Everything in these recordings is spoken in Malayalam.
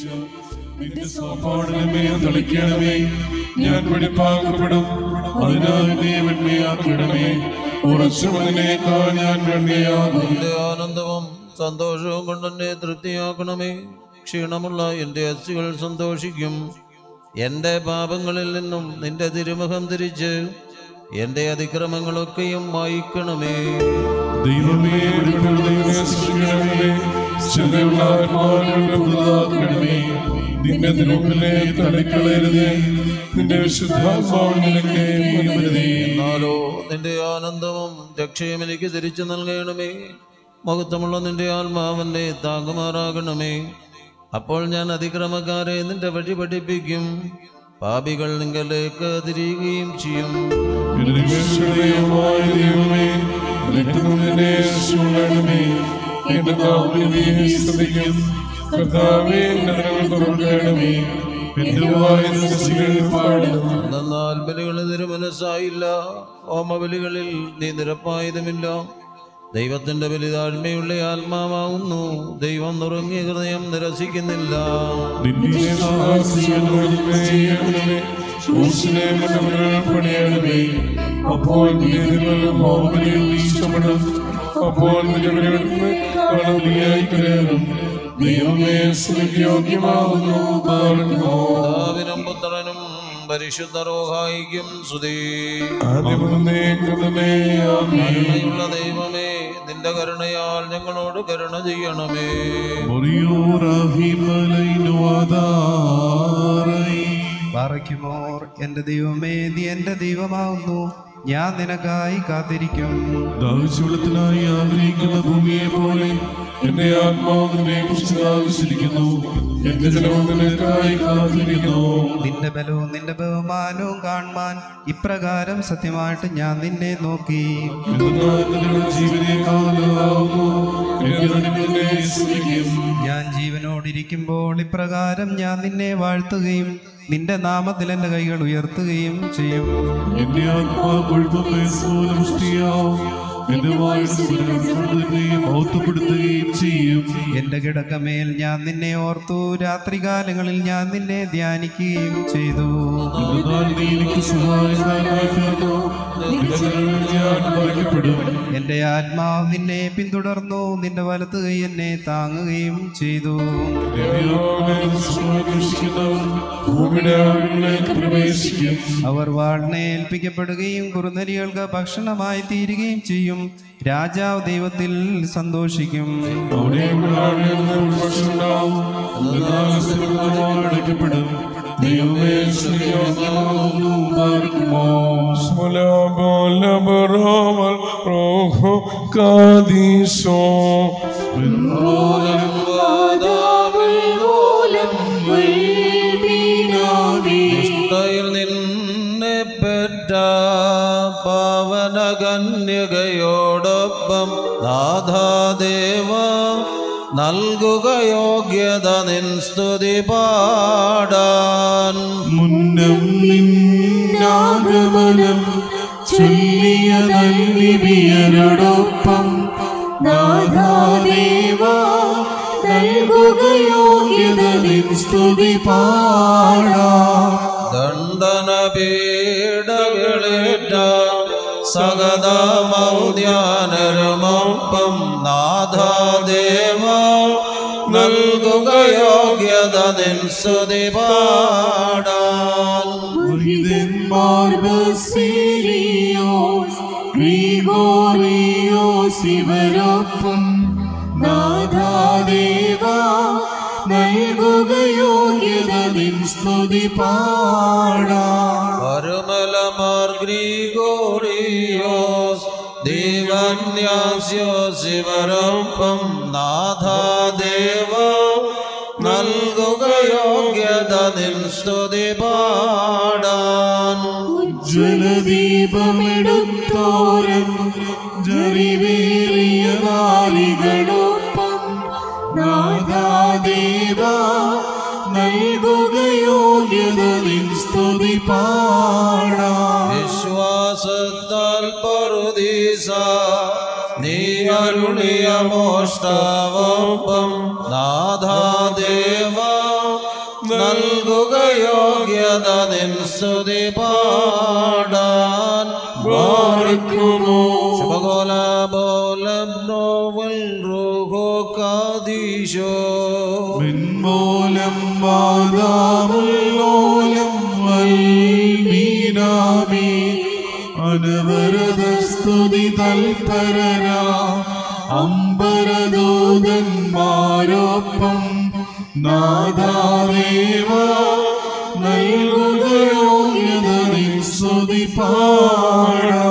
നിന്റെ സ്വാഭാവനമേ തളിക്കണമേ ഞാൻ വെടിപ്പാക്കപ്പെടും അതിനാൽ നീ വെണ്മയാക്കിടണേ ഉറച്ചു മതിനേക്കാൾ ഞാൻ വെണ്മയാകും എന്റെ ആനന്ദവും സന്തോഷവും കൊണ്ട് എന്നെ തൃപ്തിയാക്കണമേ ക്ഷീണമുള്ള എൻ്റെ അസ്ഥികൾ സന്തോഷിക്കും എൻ്റെ പാപങ്ങളിൽ നിന്നും നിന്റെ തിരുമുഖം തിരിച്ച് എൻ്റെ അതിക്രമങ്ങളൊക്കെയും മായിക്കണമേ ദൈവമേ വെളിപ്പെടുന്നതിനെ സൃഷ്ടിക്കണമേ ചിന്തയുള്ള ആത്മാവിനെ പുതുതാക്കണമേ നിന്റെ തിരുമുമ്പിലെ തളിക്കളയരുതേ നിന്റെ വിശുദ്ധാത്മാവ് നിനക്ക് മുൻപരുതേ എന്നാലോ നിന്റെ ആനന്ദവും രക്ഷയും എനിക്ക് തിരിച്ചു നൽകണമേ മഹത്വമുള്ള നിന്റെ ആത്മാവെന്നെ താങ്ങുമാറാകണമേ അപ്പോൾ ഞാൻ അതിക്രമക്കാരെ നിന്റെ വഴി പഠിപ്പിക്കും പാപികൾ നിങ്ങളിലേക്ക് തിരിയുകയും ചെയ്യും ദൈവമായ ദൈവമേ നിന്നെ ശൂലണമേ എന്റെ നാവിനെ സ്തുതിക്കും കർത്താവേ നഗരങ്ങൾ തുറക്കണമേ എന്റെ വായ പാടുന്നു എന്നാൽ ബലികളിൽ തിരുമനസ്സായില്ല ഹോമബലികളിൽ നീ നിരപ്പായതുമില്ല ദൈവത്തിന്റെ ബലി താഴ്മയുള്ള ആത്മാവാകുന്നു ദൈവം നുറങ്ങിയ ഹൃദയം നിരസിക്കുന്നില്ല നിന്നെ സഹായിക്കണമേ ക്രൂശിലെ മണ്ഡലങ്ങൾ പണിയണമേ അപ്പോൾ നീതികളും ഭൗമനെയും ഇഷ്ടപ്പെടും അപ്പോൾ നിന്റെ വിരകടന്ന് കളവിയായി കരയണം ദൈവമേ സ്തുതിയോഗ്യമാകുന്നു പാടുന്നു പിതാവിനും പുത്രനും പരിശുദ്ധ റോഹായിക്കും സുധീ ആദ്യമേ ആമേൻ കരുണയുള്ള ദൈവമേ നിന്റെ കരുണയാൽ ഞങ്ങളോട് കരുണ ചെയ്യണമേ പാറയ്ക്കുമോർ എൻ്റെ ദൈവമേ നീ എൻ്റെ ദൈവമാവുന്നു ഞാൻ നിനക്കായി കാത്തിരിക്കും ദാഹിച്ചുള്ളത്തിനായി ആഗ്രഹിക്കുന്ന ഭൂമിയെ പോലെ എന്റെ ആത്മാവ് നിന്നെ കുറിച്ച് ആവശ്യിക്കുന്നു എന്റെ ജലവും നിനക്കായി കാത്തിരിക്കുന്നു നിന്റെ ബലവും നിന്റെ ബഹുമാനവും കാണുവാൻ ഇപ്രകാരം സത്യമായിട്ട് ഞാൻ നിന്നെ നോക്കി എന്നാൽ നിന്റെ ജീവനേക്കാളാവുന്നു എന്റെ നിന്നെ സ്തുതിക്കും ഞാൻ ജീവനോടിരിക്കുമ്പോൾ ഇപ്രകാരം ഞാൻ നിന്നെ വാഴ്ത്തുകയും നിന്റെ നാമത്തിൽ എൻ്റെ കൈകൾ ഉയർത്തുകയും ചെയ്യും എന്റെ ആത്മാവ് കൊഴുപ്പ പോലെ പുഷ്ടിയാവും എന്റെ വായുനെ മൗത്തപ്പെടുത്തുകയും ചെയ്യും എൻ്റെ കിടക്കമേൽ ഞാൻ നിന്നെ ഓർത്തു രാത്രികാലങ്ങളിൽ ഞാൻ നിന്നെ ധ്യാനിക്കുകയും ചെയ്തു എന്നാൽ നീ എനിക്ക് സഹായക്കാരനായി തീർന്നു നിന്റെ ജനങ്ങളിൽ ഞാൻ മറിക്കപ്പെടും എൻ്റെ ആത്മാവ് നിന്നെ പിന്തുടർന്നു നിന്റെ വലത്ത് കൈ എന്നെ താങ്ങുകയും ചെയ്തു ഭൂമിയുടെ ആഴങ്ങളിലേക്ക് പ്രവേശിക്കും അവർ വാളിനെ ഏൽപ്പിക്കപ്പെടുകയും കുറുനരികൾക്ക് ഭക്ഷണമായി തീരുകയും ചെയ്യും രാജാവ് ദൈവത്തിൽ സന്തോഷിക്കും അവിടെ ഭക്ഷണമുണ്ടാവും അടയ്ക്കപ്പെടും ദൈവമേ സ്നേഹമാകുന്നു പാർക്കുമോ സ്മലബലബറമൽ റോഹോ കാദീശോ ഇഷ്ടയിൽ നിന്നെ പെറ്റ പാവന കന്യകയോടൊപ്പം നാഥാദേവ നൽകുക യോഗ്യത നിൻ സ്തുതി പാടാൻ മുന്നം നിന്നാഗമനം ചൊല്ലിയ നൽവിയരോടൊപ്പം നാഥാദേവ നൽകുക യോഗ്യത നിൻ സ്തുതി പാടാ ദണ്ഡന പീഡകളേറ്റ സഗത മൗദ്യാനരമൊപ്പം നാഥാദേവ നൽകുക യോഗ്യത നിൻ സ്തുതി പാടാൻ പുരിതന്മാർ ബസേലിയോസ് ഗ്രിഗോറിയോസ് ഇവരൊപ്പം നാഥാദേവ നൽകുക യോഗ്യത നിൻ സ്തുതി പാടാ പരുമലമാർ ഗ്രീഗോറിയോസ് ദീവന്യാസ്യോസ് ഇവരൊപ്പം നാഥാദേവ നൽകുക യോഗ്യത നിൻ സ്തുതി പാടാൻ ജലദീപമെടുത്തോരൻ ജറിവേറിയ നാരികളൊപ്പം നാദാദേവ നൽകുക യോഗ്യത നിൻ സ്തുതി പാടാ വിശ്വാസത്താൽ പറുദീസ നീ അരുളിയ മോഷ്ടാവൊപ്പം നാഥാദേവ യോഗ്യത നിൻ സ്തുതി പാടാൻ വാഴ്ക്കുമോ ശുഭകോല ബോലം നോവൽ റൂഹോ കാദീശോ മിൻമൂലം വാദാമുല്ലോലം വൽമീനാമി അനവരത സ്തുതി തൽപരരാ അമ്പരദൂതന്മാരൊപ്പം നാദാദേവ നൽകുകയോഗ്യത നിൻ സ്തുതി പാടാ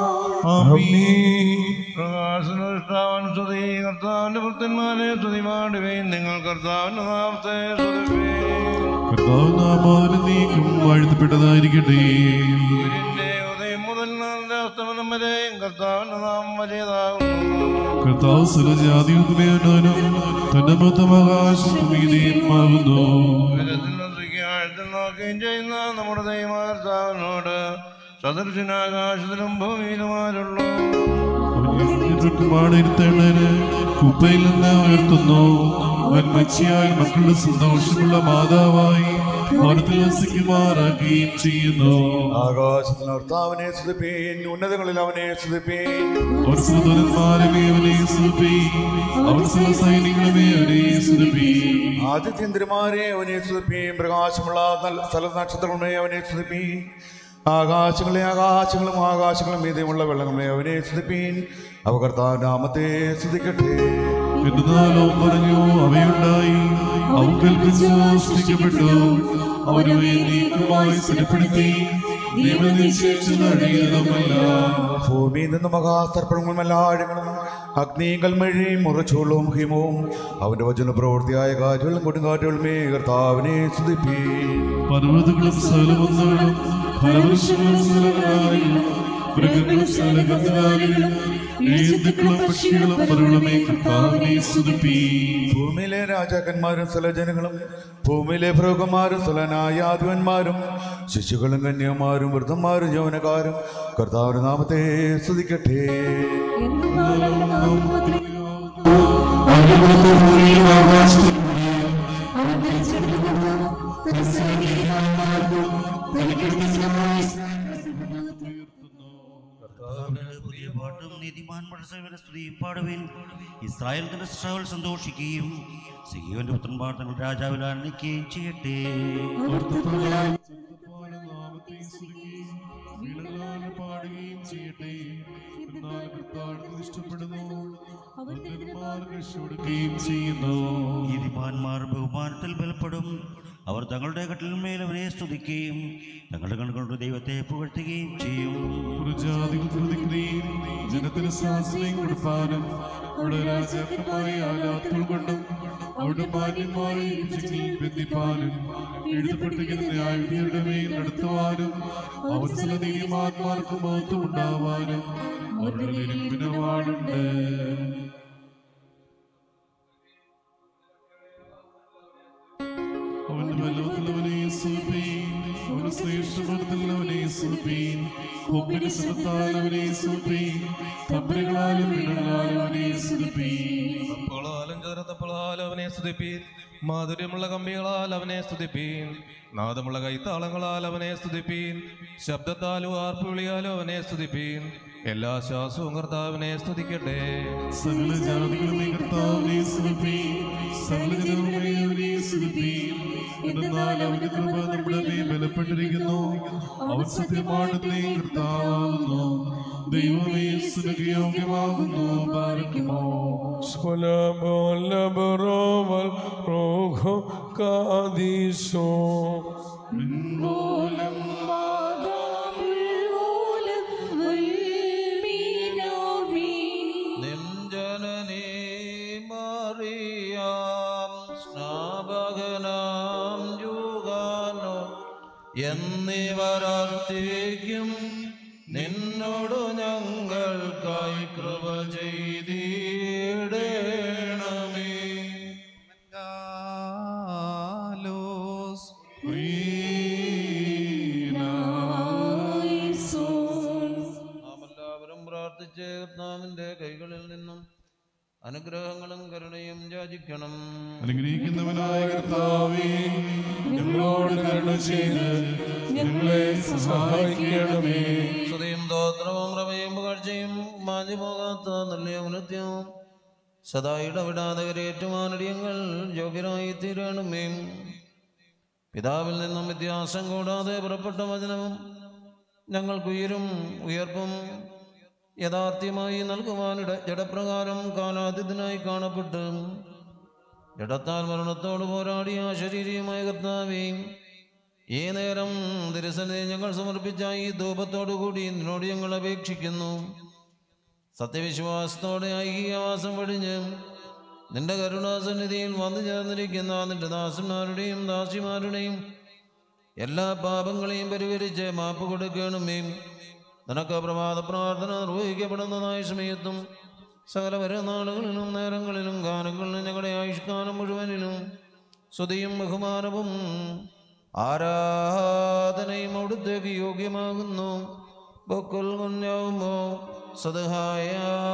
അമീൻ പ്രകാശനുഷ്ഠാവൻ സ്തുതി കർത്താവിന്റെ ഭക്തന്മാരെ സ്തുതി പാടുവേൻ നിങ്ങൾ കർത്താവിന്റെ നാമത്തെ സ്തുതിപ്പേൻ കർത്താവ് നാമാവിന് നീക്കും വാഴ്ത്തപ്പെട്ടതായിരിക്കട്ടെ സൂര്യന്റെ ഉദയം മുതൽ നാളിന്റെ അസ്തമനം വരെ കർത്താവിന്റെ നാമം വലിയതാകുന്നു കർത്താവ് സുരജാതിയുദ്ധമേനും തന്റെ മൊത്തം ആകാശമീതിയുമാകുന്നു ഉയരത്തിൽ വസിക്കുകയും ആഴത്തിൽ നോക്കുകയും ചെയ്യുന്ന നമ്മുടെ ദൈവമായ കർത്താവിനോട് സദൃശനാകാശത്തിലും ഭൂമിയിലുമാരുള്ളൂ പാടിരുത്തേണ്ടതിന് കുപ്പയിൽ നിന്ന് ഉയർത്തുന്നു വൻമച്ചിയായി മക്കളുടെ സന്തോഷമുള്ള മാതാവായി ഭവനത്തിൽ വസിക്കുമാറാക്കുകയും ചെയ്യുന്നു ആകാശത്തിൽ കർത്താവിനെ സ്തുതിപ്പീൻ ഉന്നതങ്ങളിൽ അവനെ സ്തുതിപ്പീൻ അവർ സുതന്മാരമേ അവനെ സ്തുതി അവർ സകല സൈനികളുമേ അവനെ സ്തുതി ആദിത്യന്തിരമാരെ അവനെ സ്തുതിപ്പീൻ പ്രകാശമുള്ള നല്ല സ്ഥല നക്ഷത്രങ്ങളെ അവനെ സ്തുതിപ്പീൻ ആകാശങ്ങളെ ആകാശങ്ങളും ആകാശങ്ങളും മീതമുള്ള വെള്ളങ്ങളെ അവനെ സ്തുതിപ്പീൻ അവ കർത്താവ് നാമത്തെ സ്തുതിക്കട്ടെ എന്നാലോ പറഞ്ഞു അവയുണ്ടായി അവ കൽപ്പിച്ചു സൃഷ്ടിക്കപ്പെട്ടു അവനുവെ നീക്കുമായി സ്ഥിരപ്പെടുത്തി നിയമം നിശ്ചയിച്ചു കഴിയുന്നതുമല്ല ഭൂമിയിൽ നിന്ന് മഹാസർപ്പണങ്ങളും എല്ലാ ആഴങ്ങളും അഗ്നിയും കൽമഴയും മുറച്ചോളവും ഹിമവും അവന്റെ വചന പ്രവൃത്തിയായ കാറ്റുകളും കൊടുങ്കാറ്റുകളുമേ കർത്താവിനെ സ്തുതിപ്പീൻ പർവ്വതങ്ങളും സ്ഥലമൊന്നുകളും ഫലവൃക്ഷങ്ങളും സ്ഥലങ്ങളായും മൃഗങ്ങളും സ്ഥലകന്നുകാലികളും ഏന്തുക്കളും പക്ഷികളും മറുകളുമേ കർത്താവിനെ സ്തുതിപ്പീ ഭൂമിയിലെ രാജാക്കന്മാരും സ്ഥലജനങ്ങളും ഭൂമിയിലെ ഭ്രോഗന്മാരും സ്ഥലനായാധിപന്മാരും ശിശുക്കളും കന്യമാരും വൃദ്ധന്മാരും യൗവനക്കാരും കർത്താവിന്റെ നാമത്തെ സ്തുതിക്കട്ടെ കർത്താവിന്റെ പുതിയ പാട്ടും നീതിമാന്മാരുടെ സേവന സ്തുതിയും പാടുവിൻ ഇസ്രായേൽ തന്റെ സൃഷ്ടാവിൽ സന്തോഷിക്കുകയും സിയോന്റെ പുത്രന്മാർ തങ്ങൾ രാജാവിൽ ആനന്ദിക്കുകയും ചെയ്യട്ടെ പാടുകയും ചെയ്യട്ടെ എന്നാൽ കർത്താവിന് ഇഷ്ടപ്പെടുന്നു രക്ഷപ്പെടുകയും ചെയ്യുന്നു നീതിമാന്മാർ ബഹുമാനത്തിൽ ബലപ്പെടും അവർ തങ്ങളുടെ കട്ടിലിന്മേൽ അവനെ സ്തുതിക്കുകയും തങ്ങളുടെ കണ്ണുകളുടെ ദൈവത്തെ പുകഴ്ത്തുകയും ചെയ്യും പുറജാതികൾ പ്രതിക്രിയയും ജനത്തിന് സ്വാശ്രയം കൊടുപ്പാനും അവിടെ രാജാക്കന്മാരെ ആലാത്തുകൾ കൊണ്ടും അവിടെ മാന്യന്മാരെ യുജങ്ങളിൽ ബന്ധിപ്പാനും എഴുതപ്പെട്ടിരിക്കുന്ന ന്യായവിധിയുടെ മേൽ നടത്തുവാനും അവസര നീതിമാന്മാർക്ക് മഹത്വം ഉണ്ടാവാനും അവരുടെ നിരമ്പിന് വാടുണ്ട് അവന്റെ ബലവത്തുള്ളവനെ സുൽപീൻ അവന് ശ്രേഷ്ഠമർദ്ദുള്ളവനെ സുൽപീൻ കൊമ്പിന് സുഖത്താൽ അവനെ സുൽപീൻ തമ്പരകളാലും ഇടങ്ങളാലും അവനെ സുൽപീൻ തപ്പുകളാലും ചതുരത്തപ്പുകളാൽ അവനെ സ്തുതിപ്പീൻ മാധുര്യമുള്ള കമ്പികളാൽ അവനെ സ്തുതിപ്പീൻ നാദമുള്ള കൈത്താളങ്ങളാൽ അവനെ സ്തുതിപ്പീൻ ശബ്ദത്താലും ആർപ്പുവിളിയാലും അവനെ സ്തുതിപ്പീൻ എല്ലാ ശ്വാസവും കർത്താവിനെ സ്തുതിക്കട്ടെ സകല ജാതികളുമേ കർത്താവിനെ സുൽപീൻ സകല ജനങ്ങളുമേ അവനെ സുൽപീൻ എന്നാൽ അവന്റെ കൃപ നമ്മുടെ മേൽ ബലപ്പെട്ടിരിക്കുന്നു അവൻ സത്യമാണെന്നേ കർത്താവുന്നു ദൈവമേ സുനകയോഗ്യമാകുന്നു പാലിക്കുമോ മിൻമൂലം നിഞ്ജനനീ മറിയാം സ്നാപകനാം യുഗാനോ എന്നിവരർത്തിക്കും നിന്നോടു ഞങ്ങൾക്കായി കൃപ ചെയ്തിടേണമേ കാലോസ് നാം എല്ലാവരും പ്രാർത്ഥിച്ച് കർത്താവിന്റെ കൈകളിൽ നിന്നും അനുഗ്രഹം അനുഗ്രഹങ്ങളും കരുണയും യാചിക്കണം അനുഗ്രഹിക്കുന്നവനായ കർത്താവേ ഞങ്ങളോട് കരുണ ചെയ്ത് ഞങ്ങളെ സഹായിക്കണമേ സ്തുതിയും തോത്രവും പ്രമേയും പുകഴ്ചയും മാഞ്ഞു പോകാത്ത നല്ല ഔന്നത്യവും സദാ ഇടവിടാതെ കരയേറ്റുമാനടിയങ്ങൾ യോഗ്യരായി തീരണമേ പിതാവിൽ നിന്നും വ്യത്യാസം കൂടാതെ പുറപ്പെട്ട വചനവും ഞങ്ങൾക്ക് ഉയരും ഉയർപ്പും യഥാർത്ഥ്യമായി നൽകുവാനിട ജഡപ്രകാരം കാലാതീതനായി കാണപ്പെട്ട് ജഡത്താൽ മരണത്തോട് പോരാടിയ ശരീരമായ കർത്താവേ ഈ നേരം തിരുസനെ ഞങ്ങൾ സമർപ്പിച്ച ഈ ധൂപത്തോടുകൂടി നിന്നോട് ഞങ്ങൾ അപേക്ഷിക്കുന്നു സത്യവിശ്വാസത്തോടെ ഐക്യവാസം വെടിഞ്ഞ് നിന്റെ കരുണാസന്നിധിയിൽ വന്നു ചേർന്നിരിക്കുന്ന നിന്റെ ദാസന്മാരുടെയും ദാസിമാരുടെയും എല്ലാ പാപങ്ങളെയും പരിഹരിച്ച് മാപ്പ് കൊടുക്കണമേ നിനക്ക് പ്രഭാത പ്രാർത്ഥന നിർവഹിക്കപ്പെടുന്നതായ സമയത്തും സകല വരുന്നാളുകളിലും നേരങ്ങളിലും ഗാനങ്ങളിലും ഞങ്ങളുടെ ആയുഷ്കാലം മുഴുവനിലും സ്തുതിയും ബഹുമാനവും ആരാധനയും അവിടുത്തേക്ക് യോഗ്യമാകുന്നു ബൊക്കുൽ കുഞ്ഞാവുമോ സദഹായ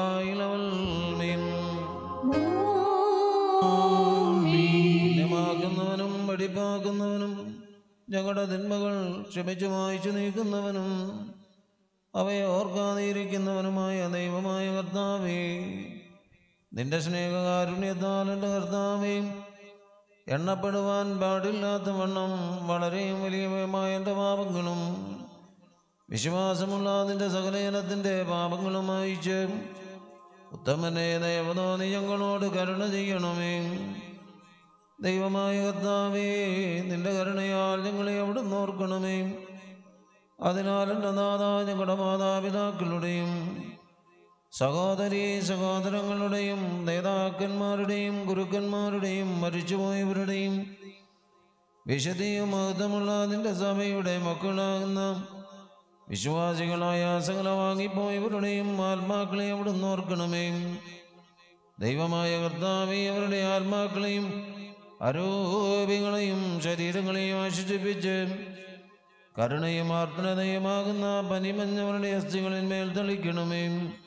പുണ്യമാക്കുന്നവനും വെടിപ്പാക്കുന്നവനും ഞങ്ങളുടെ തിന്മകൾ ക്ഷമിച്ചു മായ്ച്ചു നീക്കുന്നവനും അവയെ ഓർക്കാതെയിരിക്കുന്നവനുമായ ദൈവമായ കർത്താവേ നിന്റെ സ്നേഹകാരുണ്യത്താൽ എൻ്റെ കർത്താവേ എണ്ണപ്പെടുവാൻ പാടില്ലാത്ത വണ്ണം വളരെയും വലിയമായ എൻ്റെ പാപങ്ങളും വിശ്വാസമുള്ള അതിൻ്റെ സകലജനത്തിൻ്റെ പാപങ്ങളും അയച്ച് ഉത്തമനെ ദൈവതോ നീ ഞങ്ങളോട് കരുണ ചെയ്യണമേ ദൈവമായ കർത്താവേ നിന്റെ കരുണയാൽ ഞങ്ങളെ അവിടുന്ന് ഓർക്കണമേ അതിനാൽ എൻ്റെ നാഥ ഞങ്ങളുടെ മാതാപിതാക്കളുടെയും സഹോദരി സഹോദരങ്ങളുടെയും നേതാക്കന്മാരുടെയും ഗുരുക്കന്മാരുടെയും മരിച്ചുപോയവരുടെയും വിശുദ്ധിയും മഹത്വമുള്ള നിന്റെ സഭയുടെ മക്കളാകുന്ന വിശ്വാസികളായ സകല വാങ്ങിപ്പോയവരുടെയും ആത്മാക്കളെ അവിടുന്ന് ഓർക്കണമേ ദൈവമായ കർത്താവെ അവരുടെ ആത്മാക്കളെയും അരോപികളെയും ശരീരങ്ങളെയും ആശ്വസിപ്പിച്ച് കരുണയും ആർദ്രതയുമാകുന്ന പനിമഞ്ഞവരുടെ അസ്ഥികളിന്മേൽ തളിക്കണമേ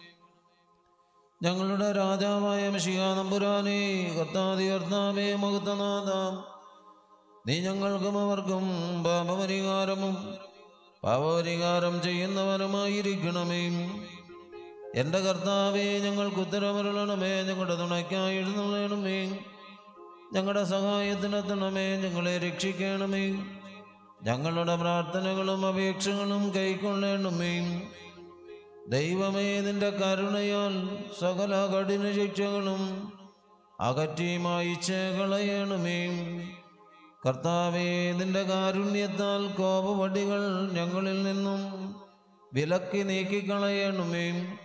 ഞങ്ങളുടെ രാജാവായ മിഷിക നമ്പുരാനെ കർത്താതി കർത്താവേ മഹത്തനാഥ നീ ഞങ്ങൾക്കും അവർക്കും പാപപരിഹാരമും പാപപരിഹാരം ചെയ്യുന്നവരുമായിരിക്കണമേ എൻ്റെ കർത്താവെ ഞങ്ങൾക്ക് ഉത്തരമരുളണമേ ഞങ്ങളുടെ തുണയ്ക്കായി എഴുന്നള്ളണമേ ഞങ്ങളുടെ സഹായത്തിനെത്തണമേ ഞങ്ങളെ രക്ഷിക്കണമേ ഞങ്ങളുടെ പ്രാർത്ഥനകളും അപേക്ഷകളും കൈക്കൊള്ളണമേ ദൈവമേ നിന്റെ കരുണയാൽ സകല കഠിന ശിക്ഷകളും അകറ്റി മായിച്ച് കളയണമേ കർത്താവേ നിന്റെ കാരുണ്യത്താൽ കോപവടികൾ ഞങ്ങളിൽ നിന്നും വിലക്കി നീക്കിക്കളയണമേ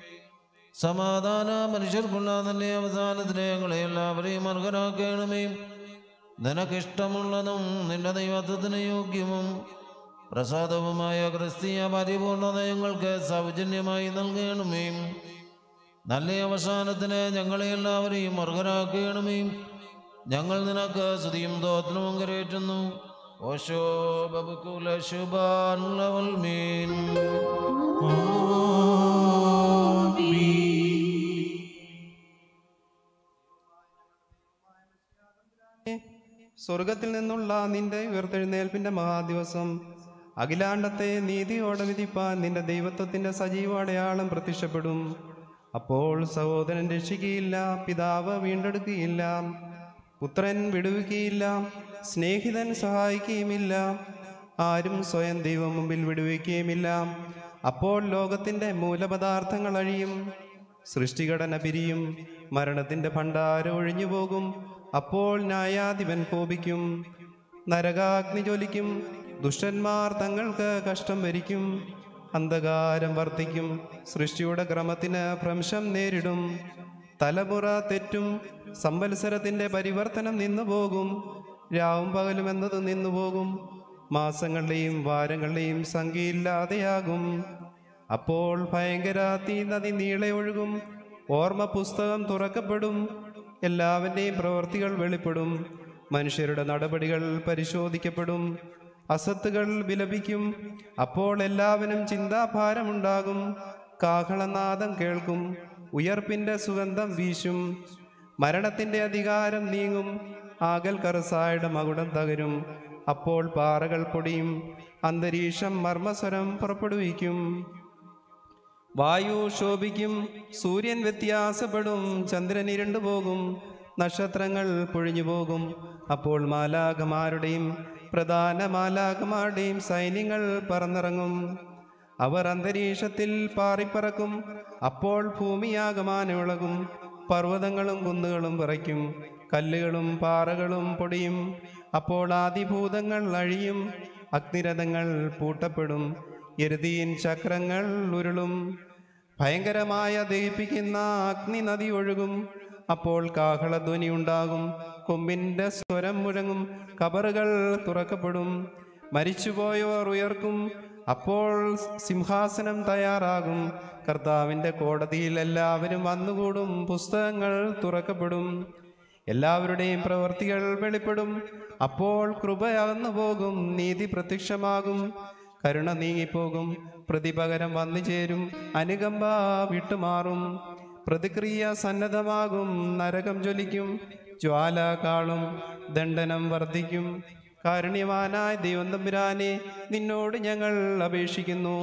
സമാധാന മനുഷ്യർക്കുള്ള തന്നെ അവസാനത്തിന് ഞങ്ങളെ എല്ലാവരെയും അർഹരാക്കണമേ നിനക്കിഷ്ടമുള്ളതും നിന്റെ ദൈവത്വത്തിന് യോഗ്യവും പ്രസാദവുമായ ക്രിസ്തീയ പരിപൂർണത ഞങ്ങൾക്ക് സൗജന്യമായി നൽകണമേ നല്ല അവസാനത്തിന് ഞങ്ങളെ എല്ലാവരെയും അർഹരാക്കണമേ ഞങ്ങൾ നിനക്ക് സ്തുതിയും തോത്രവും കരയേറ്റുന്നു ഓശോ ബബുക്കുല ശുഭാൻ ലവൽ മീൻ സ്വർഗത്തിൽ നിന്നുള്ള നിന്റെ ഉയർത്തെഴുന്നേൽപ്പിന്റെ മഹാദിവസം അഖിലാണ്ടത്തെ നീതിയോടെ വിധിപ്പാൻ നിന്റെ ദൈവത്വത്തിന്റെ സജീവ അടയാളം പ്രത്യക്ഷപ്പെടും അപ്പോൾ സഹോദരൻ രക്ഷിക്കുകയില്ല പിതാവ് വീണ്ടെടുക്കുകയില്ല പുത്രൻ വിടുവിക്കുകയില്ല സ്നേഹിതൻ സഹായിക്കുകയുമില്ല ആരും സ്വയം ദൈവം മുമ്പിൽ വിടുവിക്കുകയുമില്ല അപ്പോൾ ലോകത്തിന്റെ മൂലപദാർത്ഥങ്ങൾ അഴിയും സൃഷ്ടിഘടന പിരിയും മരണത്തിന്റെ ഭണ്ഡാരം ഒഴിഞ്ഞു പോകും അപ്പോൾ ന്യായാധിപൻ കോപിക്കും നരകാഗ്നി ജ്വലിക്കും ദുഷ്ടന്മാർ തങ്ങൾക്ക് കഷ്ടം വരിക്കും അന്ധകാരം വർദ്ധിക്കും സൃഷ്ടിയുടെ ക്രമത്തിന് ഭ്രംശം നേരിടും തലമുറ തെറ്റും സംവത്സരത്തിന്റെ പരിവർത്തനം നിന്നുപോകും രാവും പകലും എന്നത് നിന്നുപോകും മാസങ്ങളുടെയും വാരങ്ങളുടെയും സംഖ്യയില്ലാതെയാകും അപ്പോൾ ഭയങ്കര തീ നദി നീളെ ഒഴുകും ഓർമ്മ പുസ്തകം തുറക്കപ്പെടും എല്ലാവരുടെയും പ്രവൃത്തികൾ വെളിപ്പെടും മനുഷ്യരുടെ നടപടികൾ പരിശോധിക്കപ്പെടും അസത്തുകൾ വിലപിക്കും അപ്പോൾ എല്ലാവരും ചിന്താഭാരമുണ്ടാകും കാഹളനാദം കേൾക്കും ഉയർപ്പിന്റെ സുഗന്ധം വീശും മരണത്തിന്റെ അധികാരം നീങ്ങും ആകൽ കറുസായുടെ മകുടം തകരും അപ്പോൾ പാറകൾ പൊടിയും അന്തരീക്ഷം മർമ്മസ്വരം പുറപ്പെടുവിക്കും വായു ശോഭിക്കും സൂര്യൻ വ്യത്യാസപ്പെടും ചന്ദ്രൻ ഇരുണ്ടു പോകും നക്ഷത്രങ്ങൾ പൊഴിഞ്ഞു പോകും അപ്പോൾ മാലാഖമാരുടെയും പ്രധാന മാലാഖമാരുടെയും സൈന്യങ്ങൾ പറന്നിറങ്ങും അവർ അന്തരീക്ഷത്തിൽ പാറിപ്പറക്കും അപ്പോൾ ഭൂമിയാകമാനം ഇളകും പർവ്വതങ്ങളും കുന്നുകളും വിറയ്ക്കും കല്ലുകളും പാറകളും പൊടിയും അപ്പോൾ ആദിഭൂതങ്ങൾ അഴിയും അഗ്നിരഥങ്ങൾ പൂട്ടപ്പെടും എരുതീൻ ചക്രങ്ങൾ ഉരുളും ഭയങ്കരമായ ദഹിപ്പിക്കുന്ന അഗ്നി നദി ഒഴുകും അപ്പോൾ കാഹളധ്വനി ഉണ്ടാകും കൊമ്പിൻ്റെ സ്വരം മുഴങ്ങും കബറുകൾ തുറക്കപ്പെടും മരിച്ചുപോയവർ ഉയർക്കും അപ്പോൾ സിംഹാസനം തയ്യാറാകും കർത്താവിൻ്റെ കോടതിയിൽ എല്ലാവരും വന്നുകൂടും പുസ്തകങ്ങൾ തുറക്കപ്പെടും എല്ലാവരുടെയും പ്രവൃത്തികൾ വെളിപ്പെടും അപ്പോൾ കൃപ അകന്നു പോകും നീതി പ്രത്യക്ഷമാകും കരുണ നീങ്ങിപ്പോകും പ്രതിപകരം വന്നു ചേരും അനുകമ്പ വിട്ടുമാറും പ്രതിക്രിയ സന്നദ്ധമാകും നരകം ജ്വലിക്കും ജ്വാല കാളും ദണ്ഡനം വർദ്ധിക്കും കാരുണ്യവാനായ ദൈവം തമ്പുരാനെ നിന്നോട് ഞങ്ങൾ അപേക്ഷിക്കുന്നു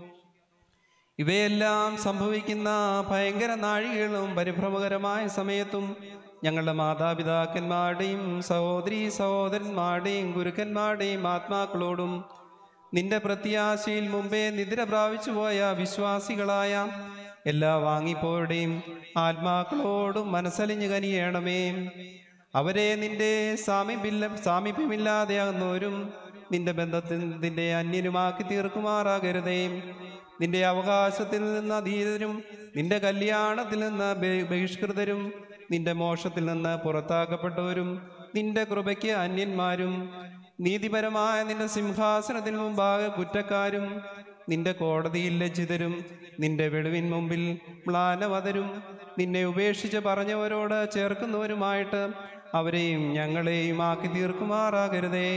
ഇവയെല്ലാം സംഭവിക്കുന്ന ഭയങ്കര നാഴികകളും പരിഭ്രമകരമായ സമയത്തും ഞങ്ങളുടെ മാതാപിതാക്കന്മാരുടെയും സഹോദരി സഹോദരന്മാരുടെയും ഗുരുക്കന്മാരുടെയും ആത്മാക്കളോടും നിന്റെ പ്രത്യാശയിൽ മുമ്പേ നിദ്ര പ്രാപിച്ചു പോയ വിശ്വാസികളായ എല്ലാ വാങ്ങിപ്പോരുടെയും ആത്മാക്കളോടും മനസ്സലിഞ്ഞു കനിയണമേ അവരെ നിന്റെ സാമീപ്യമില്ല സാമീപ്യമില്ലാതെയാകുന്നവരും നിന്റെ ബന്ധത്തിന്റെ അന്യനുമാക്കി തീർക്കുമാറാകരുതേ നിന്റെ അവകാശത്തിൽ നിന്ന് അധീതരും നിന്റെ കല്യാണത്തിൽ നിന്ന് ബഹി- ബഹിഷ്കൃതരും നിന്റെ മോക്ഷത്തിൽ നിന്ന് പുറത്താക്കപ്പെട്ടവരും നിന്റെ കൃപയ്ക്ക് അന്യന്മാരും നീതിപരമായ നിന്റെ സിംഹാസനത്തിൽ മുമ്പാകെ കുറ്റക്കാരും നിന്റെ കോടതിയിൽ ലജ്ജിതരും നിന്റെ വെളിവിൻ മുമ്പിൽ മ്ലാനവതരും നിന്നെ ഉപേക്ഷിച്ച് പറഞ്ഞവരോട് ചേർക്കുന്നവരുമായിട്ട് അവരെയും ഞങ്ങളെയും ആക്കി തീർക്കുമാറാകരുതേ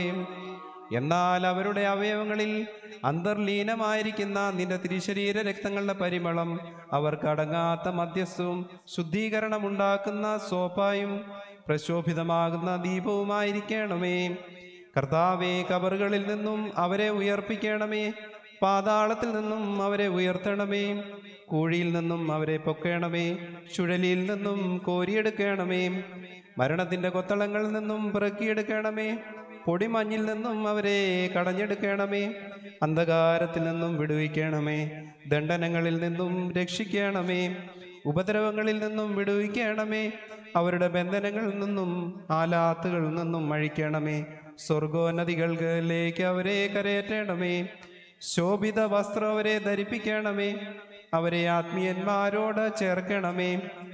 എന്നാൽ അവരുടെ അവയവങ്ങളിൽ അന്തർലീനമായിരിക്കുന്ന നിന്റെ തിരുശരീര രക്തങ്ങളുടെ പരിമളം അവർക്ക് അടങ്ങാത്ത മധ്യസ്ഥവും ശുദ്ധീകരണമുണ്ടാക്കുന്ന സോപ്പായും പ്രശോഭിതമാകുന്ന ദീപവുമായിരിക്കണമേ കർത്താവെ കബറുകളിൽ നിന്നും അവരെ ഉയർപ്പിക്കണമേ പാതാളത്തിൽ നിന്നും അവരെ ഉയർത്തണമേ കൂഴിയിൽ നിന്നും അവരെ പൊക്കേണമേ ചുഴലിയിൽ നിന്നും കോരിയെടുക്കണമേ മരണത്തിന്റെ കൊത്തളങ്ങളിൽ നിന്നും പിറക്കിയെടുക്കണമേ പൊടിമഞ്ഞിൽ നിന്നും അവരെ കടഞ്ഞെടുക്കണമേ അന്ധകാരത്തിൽ നിന്നും വിടുവിക്കണമേ ദണ്ഡനങ്ങളിൽ നിന്നും രക്ഷിക്കണമേ ഉപദ്രവങ്ങളിൽ നിന്നും വിടുവിക്കണമേ അവരുടെ ബന്ധനങ്ങളിൽ നിന്നും ആലാത്തുകളിൽ നിന്നും അഴിക്കണമേ സ്വർഗോന്നതികൾക്കിലേക്ക് അവരെ കരയേറ്റണമേ ശോഭിത വസ്ത്രം അവരെ ധരിപ്പിക്കണമേ അവരെ ആത്മീയന്മാരോട് ചേർക്കണമേ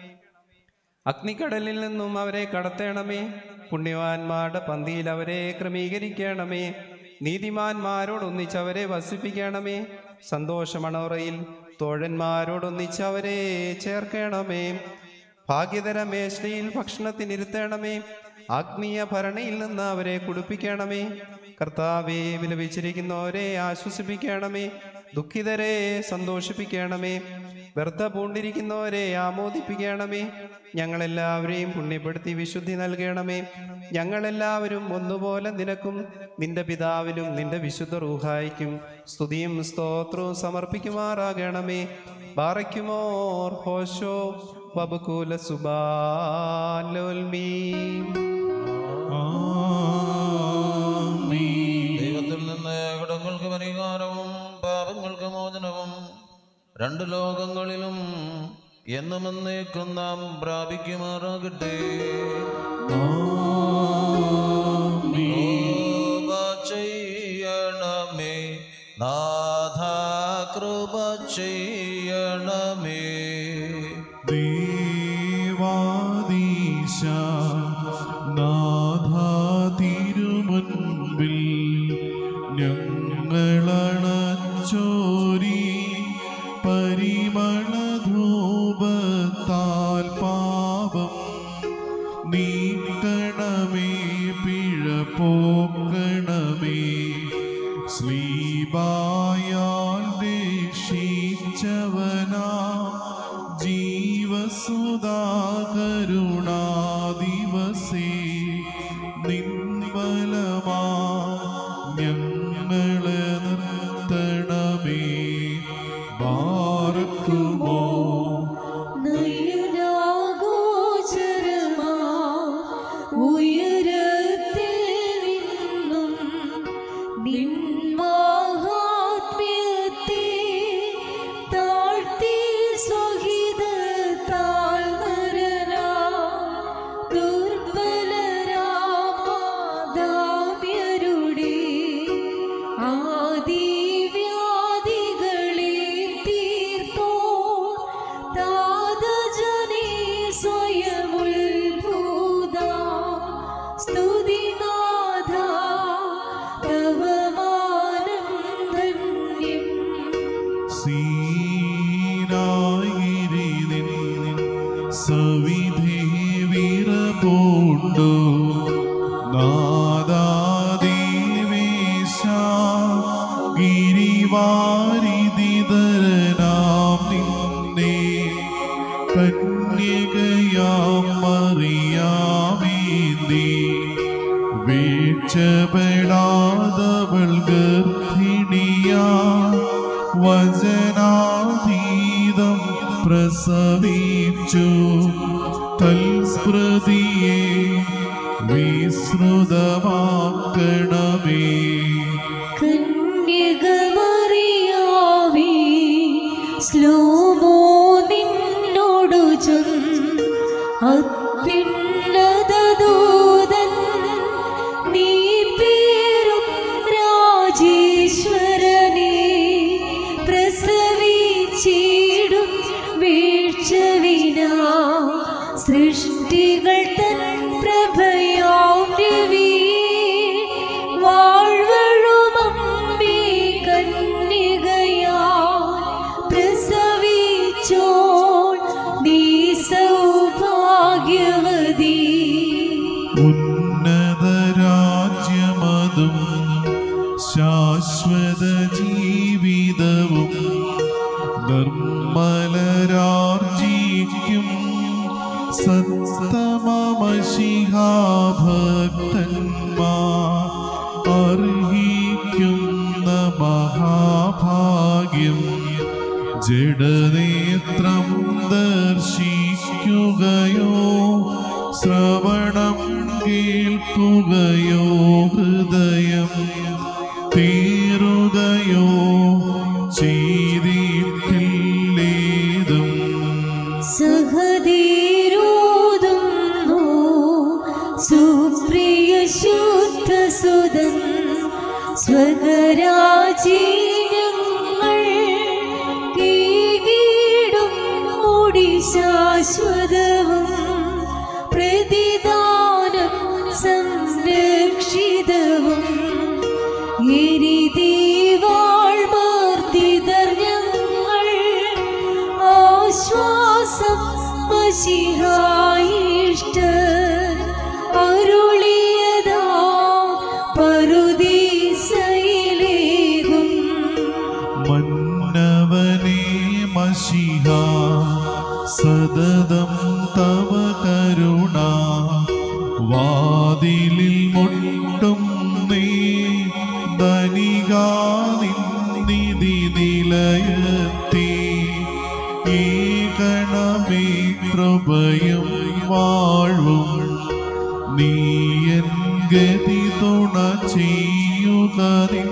അഗ്നിക്കടലിൽ നിന്നും അവരെ കടത്തണമേ പുണ്യവാന്മാരുടെ പന്തിയിൽ അവരെ ക്രമീകരിക്കണമേ നീതിമാന്മാരോടൊന്നിച്ച് അവരെ വസിപ്പിക്കണമേ സന്തോഷമണോറയിൽ തോഴന്മാരോടൊന്നിച്ച് അവരെ ചേർക്കണമേ ഭാഗ്യതര മേശയിൽ ഭക്ഷണത്തിനിരുത്തണമേ ആത്മീയ ഭരണിയിൽ നിന്ന് അവരെ കുടിപ്പിക്കണമേ കർത്താവെ വിലപിച്ചിരിക്കുന്നവരെ ആശ്വസിപ്പിക്കണമേ ദുഃഖിതരെ സന്തോഷിപ്പിക്കണമേ വ്യർത്ഥ പൂണ്ടിരിക്കുന്നവരെ ആമോദിപ്പിക്കണമേ ഞങ്ങളെല്ലാവരെയും പുണ്യപ്പെടുത്തി വിശുദ്ധി നൽകണമേ ഞങ്ങളെല്ലാവരും ഒന്നുപോലെ നിനക്കും നിന്റെ പിതാവിനും നിന്റെ വിശുദ്ധ റൂഹായിക്കും സ്തുതിയും സ്തോത്രവും സമർപ്പിക്കുമാറാകണമേ ബാറയ്ക്കുമോർ ഹോശോ വബുകൂല സുബാലോൽമീ ദൈവത്തിൽ നിന്ന് കടങ്ങൾക്ക് പരിഹാരവും പാപങ്ങൾക്ക് മോചനവും രണ്ട് ലോകങ്ങളിലും എന്നും എന്നേക്കും നാം പ്രാപിക്കുമാറാകട്ടെ കൃപ ചെയ്യണമേ നാഥ കൃപ ചെയ്യണമേ ദേവാദീശ നാഥ തിരുമുൻപിൽ ഞങ്ങളണച്ചോരി പരിമളധൂപത്താൽ പാപം നീക്കണമേ പിഴ പോക്കണമേ ശ്രീബായാൽ രക്ഷിച്ചവനാ ജീവസുധാകരുണാ ഉയരത്തിൽ നിന്നും നിൻ മാഹാത്മ്യത്തെ താഴ്ത്തി സ്വഹിതത്താൽ നരരാ ദുർബലരാമാദാമ്യരുടെ ആദിവ്യാധികളെ തീർത്തോ താതജനേ സ്വയമുത്ഭൂത സ്തുതിനാഥ തവ മാനം ധന്യം സീനായിരി നിൻ സവിധേ വിറപൂണ്ടു നാദാദേവേശ ഗിരിവാരിതിതരനാം നിന്നെ കന്യകയാം മറിയാമേന്തി വീഴ്ചപ്പെടാതവൾ ഗർഭിണിയാ വചനാതീതം പ്രസവിച്ചു തൽസ്മൃതിയെ വിസ്മൃതമാക്കണമേ കന്യകമറിയാവേ ശ്ലോമോ നിന്നോടു ചൊന്ന് അത്യുന്നതദൂതൻ നീ പേരും രാജേശ്വരനെ പ്രസവിച്ചിടും വീഴ്ചവിനാ സൃഷ്ടികൾ തൻ പ്രഭയാം രവി വാഴ്വഴുമമ്മേ കന്യകയാ പ്രസവിച്ചോൾ നീ സൗഭാഗ്യവതി ഉന്നതരാജ്യമതും ശാശ്വത ജീവിതവും നിർമ്മലരാർജിക്കും സത്തമശിഹാഭക്തന്മാർ അർഹിക്കുന്ന മഹാഭാഗ്യം ജഡനേത്രം ദർശിക്കുകയോ ശ്രവണം കേൾക്കുകയോ ഹൃദയം തീരുകയോ ചെയ്തിട്ടില്ലേതും സഹതീരോതുന്നു സുപ്രിയ ശുദ്ധസുതൻ സ്വകരാജീനങ്ങൾ കീകീടും മുടി ശാശ്വതവും പ്രതിദാനം സംരക്ഷിതവും എരിതീവാൾമാർത്തിതർ ഞങ്ങൾ ആശ്വാസം മഷിഹായിഷ്ട അരുളിയതാ പറുദീസയിലേകും മന്നവനേ മഷിഹ സതതം തവ കരുണ വാതിലിൽ മുട്ടും നീ ധനികാനിധി നിലയത്തി ഈ ഗണമേ കൃപയും വാഴ്വും നീ എൻ ഗതി തുണ ചെയ്യുക നിൻ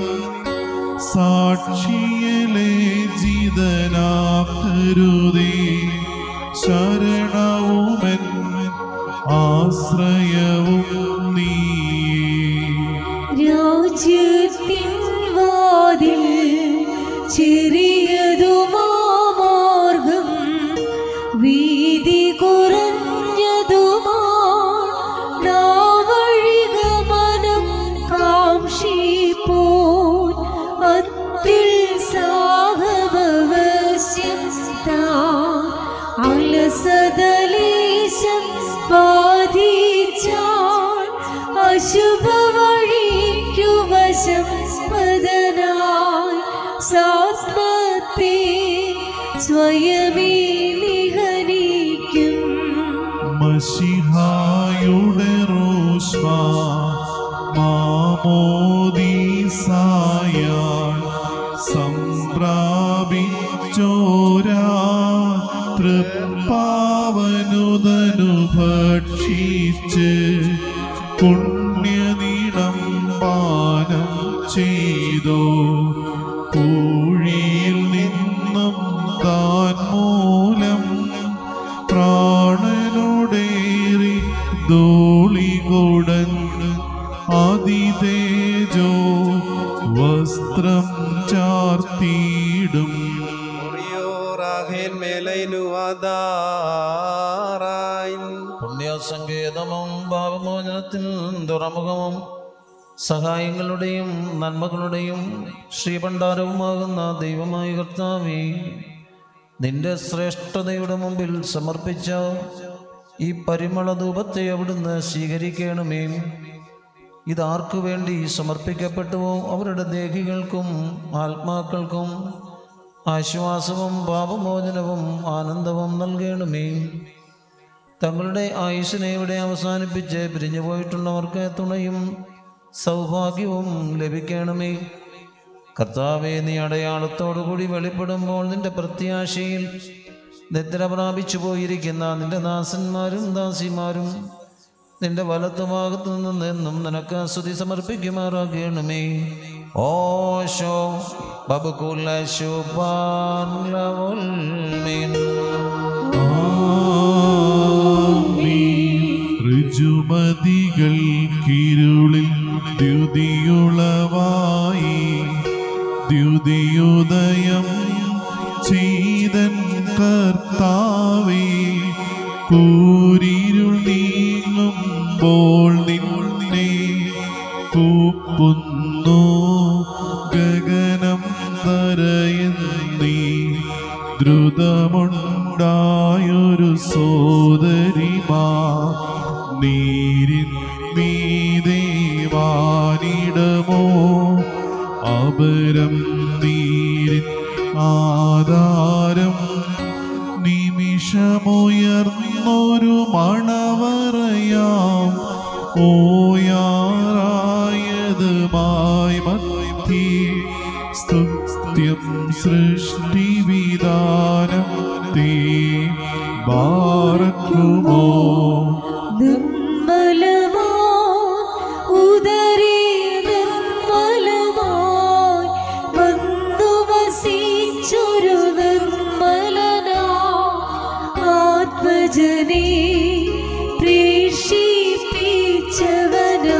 സാക്ഷിയലെ ജിതനാക്കരുതേ ശരണവുമെൻ ആശ്രയവും നീയേ രാജ്യത്തിൻ വാതിൽ ചെറിയതുമാ മാർഗം വീതി കുറഞ്ഞതുമാ നാവഴികമനം കാംക്ഷിപ്പോൻ അത്തിൽ സാഹവവശ്യം താൻ അലസതലേശം ബാധിച്ചാൽ അശുഭ വഴിക്കു വശം പദനായി സാത്മത്തെ സ്വയമേ നിഹനിക്കും മഷിഹായുടെ റോഷ്മ മാമോദീസായ സംപ്രാപിച്ചോരാ തൃപ്പാവനുതനു ഭക്ഷിച്ച് പുണ്യനീളം പാനം ചെയ്തോ പൂഴിയിൽ നിന്നും താൻ മൂലം പ്രാണനോടേറി ധൂളികൊടന്ന് അതിതേജോ വസ്ത്രം ചാർത്തിയിടും പുണ്യസങ്കേതവും പാപമോചനത്തിൽ തുറമുഖവും സഹായങ്ങളുടെയും നന്മകളുടെയും ശ്രീഭണ്ഡാരവുമാകുന്ന ദൈവമായ കർത്താവേ നിന്റെ ശ്രേഷ്ഠതയുടെ മുമ്പിൽ സമർപ്പിച്ച ഈ പരിമള ധൂപത്തെ അവിടുന്ന് സ്വീകരിക്കണമേ ഇതാർക്കു വേണ്ടി സമർപ്പിക്കപ്പെട്ടുവോ അവരുടെ ദേഹികൾക്കും ആത്മാക്കൾക്കും ആശ്വാസവും പാപമോചനവും ആനന്ദവും നൽകണമേ തങ്ങളുടെ ആയുസ്സിനെ ഇവിടെ അവസാനിപ്പിച്ച് പിരിഞ്ഞു പോയിട്ടുള്ളവർക്ക് തുണയും സൗഭാഗ്യവും ലഭിക്കണമേ കർത്താവെ നീ അടയാളത്തോടുകൂടി വെളിപ്പെടുമ്പോൾ നിന്റെ പ്രത്യാശയിൽ നിദ്ര പ്രാപിച്ചു പോയിരിക്കുന്ന നിന്റെ ദാസന്മാരും ദാസിമാരും നിന്റെ വലത്തുഭാഗത്തു നിന്ന് എന്നും നിനക്ക് സ്തുതി സമർപ്പിക്കുമാറാകണമേ ഓശോ ബബുക്കുല ശുഭാൻ ഋജുമതികൾ കിരുളിൽ ദ്യുതിയുളവായി ദ്യുതിയുദയം ചെയ്തൻ കർത്താവേ കൂരിരുൾ നീങ്ങുമ്പോൾ നിന്നെ കൂപ്പുന്നു ഗഗനം തരയുന്നീ ദ്രുതമുണ്ടായൊരു സോദരിമാ നീരിൻ മീതേവാനിടമോ അപരം നീരിൻ ആധാരം നിമിഷമുയർന്നൊരു മണവറയാം ഓയാറായതുമായി മധ്യേ സ്തുത്യം സൃഷ്ടിവിധാനം തേ ബാറക്കുമോ നിർമ്മലമാ ഉദരേ നിർമ്മലമായി വന്നു വസിച്ചൊരു നിർമ്മലനാ ആത്മജനെ പ്രേഷിപ്പിച്ചവനാ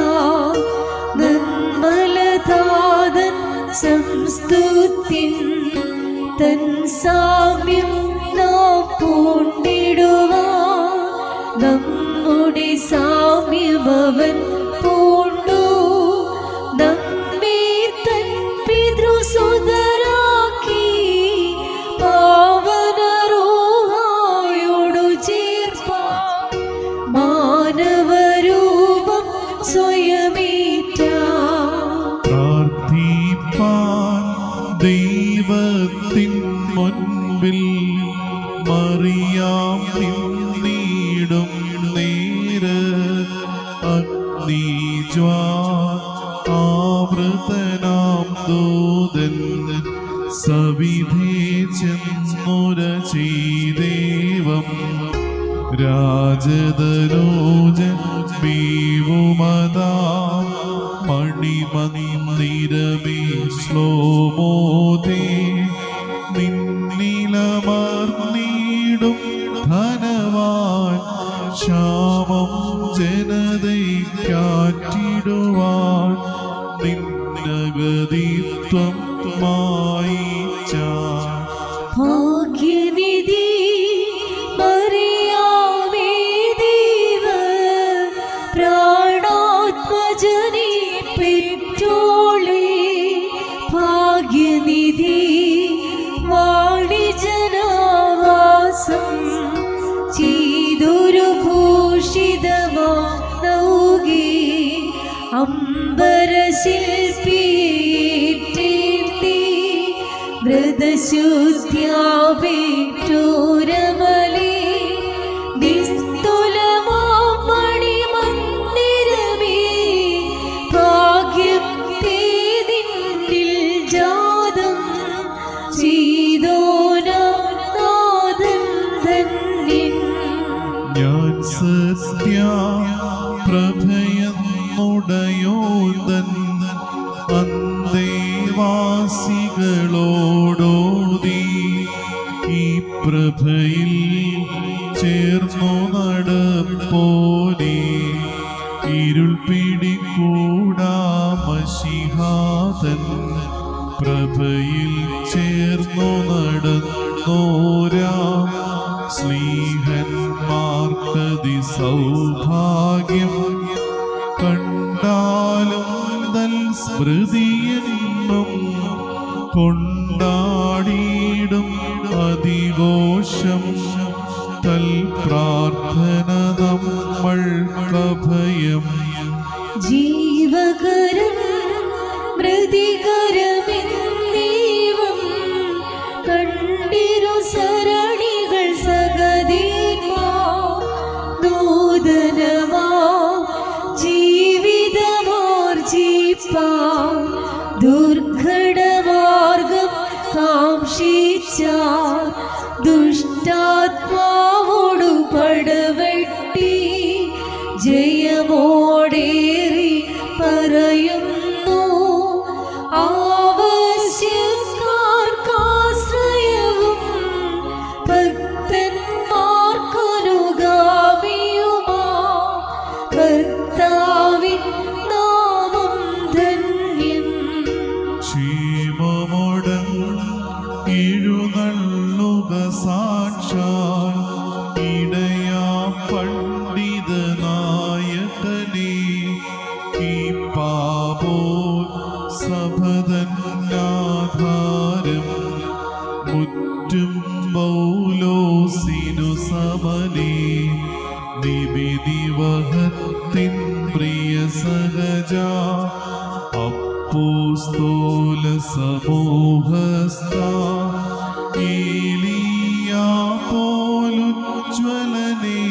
നിർമ്മലതാതൻ സംസ്തുതിൻ തൻ സാമ്യം നാം പൂണ്ടിടുവാൻ നമ്മുടെ സാമ്യമവൻ പൂണ്ടു നമ്മെ തൻ പിതൃസുതരാക്കി പാവനരോഹായോടു ചേർപ്പാൻ മാനവരൂപം സ്വയമേറ്റാ പ്രാർത്ഥിപ്പാൻ ദൈവത്തിൻ മുൻപിൽ മറിയാം നിന്നീടും നേര് അഗ്നിജ്വാ ആവൃതനാം ദൂതൻ സവിധേ ചെന്നുര ചെയ്ദേവം രാജതരോജൻ മീവുമതാ മണിമന്ദിരമേ ശ്ലോമോദേ നിന്നിലമർന്നീടും ധനവാൻ ക്ഷാമം ജനതയ്ക്കാറ്റിടുവാൻ നിന്നഗതിത്വം മായിച്ച ഭാഗ്യനിധി മറിയാമേ ദൈവ പ്രാണാത്മജനെ പെറ്റോളേ ഭാഗ്യനിധി വാണിജനാവാസം ചെയ്തൊരു ഭൂഷിതമാ നൗകി അമ്പരശില്പിയേറ്റേന്തി വ്രതശുദ്ധ്യാപേറ്റോരമലേ നിസ്തുലമാം മണിമന്ദിരമേ ഭാഗ്യം തേതിന്നിൽ ജാതം ചെയ്തോനാഥൻ ധന്യൻ ഞാൻ സത്യ പ്രഭയം ഇരുൾ പിടികൂടാമശിഹാതൻ പ്രഭയിൽ ചേർന്നു നടന്നോരാ സ്ലീഹന്മാർക്കതി സൗഭാഗ്യം കണ്ടാലും തൽ സ്മൃതിയെന്നും കൊണ്ടാടിയിടും അതിഘോഷം തൽ പ്രാർത്ഥന നമ്മൾക്കഭയം ജീവകരം മൃതികരമെന്നീവം കണ്ടിരു സരണികൾ സഗതീർമാ നൂതനമാ ജീവിതമാർജിപ്പാ ദുർഘടമാർഗം കാംക്ഷിച്ച ദുഷ്ടാത്മാവോടു പടവെട്ടി ജയമോടേറി പറയുന്നു ആവശ്യക്കാർക്കാശ്രയവും ഭക്തന്മാർക്കനുഗാമിയുമാ കർത്താവിൻ നാമം ധന്യം ക്ഷീമമുടൻ എഴുന്നള്ളുക സാക്ഷാൽ ഇടയാ പണ്ഡിത നായകനെ ഈ പാപോ സഭതന്നാധാരം മുറ്റും പൗലോസിനു സമനേ നിബിദിവഹത്തിൻ പ്രിയ സഹജ അപ്പോസ്തോല സമൂഹസ്ഥ ഏലിയാ പോലുജ്വലനേ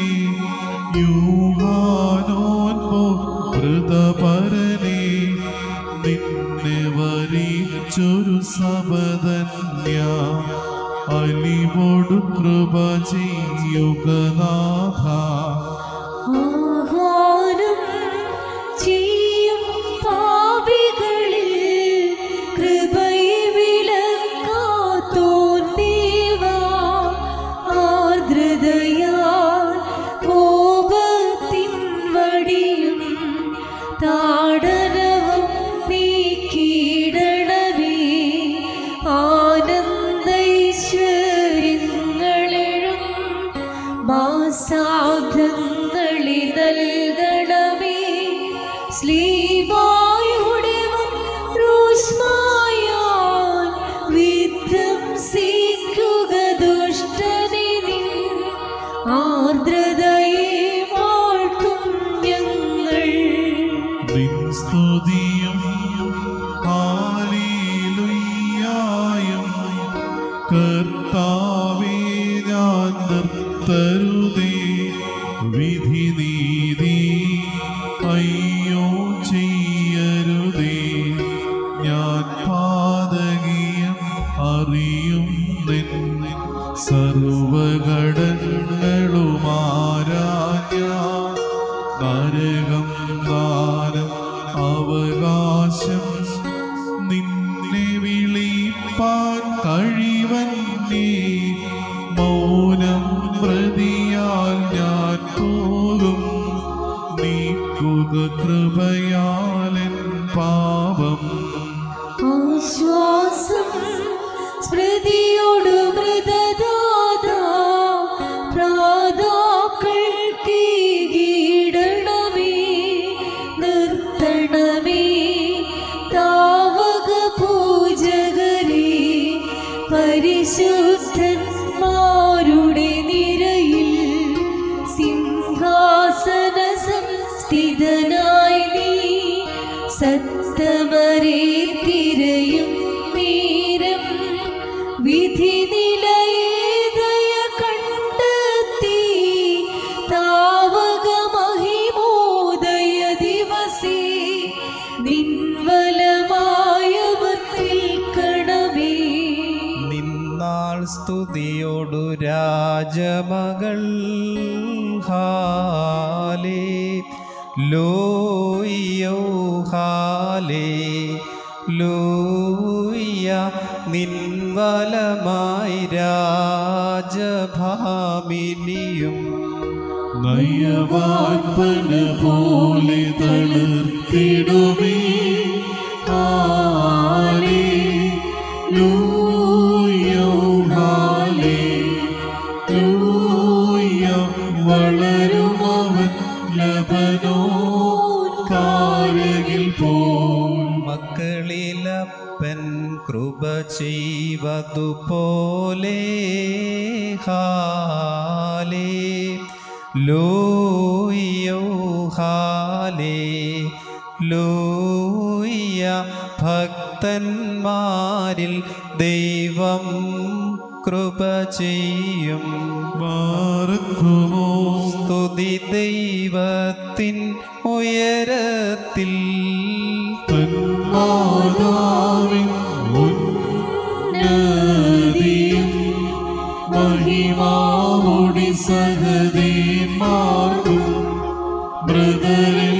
യൂഹാനോൻ പോ ഹൃദപരനേ നിന്നെ വരിച്ചൊരു സബദന്യ അലിവോടു കൃപ ചെയ്യുക നാഥ ആഹ്വാനം ചെയ്യും പാപികളിൽ കൃപയെ വിലക്കാത്തോൻ ദേവാ. ആർദ്രതയാൽ കോപത്തിൻ വടിയും താടനവും നീക്കിയിടണമേ. ആനന്ദൈശ്വര്യങ്ങളെഴും മാസാബ്ദങ്ങളി നൽകണമേ ശ്ലീബായുടെ റൂഷ്മായാൽ വിധ്വംസിക്കുക ദുഷ്ടനെ നിൻ ആർദ്രതയെ വാഴ്ത്തും ഞങ്ങൾ നിൻ സ്തുതിയും ഹാലേലുയ്യായും കർത്താവേ ഞാൻ നിർത്തരുതേ വിധി നീതി അയ്യോ ചെയ്യരുതേ ഞാൻ പാതകീയം അറിയും നിൻ സർവഘടങ്ങളുമാരാഞ്ഞാൻ നരകം ദാനം അവകാശം നിന്നെ വിളിപ്പാൻ കഴിവന്നേ മൗനം പ്രതിയാൽ ഞാൻ പോകും നീക്കുക കൃപയാലൻ പാപം ആശ്വാസം സ്മൃതിയോട് മൃതദാതാ പ്രാതാക്കൾ കീടണമേ നിർത്തണമേ താവക പൂജകരെ പരിശുദ്ധന്മാരുടെ നിരയിൽ സിംഹാസന സംസ്ഥിതനായി നീ സത്തമരെ തിരയും നേരം വിധി നിലയേതയ കണ്ടെത്തി താവക മഹിമോദയ ദിവസേ നിൻവലമായവർ നിൽക്കണമേ നിന്നാൾ സ്തുതിയോടു രാജമകൾ ഹാലേ ലോയ്യോ ഹാലേ ലൂയ നിൻവലമായി രാജഭാമിനിയും നയവാൻപന പോലെ തളിർത്തിടുമേ ഹാലേ ലൂയോ ഹാലേ ലൂയ വളരുമവൻ ലബനോ കാരകിൽ പോ മക്കളിലപ്പൻ കൃപ ചെയ്വതുപോലെ ഹാലേ ലൂയോ ഹാലേ ലൂയ ഭക്തന്മാരിൽ ദൈവം കൃപ ചെയ്യും മാർക്കുമോ സ്തുതി ദൈവത്തിൻ ഉയരത്തിൽ തന്മാതാവിൻ ഉന്നതിയും മഹിമാവോടി സഹദേമാർക്കും ബ്രദറിൽ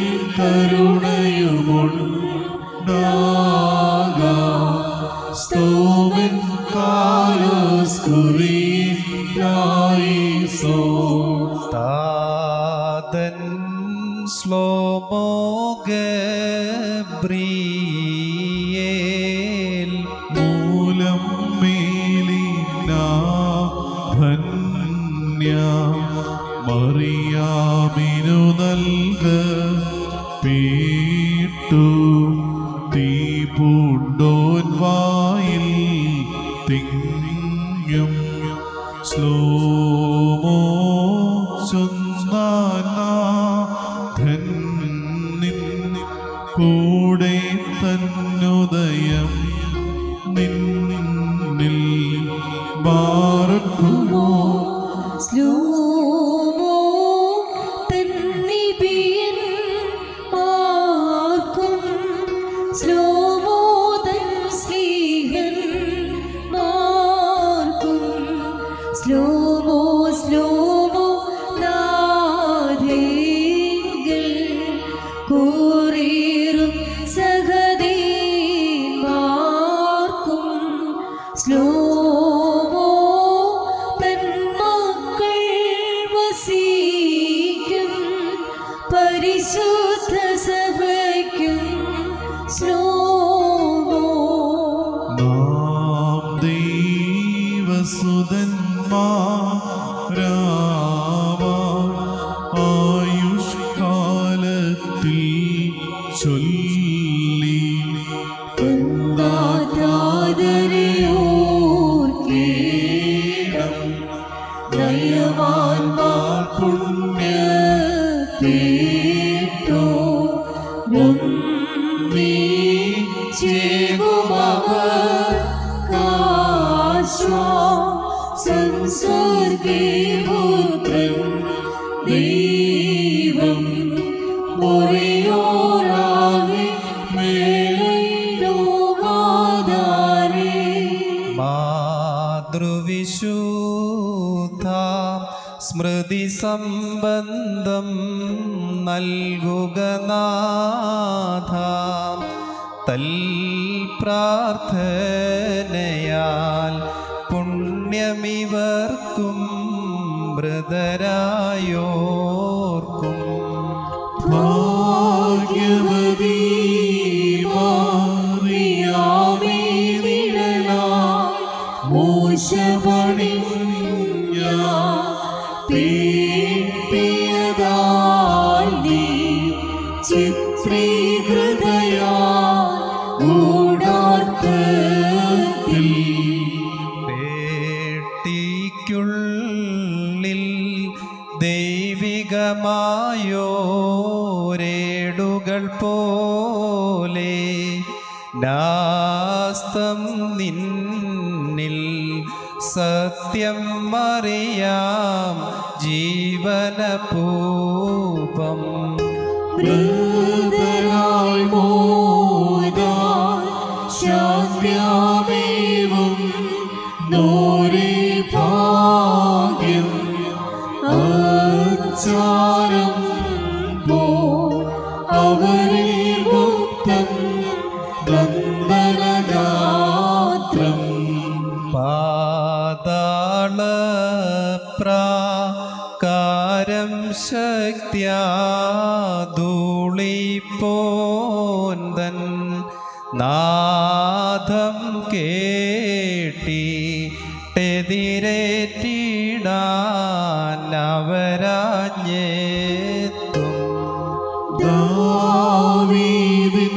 കരുണയുമുണ്ടാകാ സ്തോമൻ കാലോസ്കുറിയായിസോ താതൻ ശ്ലോമോ ഗബ്രിയേൽ മൂലം മേലിന ധന്യ മറിയാമിനു നൽക പീട്ടു തീ പൂണ്ടോൻ വായിൽ തിങ്ങും സ്ലോമോ ചൊന്നാനാഥന്നിൻ കൂടെ തന്നുദയം നിന്നിൽ ബാർക്കുമോ സ്ലോമോ തന്നിബിയൻ മാർക്കും സ്ലോമോ തൻ സ്ലീഹൻ മാർക്കും സ്ലോമോ സ്ലോമോ നാഥേകൾ കൂറീറും സഹദേമാർക്കും സ്ലോമോ തന്മക്കൾ വസിക്കും പരിശുദ്ധ സഭയ്ക്കും സ്ലോമോ നാം ദൈവസുതന്മാരാവാൻ ആയുഷ്കാലത്തിൽ ചൊല്ലി ഓർക്കേണം ദയവാൻമാർ പുണ്യ പേട്ടോ ചേകുമവർ കാശ്വാ സംസർഗീപുത്രൻ ദൈവം മുറിയോരാകെ മേലൈലോകാധാരേ മാതൃവിശുദ്ധ സ്മൃതി സംബന്ധം നൽകുക നാഥ തൽ പ്രാർത്ഥനയാൽ പുണ്യമിവർക്കും മൃതരായോർക്കും ഭാഗ്യവതി മാറിയാമേ നിഴലായി മോശപണിഞ്ഞ പീപ്പിയതായി നീ ചിത്രീകൃതയാ ഗൂഢാർത്ഥത്തിൽ പേട്ടിക്കുള്ളിൽ ദൈവികമായോരേടുകൾ പോലെ നാസ്തം നിന്നിൽ സത്യം അറിയാം ജീവനപൂപം മൃതരായി മോദാൻ ശാന്ത്യാമേവം നോരേ ഭാഗ്യം അച്ചാരം പോ അവരിൽ ഗുപ്തം ബന്ധനഗാത്രം പാതാള പ്രാകാരം ശ ധൂളിപ്പോന്തൻ നാദം കേട്ടിട്ടെതിരേറ്റിടാൻ അവരാഞ്ഞെത്തും ദാവീദിൻ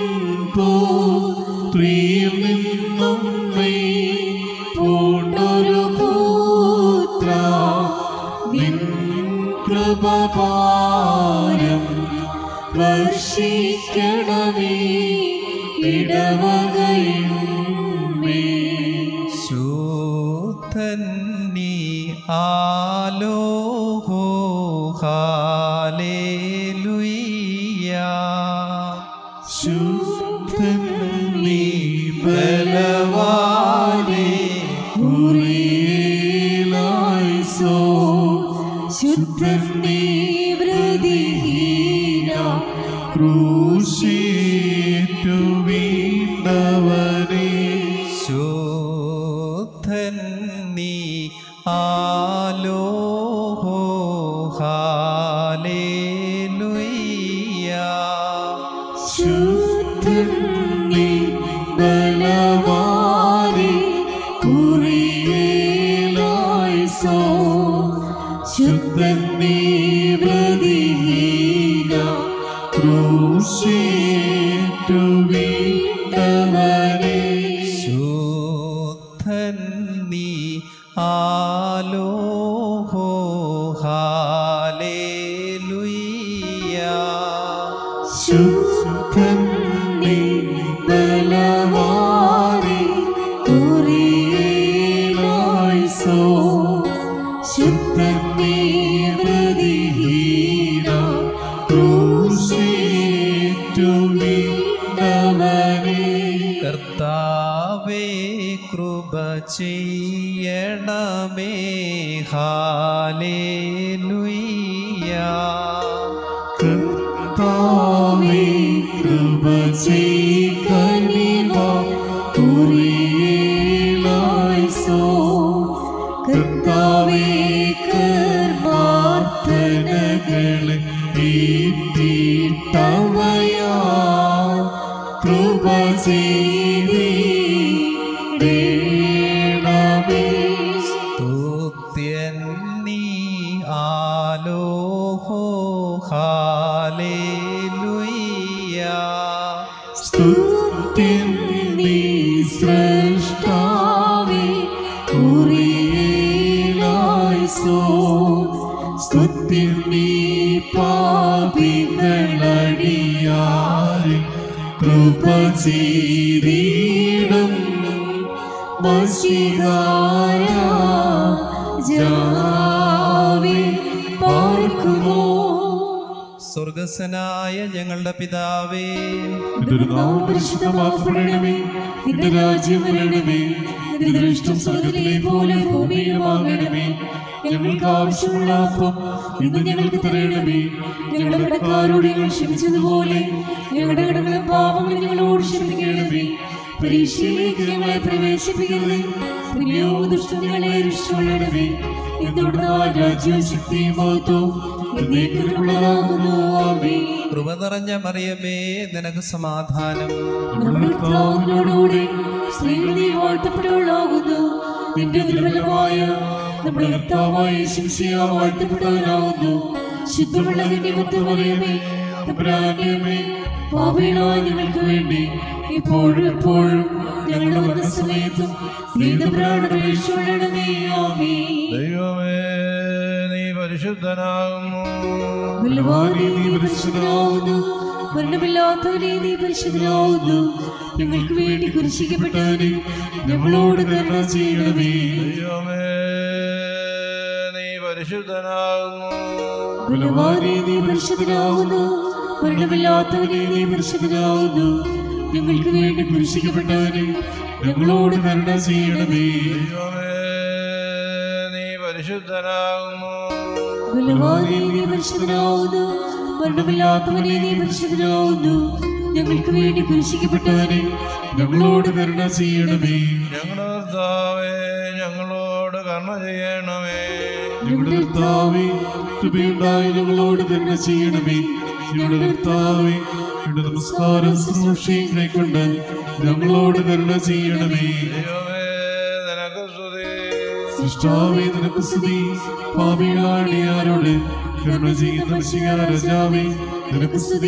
പുത്രിയിൽ നിന്നും നീ പൂണ്ടൊരു പുത്ര നിൻ കൃപപാരം വർഷിക്കണമേ ഇടവകയിൽ മേ ശൂദ്ധൻ നീ ആലോഹോ ഹാലേലുയ്യ ശുദ്ധൻ നീ ബലവാനേ ഉറിയേലായിസോ ശുദ്ധൻ നീ വൃതിഹീന ക്രൂശേറ്റു വീണ്ടവനേ ശൂദ്ധൻ നീ ആലോഹോ ഹാലേലുയ്യ ശുദ്ധൻ നീ ബലവാനേ ഉറിയേലായിസോ ശുദ്ധൻ നീ വൃതിഹീന ക്രൂശേറ്റു വീണ്ടവനേ ശൂദ്ധൻ നീ ആലോഹോ ഹാലേലുയ്യ ശുദ്ധൻ നീ ബലവാനേ ഉറിയേലായിസോ ശുദ്ധൻ നീ വൃതിഹീന ക്രൂശേറ്റു വീണ്ടവനേ കർത്താവേ കൃപ ചെയ്യണമേ ഹാലേലുയ്യ കർത്താവേ കൃപ ചെയ്കനിവ കുറിയേലായിസോ കർത്താവേ കർമാർത്ഥനകളെ ഈറ്റിട്ടവയാ കൃപ ചെയ്തേണമേ സ്തുത്യൻ നീ ആലോഹോ ഹാലേലുയ്യ സ്തുത്യൻ നീ സൃഷ്ടാവേ കുറിയേലായിസോ സ്തുത്യൻ നീ പാപികളടിയായി കൃപ ചെയ്തിടും മഷികാര ജാവേ പാർക്കുമോ സ്വർഗസ്വനായ ഞങ്ങളുടെ പിതാവേ നിന്റെ നാമം പരിശുദ്ധമാക്കപ്പെടണമേ നിന്റെ രാജ്യം വരണമേ നിന്റെ ഇഷ്ടം സ്വർഗത്തിലെ പോലെ ഭൂമിയിലുമാകണമേ ഞങ്ങൾക്ക് ആവശ്യമുള്ള അപ്പം ഇന്ന് ഞങ്ങൾക്ക് തരണമേ ഞങ്ങളുടെ കടക്കാരോട് ഞങ്ങൾ ക്ഷമിച്ചതുപോലെ ഞങ്ങളുടെ കടകളും പാപങ്ങളും ഞങ്ങളോട് ക്ഷമിക്കണമേ പരീക്ഷയിലേക്ക് ഞങ്ങളെ പ്രവേശിപ്പിക്കരുത് പുണ്യോ ദുഷ്ടം ഞങ്ങളെ രക്ഷിച്ചുകൊള്ളണമേ എന്തുകൊണ്ട് രാജ്യവും ശക്തിയും മഹത്വവും എന്നേക്കുള്ളതാകുന്നു ആമേ കൃപ നിറഞ്ഞ മറിയമേ നിനക്ക് സമാധാനം നമ്മുടെ കർത്താവിനോടുകൂടെ സ്ത്രീകൾ നീ വാഴ്ത്തപ്പെട്ടവളാകുന്നു നിന്റെ ദുർബലമായ നമ്മുടെ കർത്താവായ ശിംശിയ വാഴ്ത്തപ്പെട്ടവനാകുന്നു ശുദ്ധമുള്ള നിമിത്തം പറയുമേ തമ്പുരാന്റെമേ പാപികളായ ഞങ്ങൾക്ക് വേണ്ടി ഇപ്പോഴും എപ്പോഴും ഞങ്ങളുടെ മരണസമയത്തും നീതപ്രാണയുടെ വീഴ്ച ആമേ ദൈവമേ നീ പരിശുദ്ധനാകുന്നു ബലവാനേ നീ പരിശുദ്ധനാവുന്നു മരണമില്ലാത്തവനെ നീ പരിശുദ്ധനാവുന്നു ഞങ്ങൾക്ക് വേണ്ടി കുരിശിക്കപ്പെട്ടവനെ ഞങ്ങളോട് കരുണ ചെയ്യണമേ ദൈവമേ നീ പരിശുദ്ധനാകുന്നു ബലവാനേ നീ പരിശുദ്ധനാവുന്നു മരണമില്ലാത്തവനെ നീ പരിശുദ്ധനാവുന്നു ഞങ്ങൾക്ക് വേണ്ടി കുരിശിക്കപ്പെട്ടവനെ ഞങ്ങളോട് കരുണ ചെയ്യണമേ ദൈവമേ നീ പരിശുദ്ധനാകുന്നു ബലവാനേ നീ പരിശുദ്ധനാവുന്നു മരണമില്ലാത്തവനെ നീ പരിശുദ്ധനാവുന്നു ഞങ്ങൾക്ക് വേണ്ടി കുരിശിക്കപ്പെട്ടവനെ ഞങ്ങളോട് കരുണ ചെയ്യണമേ ഞങ്ങളുടെ കർത്താവേ ഞങ്ങളോട് കർണ ചെയ്യണമേ ഞങ്ങളുടെ കർത്താവേ കൃപയുണ്ടായി ഞങ്ങളോട് തന്നെ ചെയ്യണമേ ഞങ്ങളുടെ കർത്താവേ ഞങ്ങളുടെ നമസ്കാരം ശുശ്രൂഷയും കൈക്കൊണ്ട് ഞങ്ങളോട് കരുണ ചെയ്യണമേ ദൈവമേ നിനക്ക് സ്തുതി സൃഷ്ടാവേ നിനക്ക് സ്തുതി പാപികളാടിയാരോട് കരുണ ചെയ്യുന്ന മിശിഹാ രാജാവേ നിനക്ക് സ്തുതി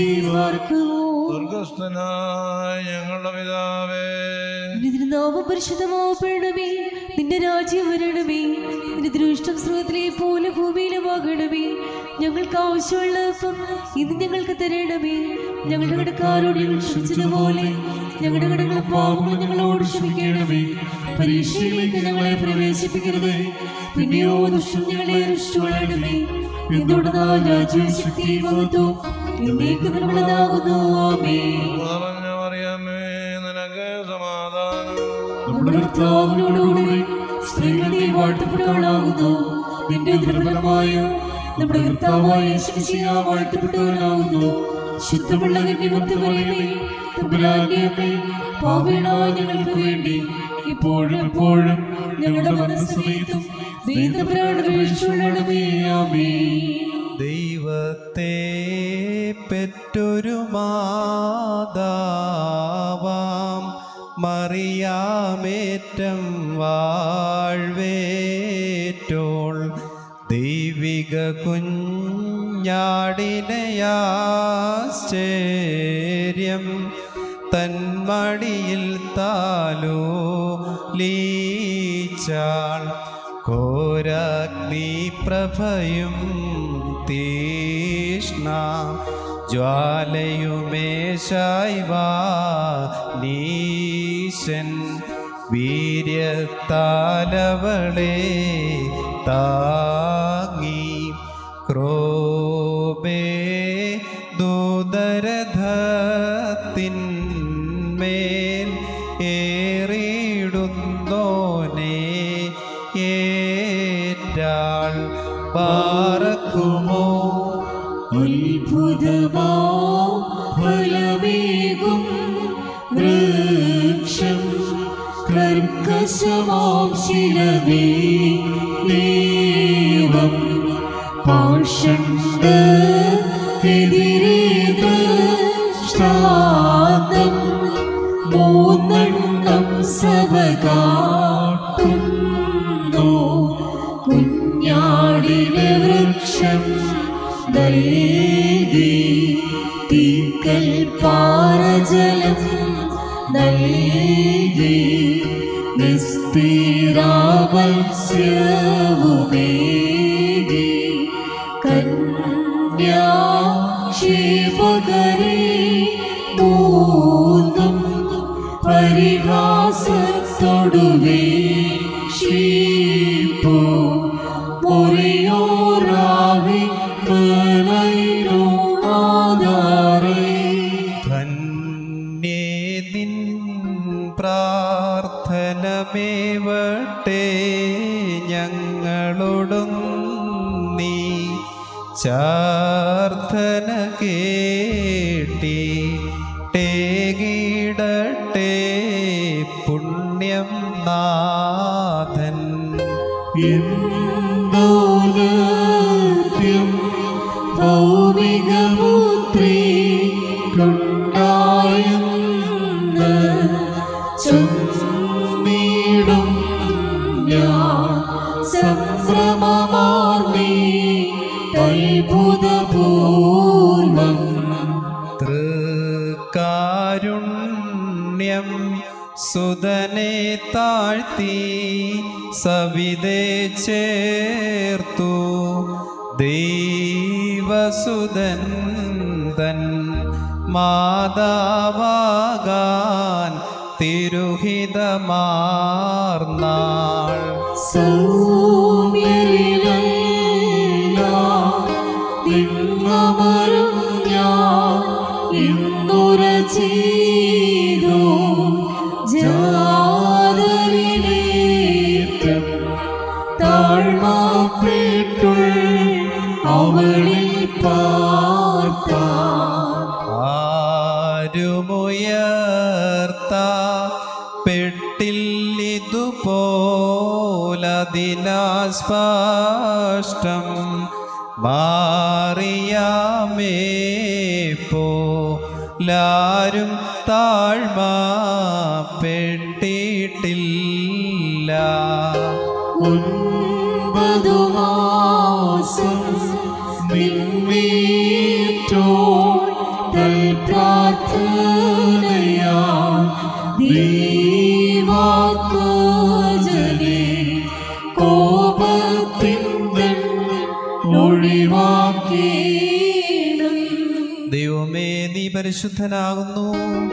സ്വർഗസ്ഥനായ ഞങ്ങളുടെ പിതാവേ നിന്റെ നാമം പരിശുദ്ധമാവപ്പെടണമേ നിന്റെ രാജ്യം വരണമേ നിന്റെ ദൃഷ്ടം സ്രോതത്തിലെ പോലെ ഭൂമിയിലുമാകണമേ ഞങ്ങൾക്ക് ആവശ്യമുള്ള അപ്പം ഇന്ന് ഞങ്ങൾക്ക് തരണമേ ഞങ്ങളുടെ കടക്കാരോട് ഞങ്ങൾ ക്ഷമിച്ചതുപോലെ ഞങ്ങളുടെ കടങ്ങളും പാപങ്ങളും ഞങ്ങളോട് ക്ഷമിക്കണമേ പരീക്ഷയിലേക്ക് ഞങ്ങളെ പ്രവേശിപ്പിക്കരുത് പിന്നെയോ ദുഷ്ടം ഞങ്ങളെ രക്ഷിച്ചുകൊള്ളണമേ എന്തുകൊണ്ട് രാജ്യവും ശക്തിയും മഹത്വവും എന്നേക്കും നിന്നുള്ളതാകുന്നു ആമേ നിറഞ്ഞ മറിയമേ നിനക്ക് സമാധാനം നമ്മുടെ കർത്താവിനോടുകൂടി സ്ത്രീകൾ നീ വാഴ്ത്തപ്പെട്ടവളാകുന്നു നിന്റെ ദുർബലമായ നമ്മുടെ കർത്താവായ യേശുമിശിഹാ വാഴ്ത്തപ്പെട്ടവനാകുന്നു ശുദ്ധമുള്ള കന്യമത്വമറിയമേ തമ്പുരാന്റെ അമ്മേ പാപികളായ ഞങ്ങൾക്ക് വേണ്ടി ഇപ്പോഴും എപ്പോഴും ഞങ്ങളുടെ മനസ്സമയത്തും ദൈവപ്രാണമേ ആമേ ദൈവത്തെ പെറ്റൊരു മാതാവാം മറിയാമേറ്റം വാഴ്വേറ്റോൾ ദൈവിക കുഞ്ഞാടിനയാശ്ചര്യം തന്മടിയിൽ താലോ ലീച്ചാൾ ഘോരാഗ്നി പ്രഭയും തീഷ്ണ ജ്വാലയുമേശായ്വാ നീശൻ വീര്യത്താലവളെ താങ്ങി ക്രോബേ ദൂതരഥത്തിന്മേൽ ഏറിയിടുന്നോനെ ഏറ്റാൾ പാറക്കുമോ അത്ഭുതമാ ഫലമേകും വൃക്ഷം കർക്കശമാം ശിലമേ ദൈവം പാഷണ്ട ശ്രാന്തം മൂന്നെണ്ണം സവകാട്ടുന്നു കുഞ്ഞാടിന് വൃക്ഷം നൽകി തീക്കൽ പാറജലം നൽകി നിസ്തീരാവത്സ്യവുമേകി കന്യാക്ഷേപകരെ മൂന്നും പരിഹാസത്തൊടുവേ ക്ഷീപ്പോ മുറിയോറാവി മലയിലോ ആധാരേ ധന്യേതിൻ പ്രാർത്ഥനമേവട്ടെ ഞങ്ങളോടും നീ ചാർത്ഥന കേട്ടി ടേകിടട്ടെ പുണ്യം നാഥൻ എന്തോലത്യം ഭൗമികപുത്രി കൊണ്ടായെന്ന് ചൊന്നീടും ഞാൻ സംഭ്രമമാർന്നീ അത്ഭുതപൂർവം തൃക്കാരുണ്യം സുതനെ താഴ്ത്തി സവിതേ ചേർത്തു ദൈവസുതൻ തൻ മാതാവാകാൻ തിരുഹിതമാർന്നാൾ സൗമ്യരിലല്ല നിന്നമരും ഞാൻ ഇന്നുര ചെയ്തു ജാതരിലേറ്റം താഴ്മപ്പെട്ടുൾ അവളിൽ പാർത്ത ആരുമുയർത്ത പെട്ടില്ലിതുപോല സ്പഷ്ടം മാറിയാമേ പോലാരും താഴ്മ പെട്ടിട്ടില്ല ഒൻപതു മാസം നിന്നേറ്റോ പ്രാർത്ഥനയാ ദൈവാത്മജനെ കോപത്തിൻ ഒഴിവാക്കിയിടും ദൈവമേ നീ പരിശുദ്ധനാകുന്നു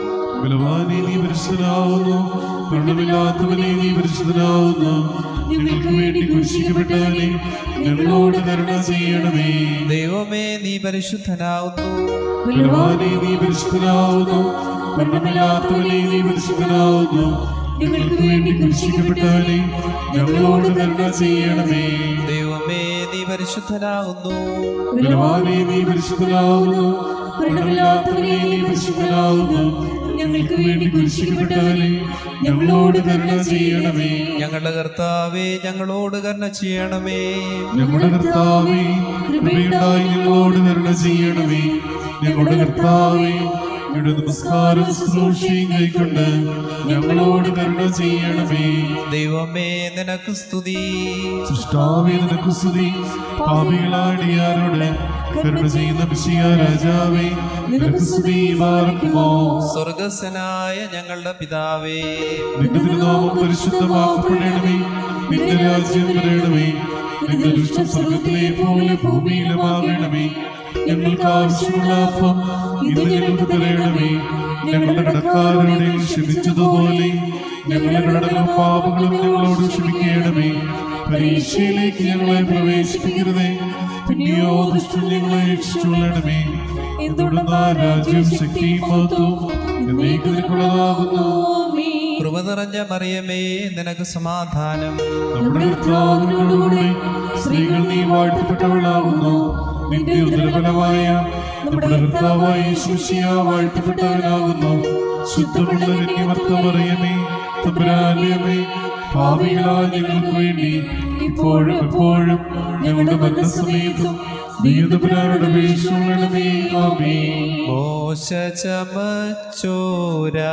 ബലവാനെ നീ പരിശുദ്ധനാവുന്നു മരണമില്ലാത്തവനെ നീ പരിശുദ്ധനാവുന്നു ഞങ്ങൾക്ക് വേണ്ടി കുരിശിക്കപ്പെട്ടവനെ ഞങ്ങളോട് കരുണ ചെയ്യണമേ ദൈവമേ നീ പരിശുദ്ധനാകുന്നു ബലവാനെ നീ പരിശുദ്ധനാവുന്നു മരണമില്ലാത്തവനെ നീ പരിശുദ്ധനാവുന്നു ഞങ്ങൾക്ക് വേണ്ടി കുരിശിക്കപ്പെട്ടവനെ ഞങ്ങളോട് കരുണ ചെയ്യണമേ ദൈവമേ നീ പരിശുദ്ധനാകുന്നു ബലവാനെ നീ പരിശുദ്ധനാവുന്നു മരണമില്ലാത്തവനെ നീ പരിശുദ്ധനാവുന്നു ഞങ്ങൾക്ക് വേണ്ടി കുരിശിക്കപ്പെട്ടവനെ ഞങ്ങളോട് കരുണ ചെയ്യണമേ ഞങ്ങളുടെ കർത്താവേ ഞങ്ങളോട് കരുണ ചെയ്യണമേ ഞങ്ങളുടെ കർത്താവേ കൃപയുണ്ടായി ഞങ്ങളോട് കരുണ ചെയ്യണമേ ഞങ്ങളുടെ കർത്താവേ ഞങ്ങളുടെ നമസ്കാരം ശുശ്രൂഷയും കൈക്കൊണ്ട് ഞങ്ങളോട് കരുണ ചെയ്യണമേ ദൈവമേ നിനക്ക് സ്തുതി സൃഷ്ടാവേ നിനക്ക് സ്തുതി പാപികളാടിയാരോട് കരുണ ചെയ്യുന്ന പിശിയ രാജാവേ നിനക്ക് സ്തുതി പാർക്കുമോ സ്വർഗസ്വനായ ഞങ്ങളുടെ പിതാവേ നിന്റെ തിരുനാമം പരിശുദ്ധമാക്കപ്പെടണമേ നിന്റെ രാജ്യം വരണമേ നിന്റെ ദുഷ്ടം സ്വർഗത്തിലെ പോലെ ഭൂമിയിലുമാകണമേ ഞങ്ങൾക്ക് ആവശ്യമുള്ള അപ്പം ഇത് ഞങ്ങൾക്ക് തരണമേ ഞങ്ങളുടെ കടക്കാരോട് ഞങ്ങൾ ക്ഷമിച്ചതുപോലെ ഞങ്ങളുടെ കടകളും പാപങ്ങളും ഞങ്ങളോട് ക്ഷമിക്കണമേ പരീക്ഷയിലേക്ക് ഞങ്ങളെ പ്രവേശിപ്പിക്കരുതേ പിന്നെയോ ദുഷ്ടം ഞങ്ങളെ രക്ഷിച്ചുകൊള്ളണമേ എന്തുകൊണ്ടെന്നാ രാജ്യം ശക്തിയും മഹത്വവും എന്നേക്കും നിനക്കുള്ളതാകുന്നു കൃപ നിറഞ്ഞ മറിയമേ നിനക്ക് സമാധാനം നമ്മുടെ കർത്താവിനോടുകൂടെ സ്ത്രീകൾ നീ വാഴ്ത്തപ്പെട്ടവളാകുന്നു നിന്റെ ഉദരഫലമായ നമ്മുടെ കർത്താവായ ശുശിയ വാഴ്ത്തപ്പെട്ടവനാകുന്നു ശുദ്ധമുള്ള കന്യമർത്തമറിയമേ തമ്പുരാലയമേ ഭാവികളാ ഞങ്ങൾക്ക് വേണ്ടി ഇപ്പോഴും എപ്പോഴും ഞങ്ങളുടെ മരണസമയത്തും നീന്തപുരാരുടെ വേഷമുള്ളണമേ ആമേ മോശ ചമച്ചോര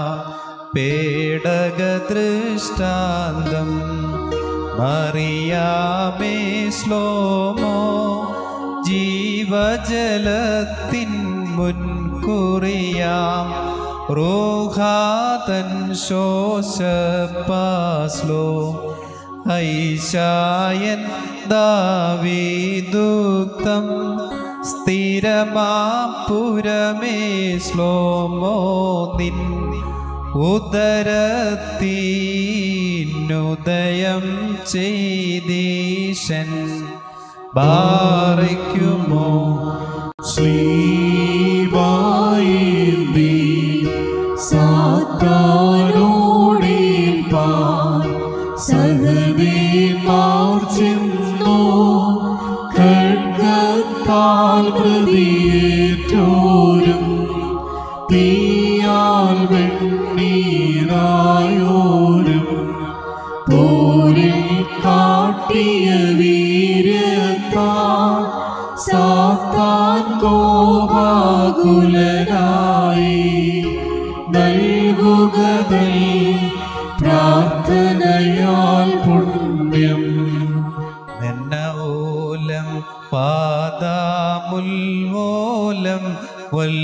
പേടക ദൃഷ്ടാന്തം മറിയാമേ ശ്ലോമോ ജീവജലത്തിൻ മുൻകുറിയാം റോഹാതൻ ശോശപ്പാസ്ലോ ഐശായൻ ദാവീദുക്തം സ്ഥിരമാപുരമേ ശ്ലോമോ നിൻ ഉദരത്തിനുദയം ചെയ്തീശൻ ബാറയ്ക്കുമോ ശ്രീവായി സാത്താനോടേൽപ്പാൻ സഹദേമാർ ചെന്നു ഖഡ്ഗത്താൽ പ്രതിയേറ്റോരും തീയാൽ വെണ്ണീരായോരും പോരിൽ കാട്ടിയ വീര്യത്താൽ സാത്താൻ കോപാകുലനായി നൽകുകതൽ പ്രാർത്ഥനയാൽ പുണ്യം ഓലം പാദമുൽവോലം വൽ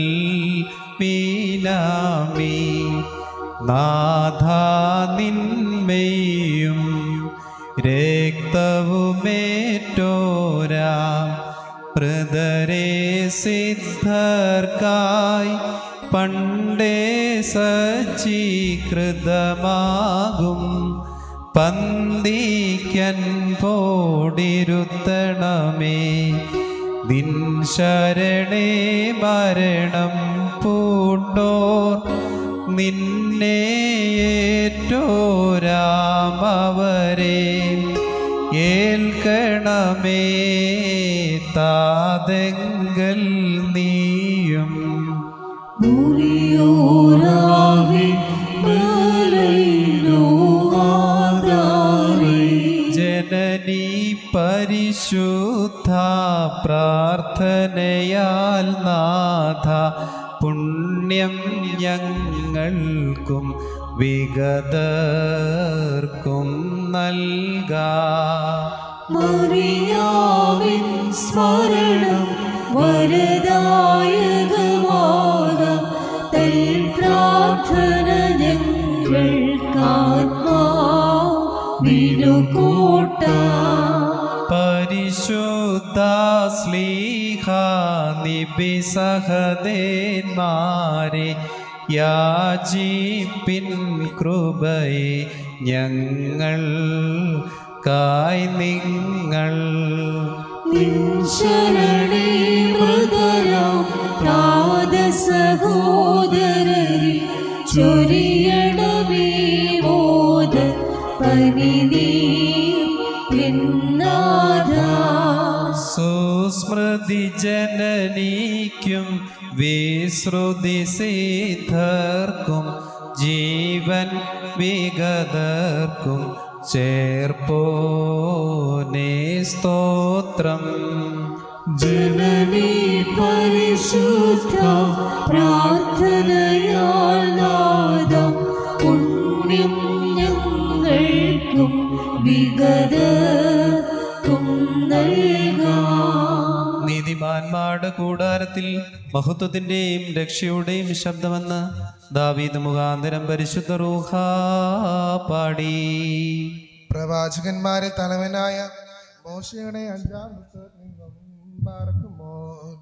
മീനാമി നാഥാ നിന്മയും രക്തവുമേറ്റോരാ പ്രതരെ സിദ്ധർക്കായി പണ്ടേ സജ്ജീകൃതമാകും പന്തിക്കൻ പോടിരുത്തണമേ നിൻ ശരണേ മരണം പൂണ്ടോർ നിന്നെ ഏറ്റോരാമവരെ ഏൽക്കണമേ താതെങ്കൽ നീയും മുറിയോരാഹി മലയിലോ ആധാരൈ ജയ പരിശുദ്ധ പ്രാർത്ഥനയാൽ നാഥ പുണ്യം ഞങ്ങൾക്കും വിഗതർക്കും നൽകാ മറിയാവിൻ സ്മരണം വരദായകമാകാം തൽ പ്രാർത്ഥന ഞങ്ങൾക്കാത്മാവിനു കൂട്ട പരിശുദ്ധ സ്ലീഹ നിബിസഹദേന്മാരെ യാചിപ്പിൻ കൃപയെ ഞങ്ങൾ കായ് നിങ്ങൾ നിൻ ശരണേ മൃദരാം പ്രാത സഹോദരരിൽ ചൊരിയണമേ മോദ പനിനീ പിന്നാഥ സുസ്മൃതി ജനനിക്കും വിശ്രുതി സിദ്ധർക്കും ജീവൻ വിഗതർക്കും ചേർപ്പോനേ സ്തോത്രം ജനനീ പരിശുദ്ധ പ്രാർത്ഥനയാൽ നാദ പുണ്യം ഞങ്ങൾക്കും വിഗതർക്കും നൽകാം നീതിമാന്മാരുടെ കൂടാരത്തിൽ മഹത്വത്തിന്റെയും രക്ഷയുടെയും ശബ്ദമെന്ന് ദാവീദ് മുഖാന്തരം പരിശുദ്ധ റൂഹ പാടി പ്രവാചകന്മാരെ തലവനായ മോശയുടെ അഞ്ചാം പുസ്തകത്തിൽ നിന്നും പാർക്കുമോ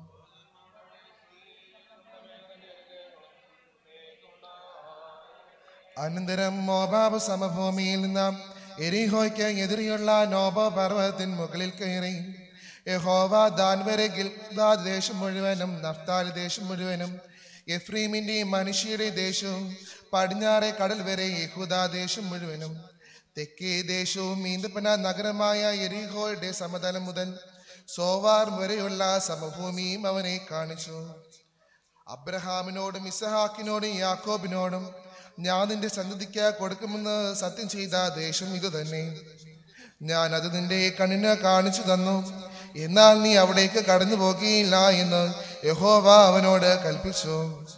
അനന്തരം മോബാബ് സമഭൂമിയിൽ നിന്ന് എരിഹോയ്ക്ക് എതിരെയുള്ള നോബോ പർവ്വതത്തിന് മുകളിൽ കയറി യഹോവ ദാൻ വരെ ഗിൽഗാദ് ദേശം മുഴുവനും നഫ്താലി ദേശം മുഴുവനും എഫ്രീമിന്റെയും മനുഷ്യയുടെ ദേശവും പടിഞ്ഞാറെ കടൽ വരെ യഹൂദ ദേശം മുഴുവനും തെക്കേ ദേശവും ഈന്തപ്പന നഗരമായ എരിഹോയുടെ സമതലം മുതൽ സോവാർ വരെയുള്ള സമഭൂമിയും അവനെ കാണിച്ചു അബ്രഹാമിനോടും ഇസഹാക്കിനോടും യാക്കോബിനോടും ഞാൻ നിന്റെ സന്തതിക്ക് കൊടുക്കുമെന്ന് സത്യം ചെയ്ത ദേശം ഇത് തന്നെ ഞാൻ അത് നിന്റെ കണ്ണിന് കാണിച്ചു തന്നു എന്നാൽ നീ അവിടേക്ക് കടന്നു പോകുകയില്ല എന്ന് യഹോവ അവനോട് കൽപ്പിച്ചു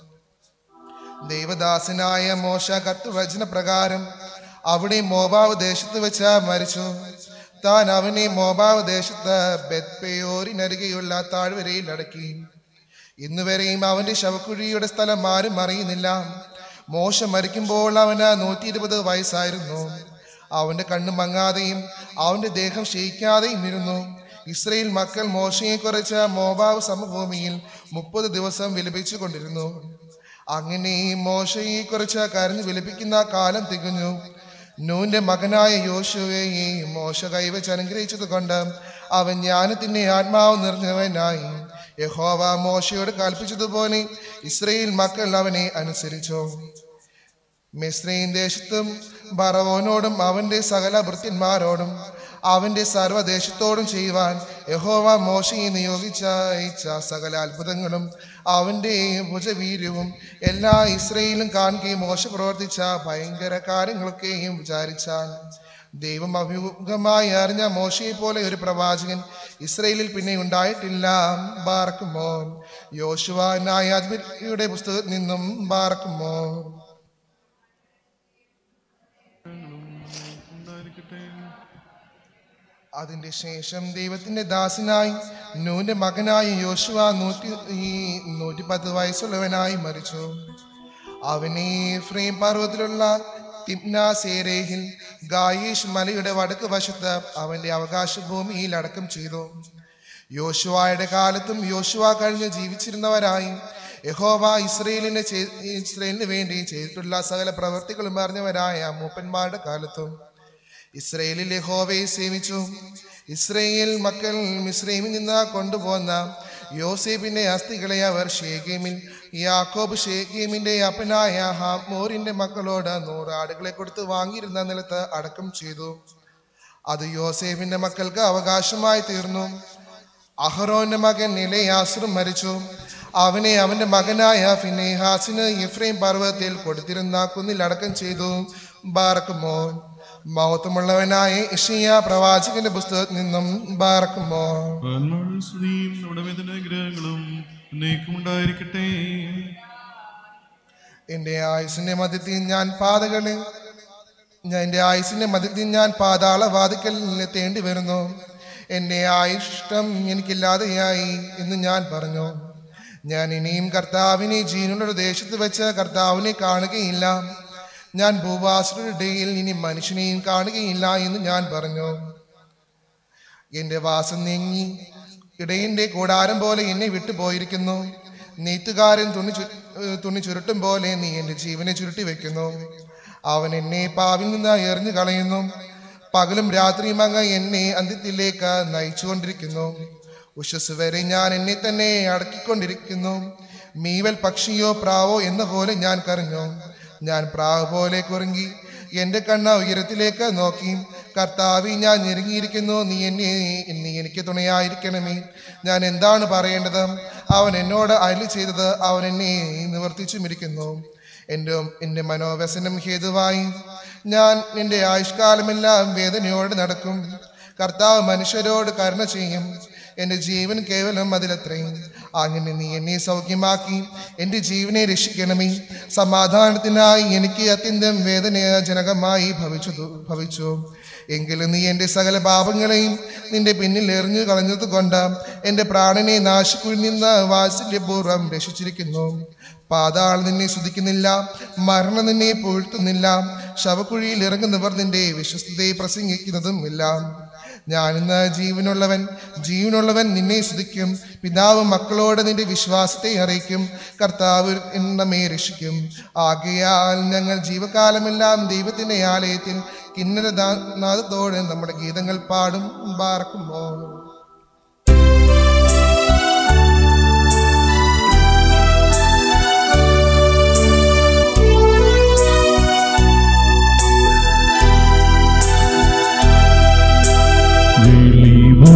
ദൈവദാസനായ മോശ കത്തുവചന പ്രകാരം അവിടെ മോബാവ് ദേശത്ത് വെച്ച് മരിച്ചു താൻ അവനെ മോബാവ് ദേശത്ത് ബെത്പയോരിനരികെയുള്ള താഴ്വരയിൽ അടക്കി ഇന്നുവരെയും അവന്റെ ശവക്കുഴിയുടെ സ്ഥലം ആരും അറിയുന്നില്ല മോശ മരിക്കുമ്പോൾ അവന് നൂറ്റി ഇരുപത് വയസ്സായിരുന്നു അവന്റെ കണ്ണ് മങ്ങാതെയും അവന്റെ ദേഹം ക്ഷയിക്കാതെയും ഇരുന്നു ഇസ്രയേൽ മക്കൾ മോശയെ കുറിച്ച് മോബാവ് സമഭൂമിയിൽ മുപ്പത് ദിവസം വിലപിച്ചു കൊണ്ടിരുന്നു അങ്ങനെ മോശയെ കുറിച്ച് കരഞ്ഞു വിലപിക്കുന്ന കാലം തികഞ്ഞു നൂന്റെ മകനായ യോശുവയെ മോശ കൈവച്ച് അനുഗ്രഹിച്ചത് കൊണ്ട് അവൻ ജ്ഞാനത്തിന്റെ ആത്മാവ് നിറഞ്ഞവനായി യഹോവ മോശയോട് കൽപ്പിച്ചതുപോലെ ഇസ്രയേൽ മക്കൾ അവനെ അനുസരിച്ചു മിസ്രൈൻ ദേശത്തും ബറവോനോടും അവന്റെ സകല ഭൃത്യന്മാരോടും അവന്റെ സർവ്വദേശത്തോടും ചെയ്യുവാൻ യഹോവ മോശയെ നിയോഗിച്ച അയച്ച സകല അത്ഭുതങ്ങളും അവന്റെ ഭുജവീര്യവും എല്ലാ ഇസ്രയേലും കാണുകയും മോശ പ്രവർത്തിച്ച ഭയങ്കര കാര്യങ്ങളൊക്കെയും വിചാരിച്ചാൽ ദൈവം അഭിമുഖമായി അറിഞ്ഞ മോശയെ പോലെ ഒരു പ്രവാചകൻ ഇസ്രയേലിൽ പിന്നെ ഉണ്ടായിട്ടില്ല ബാർക്കുമോ യോശുവ നായാജ്മിയുടെ പുസ്തകത്തിൽ നിന്നും ബാർക്കുമോ അതിന്റെ ശേഷം ദൈവത്തിന്റെ ദാസനായി നൂന്റെ മകനായ യോശുവ നൂറ്റി ഈ നൂറ്റി പത്ത് വയസ്സുള്ളവനായി മരിച്ചു അവനെ ഫ്രെയിം പർവ്വതത്തിലുള്ള തിപ്നാസേരേഹിൽ ഗായേഷ് മലയുടെ വടക്ക് വശത്ത് അവന്റെ അവകാശ ഭൂമിയിൽ അടക്കം ചെയ്തു യോശുവായുടെ കാലത്തും യോശുവ കഴിഞ്ഞ് ജീവിച്ചിരുന്നവരായി യഹോവ ഇസ്രയേലിന് ചെയ്- ഇസ്രയേലിന് വേണ്ടി ചെയ്തിട്ടുള്ള സകല പ്രവർത്തികളും അറിഞ്ഞവരായ മൂപ്പന്മാരുടെ കാലത്തും ഇസ്രയേലിൽ യഹോവയെ സേവിച്ചു ഇസ്രയേൽ മക്കൾ മിസ്രൈമിൽ നിന്ന് കൊണ്ടുപോന്ന യോസേഫിന്റെ അസ്ഥികളെ അവർ ഷേഗേമിൽ യാക്കോബ് ഷേഗേമിന്റെ അപ്പനായ ഹാമോറിന്റെ മക്കളോട് നൂറ് ആടുകളെ കൊടുത്ത് വാങ്ങിയിരുന്ന നിലത്ത് അടക്കം ചെയ്തു അത് യോസേഫിന്റെ മക്കൾക്ക് അവകാശമായി തീർന്നു അഹറോന്റെ മകൻ നിലയാസുറും മരിച്ചു അവനെ അവന്റെ മകനായ ഫിനെഹാസിന് ഇഫ്രൈം പർവ്വതത്തിൽ കൊടുത്തിരുന്ന കുന്നിൽ അടക്കം ചെയ്തു ബാറക്കുമോൻ മഹത്വമുള്ളവനായ ഇഷിയ പ്രവാചകന്റെ പുസ്തകത്തിൽ നിന്നും ബാറക്കുമോ സ്തുതിയും നമ്മുടെ വേദനാഗ്രഹങ്ങളും ഉണ്ടായിരിക്കട്ടെ എന്റെ ആയുസിന്റെ മധ്യത്തിൽ ഞാൻ പാതകളിൽ ഞാൻ എൻ്റെ ആയുസിന്റെ മധ്യത്തിൽ ഞാൻ പാതാള വാതിക്കലിൽ എത്തേണ്ടി വരുന്നു എൻ്റെ ആയുഷ്ടം എനിക്കില്ലാതെയായി എന്ന് ഞാൻ പറഞ്ഞു ഞാൻ ഇനിയും കർത്താവിനെ ജീവനുള്ള ദേശത്ത് വെച്ച് കർത്താവിനെ കാണുകയില്ല ഞാൻ ഭൂവാസുരുടെ ഇടയിൽ ഇനി മനുഷ്യനെയും കാണുകയില്ല എന്ന് ഞാൻ പറഞ്ഞു എൻ്റെ വാസം നീങ്ങി ഇടയന്റെ കൂടാരം പോലെ എന്നെ വിട്ടുപോയിരിക്കുന്നു നെയ്ത്തുകാരൻ തുണി ചു ഏഹ് തുണി ചുരുട്ടും പോലെ നീ എൻ്റെ ജീവനെ ചുരുട്ടി വെക്കുന്നു അവൻ എന്നെ പാവിൽ നിന്ന് എറിഞ്ഞു കളയുന്നു പകലും രാത്രിയും അങ്ങ് എന്നെ അന്ത്യത്തിലേക്ക് നയിച്ചുകൊണ്ടിരിക്കുന്നു ഉഷസ് വരെ ഞാൻ എന്നെ തന്നെ അടക്കിക്കൊണ്ടിരിക്കുന്നു മീവൽ പക്ഷിയോ പ്രാവോ എന്ന പോലെ ഞാൻ കരഞ്ഞു ഞാൻ പ്രാവ് പോലെ കുറുങ്ങി എൻ്റെ കണ്ണ ഉയരത്തിലേക്ക് നോക്കി കർത്താവി ഞാൻ ഞെരുങ്ങിയിരിക്കുന്നു നീ എന്നെ നീ എനിക്ക് തുണയായിരിക്കണമേ ഞാൻ എന്താണ് പറയേണ്ടത് അവൻ എന്നോട് അയൽ ചെയ്തത് അവൻ എന്നെ നിവർത്തിച്ചുമിരിക്കുന്നു എൻ്റെ എൻ്റെ മനോവ്യസനം ഹേതുവായി ഞാൻ എൻ്റെ ആയുഷ്കാലമെല്ലാം വേദനയോട് നടക്കും കർത്താവ് മനുഷ്യരോട് കരുണ ചെയ്യും എൻ്റെ ജീവൻ കേവലം അതിലത്രയും അങ്ങനെ നീ എന്നെ സൗഖ്യമാക്കി എൻ്റെ ജീവനെ രക്ഷിക്കണമേ സമാധാനത്തിനായി എനിക്ക് അത്യന്തം വേദനാജനകമായി ഭവിച്ചു ഭവിച്ചു എങ്കിലും നീ എൻ്റെ സകല പാപങ്ങളെയും നിന്റെ പിന്നിൽ എറിഞ്ഞു കളഞ്ഞത് കൊണ്ട് എൻ്റെ പ്രാണനെ നാശിക്കുഴിൽ നിന്ന് വാത്സല്യപൂർവ്വം രക്ഷിച്ചിരിക്കുന്നു പാതാൾ നിന്നെ സ്തുതിക്കുന്നില്ല മരണം നിന്നെ പുഴ്ത്തുന്നില്ല ശവക്കുഴിയിൽ ഇറങ്ങുന്നവർ നിന്റെ വിശ്വസ്തതയെ പ്രസംഗിക്കുന്നതും ഇല്ല ഞാൻ ഇന്ന് ജീവനുള്ളവൻ ജീവനുള്ളവൻ നിന്നെ സ്തുതിക്കും പിതാവ് മക്കളോട് നിന്റെ വിശ്വാസത്തെ അറിയിക്കും കർത്താവ് നമ്മെ രക്ഷിക്കും ആകയാൽ ഞങ്ങൾ ജീവകാലമെല്ലാം ദൈവത്തിന്റെ ആലയത്തിൽ കിന്നരനാഥത്തോട് നമ്മുടെ ഗീതങ്ങൾ പാടും പാർക്കുമ്പോൾ വെളിവു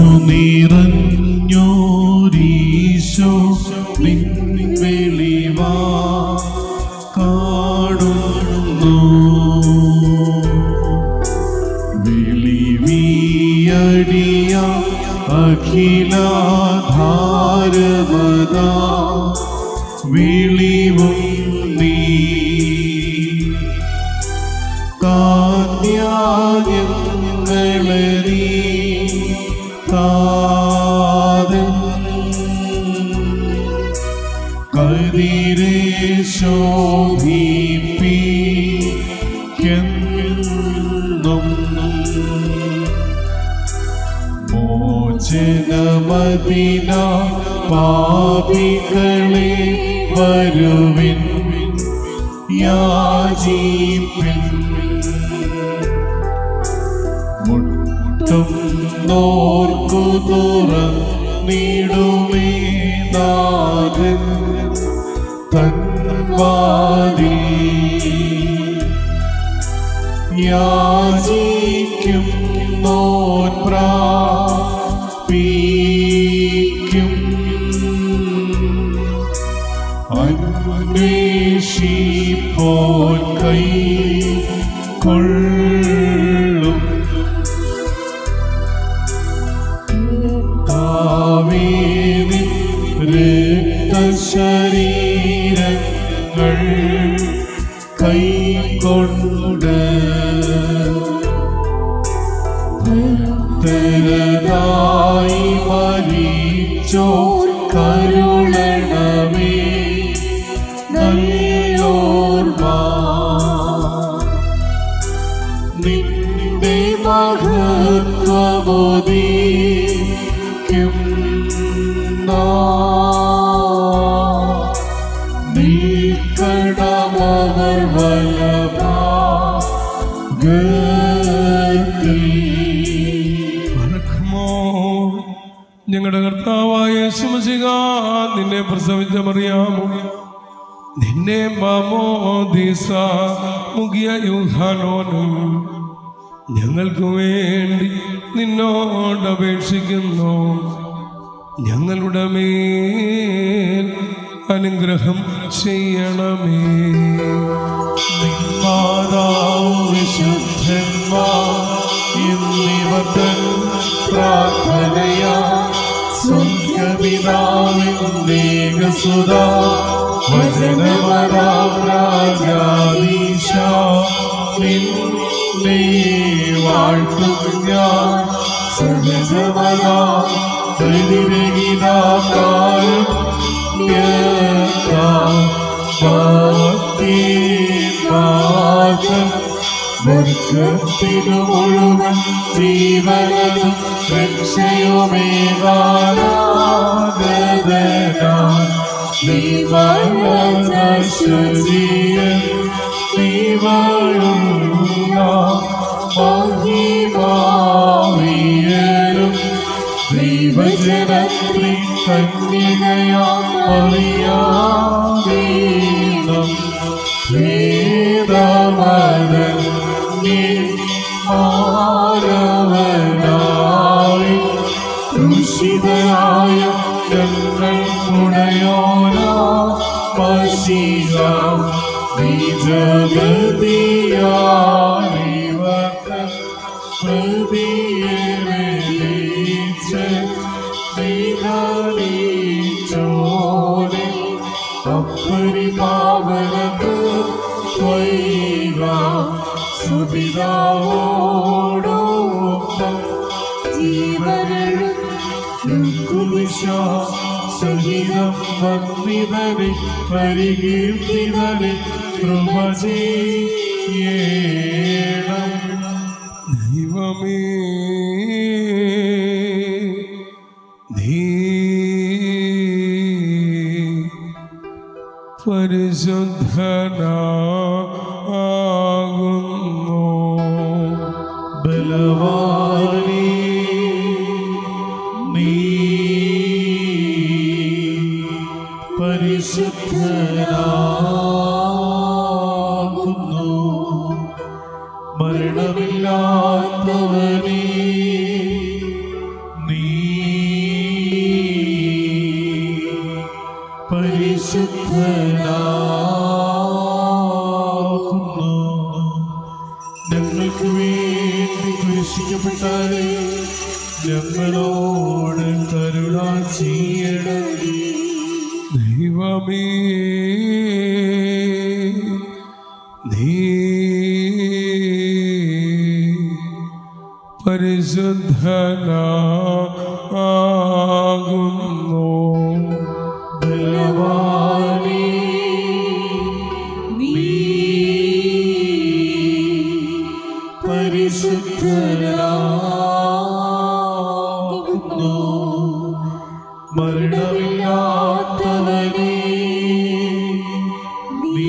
നിറഞ്ഞോരീശോ നിൻ വെളിവാ കാണുന്നു വെളിവിയടിയ അഖിലാധാരമത വിളിവും നീ കാന്യായങ്ങളറി കാതൻ കതിരെ ശോഭിപ്പിക്കെന്നും മോചനമതിന പാപികളെ വരുവിൻ യാചിപ്പിൻ മുട്ടും നോർക്കു തുറന്നിടുമേ നാഥൻ തൻവാതിൽ യാചിക്കും നോൻ പ്രാപിക്കും അന്വേഷിപ്പോൻ കൈ കൊള്ളും കാവേരി രക്തശരീരങ്ങൾ കൈകൊണ്ട് ഭക്തരതായി മരിച്ചോ കരുളണമേ നല്ലോർമ്മ നിന്റെ മഹത്വബോധിക്കും നീൽക്കണമവർ ഞങ്ങളുടെ കർത്താവായ ശുമശിക നിന്നെ പ്രസവിച്ച മറിയാമോ നിന്നെ മാമോദീസ മുഖിയ യൂഹാനോനും ഞങ്ങൾക്ക് വേണ്ടി നിന്നോട് അപേക്ഷിക്കുന്നു ഞങ്ങളുടെ മേൽ അനുഗ്രഹം ചെയ്യണമേ മാതാവ് വിശുദ്ധന്മാ ബലവാ എന്നിവർ തൻ പ്രാർത്ഥനയാ സ്വർഗപിതാവിന്ദേകസുത വചനമരാം രാജാദീശ നിന്നെ വാഴ്ത്തും ഞാൻ സഹജമരാം പ്രതിരഹിതാകാരം ഭക്തിനാഥൻ വർഗത്തിനു മുഴുവൻ ജീവനും രക്ഷയുമേകാനാഗതനാം ദീപനശീയൻ ദീപയുള്ള മഹിമാവിയരും ദൈവജനത്രി കന്യകയാറിയാം വേദമതന്യേ മാനവനായി ദൂഷിതരായ ഞങ്ങൾ മുടയോനാ പശീല നിജഗതിയാണിവർത്തൻ പ്രതിയെ വിളിച്ച് നിഗളിച്ചോനെ അപ്പരിപാവനക്ക് ത്വൈക സുപിതാവോടൊപ്പം സഹിതം വന്നിതനെ പരികീർത്തിതനെ കൃപ ചെയ്യേണം ദൈവമേ നീ പരിശുദ്ധനാകുന്നു ബലവാനേ നീ പരിശുദ്ധനാകുന്നു മരണമില്ലാത്തവനേ നീ പരിശുദ്ധനാകുന്നു ഞങ്ങൾക്ക് വേണ്ടി കുരിശിക്കപ്പെട്ടാലേ ഞങ്ങളോട് കരുണ ചെയ്യണമേ ദൈവമേ നീ പരിശുദ്ധനാകുന്നു ബലവാനേ നീ പരിശുദ്ധനാകുന്നു മരണമില്ലാത്തവനേ നീ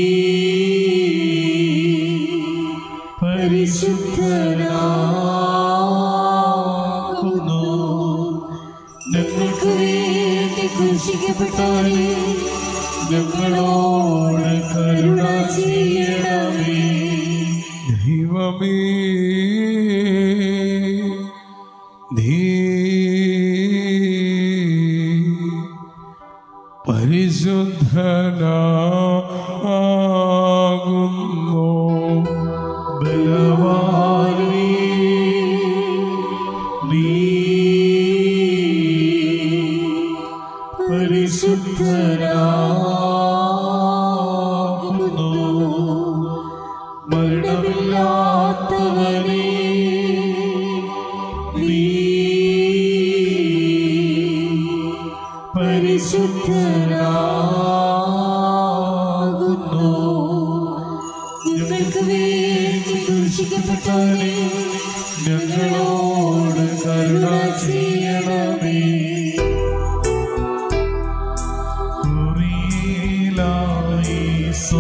പരിശുദ്ധനാകുന്നു ഞങ്ങൾക്ക് വേണ്ടി കുരിശിക്കപ്പെട്ടാലേ ഞങ്ങളോട് കരുണ ചെയ്യണമേ ദൈവമേ നീ പരിശുദ്ധനാകുന്നു ബലവാനേ നീ പരിശുദ്ധനാകുന്നു മരണമില്ലാത്തവനേ നീ പരിശുദ്ധനാകുന്നു ഞങ്ങൾക്ക് വേണ്ടി കുരിശിക്കപ്പെട്ടാലേ ഞങ്ങളോട് കരുണ ചെയ്യണമേ കുറിയിലായിസോ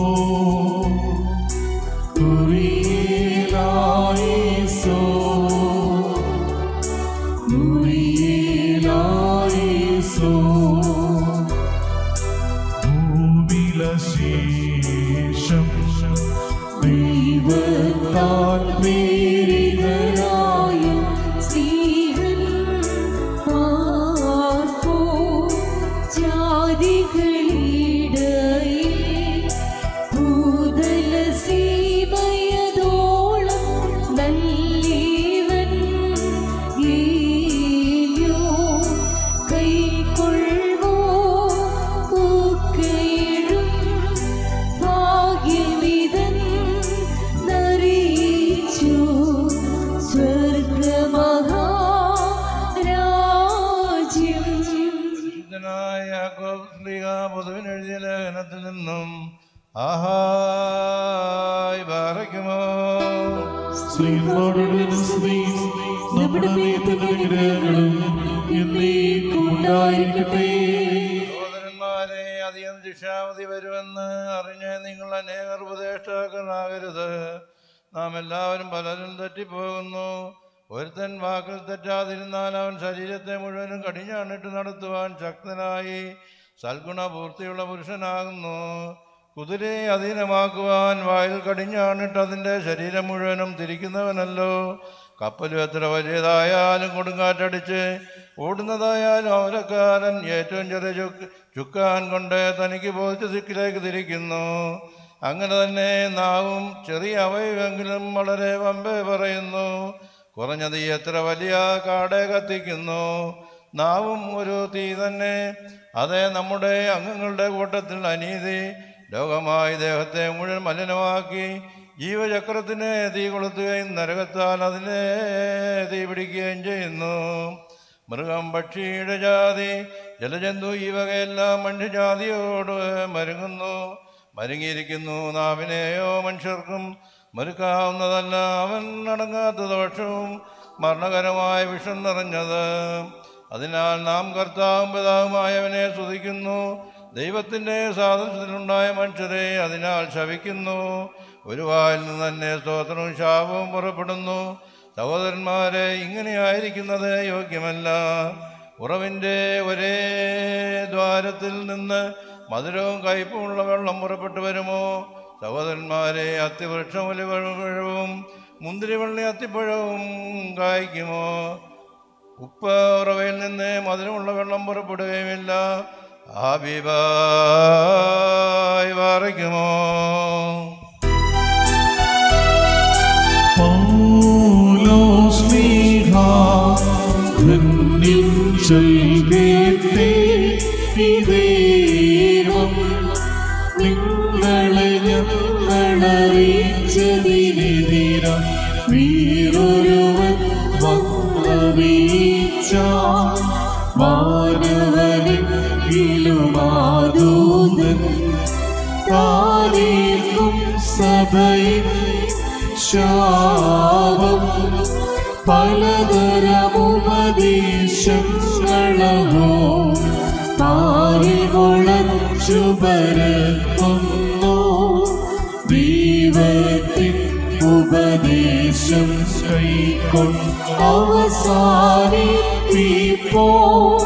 കുറിയിലായിസോ കുറിയിലായിസോ ഭൂമിലശേഷം ദൈവത്താൽ പ്രേരിതരായ സ്ത്രീകൾ പാർപ്പോ ജാതികളിടയിൽ ഭൂതല സീമയതോളം ആഹായ് ബാറയ്ക്കുമോ ശ്രീമാരുടെ സ്തുതി നമ്മുടെ മേത്തുള്ള അനുഗ്രഹങ്ങളും എന്നേക്കും ഉണ്ടായിരിക്കട്ടെ സഹോദരന്മാരെ അധികം ശിക്ഷാവധി വരുമെന്ന് അറിഞ്ഞ് നിങ്ങൾ അനേകർ ഉപദേഷ്ടാക്കനാകരുത് നാം എല്ലാവരും പലരും തെറ്റിപ്പോകുന്നു ഒരുത്തൻ വാക്കിൽ തെറ്റാതിരുന്നാൽ അവൻ ശരീരത്തെ മുഴുവനും കടിഞ്ഞാണിട്ട് നടത്തുവാൻ ശക്തനായി സൽഗുണപൂർത്തിയുള്ള പുരുഷനാകുന്നു കുതിരയെ അധീനമാക്കുവാൻ വായിൽ കടിഞ്ഞാണിട്ട് അതിൻ്റെ ശരീരം മുഴുവനും തിരിക്കുന്നവനല്ലോ കപ്പലും എത്ര വലിയതായാലും കൊടുങ്കാറ്റടിച്ച് ഓടുന്നതായാലും അവരക്കാരൻ ഏറ്റവും ചെറിയ ചുക്ക് ചുക്കാൻ കൊണ്ട് തനിക്ക് ബോധിച്ച ദിക്കിലേക്ക് തിരിക്കുന്നു അങ്ങനെ തന്നെ നാവും ചെറിയ അവയവെങ്കിലും വളരെ വമ്പേ പറയുന്നു കുറഞ്ഞ തീ എത്ര വലിയ കാടെ കത്തിക്കുന്നു നാവും ഒരു തീ തന്നെ അതേ നമ്മുടെ അംഗങ്ങളുടെ കൂട്ടത്തിൽ അനീതി ലോകമായി ദേഹത്തെ മുഴുവൻ മലിനമാക്കി ജീവചക്രത്തിന് തീ കൊളുത്തുകയും നരകത്താൽ അതിനെ തീ പിടിക്കുകയും ചെയ്യുന്നു മൃഗം പക്ഷിയുടെ ജാതി ജലജന്തു ഈ വകയെല്ലാം മനുഷ്യജാതിയോട് മരുങ്ങുന്നു മരുങ്ങിയിരിക്കുന്നു നാവിനെയോ മനുഷ്യർക്കും മറുക്കാവുന്നതല്ല അവൻ അടങ്ങാത്ത ദോഷവും മരണകരമായ വിഷം നിറഞ്ഞത് അതിനാൽ നാം കർത്താവും പിതാവുമായവനെ സ്തുതിക്കുന്നു ദൈവത്തിൻ്റെ സാദൃശ്യത്തിലുണ്ടായ മനുഷ്യരെ അതിനാൽ ശവിക്കുന്നു ഒരു വായിൽ നിന്ന് തന്നെ സ്തോത്രവും ശാപവും പുറപ്പെടുന്നു സഹോദരന്മാരെ ഇങ്ങനെയായിരിക്കുന്നത് യോഗ്യമല്ല ഉറവിൻ്റെ ഒരേ ദ്വാരത്തിൽ നിന്ന് മധുരവും കയ്പുമുള്ള വെള്ളം പുറപ്പെട്ടു വരുമോ സഹോദരന്മാരെ അത്തിവൃക്ഷം ഒലിവഴവും മുന്തിരിവള്ളി അത്തിപ്പഴവും കായ്ക്കുമോ ഉപ്പ് ഉറവയിൽ നിന്ന് മധുരമുള്ള വെള്ളം പുറപ്പെടുകയുമില്ല ആബിബായി വാറയ്ക്കുമോ പൗലോസ്ലീഹ ധന്യം ചൊൽകേട്ടേ ഈ ദൈവം നിങ്ങളെ ഞങ്ങളറിയിച്ചതിനെതിര വീരൊരുവൻ വന്ന വീഴ്ച മാനവനെങ്കിലുമാതൂതൻ താനേക്കും സഭയിൽ ശാപം പലതരമുപദേശങ്ങളോ പാറികൊളച്ചു പരക്കുന്നു ദൈവത്തിൻ ഉപദേശം കൈക്കൊണ്ട് അവസാനിപ്പിപ്പോൾ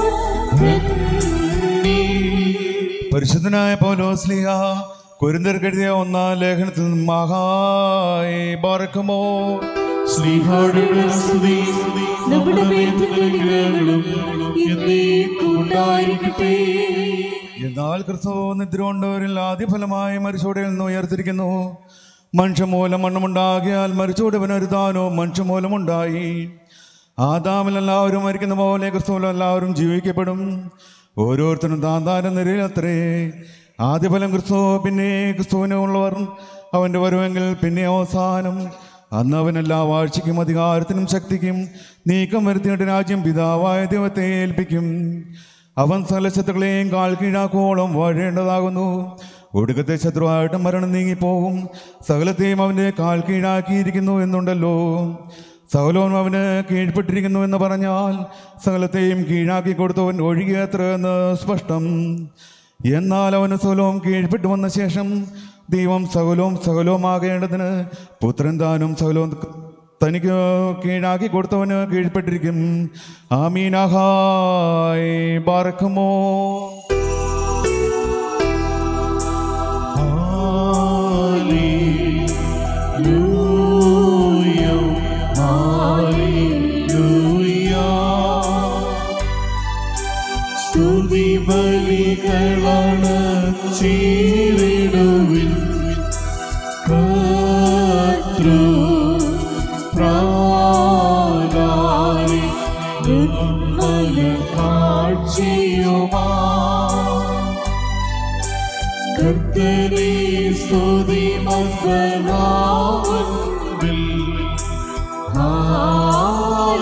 പരിശുദ്ധനായ പൗലോസ്ലിഹ കുരുന്തർക്കെഴുതിയ ഒന്നാം ലേഖനത്തിൽ നിന്ന് മഹായി ബാറക്കുമോ സ്നേഹാടുള്ള സ്തുതി നമ്മുടെ മേത്തുള്ള അനുഗ്രഹങ്ങളും എന്നേക്കും ഉണ്ടായിരിക്കട്ടെ എന്നാൽ ക്രിസ്തു നിദ്രകൊണ്ടവരിൽ ആദ്യഫലമായി മരിച്ചോടിൽ നിന്ന് ഉയർത്തിരിക്കുന്നു മനുഷ്യമൂലം മണ്ണുമുണ്ടാകിയാൽ മരിച്ചോട് പുനരുദ്ധാനോ മനുഷ്യമൂലമുണ്ടായി ആദാമിൽ എല്ലാവരും മരിക്കുന്ന പോലെ ക്രിസ്തുവിൽ എല്ലാവരും ജീവിക്കപ്പെടും ഓരോരുത്തരും താന്താന്റെ നിരയിലത്രേ ആദ്യഫലം ക്രിസ്തു പിന്നെ ക്രിസ്തുവിനെ ഉള്ളവർ അവൻ്റെ വരുമെങ്കിൽ പിന്നെ അവസാനം അന്ന് അവൻ എല്ലാ വാഴ്ചയ്ക്കും അധികാരത്തിനും ശക്തിക്കും നീക്കം വരുത്തിയിട്ട് രാജ്യം പിതാവായ ദൈവത്തെ ഏൽപ്പിക്കും അവൻ സകല ശത്രുക്കളെയും കാൽ കീഴാക്കോളം വാഴേണ്ടതാകുന്നു ഒടുക്കത്തെ ശത്രുവായിട്ട് മരണം നീങ്ങിപ്പോകും സകലത്തെയും അവൻ്റെ കാൽ കീഴാക്കിയിരിക്കുന്നു എന്നുണ്ടല്ലോ സകലവും അവന് കീഴ്പ്പെട്ടിരിക്കുന്നു എന്ന് പറഞ്ഞാൽ സകലത്തെയും കീഴാക്കി കൊടുത്തവൻ ഒഴുകിയത്ര എന്ന് സ്പഷ്ടം എന്നാൽ അവന് സകലവും കീഴ്പ്പെട്ടു വന്ന ശേഷം ദൈവം സകലവും സകലവുമാകേണ്ടതിന് പുത്രൻ താനും സകലവും തനിക്ക് കീഴാക്കി കൊടുത്തവന് കീഴ്പ്പെട്ടിരിക്കും ആമീനഹായ് ബാറക്കുമോ സ്തുതി ബലികളാണ് ചീറിടുവിൽ കർത്തൃ പ്രാകാരി നിർമ്മല കാഴ്ചയുമാ കർത്തനെ സ്തുതി മക്കളാവൻപിൽ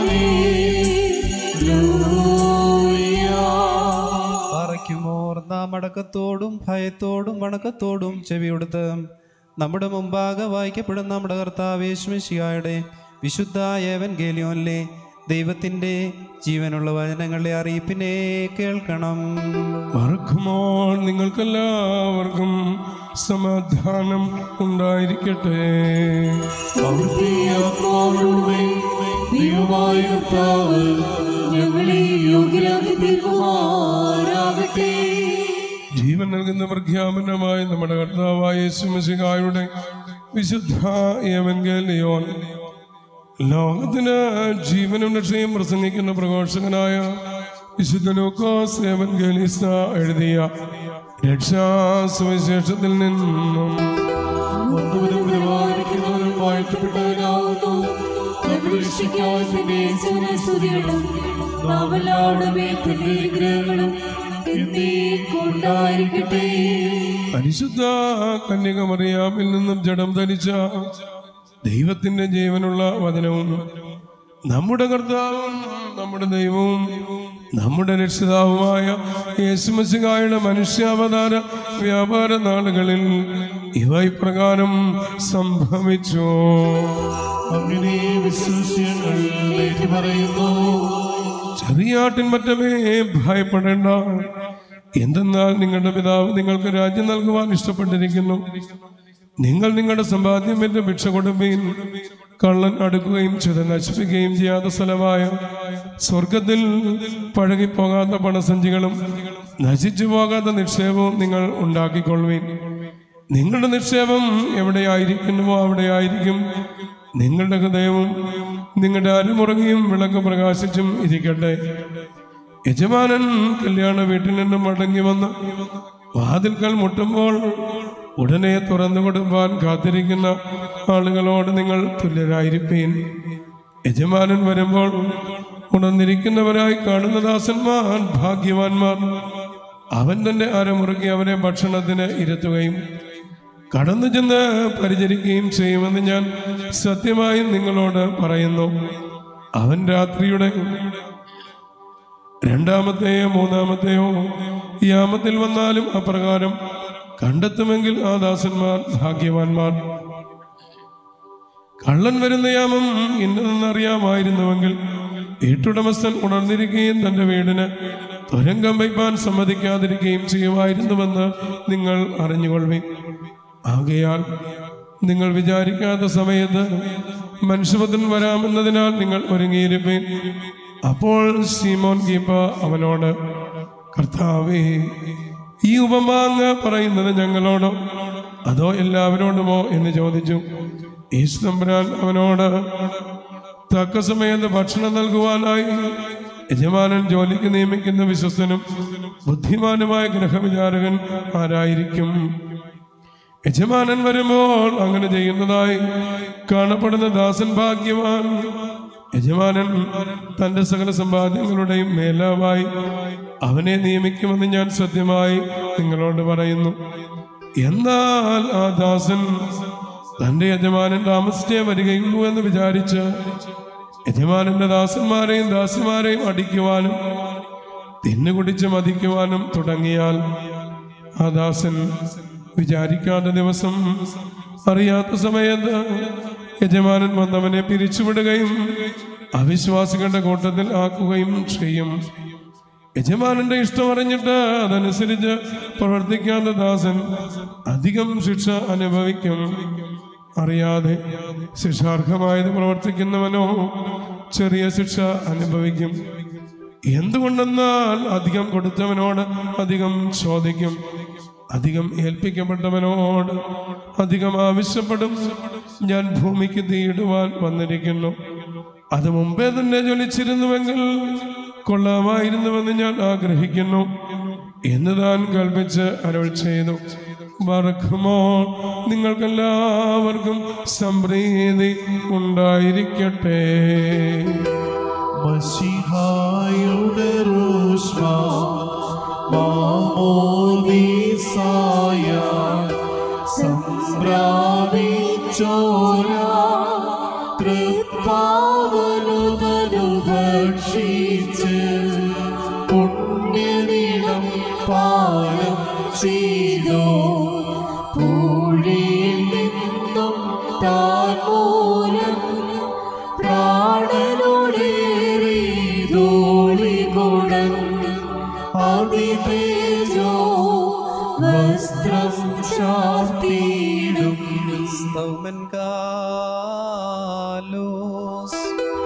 പാറയ്ക്കുമോർ നാം അടക്കത്തോടും ഭയത്തോടും വണക്കത്തോടും ചെവിയെടുത്ത് നമ്മുടെ മുമ്പാകെ വായിക്കപ്പെടുന്ന നമ്മുടെ കർത്താവേശ്മിഷിയായുടെ വിശുദ്ധ ഏവൻ ഗേലിയോനിലെ ദൈവത്തിൻ്റെ ജീവനുള്ള വചനങ്ങളുടെ അറിയിപ്പിനെ കേൾക്കണം മറക്കുമ്പോൾ നിങ്ങൾക്കെല്ലാവർക്കും സമാധാനം ഉണ്ടായിരിക്കട്ടെ അവിടുത്തെ ആത്മാവിലൂടെ ദൈവമായ കർത്താവ് ഞങ്ങളെ യോഗ്യരാക്കി തീർക്കുമാറാകട്ടെ ജീവൻ നൽകുന്ന പ്രഖ്യാപനമായി നമ്മുടെ കർത്താവായ യേശുമസിഹായുടെ വിശുദ്ധ ഏവൻഗേലിയോൻ ലോകത്തിന് ജീവനും രക്ഷയും പ്രസംഗിക്കുന്ന പ്രഘോഷകനായ വിശുദ്ധ ലൂക്കോസ് ഏവൻഗേലിസ എഴുതിയ രക്ഷാ സുവിശേഷത്തിൽ നിന്നും വന്നവരും പരിപാലിക്കുന്നവരും വാഴ്ത്തപ്പെട്ടവരാകുന്നു ഞങ്ങളുടെ രക്ഷിക്കാൻ തന്നെ സ്തുതികളും നാവല്ലാടെ മേൽ തന്റെ അനുഗ്രഹങ്ങളും എന്നേക്കുണ്ടായിരിക്കട്ടെ പരിശുദ്ധ കന്യകമറിയാമിൽ നിന്നും ജഡം ധരിച്ച ദൈവത്തിന്റെ ജീവനുള്ള വചനവും നമ്മുടെ കർത്താവും നമ്മുടെ ദൈവവും നമ്മുടെ രക്ഷിതാവുമായ യേശുമസികായുടെ മനുഷ്യാവതാര വ്യാപാര നാളുകളിൽ ഇവ ഇപ്രകാരം സംഭവിച്ചു അങ്ങനെ വിശ്വസ്യങ്ങൾ പറയുന്നു ചെറിയാട്ടിൻ മറ്റമേ ഭയപ്പെടേണ്ട എന്തെന്നാൽ നിങ്ങളുടെ പിതാവ് നിങ്ങൾക്ക് രാജ്യം നൽകുവാൻ ഇഷ്ടപ്പെട്ടിരിക്കുന്നു നിങ്ങൾ നിങ്ങളുടെ സമ്പാദ്യം എന്റെ ഭിക്ഷ കൊടുപ്പീൻ കള്ളൻ അടുക്കുകയും ചിത നശിപ്പിക്കുകയും ചെയ്യാത്ത സ്ഥലമായ സ്വർഗത്തിൽ പഴകിപ്പോകാത്ത പണസഞ്ചികളും നശിച്ചു പോകാത്ത നിക്ഷേപവും നിങ്ങൾ ഉണ്ടാക്കിക്കൊള്ളുവീൻ നിങ്ങളുടെ നിക്ഷേപം എവിടെയായിരിക്കുന്നുവോ അവിടെയായിരിക്കും നിങ്ങളുടെ ഹൃദയവും നിങ്ങളുടെ അരമുറങ്ങിയും വിളക്ക് പ്രകാശിച്ചും ഇരിക്കട്ടെ യജമാനൻ കല്യാണ വീട്ടിൽ നിന്നും മടങ്ങി വന്ന് വാതിൽക്കൽ മുട്ടുമ്പോൾ ഉടനെ തുറന്നു കൊടുക്കാൻ കാത്തിരിക്കുന്ന ആളുകളോട് നിങ്ങൾ തുല്യരായിരിപ്പീൻ യജമാനൻ വരുമ്പോൾ ഉണർന്നിരിക്കുന്നവരായി കാണുന്ന ദാസന്മാർ ഭാഗ്യവാന്മാർ അവൻ തന്റെ അരമുറുക്കി അവരെ ഭക്ഷണത്തിന് ഇരുത്തുകയും കടന്നു ചെന്ന് പരിചരിക്കുകയും ചെയ്യുമെന്ന് ഞാൻ സത്യമായും നിങ്ങളോട് പറയുന്നു അവൻ രാത്രിയുടെ രണ്ടാമത്തെയോ മൂന്നാമത്തെയോ യാമത്തിൽ വന്നാലും അപ്രകാരം കണ്ടെത്തുമെങ്കിൽ ആ ദാസന്മാർ ഭാഗ്യവാന്മാർ കള്ളൻ വരുന്ന യാമം ഇന്നതെന്നറിയാമായിരുന്നുവെങ്കിൽ വീട്ടുടമസ്ഥൻ ഉണർന്നിരിക്കുകയും തന്റെ വീടിന് തുരങ്കം വയ്പാൻ സമ്മതിക്കാതിരിക്കുകയും ചെയ്യുമായിരുന്നുവെന്ന് നിങ്ങൾ അറിഞ്ഞുകൊള്ളി ആകയാൽ നിങ്ങൾ വിചാരിക്കാത്ത സമയത്ത് മനുഷ്യപുത്രൻ വരാമെന്നതിനാൽ നിങ്ങൾ ഒരുങ്ങിയിരിപ്പീൻ അപ്പോൾ സീമോൻ ഗീപ്പ അവനോട് കർത്താവേ ഈ ഉപമാങ്ങ് പറയുന്നത് ഞങ്ങളോടോ അതോ എല്ലാവരോടുമോ എന്ന് ചോദിച്ചു യേശു തമ്പുരാൻ അവനോട് തക്ക സമയത്ത് ഭക്ഷണം നൽകുവാനായി യജമാനൻ ജോലിക്ക് നിയമിക്കുന്ന വിശ്വസ്തനും ബുദ്ധിമാനുമായ ഗ്രഹവിചാരകൻ ആരായിരിക്കും യജമാനൻ വരുമ്പോൾ അങ്ങനെ ചെയ്യുന്നതായി കാണപ്പെടുന്ന ദാസൻ ഭാഗ്യവാൻ യജമാനൻ തന്റെ സകല സമ്പാദ്യങ്ങളുടെയും മേലാവായി അവനെ നിയമിക്കുമെന്ന് ഞാൻ സത്യമായി നിങ്ങളോട് പറയുന്നു എന്നാൽ ആ ദാസൻ തന്റെ യജമാനൻ താമസിച്ചേ വരികയുള്ളൂ എന്ന് വിചാരിച്ച് യജമാനന്റെ ദാസന്മാരെയും ദാസിമാരെയും അടിക്കുവാനും തിന്നു കുടിച്ച് മതിക്കുവാനും തുടങ്ങിയാൽ ആ ദാസൻ വിചാരിക്കാത്ത ദിവസം അറിയാത്ത സമയത്ത് യജമാനൻ വന്നവനെ പിരിച്ചുവിടുകയും അവിശ്വാസികളുടെ കൂട്ടത്തിൽ ആക്കുകയും ചെയ്യും യജമാനന്റെ ഇഷ്ടം അറിഞ്ഞിട്ട് അതനുസരിച്ച് പ്രവർത്തിക്കാത്ത ദാസൻ അധികം ശിക്ഷ അനുഭവിക്കും അറിയാതെ ശിക്ഷാർഹമായത് പ്രവർത്തിക്കുന്നവനോ ചെറിയ ശിക്ഷ അനുഭവിക്കും എന്തുകൊണ്ടെന്നാൽ അധികം കൊടുത്തവനോട് അധികം ചോദിക്കും അധികം ഏൽപ്പിക്കപ്പെട്ടവനോട് അധികം ആവശ്യപ്പെടും ഞാൻ ഭൂമിക്ക് തീയിടുവാൻ വന്നിരിക്കുന്നു അത് മുമ്പേ തന്നെ ജ്വലിച്ചിരുന്നുവെങ്കിൽ കൊള്ളാമായിരുന്നുവെന്ന് ഞാൻ ആഗ്രഹിക്കുന്നു എന്ന് താൻ കൽപ്പിച്ച് അരുൾ ചെയ്തു മറക്കുമോ നിങ്ങൾക്കെല്ലാവർക്കും സംപ്രീതി ഉണ്ടായിരിക്കട്ടെ മഷിഹായുടെ റൂഷ്മ മാമോദീസായ സംപ്രാപിച്ചോര തൃപ്പാവനുതനു ഭക്ഷിച്ച് പുണ്യനിടം പാലം ചെയ്തോ പൂഴിയിൽ നിന്നും താൻ മൂലം പ്രാണനോടേറി ധൂളികുടൻ അതിതേജോ വസ്ത്രം ചാർത്തിയിടും സ്തൗമൻ കാലോസ്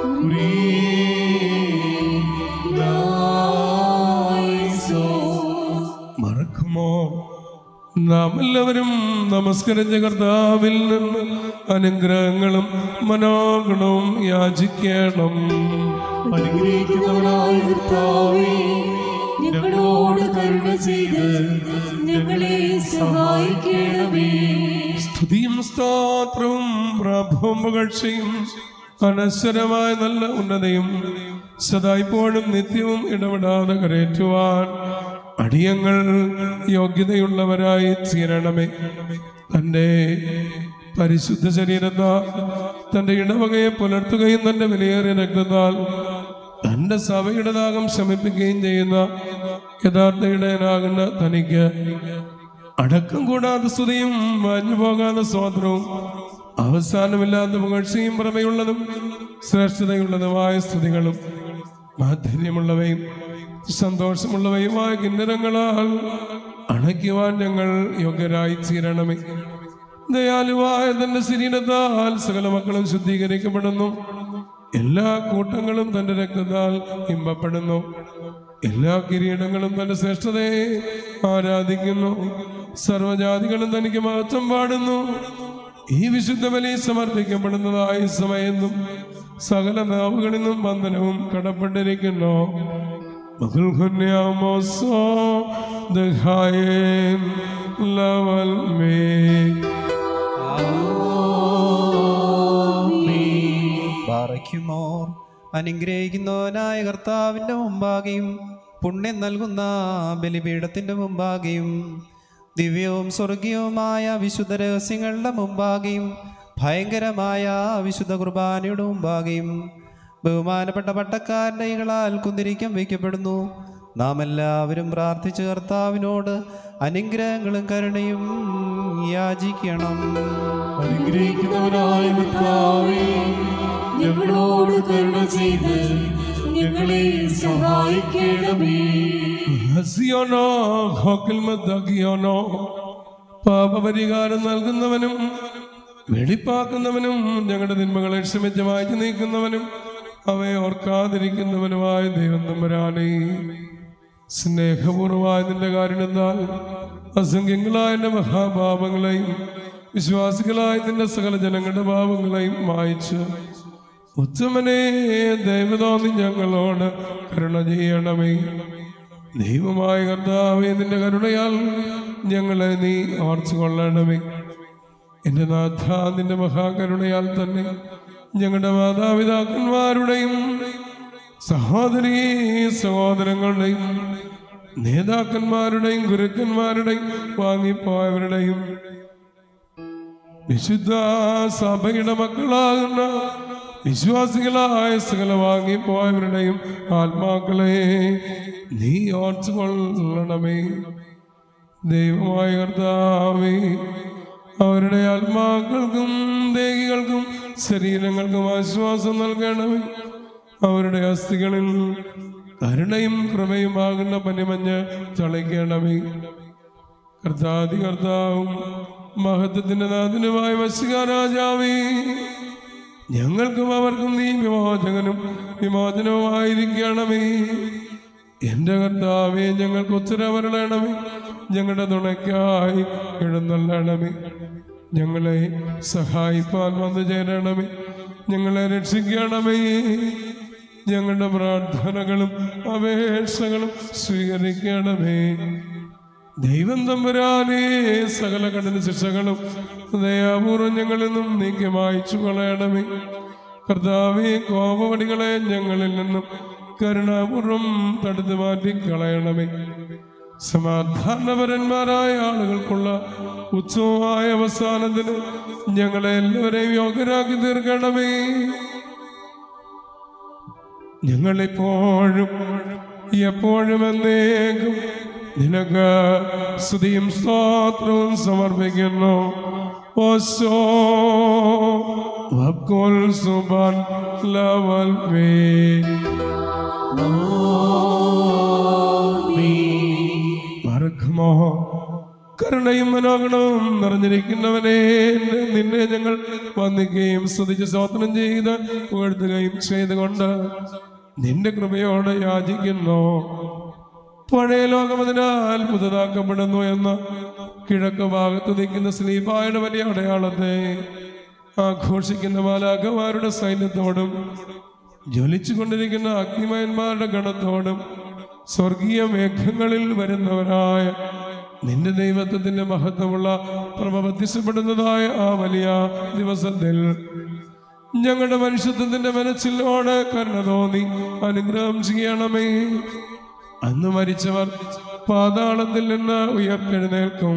മറക്കുമോ നാം എല്ലാവരും നമസ്കരിച്ച കർത്താവിൽ നിന്ന് അനുഗ്രഹങ്ങളും മനോഗുണവും യാചിക്കണം അനുഗ്രഹിക്കുന്നവനായ കർത്താവേ ഞങ്ങളോട് കരുണ ചെയ്ത് ഞങ്ങളെ സഹായിക്കണമേ സ്തുതിയും സ്തോത്രവും പ്രഭവും പുകഴ്ചയും അനശ്വരമായ നല്ല ഉന്നതയും സദായിപ്പോഴും നിത്യവും ഇടപെടാതെ കരേറ്റുവാൻ അടിയങ്ങൾ യോഗ്യതയുള്ളവരായി തീരണമേ തൻ്റെ പരിശുദ്ധ ശരീരത്താൽ തൻ്റെ ഇടവകയെ പുലർത്തുകയും തൻ്റെ വിലയേറിയ രക്തത്താൽ തൻ്റെ സഭയുടെ ദാഹം ശമിപ്പിക്കുകയും ചെയ്യുന്ന യഥാർത്ഥ ഇടയനാകുന്ന തനിക്ക് അടക്കം കൂടാതെ സ്തുതിയും മാഞ്ഞു പോകാതെ സ്വാതന്ത്ര്യവും അവസാനമില്ലാത്ത പുകഴ്ചയും പുറമെയുള്ളതും ശ്രേഷ്ഠതയുള്ളതുമായ സ്തുതികളും മാധുര്യമുള്ളവയും സന്തോഷമുള്ളവയുമായ കിന്നരങ്ങളാൽ അണയ്ക്കുവാൻ ഞങ്ങൾ യോഗ്യരായി തീരണമേ ദയാലുവായ തന്റെ ശരീരത്താൽ സകല മക്കളും ശുദ്ധീകരിക്കപ്പെടുന്നു എല്ലാ കൂട്ടങ്ങളും തന്റെ രക്തത്താൽ ഇമ്പപ്പെടുന്നു എല്ലാ കിരീടങ്ങളും തന്റെ ശ്രേഷ്ഠതയെ ആരാധിക്കുന്നു സർവജാതികളും തനിക്ക് മഹത്വം പാടുന്നു ഈ വിശുദ്ധ ബലി സമർപ്പിക്കപ്പെടുന്നതായ സമയെന്നും സകല നാവുകളിൽ നിന്നും വന്ദനവും കടപ്പെട്ടിരിക്കുന്നു മകുൽഹുന്യാമോസോ ദഹായേൻ ലവൽ മേ പാറയ്ക്കുമോർ അനുഗ്രഹിക്കുന്നവനായ കർത്താവിൻ്റെ മുമ്പാകെയും പുണ്യം നൽകുന്ന ബലിപീഠത്തിൻ്റെ മുമ്പാകെയും ദിവ്യവും സ്വർഗീയവുമായ വിശുദ്ധ രഹസ്യങ്ങളുടെ മുമ്പാകെയും ഭയങ്കരമായ വിശുദ്ധ കുർബാനയുടെ മുമ്പാകെയും ബഹുമാനപ്പെട്ട പട്ടക്കാരൻ്റെ കൈകളാൽ കുന്തിരിക്കം വയ്ക്കപ്പെടുന്നു നാം എല്ലാവരും പ്രാർത്ഥിച്ച കർത്താവിനോട് അനുഗ്രഹങ്ങളും കരുണയും യാചിക്കണം അനുഗ്രഹിക്കുന്നവനായ കർത്താവേ ഞങ്ങളോട് കരുണ ചെയ്ത് ഞങ്ങളെ സഹായിക്കണമേ ഹസിയോനോ ഹോക്കിൽ മദ്ദാക്കിയോനോ പാപപരിഹാരം നൽകുന്നവനും വെളിപ്പാക്കുന്നവനും ഞങ്ങളുടെ തിന്മകളെ ക്ഷമിച്ച് മാറ്റി നീക്കുന്നവനും അവയെ ഓർക്കാതിരിക്കുന്നവനുമായ ദൈവം തമ്പുരാനേ സ്നേഹപൂർവമായ നിന്റെ കാരണത്താൽ അസംഖ്യങ്ങളായ എൻ്റെ മഹാപാപങ്ങളെയും വിശ്വാസികളായ നിന്റെ സകല ജനങ്ങളുടെ പാപങ്ങളെയും മായിച്ച് ഉത്തമനെ ദൈവതോന്നി ഞങ്ങളോട് കരുണ ചെയ്യണമേ ദൈവമായ കർത്താവേ നിന്റെ കരുണയാൽ ഞങ്ങളെ നീ ഓർച്ചു കൊള്ളണമേ എൻ്റെ നാഥ നിന്റെ മഹാകരുണയാൽ തന്നെ ഞങ്ങളുടെ മാതാപിതാക്കന്മാരുടെയും സഹോദരീ സഹോദരങ്ങളുടെയും നേതാക്കന്മാരുടെയും ഗുരുക്കന്മാരുടെയും വാങ്ങിപ്പോയവരുടെയും വിശുദ്ധ സഭയുടെ മക്കളാകുന്ന വിശ്വാസികളായ സകല വാങ്ങിപ്പോയവരുടെയും ആത്മാക്കളെ നീ ഓർച്ചു കൊള്ളണമേ ദൈവമായ കർത്താവേ അവരുടെ ആത്മാക്കൾക്കും ദേഹികൾക്കും ശരീരങ്ങൾക്കും ആശ്വാസം നൽകണമേ അവരുടെ അസ്ഥികളിൽ കരുണയും കൃപയുമാകുന്ന പനിമഞ്ഞ് തളിക്കണമേ കർത്താതി കർത്താവും മഹത്വത്തിന്റെ നാഥനുമായ വശിക രാജാവേ ഞങ്ങൾക്കും അവർക്കും നീ വിമോചകനും വിമോചനവുമായിരിക്കണമേ എന്റെ കർത്താവേ ഞങ്ങൾക്ക് ഉത്തരവരണമേ ഞങ്ങളുടെ തുണയ്ക്കായി എഴുന്നള്ളണമേ ഞങ്ങളെ സഹായിപ്പാൻ വന്നു ചേരണമേ ഞങ്ങളെ രക്ഷിക്കണമേ ഞങ്ങളുടെ പ്രാർത്ഥനകളും അപേക്ഷകളും സ്വീകരിക്കണമേ ദൈവം തമ്പുരാനേ സകല കഠിന ശിക്ഷകളും ദയാപൂർവം ഞങ്ങളിൽ നിന്നും നീക്കി മായ്ച്ചു കളയണമേ കർത്താവേ കോപവടികളെ ഞങ്ങളിൽ നിന്നും കരുണാപൂർവം തടുത്തു മാറ്റി കളയണമേ സമാധാനപരന്മാരായ ആളുകൾക്കുള്ള ഉത്സവമായ അവസാനത്തിന് ഞങ്ങളെ എല്ലാവരെയും യോഗ്യരാക്കി തീർക്കണമേ ഞങ്ങളെപ്പോഴും എപ്പോഴും എന്നേക്കും നിനക്ക് സ്തുതിയും സ്തോത്രവും സമർപ്പിക്കുന്നു ഓശോ വക്കുൽ സുബാൻ ലവൽ വേ മറക്കുമോ കരുണയും മനോഗണവും നിറഞ്ഞിരിക്കുന്നവനെ നിന്നെ ഞങ്ങൾ വന്ദിക്കുകയും സ്തുതിച്ച് സ്തോത്രം ചെയ്ത് പുകഴ്ത്തുകയും ചെയ്തുകൊണ്ട് നിന്റെ കൃപയോടെ യാചിക്കുന്നു പഴയ ലോകം അതിനാൽ പുതുതാക്കപ്പെടുന്നു എന്ന കിഴക്ക് ഭാഗത്ത് നിൽക്കുന്ന സ്ലീപായുടെ വലിയ അടയാളത്തെ ആഘോഷിക്കുന്ന മാലാഖമാരുടെ സൈന്യത്തോടും ജ്വലിച്ചു കൊണ്ടിരിക്കുന്ന അഗ്നിമയന്മാരുടെ ഗണത്തോടും സ്വർഗീയ മേഘങ്ങളിൽ വരുന്നവരായ നിന്റെ ദൈവത്വത്തിന്റെ മഹത്വമുള്ള പ്രഭ പ്രത്യക്ഷപ്പെടുന്നതായ ആ വലിയ ദിവസത്തിൽ ഞങ്ങളുടെ മനുഷ്യത്വത്തിന്റെ മനസ്സിലോട് കരുണ തോന്നി അനുഗ്രഹം ചെയ്യണമേ അന്ന് മരിച്ചവർ പാതാളത്തിൽ നിന്ന് ഉയർത്തെഴുന്നേൽക്കും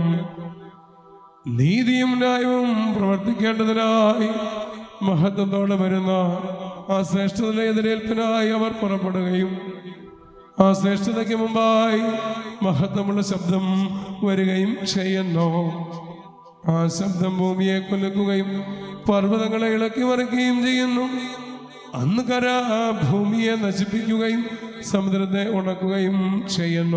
നീതിയും ന്യായവും പ്രവർത്തിക്കേണ്ടതിനായി മഹത്വത്തോടെ വരുന്ന ആ ശ്രേഷ്ഠതയുടെ എതിരേൽപ്പിനായി അവർ പുറപ്പെടുകയും ആ ശ്രേഷ്ഠതയ്ക്ക് മുമ്പായി മഹത്വമുള്ള ശബ്ദം വരികയും ചെയ്യുന്നു ആ ശബ്ദം ഭൂമിയെ കുലുക്കുകയും പർവ്വതങ്ങളെ ഇളക്കി മറിക്കുകയും ചെയ്യുന്നു അന്ന് കര ആ ഭൂമിയെ നശിപ്പിക്കുകയും സമുദ്രത്തെ ഉണക്കുകയും ചെയ്യുന്നു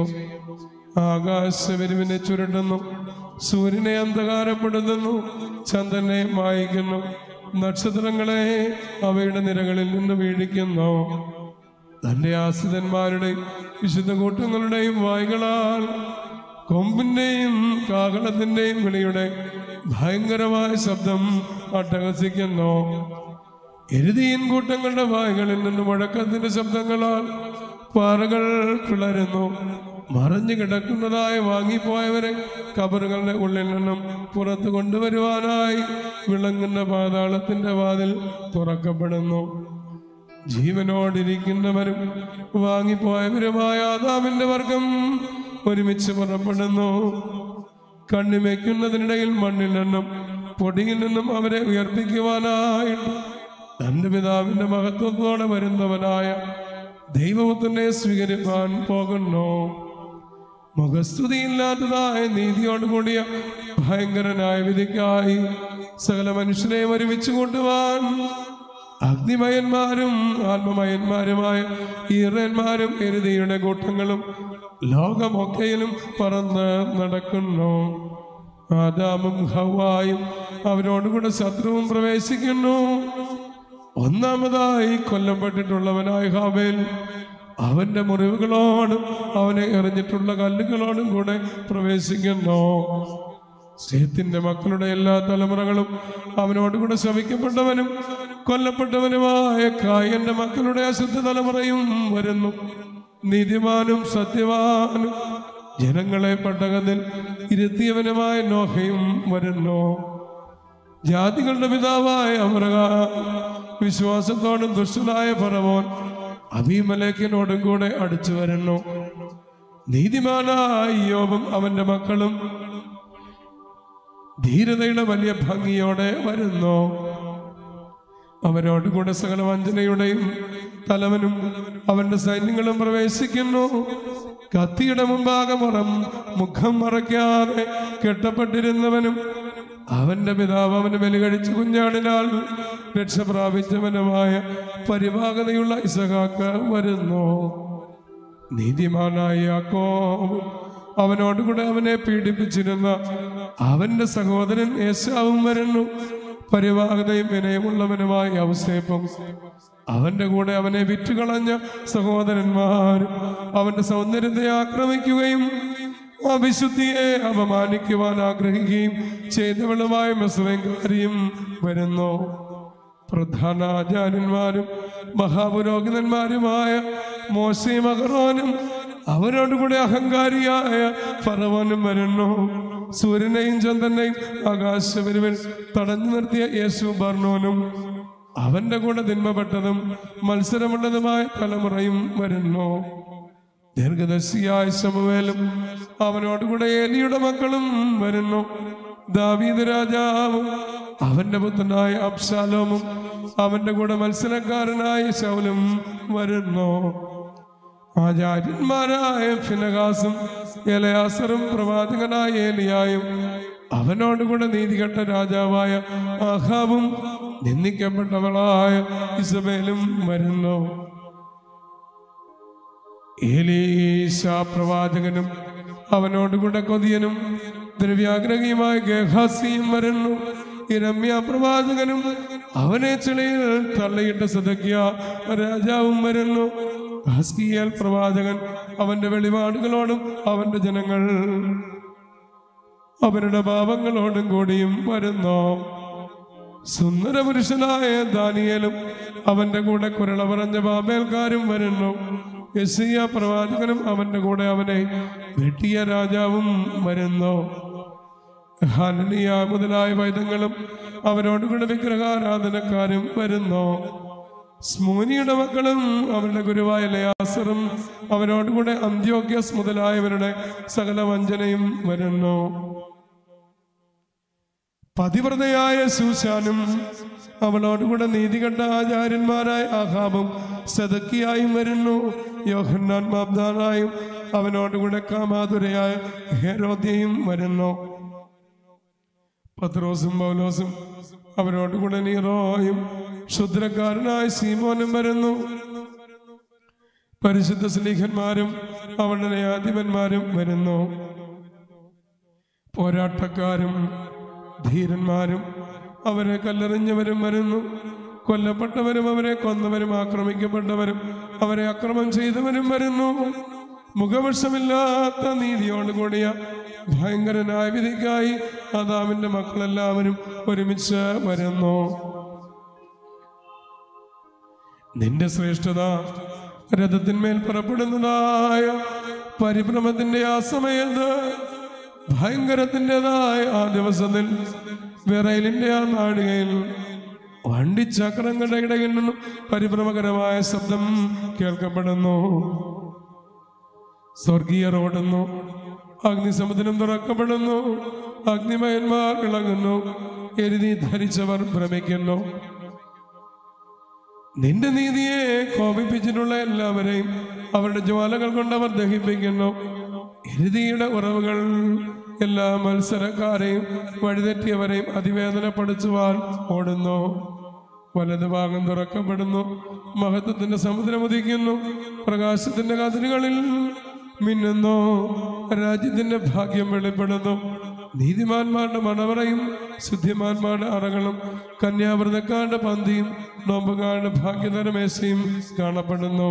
ആകാശവരുവിനെ ചുരുട്ടുന്നു സൂര്യനെ അന്ധകാരപ്പെടുത്തുന്നു ചന്ദ്രനെ മായിക്കുന്നു നക്ഷത്രങ്ങളെ അവയുടെ നിരകളിൽ നിന്ന് വീഴിക്കുന്നു തന്റെ ആശ്രിതന്മാരുടെയും വിശുദ്ധ കൂട്ടങ്ങളുടെയും വായ്കളാൽ കൊമ്പിന്റെയും കാകളത്തിന്റെയും വിളിയുടെ ഭയങ്കരമായ ശബ്ദം അട്ടഹസിക്കുന്നു എരുതിയൻ കൂട്ടങ്ങളുടെ വായ്കളിൽ നിന്ന് മുഴക്കത്തിന്റെ ശബ്ദങ്ങളാൽ പാറകൾ പിളരുന്നു മറഞ്ഞു കിടക്കുന്നതായ വാങ്ങിപ്പോയവരെ കബറുകളുടെ ഉള്ളിൽ നിന്നും പുറത്തു കൊണ്ടുവരുവാനായി വിളങ്ങുന്ന പാതാളത്തിന്റെ വാതിൽ തുറക്കപ്പെടുന്നു ജീവനോടിരിക്കുന്നവരും വാങ്ങിപ്പോയവരുമായ ആദാമിന്റെ വർഗം ഒരുമിച്ച് പുറപ്പെടുന്നു കണ്ണിമയ്ക്കുന്നതിനിടയിൽ മണ്ണിൽ നിന്നും പൊടിയിൽ നിന്നും അവരെ ഉയർപ്പിക്കുവാനായിട്ട് തന്റെ പിതാവിന്റെ മഹത്വത്തോടെ വരുന്നവനായ ദൈവപുത്രനെ സ്വീകരിക്കാൻ പോകുന്നു മുഖസ്തുതിയില്ലാത്തതായ നീതിയോടുകൂടിയ ഭയങ്കരനായ വിധിക്കായി സകല മനുഷ്യരെ ഒരുമിച്ച് കൊണ്ടുവാൻ അഗ്നിമയന്മാരും ആത്മമയന്മാരുമായ ഈറന്മാരും എരുതിയുടെ കൂട്ടങ്ങളും ലോകമൊക്കെയിലും പറന്ന് നടക്കുന്നു ആദാമും ഹവായും അവരോടുകൂടെ ശത്രുവും പ്രവേശിക്കുന്നു ഒന്നാമതായി കൊല്ലപ്പെട്ടിട്ടുള്ളവനായ ഹാവേൽ അവന്റെ മുറിവുകളോടും അവനെ എറിഞ്ഞിട്ടുള്ള കല്ലുകളോടും കൂടെ പ്രവേശിക്കുന്നു സേത്തിന്റെ മക്കളുടെ എല്ലാ തലമുറകളും അവനോടുകൂടെ ശമിക്കപ്പെട്ടവനും കൊല്ലപ്പെട്ടവനുമായ കായന്റെ മക്കളുടെ അശുദ്ധ തലമുറയും വരുന്നു നീതിമാനും സത്യവാനും ജനങ്ങളെ പട്ടകത്തിൽ ഇരുത്തിയവനുമായ നോഹയും വരുന്നു ജാതികളുടെ പിതാവായ അമൃക വിശ്വാസത്തോടും ദുഷ്ടനായ ഫറവോൻ അഭിമലേഖനോടും കൂടെ അടുത്തു വരുന്നു നീതിമാനായ യോബും അവന്റെ മക്കളും ധീരതയുടെ വലിയ ഭംഗിയോടെ വരുന്നു അവരോട് കൂടെ സകല വഞ്ചനയുടെയും തലവനും അവന്റെ സൈന്യങ്ങളും പ്രവേശിക്കുന്നു കത്തിയുടെ മുമ്പാകെ മുറം മുഖം മറയ്ക്കാതെ കെട്ടപ്പെട്ടിരുന്നവനും അവന്റെ പിതാവ് അവന് ബലി കഴിച്ച കുഞ്ഞാടിനാൽ രക്ഷ പ്രാപിച്ചവനുമായ പരിഭാഗതയുള്ള ഇസഹാക്ക് വരുന്നു നീതിമാനായ യാക്കോബ് അവനോടുകൂടെ അവനെ പീഡിപ്പിച്ചിരുന്ന അവന്റെ സഹോദരൻ യേശാവും വരുന്നു പരിവാഹതയും വിനയമുള്ളവനുമായ അവസ്ഥയപ്പം അവന്റെ കൂടെ അവനെ വിറ്റുകളഞ്ഞ സഹോദരന്മാരും അവന്റെ സൗന്ദര്യത്തെ ആക്രമിക്കുകയും അവിശുദ്ധിയെ അപമാനിക്കുവാൻ ആഗ്രഹിക്കുകയും ചെയ്തവളുമായ മെസ്രൈൻകാരിയും വരുന്നു പ്രധാന ആചാര്യന്മാരും മഹാപുരോഹിതന്മാരുമായ മോശയും അഹറോനും അവരോടുകൂടെ അഹങ്കാരിയായ ഫറവോനും വരുന്നു സൂര്യനെയും ചന്ദ്രനെയും ആകാശപരിവിൽ തടഞ്ഞു നിർത്തിയ യേശു ബർണോനും അവന്റെ കൂടെ തിന്മപ്പെട്ടതും മത്സരമുള്ളതുമായ തലമുറയും വരുന്നു ദീർഘദർശിയായ ശമുവേലും അവനോടുകൂടെ ഏലിയുടെ മക്കളും വരുന്നു ദാവീദ് രാജാവും അവന്റെ പുത്രനായ അബ്ശാലോമും അവന്റെ കൂടെ മത്സരക്കാരനായ ശൗലും വരുന്നു ആചാര്യന്മാരായ ഫിനകാസും എലയാസറും പ്രവാചകനായ ഏലിയായും അവനോടുകൂടെ നീതികെട്ട രാജാവായ ആഹാബും നിന്ദിക്കപ്പെട്ടവളായ ഇസബേലും വരുന്നു ഏലീശ പ്രവാചകനും അവനോടുകൂടെ കൊതിയനും ദ്രവ്യാഗ്രഹിയുമായ ഗേഹാസിയും വരുന്നു ഇരമ്യ പ്രവാചകനും അവനെ ചെളിയിൽ തള്ളിയിട്ട സദക്യ രാജാവും വരുന്നു ഹസ്കിയേൽ പ്രവാചകൻ അവന്റെ വെളിപാടുകളോടും അവന്റെ ജനങ്ങൾ അവരുടെ പാപങ്ങളോടും കൂടിയും വരുന്നു സുന്ദര പുരുഷനായ ദാനിയേലും അവന്റെ കൂടെ കുരള പറഞ്ഞ ബാബേൽക്കാരും വരുന്നു യെസിയ പ്രവാചകനും അവന്റെ കൂടെ അവനെ വെട്ടിയ രാജാവും വരുന്നു ഹനനിയ മുതലായ വൈദ്യങ്ങളും അവരോടുകൂടെ വിഗ്രഹാരാധനക്കാരും വരുന്നു സ്മൂനിയുടെ മക്കളും അവരുടെ ഗുരുവായ ലയാസറും അവരോടുകൂടെ അന്ത്യോഗ്യസ് മുതലായവരുടെ സകല വഞ്ചനയും വരുന്നു പതിവ്രതയായ സൂശാനും അവളോടുകൂടെ നീതികെട്ട ആചാര്യന്മാരായ ആഹാബും സദക്കിയായും വരുന്നു യോഹന്നാൻ മാബ്ദാനായും അവനോടുകൂടെ കാമാതുരയായ ഹെരോദ്യയും വരുന്നു പത്രോസും പൗലോസും അവരോടുകൂടെ നീറോയും ക്ഷുദ്രക്കാരനായ സീമോനും വരുന്നു പരിശുദ്ധ സ്ലീഹന്മാരും അവരുടെ ന്യായാധിപന്മാരും വരുന്നു പോരാട്ടക്കാരും ധീരന്മാരും അവരെ കല്ലെറിഞ്ഞവരും വരുന്നു കൊല്ലപ്പെട്ടവരും അവരെ കൊന്നവരും ആക്രമിക്കപ്പെട്ടവരും അവരെ അക്രമം ചെയ്തവരും വരുന്നു മുഖപക്ഷമില്ലാത്ത നീതിയോട് കൂടിയ ഭയങ്കരനായ വിധിക്കായി ആദാമിന്റെ മക്കളെല്ലാവരും ഒരുമിച്ച് വരുന്നു നിന്റെ ശ്രേഷ്ഠത രഥത്തിന്മേൽ പുറപ്പെടുന്നതായ പരിഭ്രമത്തിന്റെ ആ സമയത്ത് ഭയങ്കരത്തിൻ്റെതായ ആ ദിവസത്തിൽ വിറയിലിന്റെ ആ നാടുകയിൽ വണ്ടിച്ചക്രങ്ങളുടെ ഇടയിൽ നിന്നും പരിഭ്രമകരമായ ശബ്ദം കേൾക്കപ്പെടുന്നു സ്വർഗീയർ ഓടുന്നു അഗ്നിസമുദ്രം തുറക്കപ്പെടുന്നു അഗ്നിമയന്മാർ ഇളകുന്നു എരുതി ധരിച്ചവർ ഭ്രമിക്കുന്നു നിന്റെ നീതിയെ കോപിപ്പിച്ചിട്ടുള്ള എല്ലാവരെയും അവരുടെ ജ്വാലകൾ കൊണ്ട് അവർ ദഹിപ്പിക്കുന്നു എരുതിയുടെ ഉറവുകൾ എല്ലാ മത്സരക്കാരെയും വഴിതെറ്റിയവരെയും അതിവേദനപ്പെടുത്തുവാൻ ഓടുന്നു വലതുഭാഗം തുറക്കപ്പെടുന്നു മഹത്വത്തിന്റെ സമുദ്രം ഉദിക്കുന്നു പ്രകാശത്തിന്റെ കതിരുകളിൽ മിന്നുന്നു രാജ്യത്തിന്റെ ഭാഗ്യം വെളിപ്പെടുന്നു നീതിമാന്മാരുടെ മണവറയും ശുദ്ധിമാന്മാരുടെ അറകളും കന്യാവ്രതക്കാരുടെ പന്തിയും നോമ്പുകാരുടെ ഭാഗ്യതരമേശയും കാണപ്പെടുന്നു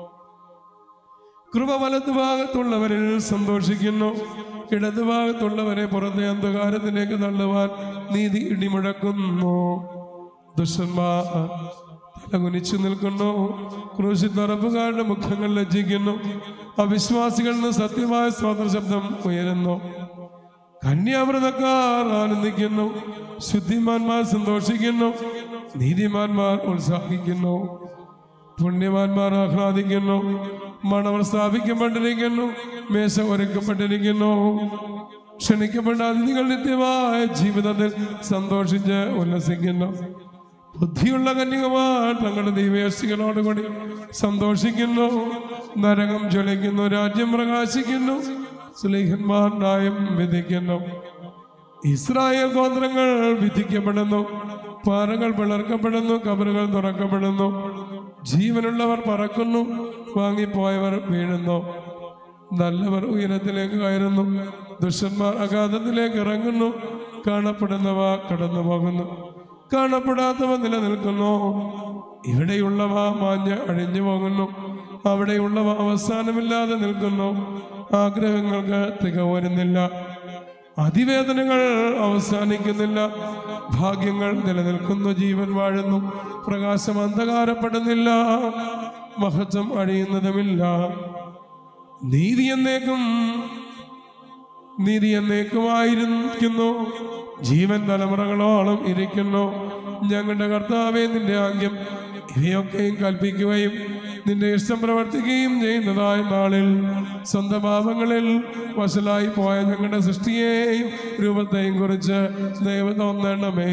കൃപ വലതുഭാഗത്തുള്ളവരിൽ സന്തോഷിക്കുന്നു ഇടതുഭാഗത്തുള്ളവരെ പുറത്തെ അന്ധകാരത്തിലേക്ക് തള്ളുവാൻ നീതി ഇടിമുഴക്കുന്നു ദുഷ്ടന്മാർ തലകുനിച്ചു നിൽക്കുന്നു ക്രൂശി തറപ്പുകാരുടെ മുഖങ്ങൾ ലജ്ജിക്കുന്നു അവിശ്വാസികളിൽ നിന്ന് സത്യമായ സ്വാതന്ത്ര്യ ശബ്ദം ഉയരുന്നു കന്യാവ്രതക്കാർ ആനന്ദിക്കുന്നു ശുദ്ധിമാന്മാർ സന്തോഷിക്കുന്നു നീതിമാന്മാർ ഉത്സാഹിക്കുന്നു പുണ്യവാന്മാർ ആഹ്ലാദിക്കുന്നു മണവർ സ്ഥാപിക്കപ്പെട്ടിരിക്കുന്നു മേശ ഒരുക്കപ്പെട്ടിരിക്കുന്നു ക്ഷണിക്കപ്പെട്ട അതിഥികൾ നിത്യമായ ജീവിതത്തിൽ സന്തോഷിച്ച് ഉല്ലസിക്കുന്നു ബുദ്ധിയുള്ള കന്യകമാർ തങ്ങളുടെ ദൈവേശികളോടുകൂടി സന്തോഷിക്കുന്നു നരകം ജ്വലിക്കുന്നു രാജ്യം പ്രകാശിക്കുന്നു സ്ലേഹന്മാർ ന്യായം വിധിക്കുന്നു ഇസ്രായേൽ ഗോത്രങ്ങൾ വിധിക്കപ്പെടുന്നു പാറകൾ പിളർക്കപ്പെടുന്നു കബറുകൾ തുറക്കപ്പെടുന്നു ജീവനുള്ളവർ പറക്കുന്നു വാങ്ങിപ്പോയവർ വീഴുന്നു നല്ലവർ ഉയരത്തിലേക്ക് കയറുന്നു ദുഷ്ടന്മാർ അഗാധത്തിലേക്ക് ഇറങ്ങുന്നു കാണപ്പെടുന്നവ കടന്നു പോകുന്നു കാണപ്പെടാത്തവ നിലനിൽക്കുന്നു ഇവിടെയുള്ളവ മാഞ്ഞ് അഴിഞ്ഞു പോകുന്നു അവിടെയുള്ളവ അവസാനമില്ലാതെ നിൽക്കുന്നു ആഗ്രഹങ്ങൾക്ക് തികവരുന്നില്ല അതിവേദനകൾ അവസാനിക്കുന്നില്ല ഭാഗ്യങ്ങൾ നിലനിൽക്കുന്നു ജീവൻ വാഴുന്നു പ്രകാശം അന്ധകാരപ്പെടുന്നില്ല മഹത്വം അഴിയുന്നതുമില്ല നീതി എന്നേക്കും നീതി എന്നേക്കുമായിരിക്കുന്നു ജീവൻ തലമുറകളോളം ഇരിക്കുന്നു ഞങ്ങളുടെ കർത്താവെ നിന്റെ ആംഗ്യം ഇവയൊക്കെയും കൽപ്പിക്കുകയും നിന്റെ ഇഷ്ടം പ്രവർത്തിക്കുകയും ചെയ്യുന്നതായ നാളിൽ സ്വന്തം പാപങ്ങളിൽ വശലായി പോയ ഞങ്ങളുടെ സൃഷ്ടിയെയും രൂപത്തെയും കുറിച്ച് ദൈവം തോന്നണമേ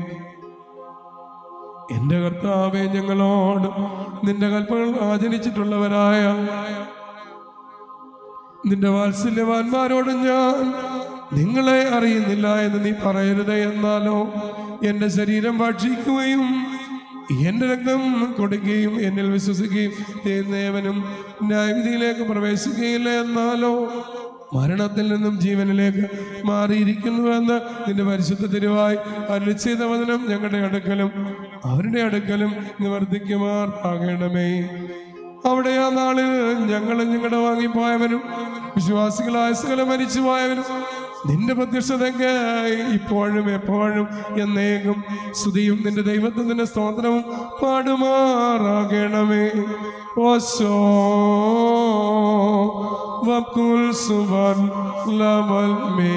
എന്റെ കർത്താവെ ഞങ്ങളോട് നിന്റെ കൽപ്പകൾ ആചരിച്ചിട്ടുള്ളവരായ നിന്റെ വാത്സല്യവാന്മാരോട് ഞാൻ നിങ്ങളെ അറിയുന്നില്ല എന്ന് നീ പറയരുത് എന്നാലോ എൻ്റെ ശരീരം ഭക്ഷിക്കുകയും എൻ്റെ രക്തം കൊടുക്കുകയും എന്നിൽ വിശ്വസിക്കുകയും ചെയ്യുന്നവനും ന്യായവിധിയിലേക്ക് പ്രവേശിക്കുകയില്ല എന്നാലോ മരണത്തിൽ നിന്നും ജീവനിലേക്ക് മാറിയിരിക്കുന്നുവെന്ന് നിന്റെ പരിശുദ്ധ തിരുവായി അരുളി ചെയ്ത വചനം ഞങ്ങളുടെ അടുക്കലും അവരുടെ അടുക്കലും നിവർത്തിക്കുമാർ ആകണമേ അവിടെ ആ നാളിൽ ഞങ്ങളും ഞങ്ങളുടെ വാങ്ങിപ്പോയവരും വിശ്വാസികളായ സകല മരിച്ചുപോയവരും നിന്റെ പ്രത്യക്ഷതയ്ക്കായി ഇപ്പോഴും എപ്പോഴും എന്നേക്കും സ്തുതിയും നിന്റെ ദൈവത്തിന്റെ സ്തോത്രവും പാടുമാറാകണമേ ഓശോ വക്കുൽ സുബൻ ലവൽ മേ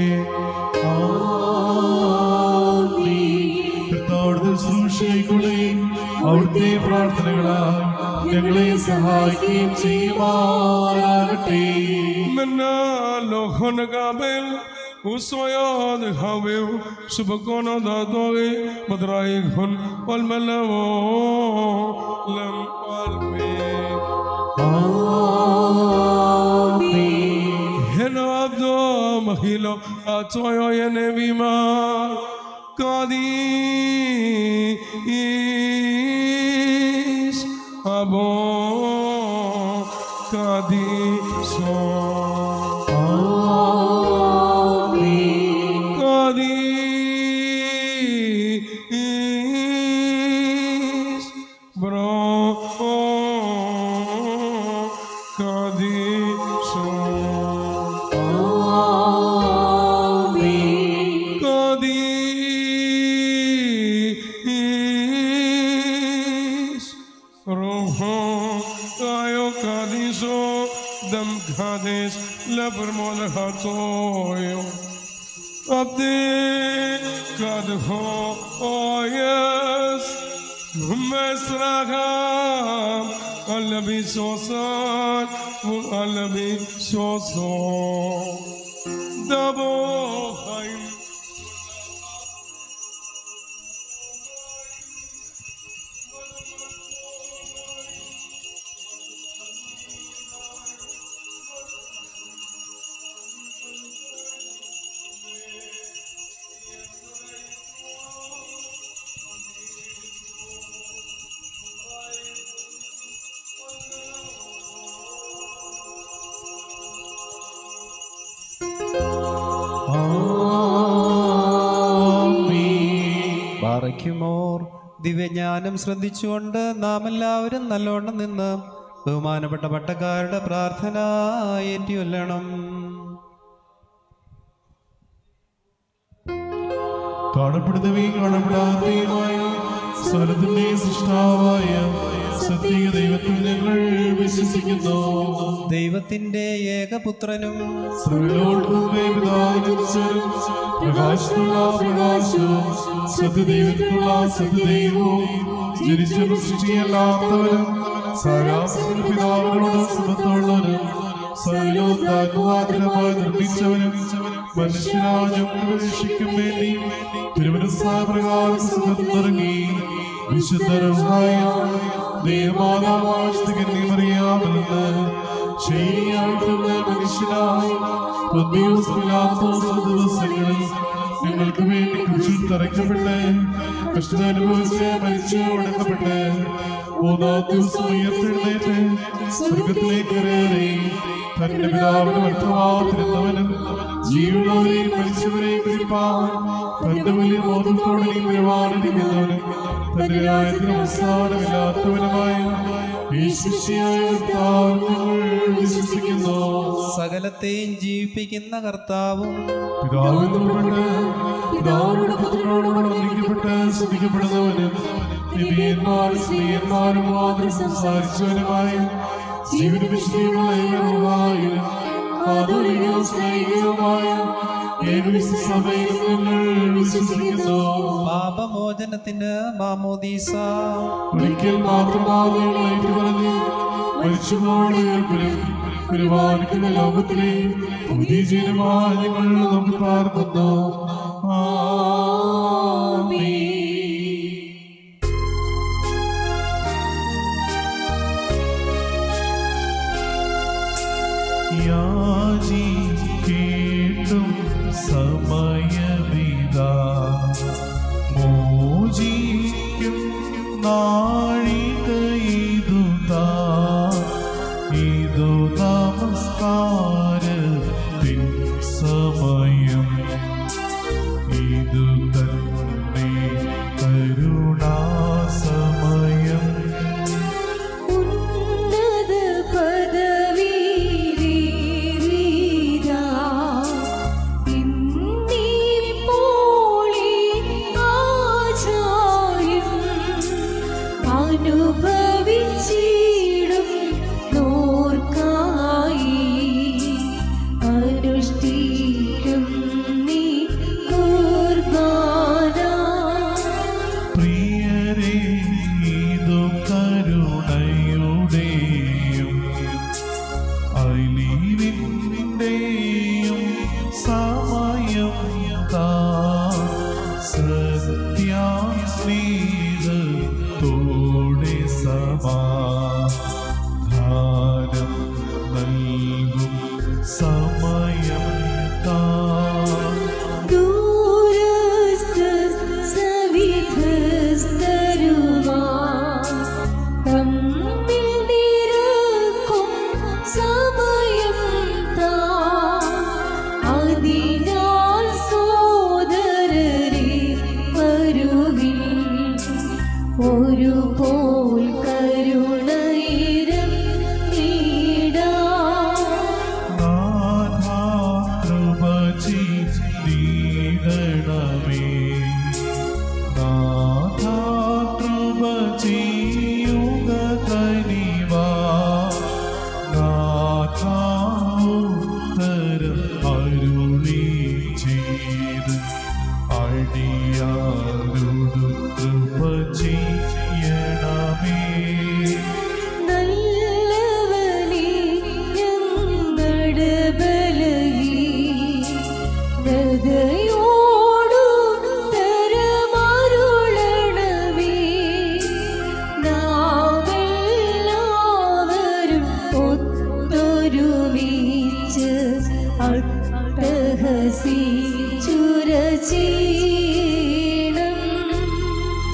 കർത്താവിന്റെ ശുശ്രൂഷയ്ക്കുള്ളിൽ അവിടുത്തെ പ്രാർത്ഥനകളാൽ ഞങ്ങളെ സഹായിക്കുകയും ചെയ്യുമാറാകട്ടെ מנה לא נקבל וסויוד חביב שבקונו דתורי מדראי חון ולמלאו הנו עבדו מחילו עצויו ינבימה קדיש אבו קדישו Kadis bro Kadis roho kayo kadiso dam kadis labrmol hatoyo Abdi kad ho oyes mesragam alabi sosan vul alabi sosan dabo hayim ബാറയ്ക്കുമോർ ദിവ്യജ്ഞാനം ശ്രദ്ധിച്ചുകൊണ്ട് നാം എല്ലാവരും നല്ലോണം നിന്ന് ബഹുമാനപ്പെട്ട പട്ടക്കാരുടെ പ്രാർത്ഥന ഏറ്റിയൊല്ലണം കാണപ്പെടുന്നവയും കാണപ്പെടാത്തവയുമായ സ്വലത്തിന്റെ സൃഷ്ടാവായ സത്യ ദൈവത്തിൽ ഞങ്ങൾ വിശ്വസിക്കുന്നു ദൈവത്തിന്റെ ഏകപുത്രനും സർവ്വലോകവുമേ പിതാവിനും സ്വരം, പ്രകാശത്തിനുള്ള പ്രകാശവും സത്യദൈവത്തിനുള്ള സത്യദൈവവും ജനിച്ചൊരു സൃഷ്ടിയല്ലാത്തവനും സാരാംശത്തിൽ പിതാവിനോട് സമത്തുള്ളവനും സർവലോകാത്മാതിരമായി നിർമ്മിച്ചവനും മനുഷ്യരാജം രക്ഷിക്കും വേണ്ടി തിരുവനന്തപുരം സുഖത്തിറങ്ങി വിശുദ്ധരമായ ദേവമാതാവാഴ്ചകന്യമറിയാമെന്ന് ശരിയായിട്ടുള്ള മനുഷ്യനായി പൊന്തിയോസ് പിലാത്തോസ് ദിവസങ്ങളിൽ ഞങ്ങൾക്ക് വേണ്ടി കുരിശിൽ തറയ്ക്കപ്പെട്ട് കഷ്ടത അനുഭവിച്ച് മരിച്ച് അടക്കപ്പെട്ട് മൂന്നാം ദിവസം ഉയർത്തെഴുന്നേറ്റ് സ്വർഗത്തിലേക്ക് കയറി തന്റെ പിതാവിന് വ്യക്തമാതിരുന്നവനും ജീവനുള്ളവരെയും മരിച്ചവരെയും പിരിപ്പാൻ തന്റെ വലിയ ബോധത്തോടെയും ഒരുപാടിരിക്കുന്നവനും തന്റെ രാജ്യത്തിന് അവസാനമില്ലാത്തവനുമായ ഈ ശിഷ്യായ കർത്താവിൽ ഞങ്ങൾ വിശ്വസിക്കുന്നു സകലത്തെയും ജീവിപ്പിക്കുന്ന കർത്താവും പിതാവിൽ നിന്നുകൊണ്ട് പിതാവിനോട് പുത്രനോട് വന്ദിക്കപ്പെട്ട് സ്തുതിക്കപ്പെടുന്നവനും നിബിയന്മാരും സ്ത്രീയന്മാരും മാത്രം സംസാരിച്ചവനുമായ ജീവന വിശുദ്ധിയുമായ കാതോലികവും സ്നേഹികവുമായ ഏകവിശ്വസഭയിൽ ഞങ്ങൾ വിശ്വസിക്കുന്നു പാപമോചനത്തിന് മാമോദീസ ഒരിക്കൽ മാത്രമാണ് പറഞ്ഞ് മരിച്ചുപോഴും പരിപാലിക്കുന്ന ലോകത്തിലെ പുതിയ ജീവനമായി ഞങ്ങൾ നമുക്ക് പാർക്കുന്നു ആമേൻ. യാ സത്യാസ്നേഹത്തോടെ സമാധാനം നൽകും സമയം താ ദൂരസ്ഥ സവിധസ്ഥരുമാ തമ്മിൽ നിരക്കും സമയം താ അതിനാൽ സോദരരെ വരുവിൻ ഒരു പോൽ കരുണയിരം നീടാ നാഥാകൃപചി നീടണമേ നാഥാകൃപചിയുക കനിവാ നാഥാവുത്തരം അരുളി ചെയ്ത് അടിയാരോട് കൃപ ചെയ്യണമേ നല്ലവനേ ഞങ്ങളുടെ ബലഹീനതയോടു തരമരുളണമേ. നാമെല്ലാവരും ഒത്തൊരുമിച്ച് അട്ടഹസിച്ചുരചീണം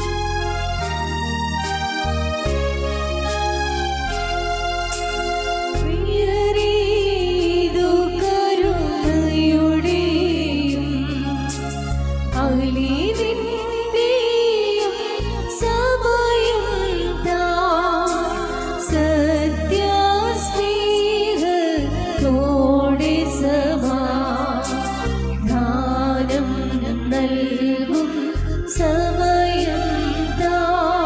പ്രിയരീതു കരുണയുടെയും അലിവിന്റെയും സമയം താ. സത്യസ്നേഹത്തോടെ സമാധാനം നൽകും സമയം താ.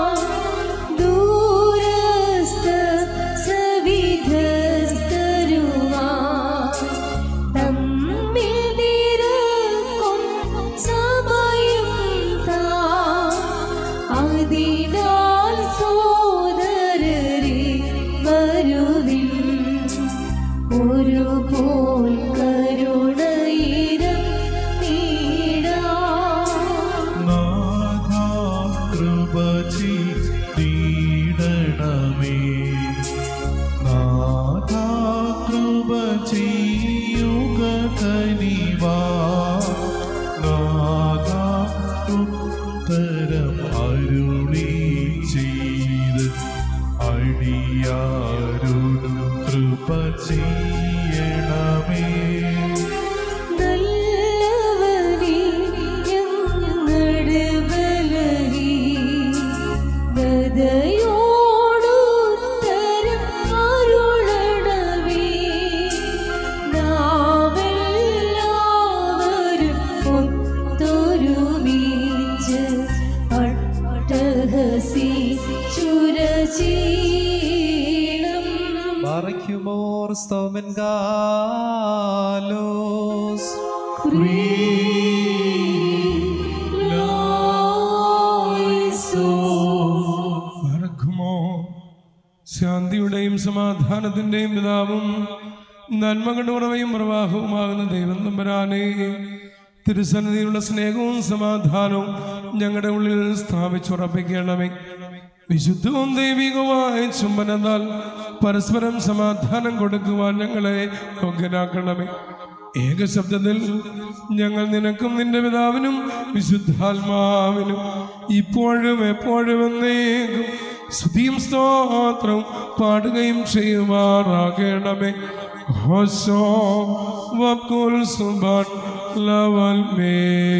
ദൂരസ്ഥ സവിധസ്ഥരുമാ തമ്മിൽ നിരക്കും സമയം താ. അതിനാൽ സോദരരെ വരുവിൻ ഒരു പോൽ കരുണയിരം നീടാ നാഥാകൃപചി നീടണമേ നാഥാകൃപചിയുക കനിവാ നാഥാുത്തരം അരുളി ചെയ്ത് അടിയാരോട് കൃപ ചെയ്യണമേ നല്ലവനേ ഞങ്ങളുടെ ബലഹീനതയോടു തരം അരുളണമേ. നാമെല്ലാവരും ഒത്തൊരുമിച്ച് അട്ടഹസിച്ചുരചീണം ബാറയ്ക്കുമോർ സ്തോമൻ ഗാലോസ് മറക്കുമോ ശാന്തിയുടെയും സമാധാനത്തിന്റെയും പിതാവും നന്മകളുടെ ഉറവയും പ്രവാഹവുമാകുന്ന ദൈവം തമ്പരാനെ തിരുസന്നിധിയിലുള്ള സ്നേഹവും സമാധാനവും ഞങ്ങളുടെ ഉള്ളിൽ സ്ഥാപിച്ചുറപ്പിക്കണമേ വിശുദ്ധവും ദൈവികവുമായ ചുംബനത്താൽ പരസ്പരം സമാധാനം കൊടുക്കുവാൻ ഞങ്ങളെ യോഗ്യരാക്കണമേ ഏക ശബ്ദത്തിൽ ഞങ്ങൾ നിനക്കും നിന്റെ പിതാവിനും വിശുദ്ധാത്മാവിനും ഇപ്പോഴും എപ്പോഴും എന്നേക്കും സ്തുതിയും സ്തോത്രവും പാടുകയും ചെയ്യുമാറാകണമേ ഹോശോ വക്കുൽ സുബാൻ ലവൽ മേ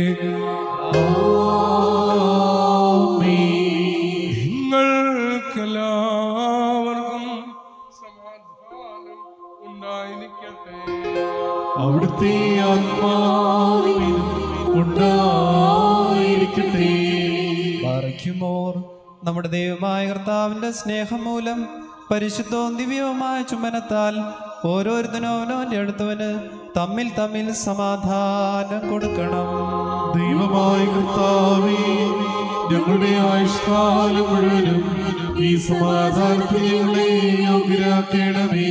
നിങ്ങൾക്കെല്ലാവർക്കും സമാധാനം ഉണ്ടായിരിക്കട്ടെ അവിടുത്തെ ആത്മാവിൽ ഉണ്ടായിരിക്കട്ടെ ബാറയ്ക്കുമോർ നമ്മുടെ ദൈവമായ കർത്താവിന്റെ സ്നേഹം മൂലം പരിശുദ്ധവും ദിവ്യവുമായ ചുമനത്താൽ ഓരോരുത്തനും അവനവന്റെ അടുത്തവന് തമ്മിൽ തമ്മിൽ സമാധാനം കൊടുക്കണം ദൈവമായ കർത്താവേ ഞങ്ങളുടെ ആയുഷ്കാലം മുഴുവനും ഈ സമാധാനത്തിൽ ഞങ്ങളെ യോഗ്യരാക്കണമേ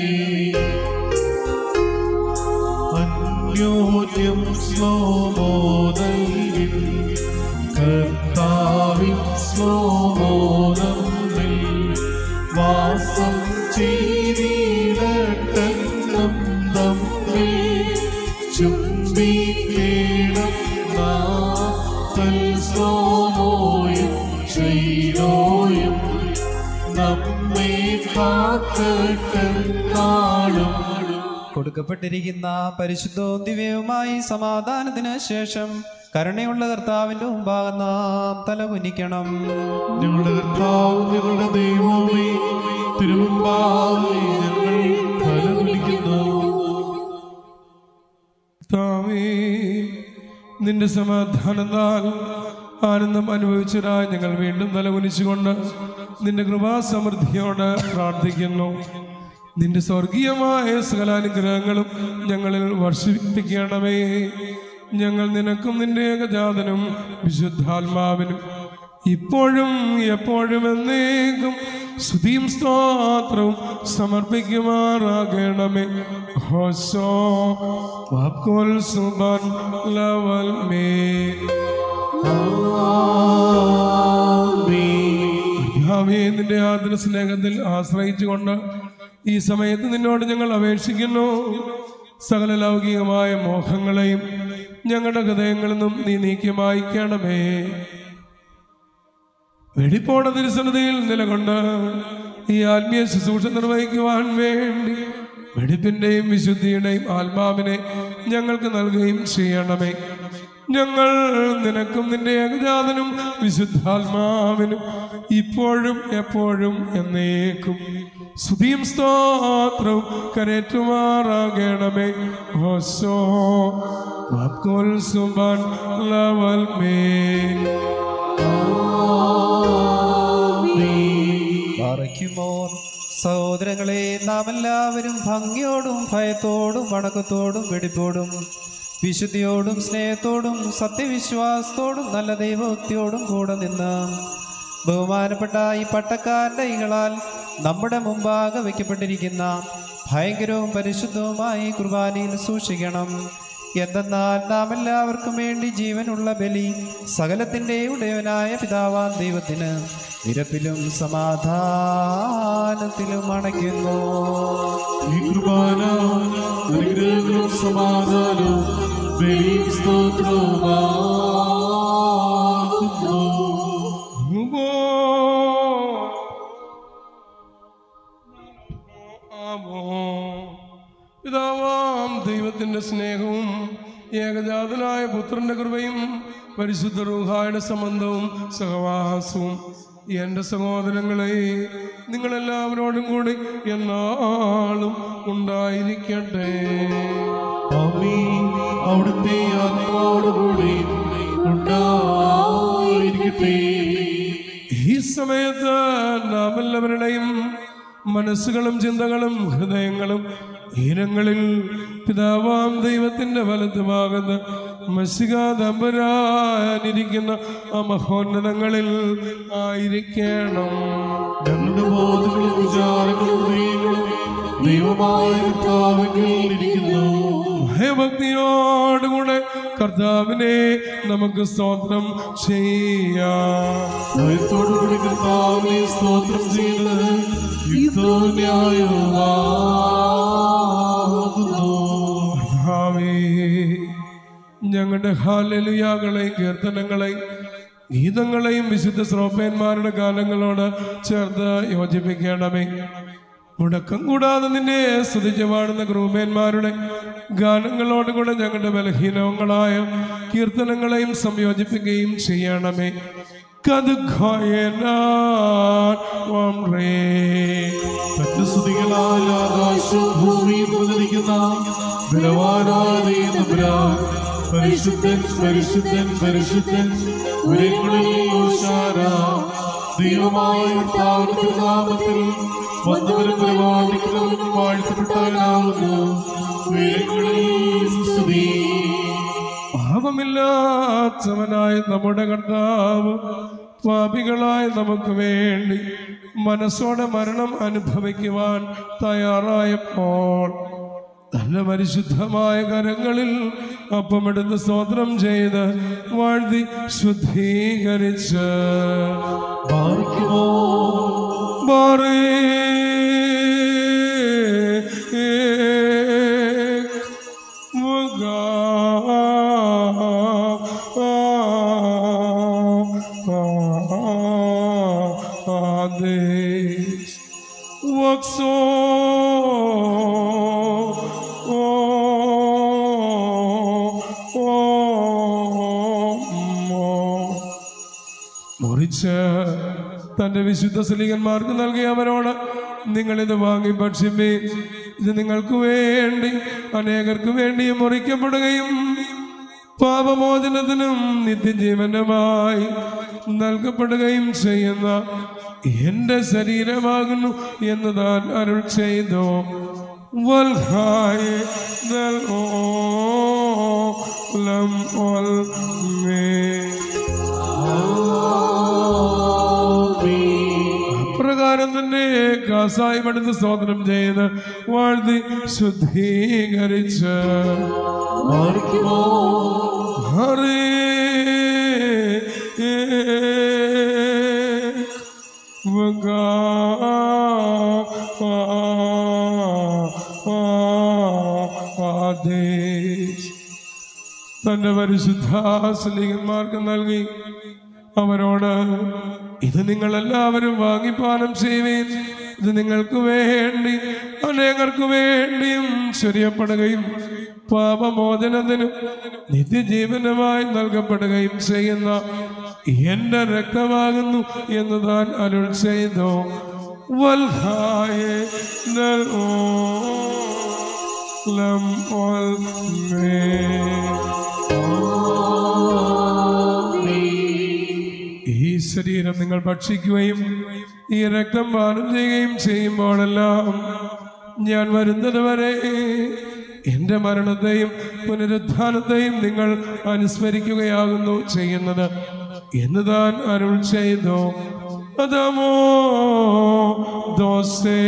അന്യോന്യം സ്ലോമോദയിൽ കർത്താവിനെ ശ്ലോമോദം വാസം ചെയ്തിടട്ടെന്നും തമ്മിൽ ചുംബിക്കേണം നാത്തൽ ശ്ലോമോയും ക്ഷീരോയും നമ്മെ കാക്കട്ടെന്നാളും കൊടുക്കപ്പെട്ടിരിക്കുന്ന പരിശുദ്ധവും ദിവ്യവുമായി സമാധാനത്തിന് ശേഷം കരുണയുള്ള കർത്താവിന്റെ മുമ്പാകെ നാം തലകുനിക്കണം ഞങ്ങളുടെ കർത്താവ് ഞങ്ങളുടെ ദൈവമേ തിരുമുമ്പാകെ ഞങ്ങൾ ഫലമിരിക്കുന്നു കർത്താവേ നിന്റെ സമാധാനത്താൽ ആനന്ദം അനുഭവിച്ചതായി ഞങ്ങൾ വീണ്ടും തലകുനിച്ചുകൊണ്ട് നിന്റെ കൃപാസമൃദ്ധിയോട് പ്രാർത്ഥിക്കുന്നു നിന്റെ സ്വർഗീയമായ സകലാനുഗ്രഹങ്ങളും ഞങ്ങളിൽ വർഷിപ്പിക്കണമേ ഞങ്ങൾ നിനക്കും നിന്റെ ഏകജാതനും വിശുദ്ധാത്മാവിനും ഇപ്പോഴും എപ്പോഴും എന്നേക്കും സ്തുതിയും സ്തോത്രവും സമർപ്പിക്കുമാറാകണമേ ഹോസോ വാക്കോൽ സുബൻ ലവൽ മേ കർത്താവേ, നിന്റെ ആദര സ്നേഹത്തിൽ ആശ്രയിച്ചുകൊണ്ട് ഈ സമയത്ത് നിന്നോട് ഞങ്ങൾ അപേക്ഷിക്കുന്നു സകല ലൗകികമായ മോഹങ്ങളെയും ഞങ്ങളുടെ ഹൃദയങ്ങളിൽ നിന്നും നീ നീക്കി മായ്ക്കണമേ വെടിപ്പോട തിരുസന്നതയിൽ നിലകൊണ്ട് ഈ ആത്മീയ ശുശ്രൂഷ നിർവഹിക്കുവാൻ വേണ്ടി വെടിപ്പിന്റെയും വിശുദ്ധിയുടെയും ആത്മാവിനെ ഞങ്ങൾക്ക് നൽകുകയും ചെയ്യണമേ ഞങ്ങൾ നിനക്കും നിന്റെ ഏകജാതനും വിശുദ്ധാത്മാവിനും ഇപ്പോഴും എപ്പോഴും എന്നേക്കും സ്തുതിയും സ്തോത്രവും കരേറ്റുമാറാകണമേ ഹോസോ വാക്കോൽ സുബാൻ ലവൽ മേ പാറയ്ക്കുമോർ സഹോദരങ്ങളെ നാം എല്ലാവരും ഭംഗിയോടും ഭയത്തോടും വണക്കത്തോടും വെടിപ്പോടും വിശുദ്ധിയോടും സ്നേഹത്തോടും സത്യവിശ്വാസത്തോടും നല്ല ദൈവഭക്തിയോടും കൂടെ നിന്ന് ബഹുമാനപ്പെട്ട ഈ പട്ടക്കാരൻ്റെ ഇകളാൽ നമ്മുടെ മുമ്പാകെ വയ്ക്കപ്പെട്ടിരിക്കുന്ന ഭയങ്കരവും പരിശുദ്ധവുമായ ഈ കുർബാനയിൽ സൂക്ഷിക്കണം എന്തെന്നാൽ നാം എല്ലാവർക്കും വേണ്ടി ജീവനുള്ള ബലി സകലത്തിൻ്റെ ഉടയവനായ പിതാവാൻ ദൈവത്തിന് നിരപ്പിലും സമാധാനത്തിലും അണയ്ക്കുന്നു ഈ കുർബാന അനുഗ്രഹങ്ങളും സമാധാനവും ബലിയും സ്തോത്രവുമാകുന്നു പിതാവാം ദൈവത്തിന്റെ സ്നേഹവും ഏകജാതനായ പുത്രന്റെ കൃപയും പരിശുദ്ധ റൂഹായുടെ സംബന്ധവും സഹവാസവും എൻ്റെ സഹോദരങ്ങളെ നിങ്ങളെല്ലാവരോടും കൂടി എന്നാളും ഉണ്ടായിരിക്കട്ടെ ആമീൻ അവിടുത്തെ ആത്മാവോടുകൂടി ഉണ്ടായിരിക്കട്ടെ ഈ സമയത്ത് നാം എല്ലാവരുടെയും മനസ്സുകളും ചിന്തകളും ഹൃദയങ്ങളും ഈരങ്ങളിൽ പിതാവാം ദൈവത്തിന്റെ വലത്ത് ഭാഗത്ത് മസിക തമ്പരാനിരിക്കുന്ന ആ മഹോന്നതങ്ങളിൽ ആയിരിക്കണം ഞങ്ങളുടെ ബോധങ്ങളും വിചാരങ്ങളും ഹൃദയങ്ങളും ദൈവമായ കർത്താവിൽ ഇരിക്കുന്നു ഭയഭക്തിയോടുകൂടെ കർത്താവിനെ നമുക്ക് സ്തോത്രം ചെയ്യാം ഭയത്തോടുകൂടി കർത്താവിനെ സ്തോത്രം ചെയ്യുന്നത് യുദ്ധവും ന്യായവുമാകുന്നു കർത്താവേ, ഞങ്ങളുടെ ഹാലലുയാകളെയും കീർത്തനങ്ങളെയും ഗീതങ്ങളെയും വിശുദ്ധ ശ്രോപ്പന്മാരുടെ ഗാനങ്ങളോട് ചേർത്ത് യോജിപ്പിക്കണമേ മുടക്കം കൂടാതെ നിന്നെ സ്തുതിച്ച് പാടുന്ന ഗ്രൂപന്മാരുടെ ഗാനങ്ങളോടുകൂടെ ഞങ്ങളുടെ ബലഹീനങ്ങളായ കീർത്തനങ്ങളെയും സംയോജിപ്പിക്കുകയും ചെയ്യണമേ കത് തന്റെ സ്തുതികളാൽ ആകാശവും ഭൂമിയും നിറഞ്ഞിരിക്കുന്ന ബലവാനായ ദൈവതമ്പുരാൻ പരിശുദ്ധൻ പരിശുദ്ധൻ പരിശുദ്ധൻ ഉയരങ്ങളിൽ ഓശാന ദൈവമായ കർത്താവിന്റെ നാമത്തിൽ വന്നവരും പരിപാടിക്കുന്നവരും വാഴ്ത്തപ്പെട്ടവനാകുന്നു ഉയരങ്ങളിൽ സ്തുതി പാപമില്ലാത്തവനായ നമ്മുടെ കർത്താവ് പാപികളായ നമുക്ക് വേണ്ടി മനസ്സോടെ മരണം അനുഭവിക്കുവാൻ തയ്യാറായപ്പോൾ നല്ല പരിശുദ്ധമായ കരങ്ങളിൽ അപ്പമെടുത്ത് സ്തോത്രം ചെയ്ത് വാഴ്ത്തി ശുദ്ധീകരിച്ച് ബാറേ Adesh Wakso മുറിച്ച് തന്റെ വിശുദ്ധ സ്ത്രീകന്മാർക്ക് നൽകിയവരോട് നിങ്ങളിത് വാങ്ങി ഭക്ഷിപ്പേ ഇത് നിങ്ങൾക്ക് വേണ്ടി അനേകർക്ക് വേണ്ടി മുറിക്കപ്പെടുകയും പാപമോചനത്തിനും നിത്യജീവനുമായി നൽകപ്പെടുകയും ചെയ്യുന്ന എന്റെ ശരീരമാകുന്നു എന്ന് താൻ അരുൾ ചെയ്തു വൽഹായ് ദൽ ഓലം ഒൽമേ. അപ്രകാരം തന്നെ കാസായി പടുത്ത് സ്തോത്രം ചെയ്ത് വാഴ്ത്തി ശുദ്ധീകരിച്ച് ഹരേ വഗാ ആദേശ് തന്റെ പരിശുദ്ധാസ്ലീകന്മാർക്ക് നൽകി അവരോട് ഇത് നിങ്ങൾ എല്ലാവരും വാങ്ങിപ്പാനം ചെയ്യുവേൻ ഇത് നിങ്ങൾക്ക് വേണ്ടി അനേകർക്ക് വേണ്ടിയും ചൊരിയപ്പെടുകയും പാപമോചനത്തിനും നിത്യജീവനുമായി നൽകപ്പെടുകയും ചെയ്യുന്ന എന്റെ രക്തമാകുന്നു എന്ന് താൻ അരുൾ ചെയ്തു വൽഹായേ നൽ ഓലം ഒൽമേ. ഈ ശരീരം നിങ്ങൾ ഭക്ഷിക്കുകയും ഈ രക്തം പാനം ചെയ്യുകയും ചെയ്യുമ്പോഴെല്ലാം ഞാൻ വരുന്നത് വരെ എൻ്റെ മരണത്തെയും പുനരുത്ഥാനത്തെയും നിങ്ങൾ അനുസ്മരിക്കുകയാകുന്നു ചെയ്യുന്നത് എന്ന് താൻ അരുൾ ചെയ്തു അതമോ ദോസേ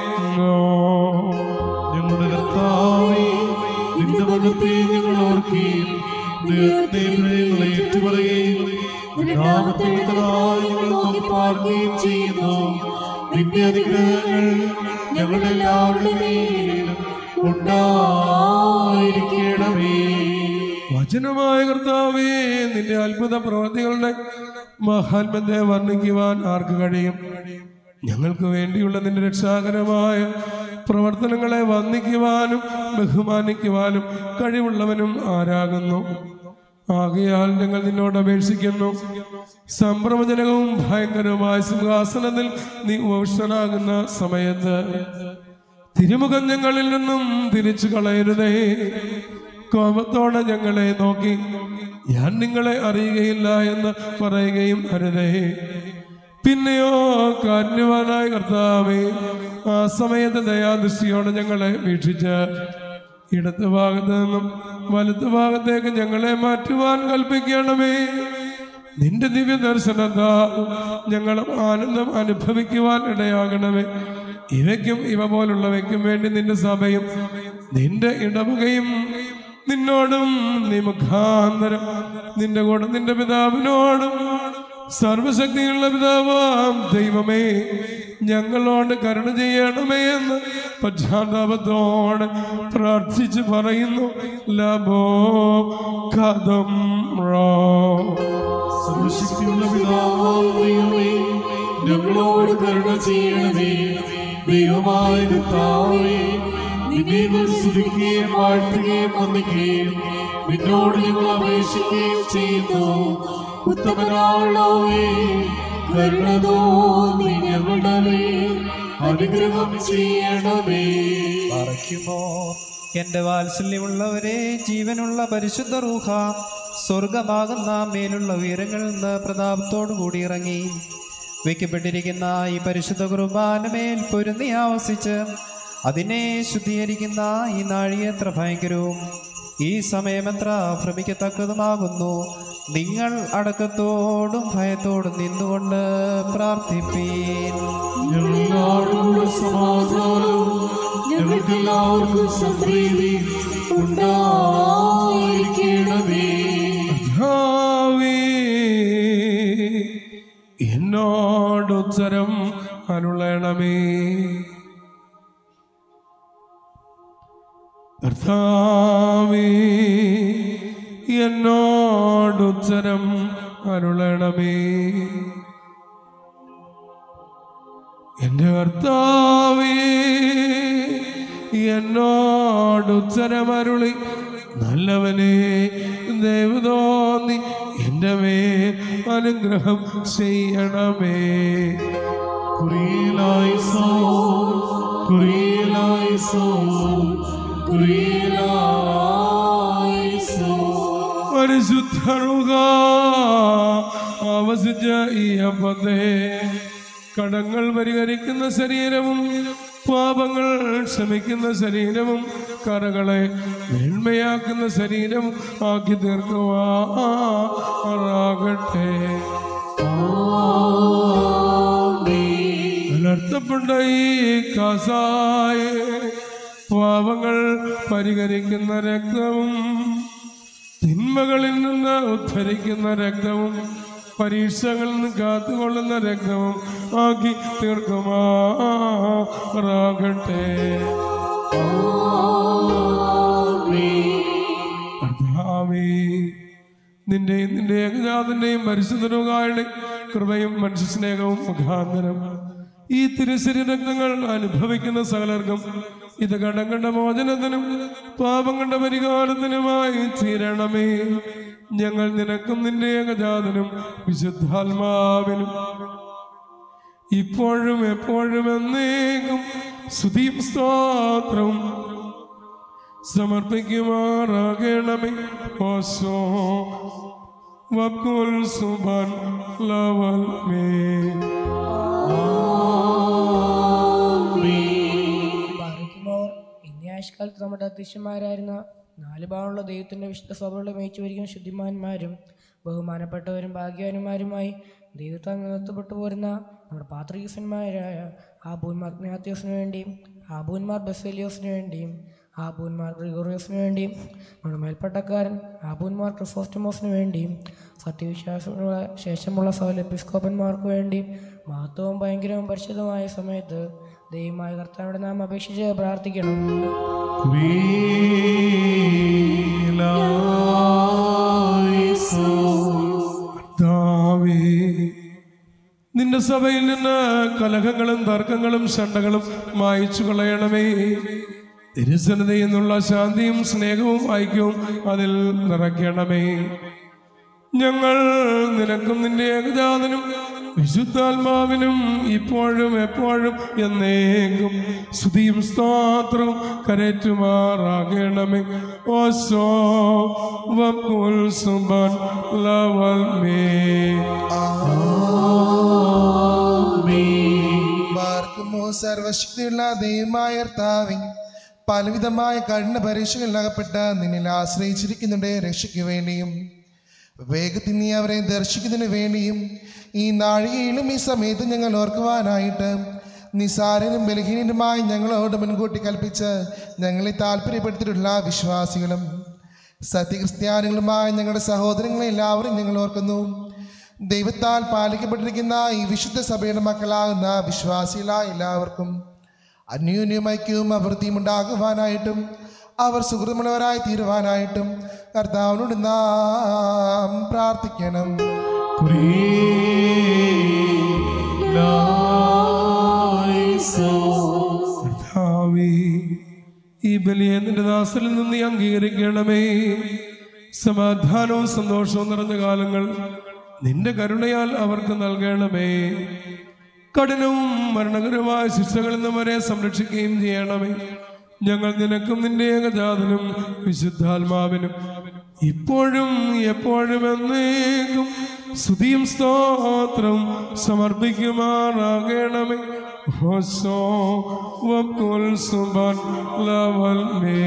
ഞങ്ങളുടെ കർത്താവേ നിന്റെ മരണത്തെ ഞങ്ങൾ ഓർക്കുകയും ദൈവത്തെ ഞങ്ങളെ ഏറ്റുപറയുകയും നിന്റെ നാമത്തെ വിതറാതെ ഞങ്ങൾ നോക്കി പാർക്കുകയും ചെയ്യുന്നു നിന്റെ അനുഗ്രഹങ്ങൾ ഞങ്ങളുടെ എല്ലാവരുടെ മേലും ഉണ്ടായിരിക്കണമേ വചനമായ കർത്താവേ നിന്റെ അത്ഭുത പ്രവർത്തികളുടെ മഹാത്മ്യത്തെ വർണ്ണിക്കുവാൻ ആർക്ക് കഴിയും ഞങ്ങൾക്ക് വേണ്ടിയുള്ള നിന്റെ രക്ഷാകരമായ പ്രവർത്തനങ്ങളെ വന്ദിക്കുവാനും ബഹുമാനിക്കുവാനും കഴിവുള്ളവനും ആരാകുന്നു ആകയാൽ ഞങ്ങൾ നിന്നോട് അപേക്ഷിക്കുന്നു സംഭ്രമജനകവും ഭയങ്കരവുമായ സിംഹാസനത്തിൽ നീ ഉപവിഷ്ടനാകുന്ന സമയത്ത് തിരുമുഖം ഞങ്ങളിൽ നിന്നും തിരിച്ചു കളയരുതേ കോപത്തോടെ ഞങ്ങളെ നോക്കി ഞാൻ നിങ്ങളെ അറിയുകയില്ല എന്ന് പറയുകയും അരുതേ പിന്നെയോ കാരുണ്യവാനായ കർത്താവേ ആ സമയത്ത് ദയാദൃഷ്ടിയോടെ ഞങ്ങളെ വീക്ഷിച്ച് ഇടത്ത് ഭാഗത്ത് നിന്നും വലത്ത് ഭാഗത്തേക്ക് ഞങ്ങളെ മാറ്റുവാൻ കൽപ്പിക്കണമേ നിന്റെ ദിവ്യ ദർശനത്താൽ ഞങ്ങളും ആനന്ദം അനുഭവിക്കുവാൻ ഇടയാകണമേ ഇവയ്ക്കും ഇവ പോലുള്ളവയ്ക്കും വേണ്ടി നിന്റെ സഭയും നിന്റെ ഇടവകയും നിന്നോടും നീ മുഖാന്തരം നിന്റെ കൂടെ നിന്റെ പിതാവിനോടും സർവശക്തിയുള്ള പിതാവാം ദൈവമേ ഞങ്ങളോട് കരുണ ചെയ്യണമേ എന്ന് പശ്ചാത്താപത്തോടെ പ്രാർത്ഥിച്ച് പറയുന്നു ലബോ കഥം റോ സർവശക്തിയുള്ള പിതാവാം ദൈവമേ ഞങ്ങളോട് കരുണ ചെയ്യണമേ ദൈവമായ കർത്താവേ നിന്നെ ഞങ്ങൾ സ്തുതിക്കുകയും വാഴ്ത്തുകയും വന്ദിക്കുകയും നിന്നോട് ഞങ്ങൾ അപേക്ഷിക്കുകയും ചെയ്യുന്നു ഉത്തമനാളോവേ കരുണ തോന്നി ഞങ്ങളുടെ മേൽ അനുഗ്രഹം ചെയ്യണമേ എന്റെ വാത്സല്യമുള്ളവരെ ജീവനുള്ള പരിശുദ്ധ റൂഹ സ്വർഗമാകുന്ന മേലുള്ള ഉയരങ്ങളിൽ നിന്ന് പ്രതാപത്തോടു കൂടി ഇറങ്ങി വയ്ക്കപ്പെട്ടിരിക്കുന്ന ഈ പരിശുദ്ധ കുർബാനമേൽ പൊരുന്നി ആവസിച്ച് അതിനെ ശുദ്ധീകരിക്കുന്ന ഈ നാഴിക എത്ര ഭയങ്കരവും ഈ സമയമെത്ര ഭ്രമിക്കത്തക്കതുമാകുന്നു നിങ്ങൾ അടക്കത്തോടും ഭയത്തോടും നിന്നുകൊണ്ട് പ്രാർത്ഥിപ്പീൻ ഞങ്ങളോടുകൂടെ സമാധാനവും ഞങ്ങൾക്കെല്ലാവർക്കും സംപ്രീതി ഉണ്ടായിരിക്കണമേ ഭാവി എന്നോടുത്തരം അരുളണമേ കർത്താവേ എന്നോടുത്തരം അരുളണമേ എന്റെ കർത്താവേ എന്നോടുത്തരമരുളി നല്ലവനെ ദൈവതോന്നി എൻ്റെ മേൽ അനുഗ്രഹം ചെയ്യണമേ കുറിയിലായി സോ കുറിയിലായി സോ കുറിയിലായി സോ പരിശുദ്ധരുക ആവസിച്ച ഈ അപ്പത്തെ കടങ്ങൾ പരിഹരിക്കുന്ന ശരീരവും പാപങ്ങൾ ക്ഷമിക്കുന്ന ശരീരവും കറകളെ മേന്മയാക്കുന്ന ശരീരവും ആക്കി തീർക്കുവാറാകട്ടെ അനർത്ഥപ്പെട്ട ഈ കസായ പാപങ്ങൾ പരിഹരിക്കുന്ന രക്തവും തിന്മകളിൽ നിന്ന് ഉദ്ധരിക്കുന്ന രക്തവും പരീക്ഷകളിൽ നിന്ന് കാത്തുകൊള്ളുന്ന രക്തവും ആക്കി തീർക്കുമാറാകട്ടെ കർത്താവേ, നിന്റെയും നിന്റെ ഏകജാതന്റെയും പരിശുദ്ധരുകാരുടെ കൃപയും മനുഷ്യസ്നേഹവും മുഖാന്തരം ഈ തിരുശരി രക്തങ്ങൾ അനുഭവിക്കുന്ന സകലർക്കും ഇത് കടങ്ങളുടെ മോചനത്തിനും പാപങ്ങളുടെ പരിഹാരത്തിനുമായി തീരണമേ ഞങ്ങൾ നിനക്കും നിന്റെ ഏകജാതനും വിശുദ്ധാത്മാവിനും ഇപ്പോഴും എപ്പോഴും എന്നേക്കും സ്തുതിയും സ്തോത്രവും സമർപ്പിക്കുമാറാകണമേ ഓശോ വക്കുൽ സുബൻ ലവൽ മേ ബാധിക്കുമോർ ഇന്നേ ആഴ്ചക്കാലത്ത് നമ്മുടെ അധ്യക്ഷന്മാരായിരുന്ന നാല് ഭാഗമുള്ള ദൈവത്തിൻ്റെ വിശുദ്ധ സഭകളെ മേയിച്ചു വരിക്കുന്ന ശുദ്ധിമാന്മാരും ബഹുമാനപ്പെട്ടവരും ഭാഗ്യവാന്മാരുമായി ദൈവത്താൽ നിലനിർത്തപ്പെട്ടു പോരുന്ന നമ്മുടെ പാത്രീകസന്മാരായ ആബൂന്മാർ ജ്ഞാത്യോസിന് വേണ്ടിയും ആബൂന്മാർ ബസേലിയോസിന് വേണ്ടിയും ആബൂന്മാർ ഗ്രിഗോറിയോസിന് വേണ്ടിയും നമ്മുടെ മേൽപ്പട്ടക്കാരൻ ആബൂന്മാർ ക്രിസോസ്റ്റമോസിന് വേണ്ടിയും സത്യവിശ്വാസമുള്ള ശേഷമുള്ള സകല എപ്പിസ്കോപ്പന്മാർക്ക് വേണ്ടിയും മഹത്വവും ഭയങ്കരവും പരിശുദ്ധമായ സമയത്ത് ദൈവമായ കർത്താവിടെ നാം അപേക്ഷിച്ച് പ്രാർത്ഥിക്കണം കർത്താവേ, നിന്റെ സഭയിൽ നിന്ന് കലഹങ്ങളും തർക്കങ്ങളും ശണ്ടകളും മായിച്ചു കളയണമേ തിരുസന്നതയിൽ നിന്നുള്ള ശാന്തിയും സ്നേഹവും ഐക്യവും അതിൽ നിറയ്ക്കണമേ ഞങ്ങൾ നിനക്കും നിന്റെ ഏകജാതനും വിശുദ്ധാത്മാവിനും ഇപ്പോഴും എപ്പോഴും എന്നേക്കും സ്തുതിയും സ്തോത്രവും കരറ്റുമാറാകണമേ ഓസോ വക്കുൽ സുബൻ ലവൽ മേ പാർക്കുമോ സർവശക്തിയുള്ള ദൈവമായ കർത്താവേ പലവിധമായ കഠിന പരീക്ഷകളിലകപ്പെട്ട നിന്നിൽ ആശ്രയിച്ചിരിക്കുന്നുണ്ട് രക്ഷയ്ക്ക് വേണ്ടിയും വേഗത്തിൽ നീ അവരെ ദർശിക്കുന്നതിന് വേണ്ടിയും ഈ നാഴികയിലും ഈ സമയത്ത് ഞങ്ങൾ ഓർക്കുവാനായിട്ട് നിസാരനും ബലഹീനനുമായി ഞങ്ങളോട് മുൻകൂട്ടി കൽപ്പിച്ച് ഞങ്ങളെ താല്പര്യപ്പെടുത്തിയിട്ടുള്ള വിശ്വാസികളും സത്യക്രിസ്ത്യാനികളുമായ ഞങ്ങളുടെ സഹോദരങ്ങളെ എല്ലാവരും ഞങ്ങൾ ഓർക്കുന്നു ദൈവത്താൽ പാലിക്കപ്പെട്ടിരിക്കുന്ന ഈ വിശുദ്ധ സഭയുടെ മക്കളാകുന്ന വിശ്വാസികളായ എല്ലാവർക്കും അന്യോന്യം ഐക്യവും അഭിവൃദ്ധിയും ഉണ്ടാകുവാനായിട്ടും അവർ സുഹൃത്തുമുള്ളവരായി തീരുവാനായിട്ടും കർത്താവിനോട് നാം പ്രാർത്ഥിക്കണം കർത്താവേ, ഈ ബലിയെ നിന്റെ ദാസരിൽ നിന്ന് നീ അംഗീകരിക്കണമേ സമാധാനവും സന്തോഷവും നിറഞ്ഞ കാലങ്ങൾ നിന്റെ കരുണയാൽ അവർക്ക് നൽകണമേ കഠിനവും മരണകരമായ ശിക്ഷകളിൽ നിന്ന് വരെ സംരക്ഷിക്കുകയും ചെയ്യണമേ ഞങ്ങൾ നിനക്കും നിന്റെ ഏകജാതനും വിശുദ്ധാത്മാവിനും ഇപ്പോഴും എപ്പോഴും എന്നേക്കും സ്തുതിയും സ്തോത്രവും സമർപ്പിക്കുമാറാകണമേ ഹോസോ വക്കുൽ സുബൻ ലവൽ മേ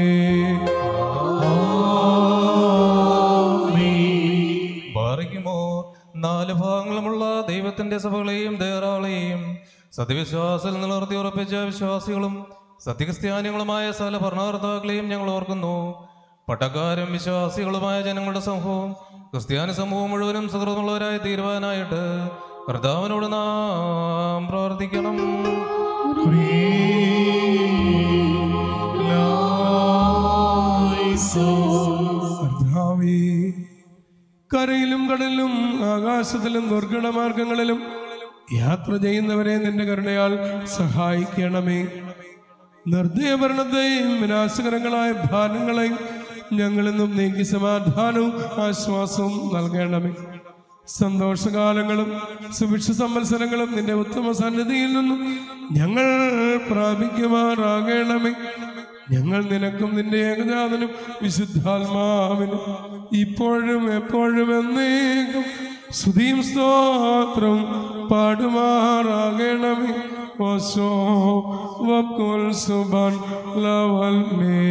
ബാറിക്കുമോ നാല് ഭാഗങ്ങളുമുള്ള ദൈവത്തിന്റെ സഭകളെയും ദേറാളെയും സത്യവിശ്വാസത്തിൽ നിലനിർത്തി ഉറപ്പിച്ച വിശ്വാസികളും സത്യക്രിസ്ത്യാനികളുമായ സകല ഭരണകർത്താക്കളെയും ഞങ്ങൾ ഓർക്കുന്നു പട്ടക്കാരും വിശ്വാസികളുമായ ജനങ്ങളുടെ സമൂഹവും ക്രിസ്ത്യാനി സമൂഹം മുഴുവനും സുഹൃത്തുള്ളവരായി തീരുവാനായിട്ട് കർത്താവിനോട് നാം പ്രാർത്ഥിക്കണം കർത്താവേ, കരയിലും കടലിലും ആകാശത്തിലും ദുർഘടമാർഗങ്ങളിലും യാത്ര ചെയ്യുന്നവരെ നിന്റെ കരുണയാൽ സഹായിക്കണമേ നിർദ്ദയഭരണത്തെയും വിനാശകരങ്ങളായ ഭാരങ്ങളെയും ഞങ്ങളെന്നും നീക്കി സമാധാനവും ആശ്വാസവും നൽകണമേ സന്തോഷകാലങ്ങളും സുഭിക്ഷ സംവത്സരങ്ങളും നിന്റെ ഉത്തമ സന്നിധിയിൽ നിന്നും ഞങ്ങൾ പ്രാപിക്കുമാറാകണമേ ഞങ്ങൾ നിനക്കും നിന്റെ ഏകജാതനും വിശുദ്ധാത്മാവിനും ഇപ്പോഴും എപ്പോഴും എന്നേക്കും സ്തുതിയും സ്തോത്രവും പാടുമാറാകണമേ ഓശോ വക്കുൽ സുബാൻ ലവൽ മേ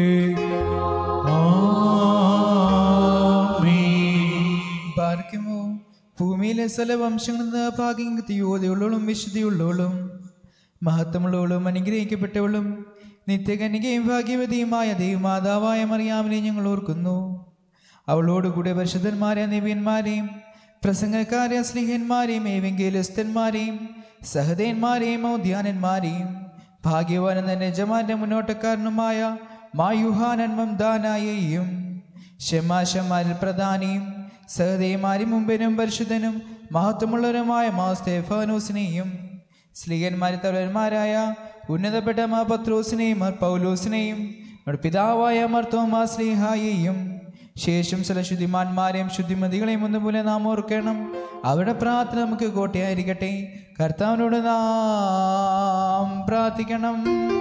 പാർക്കുമോ ഭൂമിയിലെ സകല വംശങ്ങളിൽ നിന്ന് ഭാഗ്യയോടെയുള്ളവളും വിശുദ്ധിയുള്ളവളും മഹത്വമുള്ളവളും അനുഗ്രഹിക്കപ്പെട്ടവളും നിത്യകന്യകയും ഭാഗ്യവതിയുമായ ദൈവമാതാവായ മറിയാമിനെ ഞങ്ങൾ ഓർക്കുന്നു അവളോടുകൂടെ പരിശുദ്ധന്മാരെ നിവ്യന്മാരെയും പ്രസംഗക്കാരെ സ്നേഹന്മാരെയും ഏവെങ്കിലസ്ഥന്മാരെയും സഹദേന്മാരെയും ഔദ്യാനന്മാരെയും ഭാഗ്യവാനും തന്നെ യജമാന്റെ മുന്നോട്ടക്കാരനുമായ മായുഹാനന്മം ദാനായെയും ഷമാശമാരിൽ പ്രധാനിയും സഹദേമാരി മുമ്പിനും പരിശുദ്ധനും മഹത്വമുള്ളവരുമായ മാ സ്തേഫാനോസിനെയും സ്ലീഹന്മാരി തലവന്മാരായ ഉന്നതപ്പെട്ട മാ പത്രോസിനെയും മാർ പൗലോസിനെയും നമ്മുടെ പിതാവായ മാർ തോമാ സ്ലീഹായെയും ശേഷം ചില ശുദ്ധിമാന്മാരെയും ശുദ്ധിമതികളെയും ഒന്നുപോലെ നാം ഓർക്കണം അവരുടെ പ്രാർത്ഥന നമുക്ക് കോട്ടയായിരിക്കട്ടെ കർത്താവിനോട് നാം പ്രാർത്ഥിക്കണം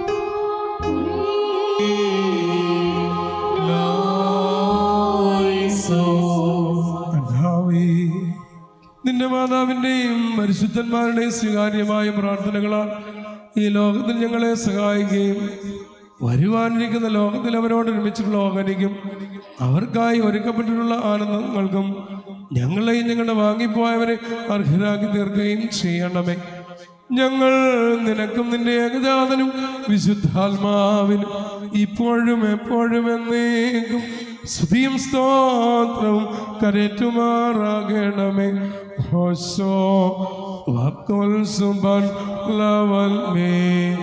കർത്താവേ, നിന്റെ മാതാവിൻ്റെയും പരിശുദ്ധന്മാരുടെയും സ്വീകാര്യമായ പ്രാർത്ഥനകളാൽ ഈ ലോകത്തിൽ ഞങ്ങളെ സഹായിക്കുകയും വരുവാനിരിക്കുന്ന ലോകത്തിൽ അവരോട് ഒരുമിച്ചുള്ള ഓഹരിക്കും അവർക്കായി ഒരുക്കപ്പെട്ടിട്ടുള്ള ആനന്ദങ്ങൾക്കും ഞങ്ങളെയും ഞങ്ങളുടെ വാങ്ങിപ്പോയവരെ അർഹരാക്കി തീർക്കുകയും ചെയ്യണമേ ഞങ്ങൾ നിനക്കും നിന്റെ ഏകജാതനും വിശുദ്ധാത്മാവിനും ഇപ്പോഴും എപ്പോഴും എന്നേക്കും സ്തുതിയും സ്തോത്രവും കരേറ്റുമാറാകണമേ ഹോസോ വക്കുൽ സുബൻ ലവൽ മേ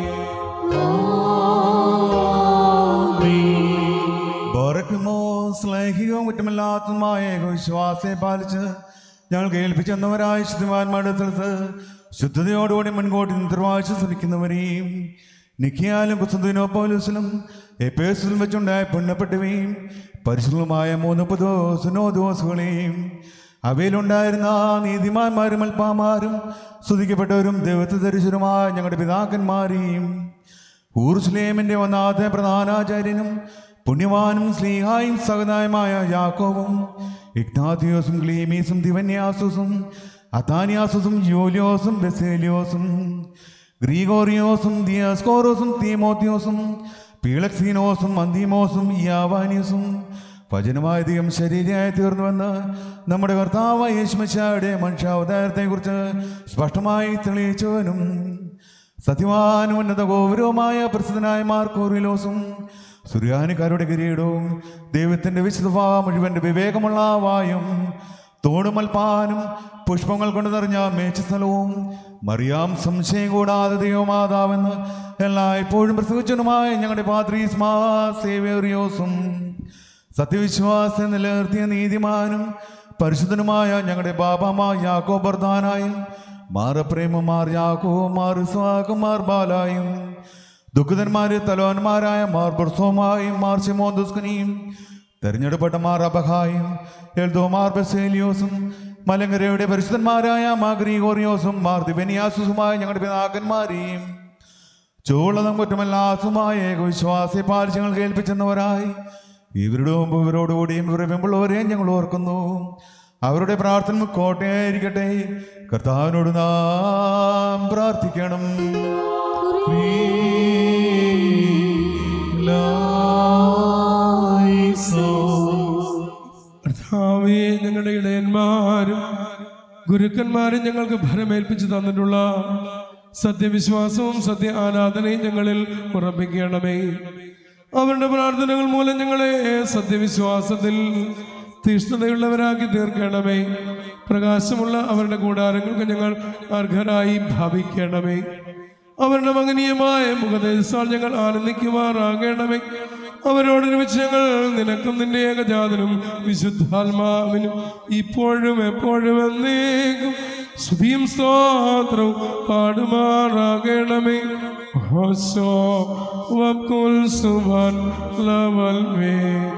ബോറക്കുമോ സ്നേഹികവും കുറ്റമില്ലാത്തതുമായ വിശ്വാസത്തെ പാലിച്ച് ഞങ്ങൾ കേൾപ്പിച്ചെന്നവരായ ശുദ്ധിമാന്മാരുടെ സ്ഥലത്ത് ശുദ്ധതയോടുകൂടി മുൻകൂട്ടി നിർവാഴ്ച ശ്രമിക്കുന്നവരെയും നിക്കിയാലും കുസന്തിനോപ്പോലൂസിലും എപ്പേസിലും വെച്ചുണ്ടായ പുണ്യപ്പെട്ടവയും പരിശുദ്ധമായ മൂന്ന് സുനോദോസുകളെയും അവയിലുണ്ടായിരുന്ന നീതിമാന്മാരും അൽപ്പാമാരും സ്തുതിക്കപ്പെട്ടവരും ദൈവത്തെ ധരിച്ചവരുമായ ഞങ്ങളുടെ പിതാക്കന്മാരെയും ഊർസ്ലേമിന്റെ ഒന്നാമത്തെ പ്രധാനാചാര്യനും പുണ്യവാനും സ്ലീഹായും സഹനായമായ യാക്കോവും ഇഗ്നാത്തിയോസും ക്ലീമീസും ദിവന്യാസുസും അതാനിയാസുസും യോലിയോസും ബെസേലിയോസും ഗ്രീഗോറിയോസും ദിയാസ്കോറോസും തീമോത്തിയോസും പീളക്സീനോസും അന്തീമോസും യാവാനിയസും വചനമായധികം ശരീരമായി തീർന്നുവെന്ന് നമ്മുടെ കർത്താവ് യേശുമശായുടെ മനുഷ്യാവതാരത്തെക്കുറിച്ച് സ്പഷ്ടമായി തെളിയിച്ചവനും സത്യവാനും ഉന്നത ഗൗരവമായ പ്രസിദ്ധനായ മാർക്കോറിലോസും സുറിയാനിക്കാരുടെ കിരീടവും ദൈവത്തിന്റെ വിശുദ്ധ മുഴുവന്റെ വിവേകമുള്ള വായും തോടുമൽപ്പാനും പുഷ്പങ്ങൾ കൊണ്ട് നിറഞ്ഞ മേച്ചസ്ഥലവും മറിയാം സംശയം കൂടാതെ ദൈവമാതാവെന്ന് എല്ലായ്പ്പോഴും പ്രസംഗിച്ചനുമായ ഞങ്ങളുടെ പാത്രീസ്മാ സേവേറിയോസും സത്യവിശ്വാസം നിലനിർത്തിയ നീതിമാനും പരിശുദ്ധനുമായ ഞങ്ങളുടെ ബാബമാ യാക്കോ ബർദാനായും മാറപ്രേമമാർ യാക്കോ മാർ സ്വാക്കും മാർ ബാലായും ദുഃഖിതന്മാര് തലോന്മാരായ മാർ ബുർസോമായും മാർ സിമോന്തുസ്കനിയും തെരഞ്ഞെടുപ്പെട്ട മാർ അബഹായും എൽദോ മാർ ബസേലിയോസും മലങ്കരയുടെ പരിശുദ്ധന്മാരായ മാ ഗ്രീഗോറിയോസും മാർ ദിവനിയാസുസുമായ ഞങ്ങളുടെ പിതാക്കന്മാരെയും ചൂളതും കുറ്റമല്ലാസുമായ ഏകവിശ്വാസി പാലിച്ചങ്ങൾ കേൾപ്പിച്ചെന്നവരായി ഇവരുടെ മുമ്പ് ഇവരോടുകൂടിയും ഇവരുടെ മുമ്പുള്ളവരെയും ഞങ്ങൾ ഓർക്കുന്നു അവരുടെ പ്രാർത്ഥന കോട്ടയായിരിക്കട്ടെ കർത്താവിനോട് നാം പ്രാർത്ഥിക്കണം കർത്താവേ ഞങ്ങളുടെ ഇടയന്മാരും ഗുരുക്കന്മാരും ഞങ്ങൾക്ക് ഭരമേൽപ്പിച്ച് തന്നിട്ടുള്ള സത്യവിശ്വാസവും സത്യ ആരാധനയും ഞങ്ങളിൽ ഉറപ്പിക്കണമേ അവരുടെ പ്രാർത്ഥനകൾ മൂലം ഞങ്ങളെ സത്യവിശ്വാസത്തിൽ തീഷ്ണതയുള്ളവരാക്കി തീർക്കണമേ പ്രകാശമുള്ള അവരുടെ കൂടാരങ്ങൾക്ക് ഞങ്ങൾ അർഹരായി ഭാവിക്കണമേ അവരുടെ മകനീയമായ മുഖദേശാൽ ഞങ്ങൾ ആനന്ദിക്കുമാറാകണമേ അവരോടൊരുമിച്ച് ഞങ്ങൾ നിനക്കും നിന്റെ ഏകജാതനും വിശുദ്ധാത്മാവിനും ഇപ്പോഴും എപ്പോഴും എന്നേക്കും സ്തുതിയും സ്തോത്രവും പാടുമാറാകണമേ ഹോസോ വക്കുൽ സുബാൻ ലവൽ മേ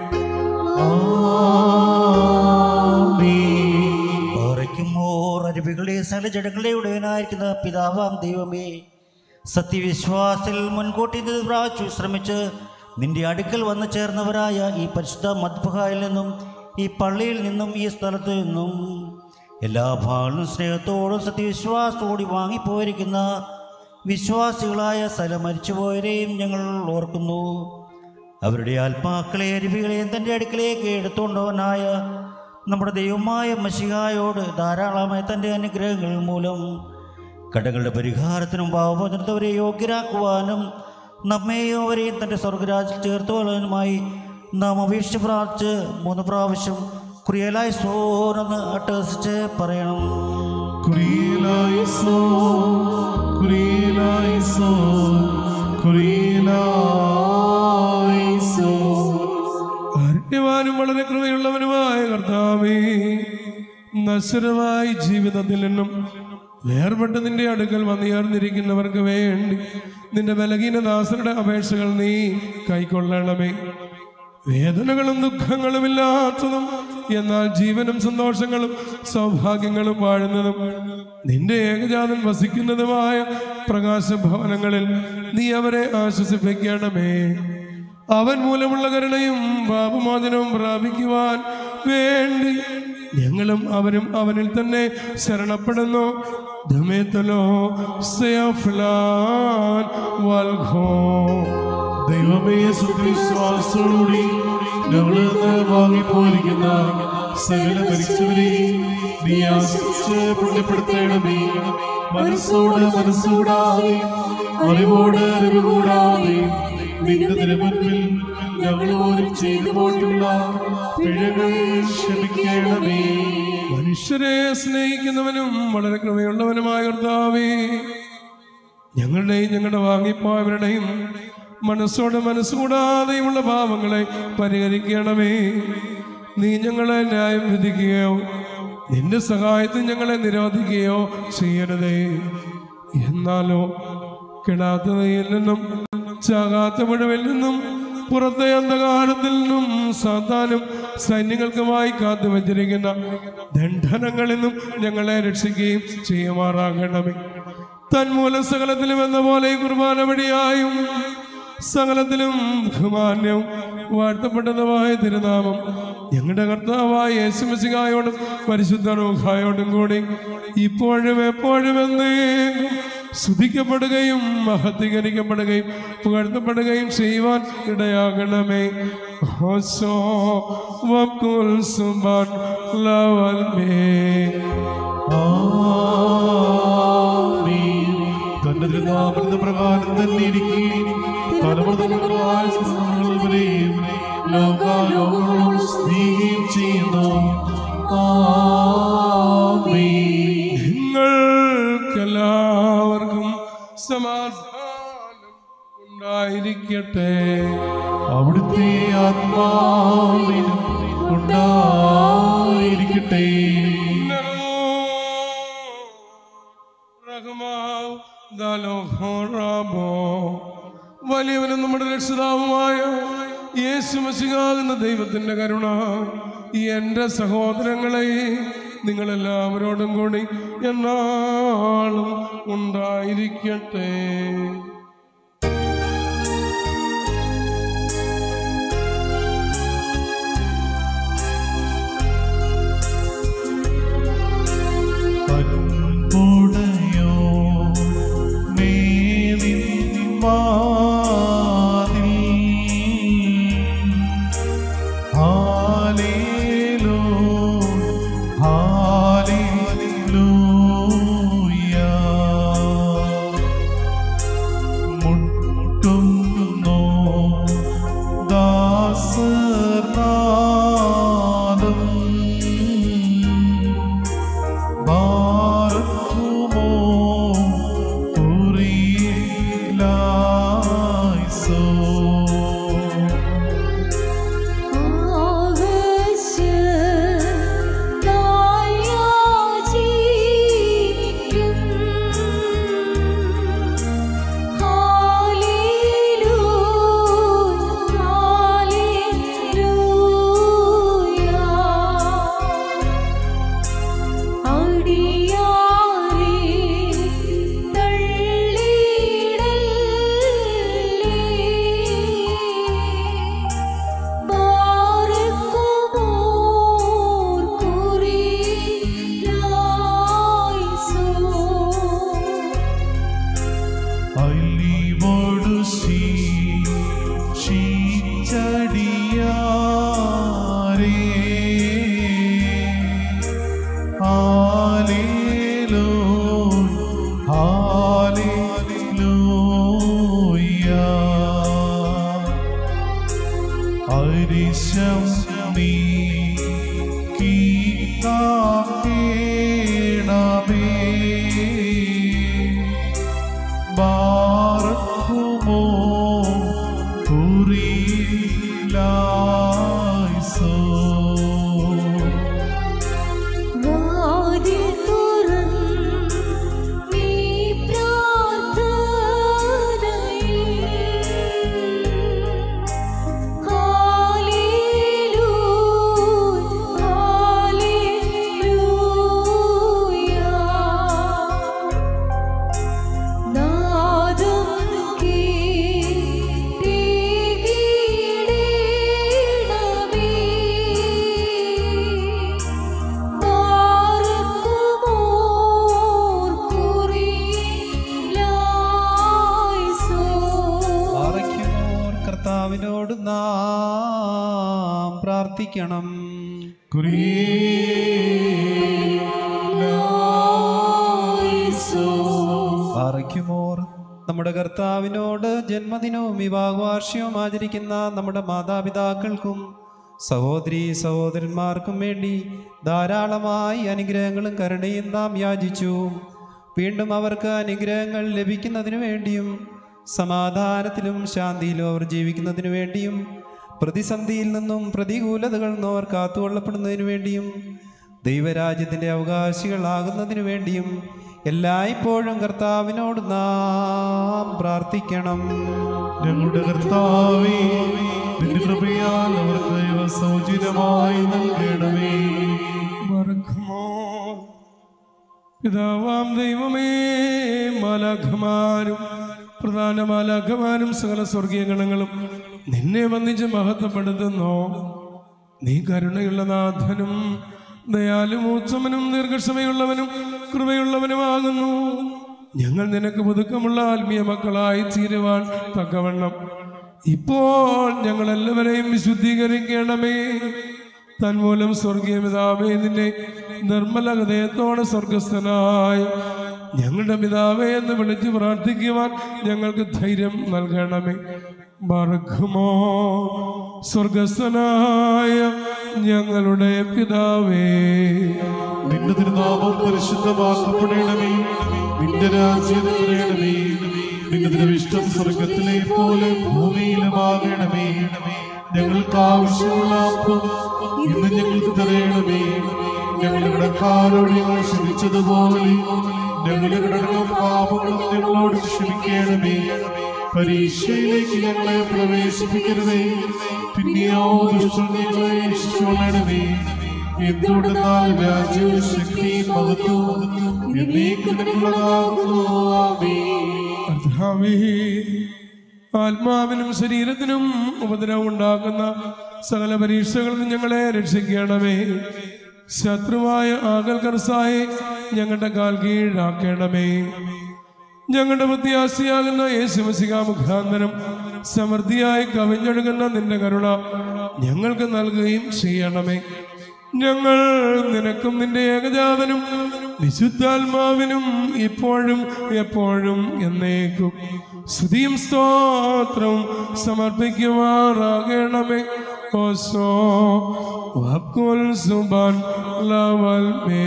പാറയ്ക്കുമോർ അരുവികളുടെ സകല ജടങ്ങളുടെ ഉടയനായിരിക്കുന്ന പിതാവാം ദൈവമേ സത്യവിശ്വാസത്തിൽ മുൻകൂട്ടി ഇത് പ്രാച്ചു ശ്രമിച്ച് നിന്റെ അടുക്കൽ വന്നു ചേർന്നവരായ ഈ പരിശുദ്ധ മദ്ബഹായിൽ നിന്നും ഈ പള്ളിയിൽ നിന്നും ഈ സ്ഥലത്തു നിന്നും എല്ലാ ഭാഗങ്ങളും സ്നേഹത്തോടും സത്യവിശ്വാസത്തോടെ വാങ്ങിപ്പോയിരിക്കുന്ന വിശ്വാസികളായ സ്ഥല മരിച്ചുപോയവരെയും ഞങ്ങൾ ഓർക്കുന്നു അവരുടെ ആത്മാക്കളെ അരുവികളെയും തൻ്റെ അടുക്കലേക്ക് എടുത്തുകൊണ്ടവനായ നമ്മുടെ ദൈവമായ മഷിഹായോട് ധാരാളമായ തൻ്റെ അനുഗ്രഹങ്ങൾ മൂലം കടകളുടെ പരിഹാരത്തിനും പാവമോചനത്തവരെ യോഗ്യരാക്കുവാനും നമ്മെയും അവരെയും തൻ്റെ സ്വർഗരാജിൽ ചേർത്തുകൊള്ളാനുമായി നാം അപേക്ഷിച്ച് പ്രാർത്ഥിച്ച് മൂന്ന് പ്രാവശ്യം കുറിയലായി സോനെന്ന് അട്ടഹസിച്ച് പറയണം കുറിയലായിസോ കുറിയലായിസോ കുറിയലായിസോ കാരുണ്യവാനും വളരെ കൃപയുള്ളവനുമായ കർത്താവേ നശ്വരമായ ജീവിതത്തിൽ നിന്നും വേർപെട്ട് നിന്റെ അടുക്കൽ വന്നുയർന്നിരിക്കുന്നവർക്ക് വേണ്ടി നിന്റെ ബലഹീനദാസരുടെ അപേക്ഷകൾ നീ കൈക്കൊള്ളണമേ വേദനകളും ദുഃഖങ്ങളും ഇല്ലാത്തതും എന്നാൽ ജീവനും സന്തോഷങ്ങളും സൗഭാഗ്യങ്ങളും വാഴുന്നതും നിന്റെ ഏകജാതൻ വസിക്കുന്നതുമായ പ്രകാശഭവനങ്ങളിൽ നീ അവരെ ആശ്വസിപ്പിക്കണമേ അവൻ മൂലമുള്ള കരുണയും പാപമോചനവും പ്രാപിക്കുവാൻ വേണ്ടി ഞങ്ങളും അവരും അവനിൽ തന്നെ ശരണപ്പെടുന്നു ദമേത്തലോ സെയഫ്ലാൻ വൽഘോ ദൈവമേ സത്യവിശ്വാസത്തോടുകൂടി ഞങ്ങളിൽ നിന്ന് വാങ്ങിപ്പോയിരിക്കുന്ന സകല മരിച്ചവരെയും നീ ആശ്വസിച്ച് പുണ്യപ്പെടുത്തണമേ മനസ്സോട് മനസ്സൂടാതെ അറിവോട് അറിവ് കൂടാതെ നിന്റെ തിരുമുൻപിൽ ഞങ്ങൾ പോലും ചെയ്തു പോയിട്ടുള്ള പിഴകൾ ക്ഷമിക്കണമേ മനുഷ്യരെ സ്നേഹിക്കുന്നവനും വളരെ കൃപയുള്ളവനുമായ കർത്താവേ ഞങ്ങളുടെയും ഞങ്ങളുടെ വാങ്ങിപ്പോയവരുടെയും മനസ്സോട് മനസ്സുകൂടാതെയുമുള്ള പാവങ്ങളെ പരിഹരിക്കണമേ നീ ഞങ്ങളെ ന്യായം വിധിക്കുകയോ നിന്റെ സഹായത്തിൽ ഞങ്ങളെ നിരോധിക്കുകയോ ചെയ്യരുതേ എന്നാലോ കിടാത്തതയിൽ നിന്നും ചാകാത്ത മുഴുവിൽ നിന്നും പുറത്തെ അന്ധകാരത്തിൽ നിന്നും സാത്താനും സൈന്യങ്ങൾക്കുമായി കാത്തു വച്ചിരിക്കുന്ന ദണ്ഡനങ്ങളിൽ നിന്നും ഞങ്ങളെ രക്ഷിക്കുകയും ചെയ്യുമാറാകണമേ തന്മൂലം സകലത്തിലും എന്ന പോലെ ഈ കുർബാന വഴിയായും സകലത്തിലും ബഹുമാന്യവും വാഴ്ത്തപ്പെട്ടതുമായ തിരുനാമം ഞങ്ങളുടെ കർത്താവായ യേശുമസികായോടും പരിശുദ്ധ റൂഹായോടും കൂടി ഇപ്പോഴും എപ്പോഴും എന്നേക്കും സ്തുതിക്കപ്പെടുകയും മഹത്വീകരിക്കപ്പെടുകയും പുകഴ്ത്തപ്പെടുകയും ചെയ്യുവാൻ ഇടയാകണമേ ഹോസോ വക്കുൽ സുബാൻ ലവൽ മേ തന്റെ തിരുനാമത്തിന്റെ പ്രകാരം തന്നെ ഇരിക്കുകയും തലമുറ തലമുറയായ സംസ്ഥാനങ്ങളെയും ലോകാലോകങ്ങളോട് സ്നേഹിക്കുകയും ചെയ്യുന്നു ആമേൻ. നിങ്ങൾക്കെല്ലാവർക്കും സമാധാനം ഉണ്ടായിരിക്കട്ടെ അവിടുത്തെ ആത്മാവിനും ഉണ്ടായിരിക്കട്ടെ റഹ്മാവ് ദലോഹോറാബോ. വലിയവനും നമ്മുടെ രക്ഷിതാവുമായ യേശു മസികാകുന്ന ദൈവത്തിന്റെ കരുണ ഈ എൻ്റെ സഹോദരങ്ങളെ നിങ്ങളെല്ലാവരോടും കൂടി എന്നാളും ഉണ്ടായിരിക്കട്ടെ അൻപുടയോ മേലിൻ വാതിൽ. ഹാലേലൂ, ഹാലേലൂയ. ക്ലേശം നീ കീണമേ ബാറക്കുമോ കുറിലായിസോ വാതിൽ തുറന്ന് നീ പ്രാർത്ഥനയിൽ ഹല്ലേലൂയ ഹല്ലേലൂയ നാദം കേട്ടിടണമേ പാർക്കുമോർ കുറിലായിസോ പാറയ്ക്കുമോർ കർത്താവിനോട് നാം പ്രാർത്ഥിക്കണം പാറയ്ക്കുമോർ നമ്മുടെ കർത്താവിനോട് ജന്മദിനവും വിവാഹവാർഷികവും ആചരിക്കുന്ന നമ്മുടെ മാതാപിതാക്കൾക്കും സഹോദരി സഹോദരന്മാർക്കും വേണ്ടി ധാരാളമായി അനുഗ്രഹങ്ങളും കരുണയും നാം യാചിച്ചു വീണ്ടും അവർക്ക് അനുഗ്രഹങ്ങൾ ലഭിക്കുന്നതിനു വേണ്ടിയും സമാധാനത്തിലും ശാന്തിയിലും അവർ ജീവിക്കുന്നതിനു വേണ്ടിയും പ്രതിസന്ധിയിൽ നിന്നും പ്രതികൂലതകളിൽ നിന്നും അവർ കാത്തുകൊള്ളപ്പെടുന്നതിനു വേണ്ടിയും ദൈവരാജ്യത്തിൻ്റെ അവകാശികളാകുന്നതിനു വേണ്ടിയും എല്ലായ്പ്പോഴും കർത്താവിനോട് നാം പ്രാർത്ഥിക്കണം ഞങ്ങളുടെ കർത്താവേ നിന്റെ കൃപയാൽ അവർക്ക് ദൈവ സൗചിതമായി നൽകണമേ മറക്കുമോ പിതാവാം ദൈവമേ മാലാഖമാരും പ്രധാന മാലാഖമാരും സകല സ്വർഗീയ ഗണങ്ങളും നിന്നെ വന്നിച്ച് മഹത്വപ്പെടുത്തുന്നു നീ കരുണയുള്ള നാഥനും ദയാലുമൂച്ചമനും ദീർഘക്ഷമയുള്ളവനും കൃപയുള്ളവനുമാകുന്നു ഞങ്ങൾ നിനക്ക് പുതുക്കമുള്ള ആത്മീയ മക്കളായി തീരുവാൻ തക്കവണ്ണം ഇപ്പോൾ ഞങ്ങൾ എല്ലാവരെയും വിശുദ്ധീകരിക്കണമേ തന്മൂലം സ്വർഗീയ പിതാവേ നിന്നെ നിർമ്മല ഹൃദയത്തോടെ സ്വർഗസ്ഥനായ ഞങ്ങളുടെ പിതാവേ എന്ന് വിളിച്ച് പ്രാർത്ഥിക്കുവാൻ ഞങ്ങൾക്ക് ധൈര്യം നൽകണമേ മറക്കുമോ സ്വർഗസ്ഥനായ ഞങ്ങളുടെ പിതാവേ നിന്റെ തിരുനാമം പരിശുദ്ധമാക്കപ്പെടണമേ നിന്റെ രാജ്യം വരണമേ നിന്റെ തിരുവിഷ്ടം സ്വർഗത്തിലെ പോലെ ഭൂമിയിലുമാകണമേ ഞങ്ങൾക്ക് ആവശ്യമുള്ള അപ്പം ഇന്ന് ഞങ്ങൾക്ക് തരയണമേ ഞങ്ങളുടെ കടക്കാരോട് ഞങ്ങൾ ക്ഷമിച്ചതുപോലെ ഞങ്ങളുടെ കടകളും പാപങ്ങളും ഞങ്ങളോട് ക്ഷമിക്കണമേ പരീക്ഷയിലേക്ക് ഞങ്ങളെ പ്രവേശിപ്പിക്കരുതേ പിന്നെയോ ദുഷ്ടം ഞങ്ങളെ രക്ഷിച്ചുകൊള്ളണമേ എന്തുകൊണ്ടെന്നാൽ രാജ്യവും ശക്തിയും മഹത്വവും എന്നേക്കും നിനക്കുള്ളതാകുന്നു. ആമേൻ. കർത്താവേ, ആത്മാവിനും ശരീരത്തിനും ഉപദ്രവം ഉണ്ടാക്കുന്ന സകല പരീക്ഷകളിൽ നിന്ന് ഞങ്ങളെ രക്ഷിക്കണമേ ശത്രുവായ ആകൽ കർസായെ ഞങ്ങളുടെ കാൽ കീഴാക്കണമേ ഞങ്ങളുടെ പ്രത്യാശയാകുന്ന യേശുമസിക മുഖാന്തരം സമൃദ്ധിയായി കവിഞ്ഞൊഴുകുന്ന നിന്റെ കരുണ ഞങ്ങൾക്ക് നൽകുകയും ചെയ്യണമേ ഞങ്ങൾ നിനക്കും നിന്റെ ഏകജാതനും വിശുദ്ധാത്മാവിനും ഇപ്പോഴും എപ്പോഴും എന്നേക്കും സ്തുതിയും സ്തോത്രവും സമർപ്പിക്കുമാറാകണമേ ഓസോ വക്കുൽ സുബാൻ ലവൽ മേ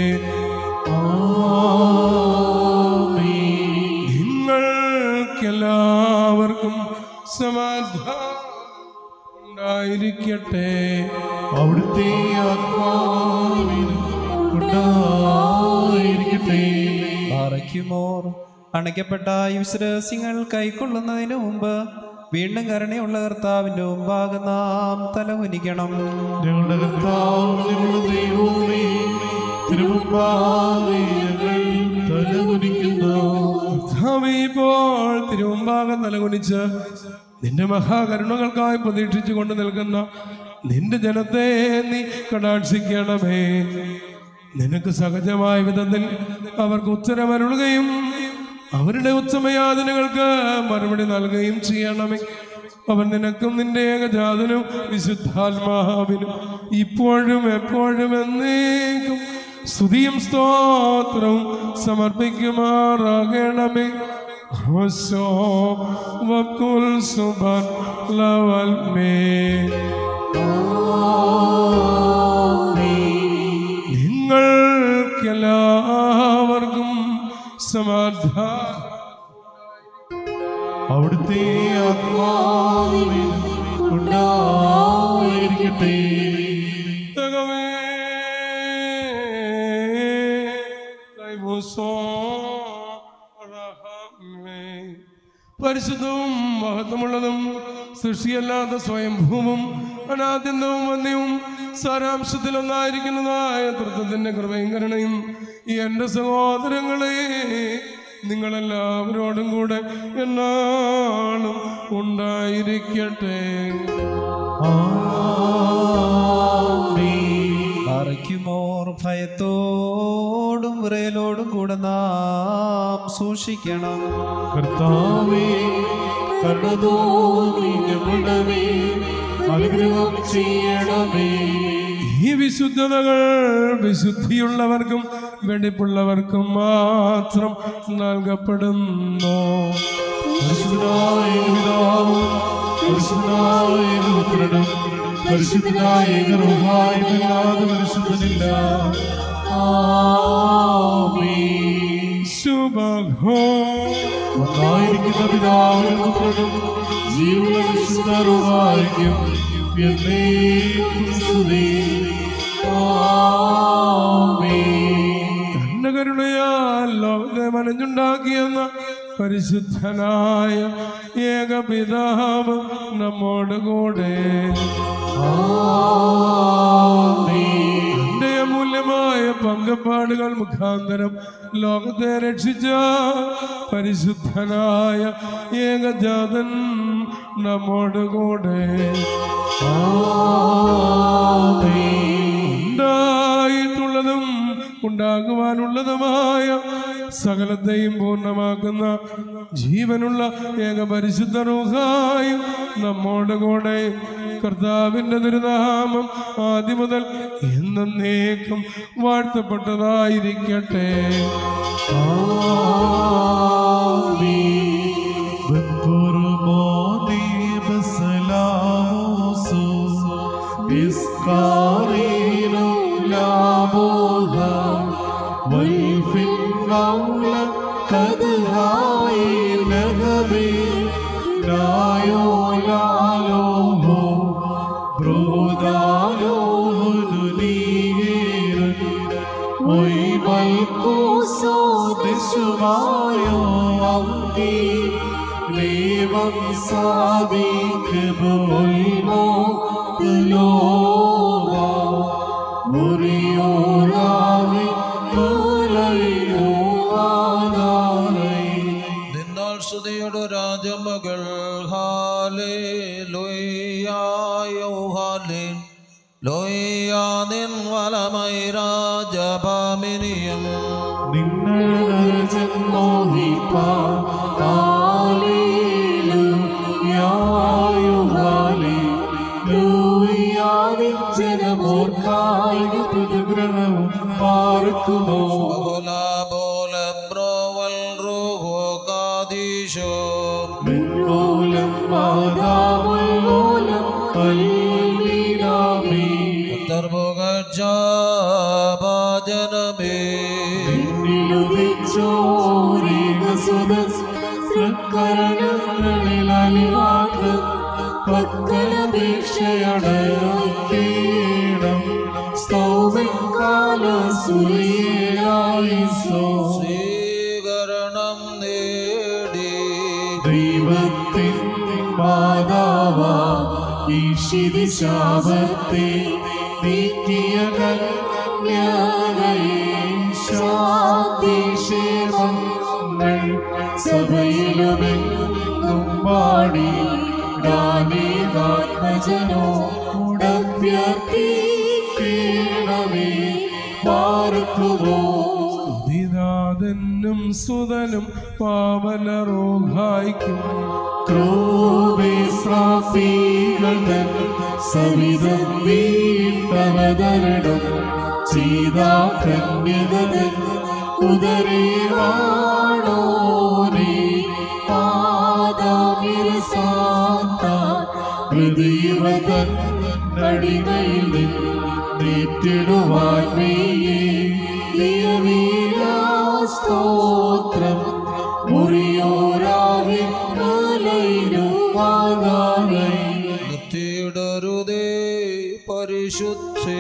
നിങ്ങൾക്കെല്ലാവർക്കും സമാധാനം ഉണ്ടായിരിക്കട്ടെ അവിടുത്തെ ആത്മാവിൽ ഉണ്ടായിരിക്കട്ടെ പാറയ്ക്കുമോർ അണയ്ക്കപ്പെട്ട ഈ വിശ്വാസികൾ കൈക്കൊള്ളുന്നതിന് മുമ്പ് വീണ്ടും കരുണയുള്ള കർത്താവിന്റെ മുമ്പാകെ നാം തലകുനിക്കണം ഞങ്ങളുടെ കർത്താവ് ഞങ്ങളുടെ ദൈവമേ തിരുമുമ്പാകെ ഞങ്ങൾ തലകുനിക്കുന്നു കർത്താവേ, ഇപ്പോൾ തിരുമുമ്പാകെ നിലകുനിച്ച് നിന്റെ മഹാകരുണകൾക്കായി പ്രതീക്ഷിച്ചു കൊണ്ട് നിൽക്കുന്ന നിന്റെ ജനത്തെ നീ കടാക്ഷിക്കണമേ നിനക്ക് സഹജമായ വിധത്തിൽ അവർക്ക് ഉത്തരമരുളുകയും അവരുടെ ഉത്തമയാതനകൾക്ക് മറുപടി നൽകുകയും ചെയ്യണമേ അവൻ നിനക്കും നിന്റെ ഏകജാതനും വിശുദ്ധാത്മാവിനും ഇപ്പോഴും എപ്പോഴും എന്നേക്കും സ്തുതിയും സ്തോത്രവും സമർപ്പിക്കുമാറാകണമേ ഹോസോ വക്കുൽ സുബൻ ലവൽ മേ നിങ്ങൾക്കെല്ലാവർക്കും സമാധാനം അവിടുത്തെ ആത്മാവിൽ ഉണ്ടായിരിക്കട്ടെ തകവേ കൈമോസോ റഹമേ. പരിശുദ്ധവും മഹത്വമുള്ളതും സൃഷ്ടിയല്ലാത്ത സ്വയംഭൂവും അനാദ്യന്തവും വന്യവും സാരാംശത്തിൽ ഒന്നായിരിക്കുന്നതായ തൃത്വത്തിന്റെ കൃപയും കരുണയും ഈ എൻ്റെ സഹോദരങ്ങളെ നിങ്ങളെല്ലാവരോടും കൂടെ എന്നാളും ഉണ്ടായിരിക്കട്ടെ അറിക്കുമോർ ഭയത്തോടും വിറയലോടും കൂടെ നാം സൂക്ഷിക്കണം കർത്താവേ കണ്ണതോന്നി ഞങ്ങളുടെ മേൽ അനുഗ്രഹം ചെയ്യണമേ ഈ വിശുദ്ധതകൾ വിശുദ്ധിയുള്ളവർക്കും വെടിപ്പുള്ളവർക്കും മാത്രം നൽകപ്പെടുന്നു പരിശുദ്ധനായ പിതാവും പരിശുദ്ധനായ പുത്രനും പരിശുദ്ധനായ ഗർഭായമല്ലാതെ പരിശുദ്ധനില്ല ഒന്നായിരിക്കുന്ന പിതാവിനും പുത്രനും ജീവനും വിശുദ്ധരുമായിരിക്കും എന്നേക്കും സ്തുതി തന്റെ കരുണയാൽ ലോകത്തെ മനഞ്ഞുണ്ടാക്കിയെന്ന പരിശുദ്ധനായ ഏകപിതാവ് നമ്മോട് കൂടെ തന്റെ അമൂല്യമായ പങ്കപ്പാടുകൾ മുഖാന്തരം ലോകത്തെ രക്ഷിച്ച പരിശുദ്ധനായ ഏകജാതൻ നമ്മോട് കൂടെ ഉണ്ടായിട്ടുള്ളതും ഉണ്ടാകുവാനുള്ളതുമായ സകലത്തെയും പൂർണ്ണമാക്കുന്ന ജീവനുള്ള ഏക പരിശുദ്ധ റൂഹായും നമ്മോട് കൂടെ കർത്താവിൻ്റെ തിരുനാമം ആദ്യം മുതൽ എന്നേക്കും വാഴ്ത്തപ്പെട്ടതായിരിക്കട്ടെ ദൈവം സാധിക്കുമോ മുറിയോറാവി മൂലയോ ആധാരൈ നിന്നാൾ സ്തുതിയുടെ രാജമകൾ ഹാലേ ലോയ്യായോ ഹാലേ ലോയ്യാ നിൻ വലമൈ രാജപാമിനിയം നിങ്ങൾ ജന്മോഹിപ്പാ ജനമോർക്കായ പ്രതിഗ്രഹവും പാർക്കുമോ ബോല ബ്രോവൽ റൂഹോ കാദീശോ മൂലം മാതാമൂലം കൽവീനാമേ തർമുഖജനമേ കരണങ്ങളിൽ അലിവാക്ക് പക്കലപേക്ഷയടീണം സ്തൗമിക്കാല സൂര്യായി സ്വീകരണം നേടി ദൈവത്തിൻ മാതാവ ഈശിതി ശാപത്തെ നീക്കിയ കന്യാകേശാതിഷേമങ്ങൾ സഭയിലുമെങ്ങും പാടി ഗാനേകാത്മജനോ ഉടഭ്യർത്ഥിക്കണമേ പാർക്കുമോ സ്തുതിനാഥനും സുതനും പാവനറോഹായിക്കും ക്രോബേസ്രാഫീകൾ സവിധം വീട്ടവതരണം ചെയ്താ കന്യകതൻ ഉദരേവാണോനേ പാദമിരസാത്ത ഹൃദയവതൻ അടിമയിൽ നിന്നിടുവാൻ വയ്യേ സ്തോത്രം മുറിയോരാകെ മലയിലുമാകാകൈ നിത്യടരുതേ പരിശുദ്ധേ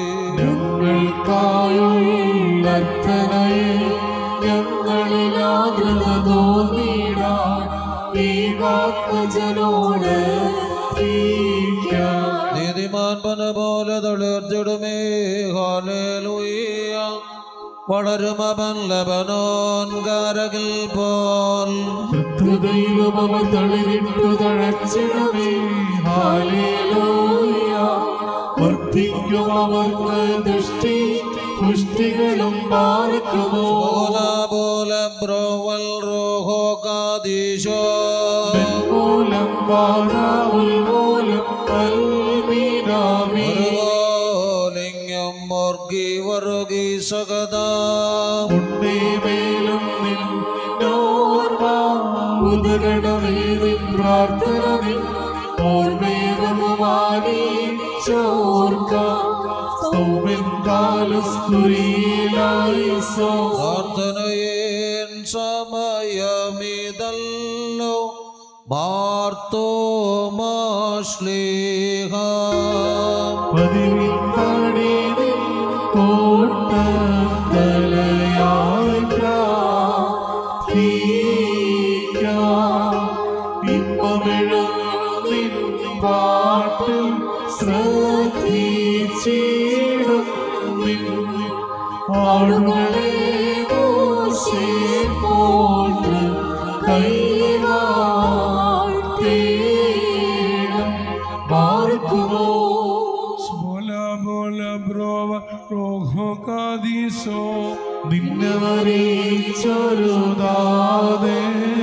ഞങ്ങൾക്കായുള്ളർത്ഥനയെ ഞങ്ങളിലാകൃത തോന്നിടാൻ ഈ വാക്കജനോട് നീതിമാൻ പന പോലെ തളിർത്തിടുമേ ഹാലേലൂയ വളരും അവൻ ലബനോൻ കാരകിൽ പോൽ ദൈവം അവ തളിരിട്ടു തഴച്ചിടമേ ഹാലേലൂയ വർദ്ധിക്കും അവർക്ക് ദൃഷ്ടി പുഷ്ടികളും പാർക്കുമോ പോല പോലെ ബ്രോവൽ റോഹോ കാദീശോ മൂലം വാരാവുൽ മൂലം കൽമീനാമേ ലിംഗം മോർഗി വറുകി സകദാ മേലും നിന്നോർമ്മ ഉദരണമേ നിൻ പ്രാർത്ഥന നിൻ ഓർമ്മേകമാനി ചോർക്കാം സൗമ്യകാലസ്തുരിയിലായി സോ പ്രാർത്ഥനയേൻ സമയമിതല്ലോ മാർത്തോ മാശ്ലീഹ പതിവിൻപടി നിൻ കോട്ട തലയായി പ്രാർത്ഥിക്കാം. ഇമ്പമെഴും നിൻ പാട്ട് ശ്രദ്ധിച്ചിടും നിൻ ആളുകളെ മോശെ പോട്ട് കൈവാഴ്ത്തേണം പാർക്കുമോ Bola bola brova rojo cadizo നിന്നവരേച്ചൊരുതാതെ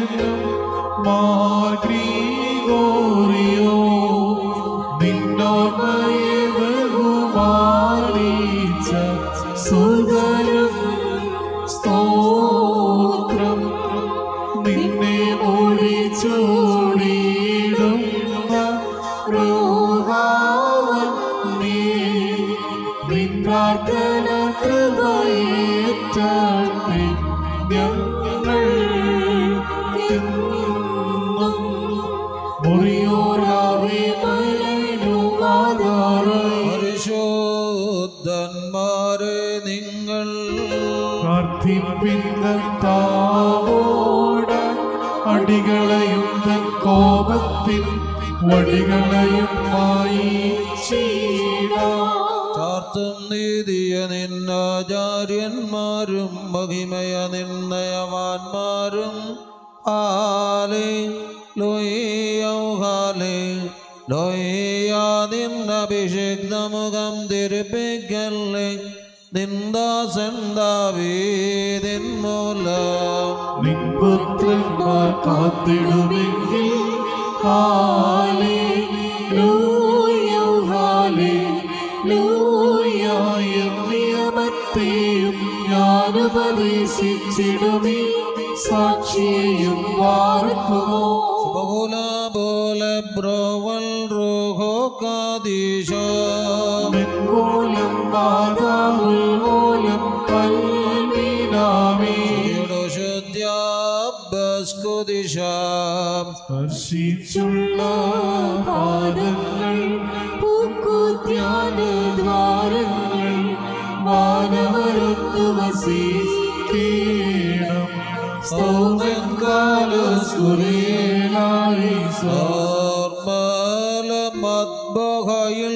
മാർഗ്രീഗോറിയോ നിന്നോർമ്മയെ ബഹുമാനിച്ച സുതരം സ്തോത്രം നിന്നെ ഓടിച്ചോടിയിടുന്ന റോഹാവന്നേ നിൻ പ്രാർത്ഥന കൃപയേറ്റേ ഞങ്ങൾ എന്നും മുറിയോരാവേ മലയിലുമാതാറായി പരിശുദ്ധന്മാരെ നിങ്ങൾ പ്രാർത്ഥിപ്പിന്ന താവോട് അടികളെയും തൻ കോപത്തിൻ വടികളെയും മായി ചാർത്തും നീതിയ നിന്നാചാര്യന്മാരും മഹിമയ നിർണയവാന്മാരും ആലേ ലോയ്യൗഹാലേ ലോയ്യ നിന്നഭിഷിക്തമുഖം തിരുപ്പിക്കല്ലേ നിന്ദാസന്താവീതിൻ മൂലം പുത്രന്മാർ കാത്തിടുമെങ്കിൽ ഹാലേ ലൂയോ ഹാലേ ലൂയായ നിയമത്തെയും ഞാൻ ഉപദേശിച്ചിടുമേ സാക്ഷിയെയും വാർക്കുമോ ബഹുല ബോല ബ്രോവൽ റോഹോ കാദീശോ മൂലം മാതാവുൽ മൂലം കൽമീനാമേ ശുദ്ധ്യാബസ്കുദിശാം സ്പർശിച്ചുള്ള പാദങ്ങൾ പൂക്കുത്യാന ദ്വാരങ്ങൾ മാനവരത്തു വസീകേണം സ്തോമങ്കാല സ്കുറിയേലായി ഓർമ്മല മദ്ബഹയിൽ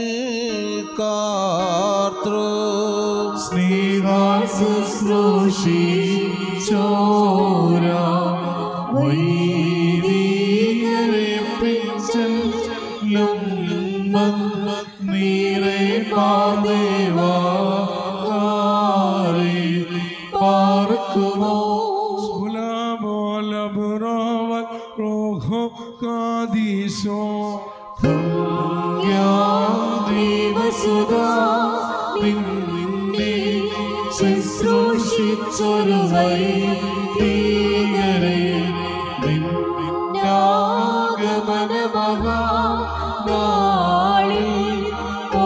കാർത്തൃ സ്നേഹാശുശ്രൂഷി ചോര വൈദികരെ പിഞ്ചലും നീരെ പാദേവാരെ പാർക്കുമോ Bola bola brova rojo cadizo ദേവസുതാ നിന്നെ ശുശ്രൂഷിച്ചൊരു വൈദികരെ നിന്നാഗമന മഹാനാളിൽ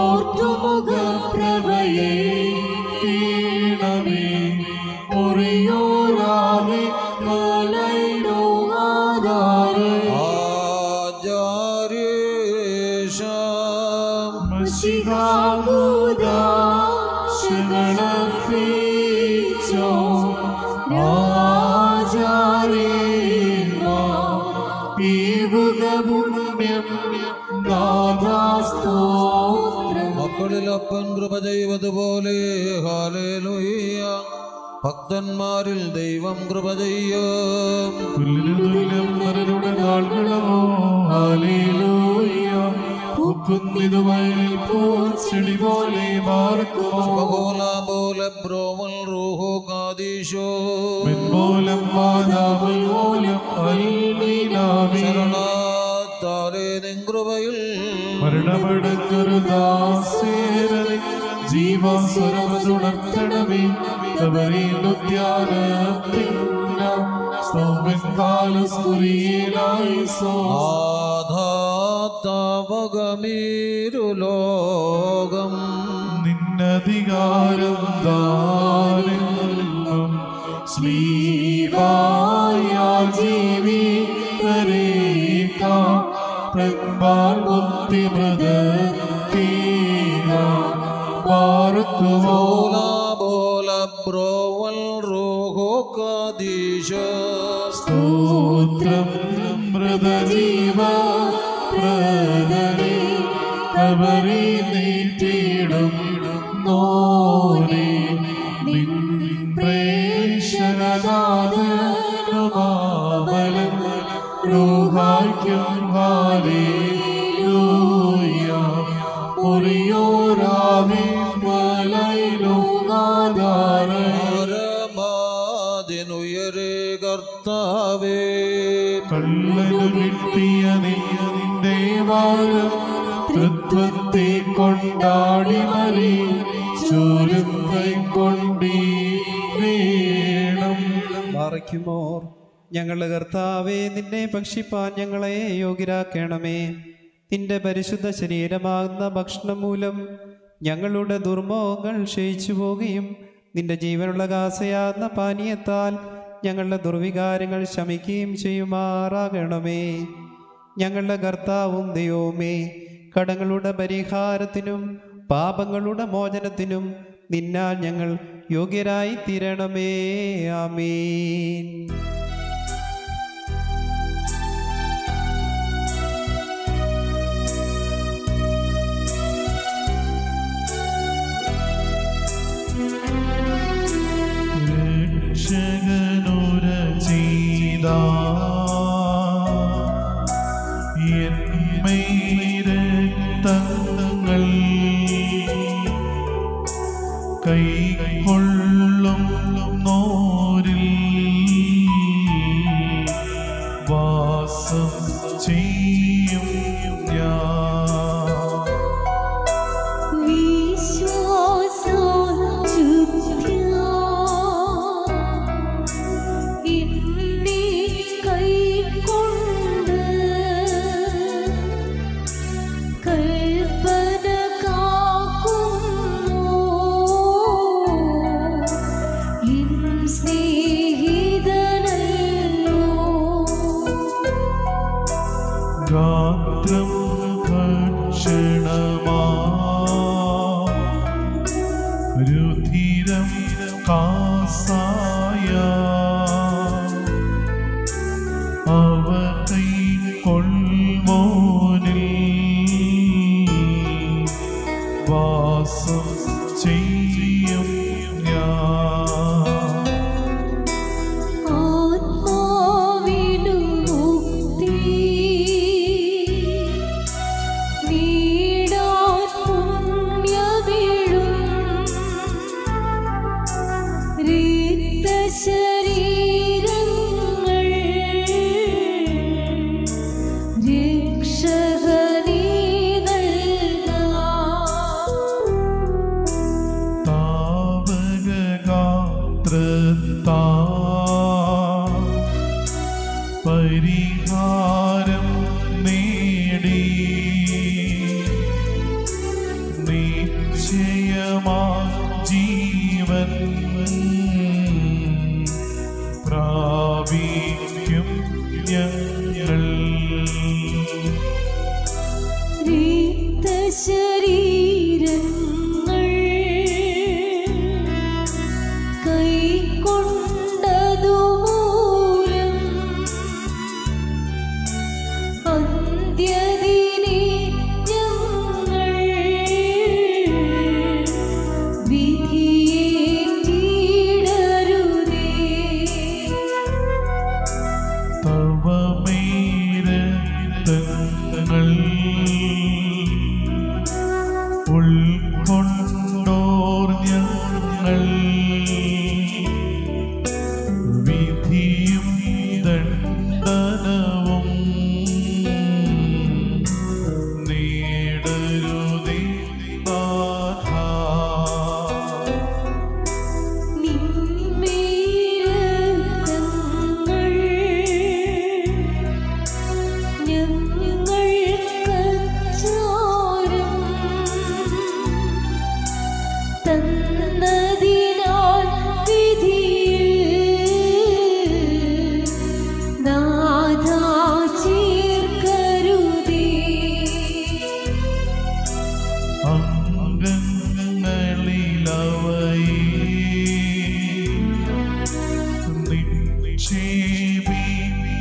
ഭൂമിയിലപ്പൻ കൃപ ചെയ്വതുപോലെ ഹാലേലുയ്യ ഭക്തന്മാരിൽ ദൈവം കൃപ ചെയ്യും തുല്യം നരരുടെ നാളുകളോ ഹാലേലൂയ പൂക്കുന്നിതുവയലിൽ പൂച്ചെടി പോലെ മാർക്കുമോ ബഹോല പോലെ ബ്രോമൽ റൂഹോ കാദീശോ മിൻമൂലം മാതാവൽ മൂലം അൽമീനാമി ശരണാത്താലേ നിൻകൃപയിൽ മരണമടഞ്ഞൊരു ദാസേരനെ ജീവാസ്വരമതുണർത്തണമേ ആധാത്തവകമീരുലോകം നിന്നധികാരം ദാനം സ്ലീവായ ജീവിതരേഖ പ്രത്മാൽ ബുദ്ധി മൃദീക പാർക്കുമോ ബോല ബ്രോവൽ റൂഹോ കാദീശോ സ്തോത്രം മൃതജീവ പ്രദനെ കബറി നീറ്റിടും നോനെ നിൻ പ്രേക്ഷകനാഥനുമാവലം റൂഹായ്ക്കും ഹാലേലൂയ മുറിയോരാവേ മലയിലോ നാദാരേ പരമാതിനുയരേ കർത്താവേ കള്ളനു കിട്ടിയ നിന്റെ വാരം തൃത്വത്തെ കൊണ്ടാടി മറി ചൂരും കൈക്കൊണ്ടീ വേണം പാറയ്ക്കുമോർ ഞങ്ങളുടെ കർത്താവേ നിന്നെ ഭക്ഷിപ്പാൻ ഞങ്ങളെ യോഗ്യരാക്കണമേ നിന്റെ പരിശുദ്ധ ശരീരമാകുന്ന ഭക്ഷണം മൂലം ഞങ്ങളുടെ ദുർമോഹങ്ങൾ ക്ഷയിച്ചു പോകുകയും നിന്റെ ജീവനുള്ള കാസയാകുന്ന പാനീയത്താൽ ഞങ്ങളുടെ ദുർവികാരങ്ങൾ ശമിക്കുകയും ചെയ്യുമാറാകണമേ ഞങ്ങളുടെ കർത്താവും ദൈവവുമേ കടങ്ങളുടെ പരിഹാരത്തിനും പാപങ്ങളുടെ മോചനത്തിനും നിന്നാൽ ഞങ്ങൾ യോഗ്യരായി തീരണമേ ആമീൻ രക്ഷകനുര ചെയ്ത തങ്ങൾ കൈകൊള്ളും നോരിൽ വാസം ചെയ്യും ഞാൻ ഗാത്രം ഭക്ഷണമാ രുധിരം കാസായ അവ കൈക്കൊള്ളുമോനിൽ വാസം ചെയ്യും ഞാൻ ശരീരങ്ങൾ രക്ഷകനീ താവകഗാത്രത്താ പരിഹാരം നേടി നിശ്ചയമാ ജീവൻ പ്രാപിക്കും ഞങ്ങൾ ശരീരങ്ങൾ കൈക്കൊണ്ടതുമൂലം അന്ത്യദിനെ ഞങ്ങൾ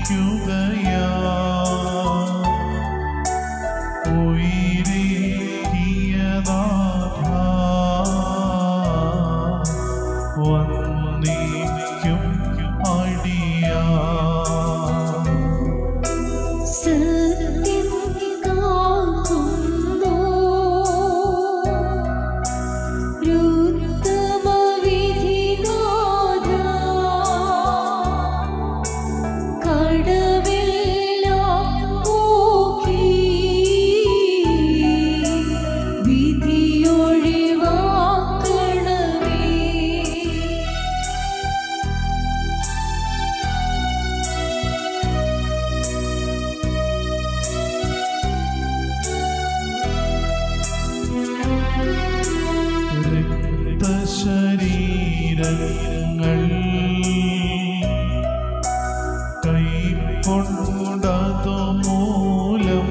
വന്നിക്കും അടിയാ സത്യം കാക്കുന്നു രുത്തമവിധിനാഥ കടവെല്ലാം പോക്കി വിധിയൊഴിവാക്കണമേ ശരീരങ്ങൾ കൈക്കൊണ്ടതു മൂലം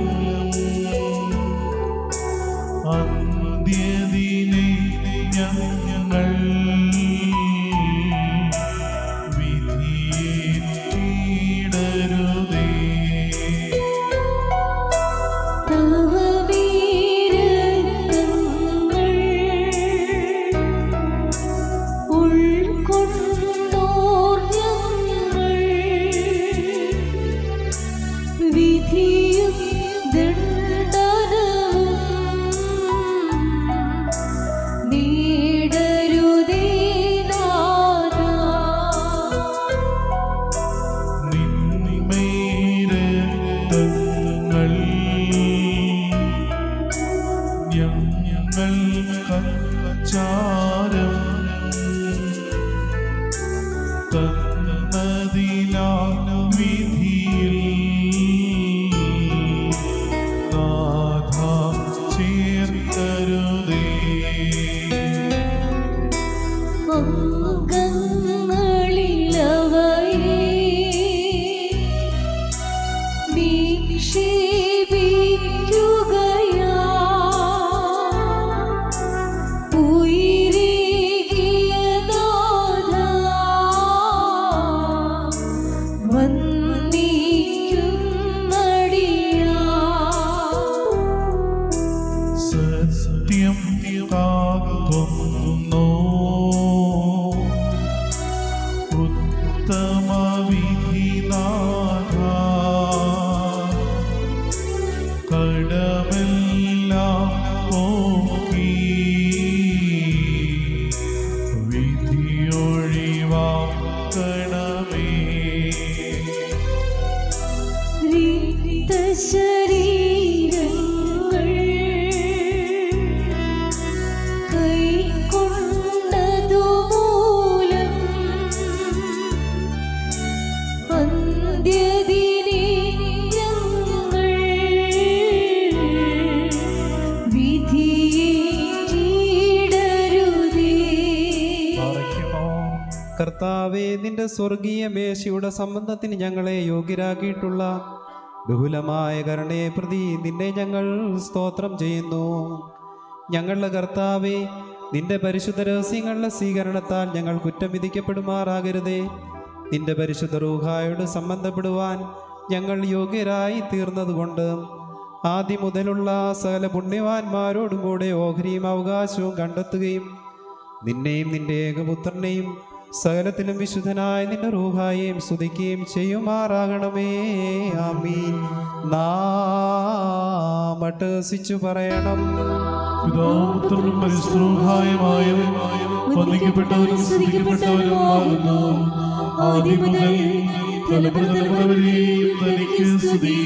അന്ത്യദിനെ ഞങ്ങൾ വിധിയേറ്റിടരുതേ തവ വീരങ്ങൾ ഉൾക്കൊണ്ടോർ ഞങ്ങൾ വിധിയും ദണ്ഡനവും നേടരുതേ നാഥാ നിന്മേരങ്ങൾ ഞങ്ങൾ കച്ചാരം തന്നതിനാ വിധിയിൽ നാഥ ചേർക്കരുതേ അംഗങ്ങളിലവയെ നിക്ഷേപിക്കുകയാ ഉയരേകിയ നാഥാ വന്ദിക്കുന്നടിയാ സത്യം കാക്കുന്നു ഉത്തമ വിധിനാഥ കടമെല്ലാം പോക്കി വിധിയൊഴിവാക്കണമേ ശരീരങ്ങൾ കൈക്കൊണ്ടതു മൂലം അന്ത്യദിനെ ഞങ്ങൾ വിധിയേറ്റിടരുതേ കർത്താവെ നിന്റെ സ്വർഗീയ മേശയുടെ സംബന്ധത്തിന് ഞങ്ങളെ യോഗ്യരാക്കിയിട്ടുള്ള ബഹുലമായ കരുണയെ പ്രതി നിന്നെ ഞങ്ങൾ സ്തോത്രം ചെയ്യുന്നു ഞങ്ങളുടെ കർത്താവെ നിന്റെ പരിശുദ്ധ രഹസ്യങ്ങളുടെ സ്വീകരണത്താൽ ഞങ്ങൾ കുറ്റം വിധിക്കപ്പെടുമാറാകരുതേ നിന്റെ പരിശുദ്ധ റൂഹായോട് സംബന്ധപ്പെടുവാൻ ഞങ്ങൾ യോഗ്യരായി തീർന്നതുകൊണ്ട് ആദ്യം മുതലുള്ള സകല പുണ്യവാന്മാരോടും കൂടെ ഓഹരിയും അവകാശവും കണ്ടെത്തുകയും നിന്നെയും നിന്റെ ഏകപുത്രനെയും സകലത്തിലും വിശുദ്ധനായ നിന്റെ റൂഹായെയും സ്തുതിക്കുകയും ചെയ്യുമാറാകണമേ ആമീൻ നാമട്ടസിച്ചു പറയണം പിതാപുത്രനും പരിശ്രൂഹായമായവൻ വന്ദിക്കപ്പെട്ടവരും സ്തുതിക്കപ്പെട്ടവരുമാകുന്നു ആദ്യം മുതൽ തലമുറ തലമുറ വരെയും തനിക്ക് സ്തുതി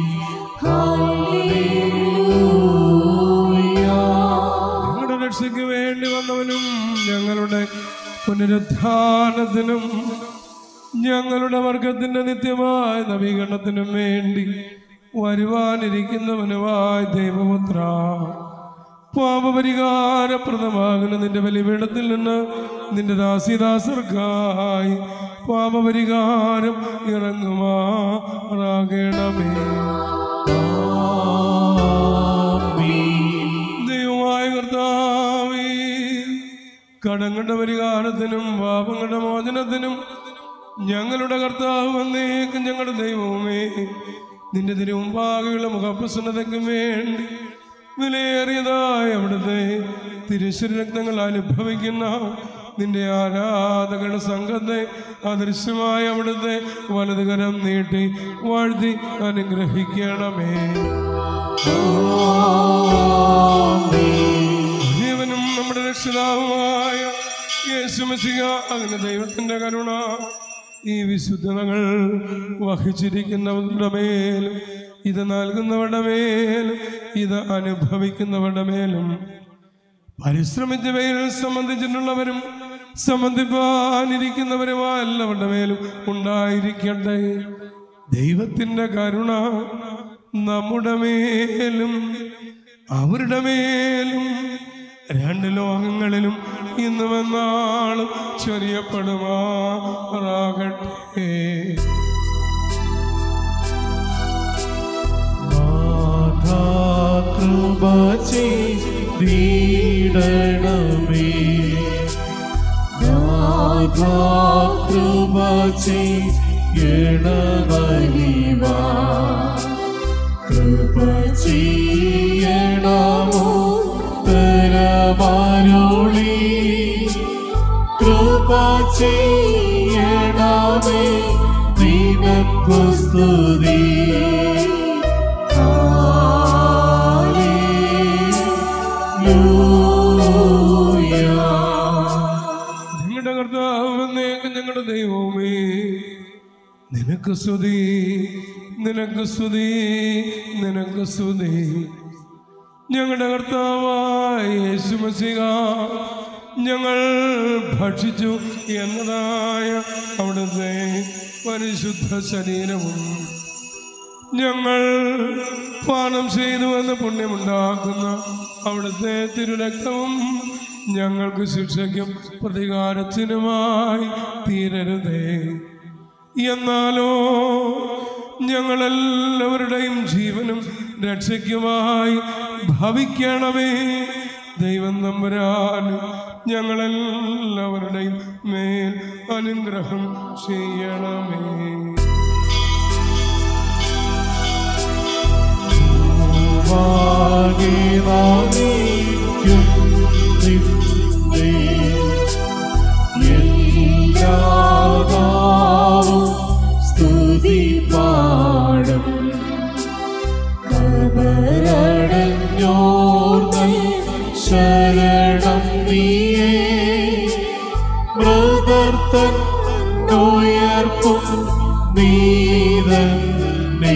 ഞങ്ങളുടെ രക്ഷയ്ക്ക് വേണ്ടി വന്നവനും ഞങ്ങളുടെ പുനരുത്ഥാനത്തിനും ഞങ്ങളുടെ വർഗത്തിന്റെ നിത്യമായ നവീകരണത്തിനും വേണ്ടി വരുവാനിരിക്കുന്നവനുമായ ദൈവപുത്ര പാപപരിഹാരപ്രദമാകുന്ന നിന്റെ ബലിപീഠത്തിൽ നിന്ന് നിന്റെ ദാസിദാസർക്കായി പാപപരിഹാരം ഇറങ്ങുമാറാകണമേ ദൈവമായ കർത്താവേ കടങ്ങളുടെ പരിഹാരത്തിനും പാപങ്ങളുടെ മോചനത്തിനും ഞങ്ങളുടെ കർത്താവ് വന്നേക്കും ഞങ്ങളുടെ ദൈവവുമേ നിന്റെ തിരുമുമ്പാകെയുള്ള മുഖപ്രസന്നതയ്ക്ക് വേണ്ടി വിലയേറിയതായ അവിടുത്തെ തിരുശ്ശരി രക്തങ്ങൾ അനുഭവിക്കുന്ന നിന്റെ ആരാധകരുടെ സംഘത്തെ അദൃശ്യമായ അവിടുത്തെ വലതുകരം നീട്ടി വാഴ്ത്തി അനുഗ്രഹിക്കണമേ ജീവനും നമ്മുടെ രക്ഷിതാവുമായ യേശുമസിക അങ്ങനെ ദൈവത്തിന്റെ കരുണ ഈ വിശുദ്ധതകൾ വഹിച്ചിരിക്കുന്നവരുടെ മേലും ഇത് നൽകുന്നവരുടെ മേലും ഇത് അനുഭവിക്കുന്നവരുടെ മേലും പരിശ്രമിച്ചവയിൽ സംബന്ധിച്ചിട്ടുള്ളവരും സംബന്ധിപ്പാനിരിക്കുന്നവരുമായ എല്ലാവരുടെ മേലും ഉണ്ടായിരിക്കട്ടെ ദൈവത്തിന്റെ കരുണ നമ്മുടെ മേലും അവരുടെ മേലും രണ്ട് ലോകങ്ങളിലും ഇന്നും എന്നാളും ചൊരിയപ്പെടുമാറാകട്ടെ കൃപ ചെയ്തിടണമേ നാഥാ കൃപ ചെയ്യണമലിവാ കൃപ ചെയ്യണമോ തരമാരോളി കൃപ ചെയ്യണമേ നിനക്കു സ്തുതി ഞങ്ങളുടെ കർത്താവ് എന്നേക്കും ഞങ്ങളുടെ ദൈവമേ നിനക്ക് സ്തുതി നിനക്ക് സ്തുതി നിനക്ക് സ്തുതി ഞങ്ങളുടെ കർത്താവായ യേശുമസിക ഞങ്ങൾ ഭക്ഷിച്ചു എന്നതായ അവിടുത്തെ പരിശുദ്ധ ശരീരവും ഞങ്ങൾ പാനം ചെയ്തു എന്ന് പുണ്യമുണ്ടാക്കുന്ന അവിടുത്തെ തിരുരക്തവും ഞങ്ങൾക്ക് ശിക്ഷയ്ക്കും പ്രതികാരത്തിനുമായി തീരരുതേ എന്നാലോ ഞങ്ങളെല്ലാവരുടെയും ജീവനും രക്ഷയ്ക്കുമായി ഭവിക്കണമേ ദൈവം നമ്പുരാൻ ഞങ്ങളെല്ലാവരുടെയും മേൽ അനുഗ്രഹം ചെയ്യണമേ ഭാഗ്യവാനിക്കും നിന്നെ എല്ലാതാവും സ്തുതി പാടും കബറടഞ്ഞോർന്നൽ ശരണം നീയേ മൃദർത്തൻ ഉയർപ്പും നീതന്നേ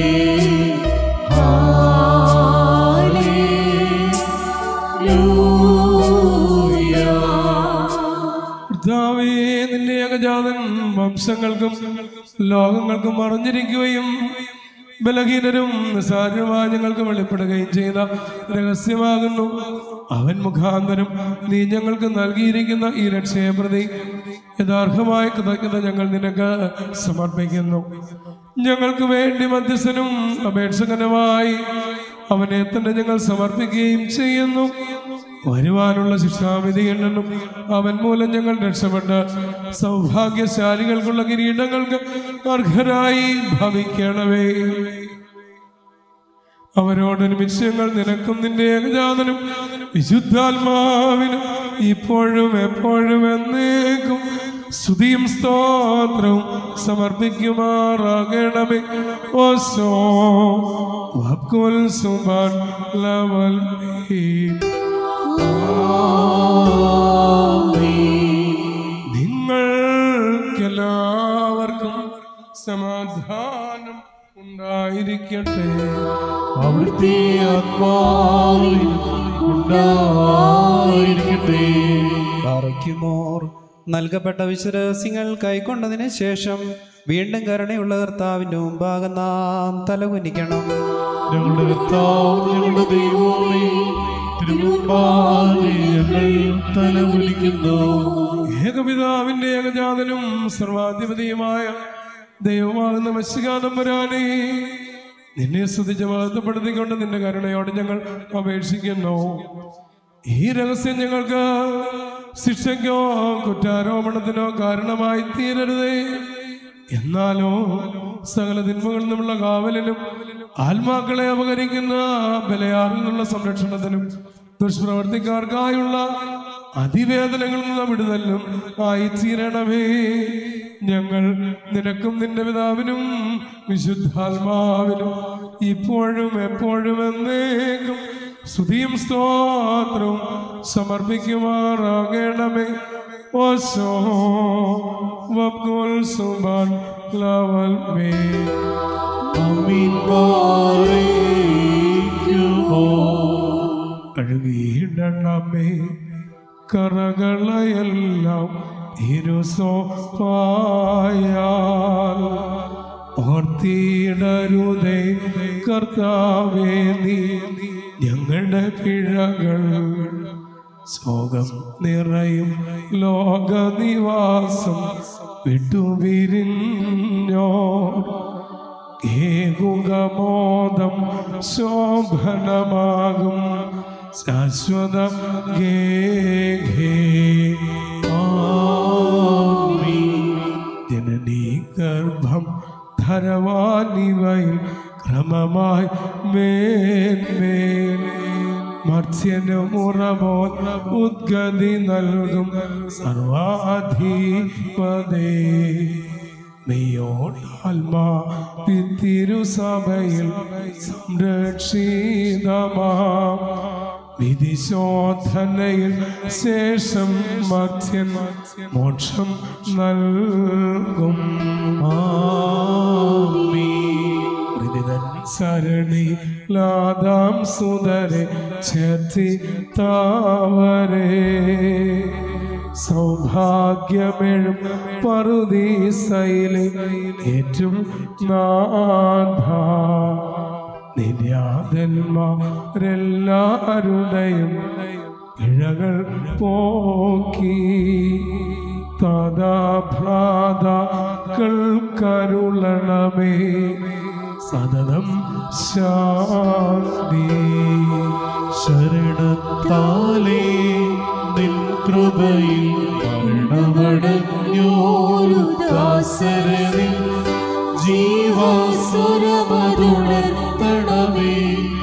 കർത്താവേ നിന്റെ ഏകജാതൻ വംശങ്ങൾക്കും ലോകങ്ങൾക്കും മറഞ്ഞിരിക്കുകയും ബലഹീനരും നിസാരമായ ഞങ്ങൾക്ക് വെളിപ്പെടുകയും ചെയ്ത രഹസ്യമാകുന്നു അവൻ മുഖാന്തരം നീ ഞങ്ങൾക്ക് നൽകിയിരിക്കുന്ന ഈ രക്ഷയെ പ്രതി യഥാർത്ഥമായ കൃതജ്ഞത ഞങ്ങൾ നിനക്ക് സമർപ്പിക്കുന്നു ഞങ്ങൾക്ക് വേണ്ടി മധ്യസ്ഥനും അപേക്ഷകനുമായി അവനെ തന്നെ ഞങ്ങൾ സമർപ്പിക്കുകയും ചെയ്യുന്നു വരുവാനുള്ള ശിക്ഷാവിധിയിൽ നിന്നും അവൻ മൂലം ഞങ്ങൾ രക്ഷപ്പെട്ട് സൗഭാഗ്യശാലികൾക്കുള്ള കിരീടങ്ങൾക്ക് അർഹരായി ഭവിക്കണമേ അവരോടൊരുമിച്ച് ഞങ്ങൾ നിനക്കും നിന്റെ ഏകജാതനും വിശുദ്ധാത്മാവിനും ഇപ്പോഴും എപ്പോഴും എന്നേക്കും സ്തുതിയും സ്തോത്രവും സമർപ്പിക്കുമാറാകണമേ ഓസോ വക്കുൽ സുബാൻ ലവൽ മീൻ. നിങ്ങൾക്കെല്ലാവർക്കും സമാധാനം ഉണ്ടായിരിക്കട്ടെ അവിടുത്തെ ആത്മാവിൽ ഉണ്ടായിരിക്കട്ടെ പാറയ്ക്കുമോർ നൽകപ്പെട്ട വിശ്വാസികൾ കൈക്കൊണ്ടതിന് ശേഷം വീണ്ടും കരുണയുള്ള കർത്താവിൻ്റെ മുമ്പാകെ നാം തലകുനിക്കണം ഞങ്ങളുടെ കർത്താവ് ഞങ്ങളുടെ ദൈവമേ തിരുമുമ്പാകെ ഞങ്ങൾ തലകുലിക്കുന്നു ഏകപിതാവിന്റെ ഏകജാതനും സർവാധിപതിയുമായ ദൈവമാകുന്ന മത്സ്യകാതമ്പരാനെ നിന്നെ സ്തുതിച്ച് മഹത്വപ്പെടുത്തിക്കൊണ്ട് നിന്റെ കരുണയോട് ഞങ്ങൾ അപേക്ഷിക്കുന്നു ഈ രഹസ്യം ഞങ്ങൾക്ക് ശിക്ഷയ്ക്കോ കുറ്റാരോപണത്തിനോ കാരണമായി തീരരുതേ എന്നാലോ സകല തിന്മകളിൽ നിന്നുള്ള കാവലിനും ആത്മാക്കളെ അപകരിക്കുന്ന ബലയാറിൽ നിന്നുള്ള സംരക്ഷണത്തിനും ദുഷ്പ്രവർത്തിക്കാർക്കായുള്ള അതിവേദനകളിൽ നിന്ന് വിടുതലും ആയി തീരണമേ ഞങ്ങൾ നിനക്കും നിന്റെ പിതാവിനും വിശുദ്ധാത്മാവിനും ഇപ്പോഴും എപ്പോഴും എന്നേക്കും സ്തുതിയും സ്തോത്രവും സമർപ്പിക്കുമാറാകണമേ ഓശോ വബ്ഗുൽ സുബാൻ ലവൽ മേ അമീൻ പാറയ്ക്കുമോ കഴുകിയിടണമേ കറകളയെല്ലാം ഇരുസോപ്പായാൽ ഓർത്തിടരുതേ കർത്താവേ നീ ഞങ്ങളുടെ പിഴകൾ ശോകം നിറയും ലോകനിവാസം വിട്ടുപിരിഞ്ഞോ ഏകുകമോദം ശോഭനമാകും ശാശ്വത ഗേഹേ ജനനീ ഗർഭം ധരവാനിവയിൽ ക്രമമായി മേന്മേൽ മർത്യന് മുറപോൽ ഉദ്ഗതി നൽകും സർവാധിപതേ നീയോടാത്മാ തിരുസഭയിൽ സംരക്ഷിതമാം വിധിശോധനയിൽ ശേഷം മധ്യൻ മോക്ഷം നൽകും സരണി ലാദാം സുതരെ ചേർത്തി താവരേ സൗഭാഗ്യമെഴും പറുദീസയിലെ ഏറ്റവും നാഥ നിര്യാതന്മാരെല്ലാവരുടെയും പിഴകൾ പോക്കി കരുളണമേ സതതം ശാന്തി ശരണത്താലേ നിൻ കൃപയിൽ മരണമടഞ്ഞോരു ദാസരനിൽ ജീവാസുരമതുണർത്തണമേ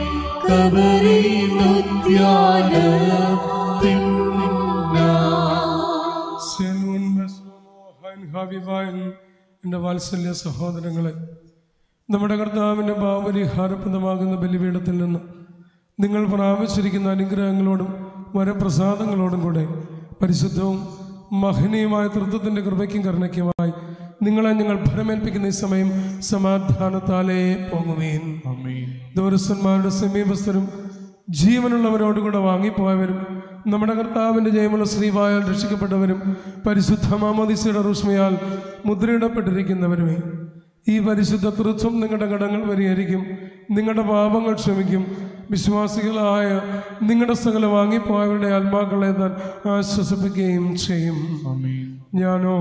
എൻ്റെ വാത്സല്യ സഹോദരങ്ങളെ നമ്മുടെ കർത്താവിൻ്റെ ഭാവപരിഹാരപ്രദമാകുന്ന ബലിപീഠത്തിൽ നിന്ന് നിങ്ങൾ പ്രാപിച്ചിരിക്കുന്ന അനുഗ്രഹങ്ങളോടും വരപ്രസാദങ്ങളോടും കൂടെ പരിശുദ്ധവും മഹനീയമായ തൃത്വത്തിൻ്റെ കൃപയ്ക്കും കരുണയ്ക്കുമായി നിങ്ങളെ ഞങ്ങൾ ഫലമേൽപ്പിക്കുന്ന ഈ സമയം സമാധാനത്താലേ പോകുമേൻ ദൂരസ്ഥന്മാരുടെ സമീപസ്ഥരും ജീവനുള്ളവരോടുകൂടെ വാങ്ങിപ്പോയവരും നമ്മുടെ കർത്താവിൻ്റെ ജയമുള്ള ശ്രീവായാൽ രക്ഷിക്കപ്പെട്ടവരും പരിശുദ്ധ മാമോദിസയുടെ റുഷ്മയാൽ മുദ്രയിടപ്പെട്ടിരിക്കുന്നവരുമേ ഈ പരിശുദ്ധ തൃത്വം നിങ്ങളുടെ കടങ്ങൾ പരിഹരിക്കും നിങ്ങളുടെ പാപങ്ങൾ ക്ഷമിക്കും വിശ്വാസികളായ നിങ്ങളുടെ സകല വാങ്ങിപ്പോയവരുടെ ആത്മാക്കളെ താൻ ആശ്വസിപ്പിക്കുകയും ചെയ്യും ഞാനോ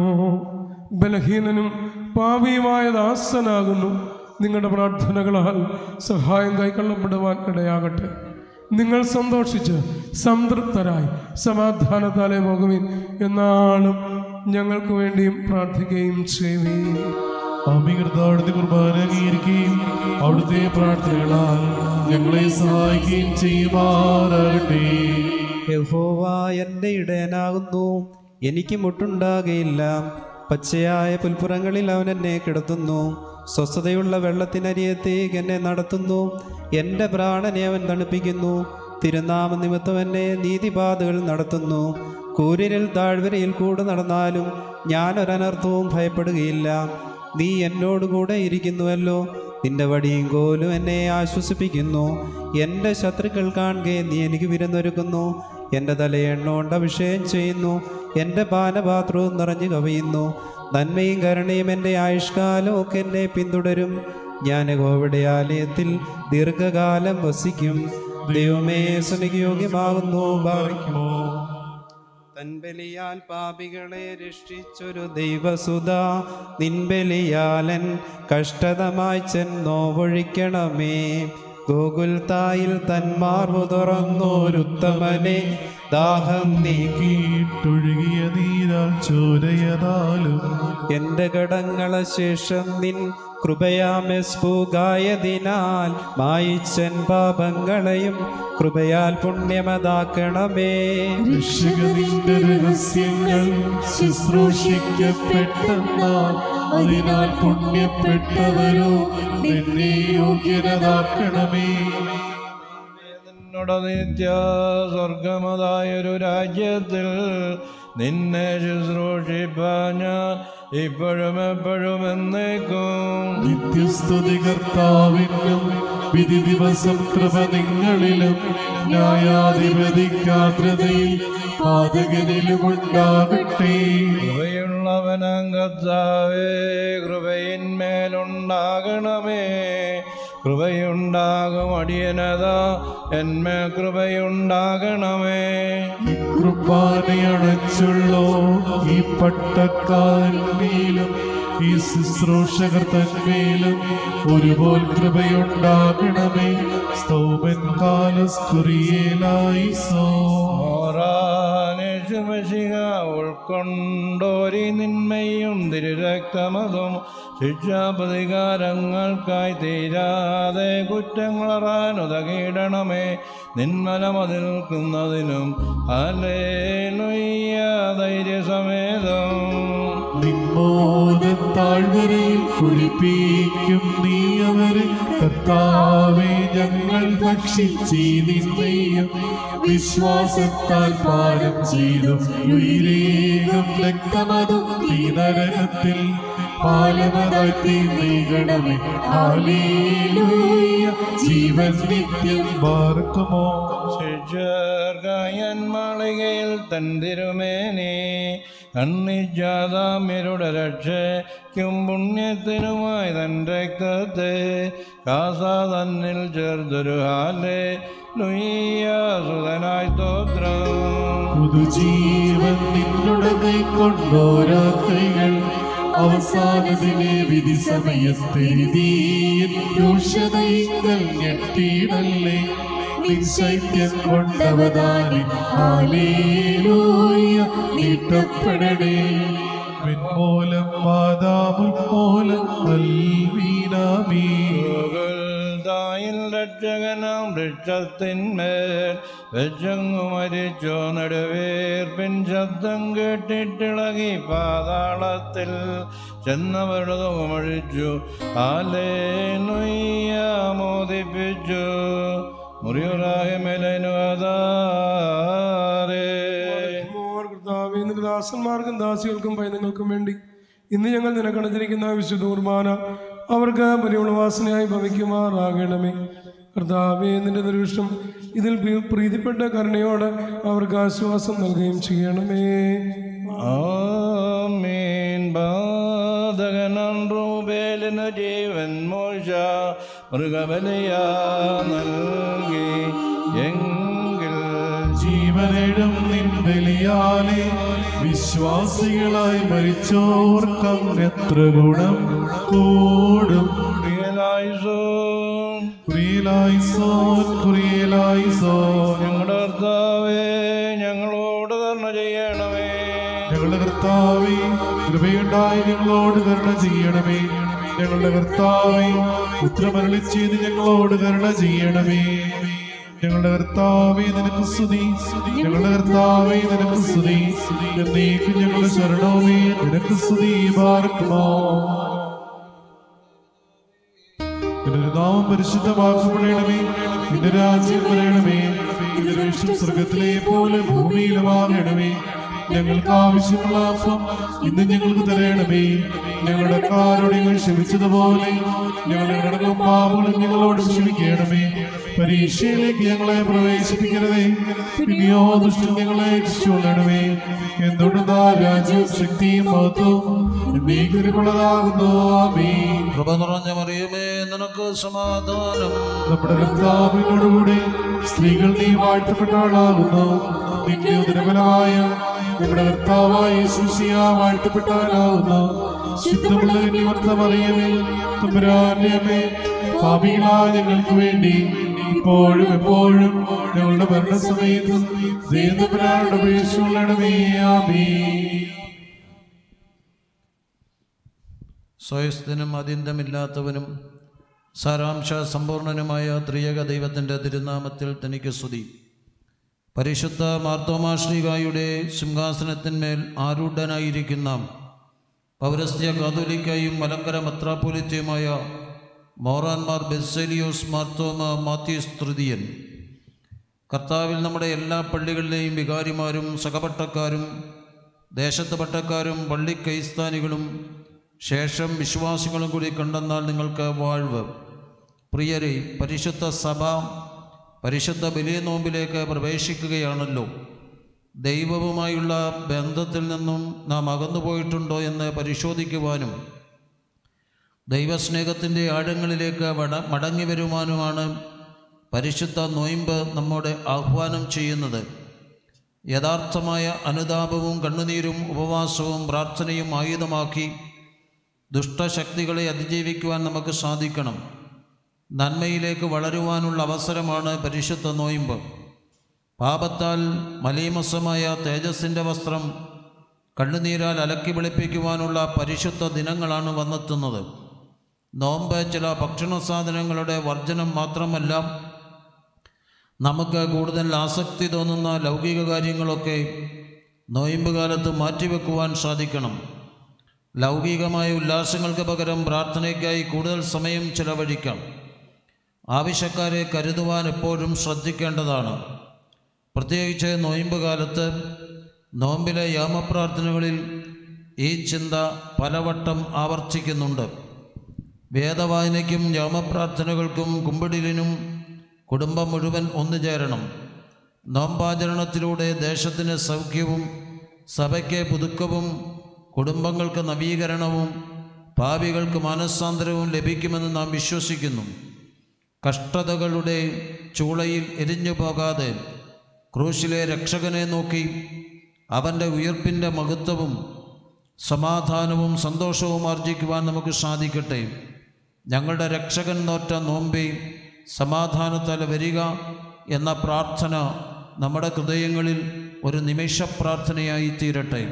ബലഹീനനും പാപിയുമായ ദാസനാകുന്നു നിങ്ങളുടെ പ്രാർത്ഥനകളാൽ സഹായം കൈക്കൊള്ളപ്പെടുവാൻ ഇടയാകട്ടെ നിങ്ങൾ സന്തോഷിച്ച് സംതൃപ്തരായി സമാധാനത്താലെ പോകുവിൻ എന്നാളും ഞങ്ങൾക്ക് വേണ്ടിയും പ്രാർത്ഥിക്കുകയും ചെയ്യുകയും അവികൃതാവിടുത്തെ കുർബാന അംഗീകരിക്കുകയും അവിടുത്തെ പ്രാർത്ഥനകളാൽ ഞങ്ങളെ സഹായിക്കുകയും ചെയ്യുമാറാകട്ടെ യഹോവ എൻ്റെ ഇടയനാകുന്നു എനിക്ക് മുട്ടുണ്ടാകയില്ല പച്ചയായ പുൽപ്പുറങ്ങളിൽ അവൻ എന്നെ കിടത്തുന്നു സ്വസ്ഥതയുള്ള വെള്ളത്തിനരിയത്തേക്ക് എന്നെ നടത്തുന്നു എൻ്റെ പ്രാണനെ അവൻ തണുപ്പിക്കുന്നു തിരുനാമ നിമിത്തം എന്നെ നീതിപാതകൾ നടത്തുന്നു കൂരിരിൽ താഴ്വരയിൽ കൂടെ നടന്നാലും ഞാൻ ഒരനർത്ഥവും ഭയപ്പെടുകയില്ല നീ എന്നോടുകൂടെ ഇരിക്കുന്നുവല്ലോ നിന്റെ വടിയും കോലും എന്നെ ആശ്വസിപ്പിക്കുന്നു എൻ്റെ ശത്രുക്കൾ കാണുകെ നീ എനിക്ക് വിരുന്നൊരുക്കുന്നു എൻ്റെ തലയെണ്ണോണ്ട് അഭിഷേകം ചെയ്യുന്നു എൻ്റെ പാനപാത്രവും നിറഞ്ഞു കവിയുന്നു നന്മയും കരുണയും എൻ്റെ ആയുഷ്കാലം ഒക്കെ എന്നെ പിന്തുടരും ഞാൻ യഹോവയുടെ ആലയത്തിൽ ദീർഘകാലം വസിക്കും ദൈവമേ സുനിക്ക് യോഗ്യമാകുന്നു ഭാവിക്കുമോ തൻബലിയാൽ പാപികളെ രക്ഷിച്ചൊരു ദൈവസുത നിൻബലിയാലൻ കഷ്ടതമായി ചെന്നോവൊഴിക്കണമേ ഗോകുൽ തായിൽ തന്മാർവു തുറന്നോരുത്തമനെ ദാഹം നീക്കി നീക്കിയിട്ടൊഴുകിയ നീരാൽ ചോരയതാലും എന്റെ കടങ്ങളെ ശേഷം നിൻ കൃപയാമെസ്പൂകായതിനാൽ മായിച്ചൻ പാപങ്ങളെയും കൃപയാൽ പുണ്യമതാക്കണമേ രക്ഷക നിന്റെ രഹസ്യങ്ങൾ ശുശ്രൂഷിക്കപ്പെട്ടെന്നാൽ അതിനാൽ പുണ്യപ്പെട്ടവരോ നിന്നെ യോഗ്യരതാക്കണമേ നിന്നോട് നിത്യ സ്വർഗമതായൊരു രാജ്യത്തിൽ നിന്നെ ശുശ്രൂഷിപ്പാൻ ഞാൻ ഇപ്പോഴും എപ്പോഴും എന്നേക്കും നിത്യസ്തുതി കർത്താവിനും വിധി ദിവസം കൃപ നിങ്ങളിലും ന്യായാധിപതിക്കാദ്രതയിൽ പാതകനിലും ഉണ്ടാകട്ടെ കൃപയുള്ളവനങ്കത്താവേ കൃപയിന്മേലുണ്ടാകണമേ കൃപയുണ്ടാകും അടിയനതാ എന്മേൽ കൃപയുണ്ടാകണമേ കൃപാനയണച്ചുള്ളോ ഈ പട്ടക്കാരന്മേലും ഈ ശുശ്രൂഷകർ തന്മേലും ഒരുപോൽ കൃപയുണ്ടാകണമേ സ്തോമൻ കാലസ്കുറിയേലായി സോ മോറാനേശുമശിക ഉൾക്കൊണ്ടോരി നിന്മയും തിരുരക്തമതും ശിക്ഷാപ്രതികാരങ്ങൾക്കായി തീരാതെ കുറ്റങ്ങളറാനുതകിടണമേ നിന്മലമതിൽ നിൽക്കുന്നതിനും അലേലുയ്യ ധൈര്യസമേതം നിമ്മോദം താഴ്വരയിൽ കുളിപ്പിക്കും നീ അവരെ കർത്താവെ ഞങ്ങൾ ഭക്ഷിച്ചീ നിന്നെയും വിശ്വാസത്താൽ പാലം ചെയ്തു ഉയരേകം രക്തമതും തീ നരകത്തിൽ പാലമതായി നീങ്ങണമേ ഹാലേലൂയ ജീവൻ നിത്യം പാർക്കുമോ ശിക്ഷർഗായൻ മാളികയിൽ തൻ തിരുമേനി അന്നിജാതാമ്യരുടെ രക്ഷയ്ക്കും പുണ്യത്തിനുമായി തൻ രക്തത്തെ കാസ തന്നിൽ ചേർത്തൊരു ഹാലേ ലുയ്യാസുതനായി സ്തോത്രം പുതുജീവൻ നിന്നുടെ കൈക്കൊണ്ടോരാ കൈകൾ അവസാനത്തിലെ വിധി സമയത്തെഴുതിയിൽ രൂക്ഷതയിങ്കൽ ഞെട്ടിയിടല്ലേ നിശൈത്യം കൊണ്ടവതാനി ഹാലേലൂയ നീട്ടപ്പെടണേ പിൻമൂലം മാതാമുൽ മൂലം നൽവീനാമീ തായിൽ രക്ഷകനാം വൃക്ഷത്തിന്മേൽ വെച്ചങ്ങു മരിച്ചോ നടുവേർപ്പിൻ ശബ്ദം കേട്ടിട്ടിളകി പാതാളത്തിൽ ചെന്നവരുടെ തുകമഴിച്ചു ആലേ നുയ്യ മോദിപ്പിച്ചു കർത്താവേ നിന്റെ ദാസന്മാർക്കും ദാസികൾക്കും പൈതങ്ങൾക്കും വേണ്ടി ഇന്ന് ഞങ്ങൾ നിനക്കണച്ചിരിക്കുന്ന വിശുദ്ധ കുർബാന അവർക്ക് പരിമള വാസനയായി ഭവിക്കുമാറാകണമേ കർത്താവേ നിന്റെ ദൃഷ്ടം ഇതിൽ പ്രീ- പ്രീതിപ്പെട്ട കരുണയോട് അവർക്ക് ആശ്വാസം നൽകുകയും ചെയ്യണമേ ആമീൻ ബാധകനം റൂബേലിന് ജീവൻ മോശ മൃഗബലിയ നൽകി എങ്കിൽ ജീവനെഴും നിൻബലിയാലെ വിശ്വാസികളായി മരിച്ചോർക്കം എത്ര ഗുണം കൂടും പ്രിയലായിസോൻ കുറിയലായിസോൻ കുറിയലായിസോൻ ഞങ്ങളുടെ കർത്താവേ ഞങ്ങളോട് കരുണ ചെയ്യണമേ ഞങ്ങളുടെ കർത്താവേ കൃപയുണ്ടായി ഞങ്ങളോട് കരുണ ചെയ്യണമേ ഞങ്ങളുടെ കർത്താവേ ഉത്തരമരളി ചെയ്ത് ഞങ്ങളോട് കരുണ ചെയ്യണമേ ഞങ്ങളുടെ കർത്താവേ നിനക്ക് സ്തുതി ഞങ്ങളുടെ കർത്താവേ നിനക്ക് സ്തുതി എന്നേക്കും ഞങ്ങളുടെ ശരണവുമേ നിനക്ക് സ്തുതി പാർക്കുമോ നിന്റെ നാമം പരിശുദ്ധമാക്കപ്പെടണമേ നിന്റെ രാജ്യം വരണമേ നിന്റെ രക്ഷ സ്വർഗത്തിലെ പോലെ ഭൂമിയിലുമാകണമേ ഞങ്ങൾക്ക് ആവശ്യമുള്ള അപ്പം ഇന്ന് ഞങ്ങൾക്ക് തരണമേ ഞങ്ങളുടെ കാരോടികൾ ക്ഷമിച്ചതുപോലെ ഞങ്ങളുടെ കടകളും പാപങ്ങളും ഞങ്ങളോട് ക്ഷമിക്കണമേ പരീക്ഷയിലേക്ക് ഞങ്ങളെ പ്രവേശിപ്പിക്കരുതേ പിന്നെയോ ദുഷ്ടം ഞങ്ങളെ രക്ഷിച്ചുകൊള്ളണമേ എന്തുകൊണ്ടാ രാജ്യവും ശക്തിയും മഹത്വവും എന്നേക്കുള്ളതാകുന്നു ആമീൻ കൃപ നിറഞ്ഞ മറിയമേ നിനക്ക് സമാധാനം നമ്മുടെ കർത്താവിനോടുകൂടെ സ്ത്രീകൾ നീ വാഴ്ത്തപ്പെട്ടവളാകുന്നു നിന്റെ ഉദരഫലമായ നമ്മുടെ കർത്താവായ ശുശിയ വാഴ്ത്തപ്പെട്ടവനാകുന്നു ശുദ്ധമുള്ള നിവർത്തമറിയമേ തുമ്പരാന്യമേ പാപികളായ ഞങ്ങൾക്ക് വേണ്ടി ഇപ്പോഴും എപ്പോഴും ഞങ്ങളുടെ മരണസമയത്തും ദൈവപ്രാണ ഉപേക്ഷിച്ചുള്ളണമേ ആമീൻ സ്വയസ്ഥനും അതിന്തമില്ലാത്തവനും സാരാംശ സമ്പൂർണനുമായ ത്രിയക ദൈവത്തിൻ്റെ തിരുനാമത്തിൽ തനിക്ക് സ്തുതി പരിശുദ്ധ മാർത്തോമാശ്രീകായുടെ സിംഹാസനത്തിന്മേൽ ആരൂഢനായിരിക്കുന്ന പൗരസ്ത്യ കാതോലിക്കായും മലങ്കര മെത്രാപ്പൊലിത്തയുമായ മോറാൻമാർ ബെസേലിയോസ് മാർത്തോമ മാത്യൂസ് തൃതീയൻ കർത്താവിൽ നമ്മുടെ എല്ലാ പള്ളികളിലെയും വികാരിമാരും സഹപട്ടക്കാരും ദേശത്ത് പട്ടക്കാരും പള്ളി കൈസ്ഥാനികളും ശേഷം വിശ്വാസികളും കൂടി കണ്ടെന്നാൽ നിങ്ങൾക്ക് വാഴ്വ് പ്രിയരെ പരിശുദ്ധ സഭ പരിശുദ്ധ ബലിയ നോമ്പിലേക്ക് പ്രവേശിക്കുകയാണല്ലോ ദൈവവുമായുള്ള ബന്ധത്തിൽ നിന്നും നാം അകന്നുപോയിട്ടുണ്ടോ എന്ന് പരിശോധിക്കുവാനും ദൈവസ്നേഹത്തിൻ്റെ ആഴങ്ങളിലേക്ക് വട മടങ്ങി വരുവാനുമാണ് പരിശുദ്ധ നൊയിമ്പ് നമ്മോട് ആഹ്വാനം ചെയ്യുന്നത് യഥാർത്ഥമായ അനുതാപവും കണ്ണുനീരും ഉപവാസവും പ്രാർത്ഥനയും ആയുധമാക്കി ദുഷ്ടശക്തികളെ അതിജീവിക്കുവാൻ നമുക്ക് സാധിക്കണം നന്മയിലേക്ക് വളരുവാനുള്ള അവസരമാണ് പരിശുദ്ധ നോയിമ്പ് പാപത്താൽ മലീമസമായ തേജസ്സിൻ്റെ വസ്ത്രം കണ്ണുനീരാൽ അലക്കി വെളുപ്പിക്കുവാനുള്ള പരിശുദ്ധ ദിനങ്ങളാണ് വന്നെത്തുന്നത് നോമ്പ് ചില ഭക്ഷണ സാധനങ്ങളുടെ വർജനം മാത്രമല്ല നമുക്ക് കൂടുതൽ ആസക്തി തോന്നുന്ന ലൗകിക കാര്യങ്ങളൊക്കെ നോയിമ്പ് കാലത്ത് മാറ്റിവെക്കുവാൻ സാധിക്കണം ലൗകികമായ ഉല്ലാസങ്ങൾക്ക് പകരം പ്രാർത്ഥനയ്ക്കായി കൂടുതൽ സമയം ചിലവഴിക്കാം ആവശ്യക്കാരെ കരുതുവാൻ എപ്പോഴും ശ്രദ്ധിക്കേണ്ടതാണ് പ്രത്യേകിച്ച് നോയിമ്പ് കാലത്ത് നോമ്പിലെ യാമപ്രാർത്ഥനകളിൽ ഈ ചിന്ത പലവട്ടം ആവർത്തിക്കുന്നുണ്ട് വേദവായനയ്ക്കും യാമപ്രാർത്ഥനകൾക്കും കുമ്പിടിലിനും കുടുംബം മുഴുവൻ ഒന്നുചേരണം നോമ്പാചരണത്തിലൂടെ ദേശത്തിന് സൗഖ്യവും സഭയ്ക്ക് പുതുക്കവും കുടുംബങ്ങൾക്ക് നവീകരണവും പാപികൾക്ക് മനസ്സാന്തരവും ലഭിക്കുമെന്ന് നാം വിശ്വസിക്കുന്നു കഷ്ടതകളുടെ ചൂളയിൽ എരിഞ്ഞു പോകാതെ ക്രൂശിലെ രക്ഷകനെ നോക്കി അവൻ്റെ ഉയർപ്പിൻ്റെ മഹത്വവും സമാധാനവും സന്തോഷവും ആർജിക്കുവാൻ നമുക്ക് സാധിക്കട്ടെ ഞങ്ങളുടെ രക്ഷകൻ നോറ്റ നോമ്പി സമാധാനത്താൽ വരിക എന്ന പ്രാർത്ഥന നമ്മുടെ ഹൃദയങ്ങളിൽ ഒരു നിമിഷ പ്രാർത്ഥനയായി തീരട്ടെ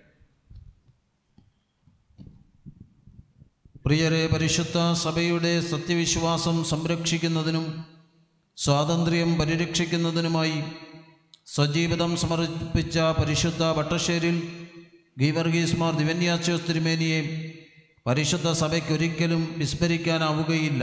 പ്രിയരെ പരിശുദ്ധ സഭയുടെ സത്യവിശ്വാസം സംരക്ഷിക്കുന്നതിനും സ്വാതന്ത്ര്യം പരിരക്ഷിക്കുന്നതിനുമായി സജീവിതം സമർപ്പിച്ച പരിശുദ്ധ വട്ടശ്ശേരിൽ ഗീവർഗീസ് മാർ ദിവന്യാസ്യോസ് തിരുമേനിയെ പരിശുദ്ധ സഭയ്ക്കൊരിക്കലും വിസ്മരിക്കാനാവുകയില്ല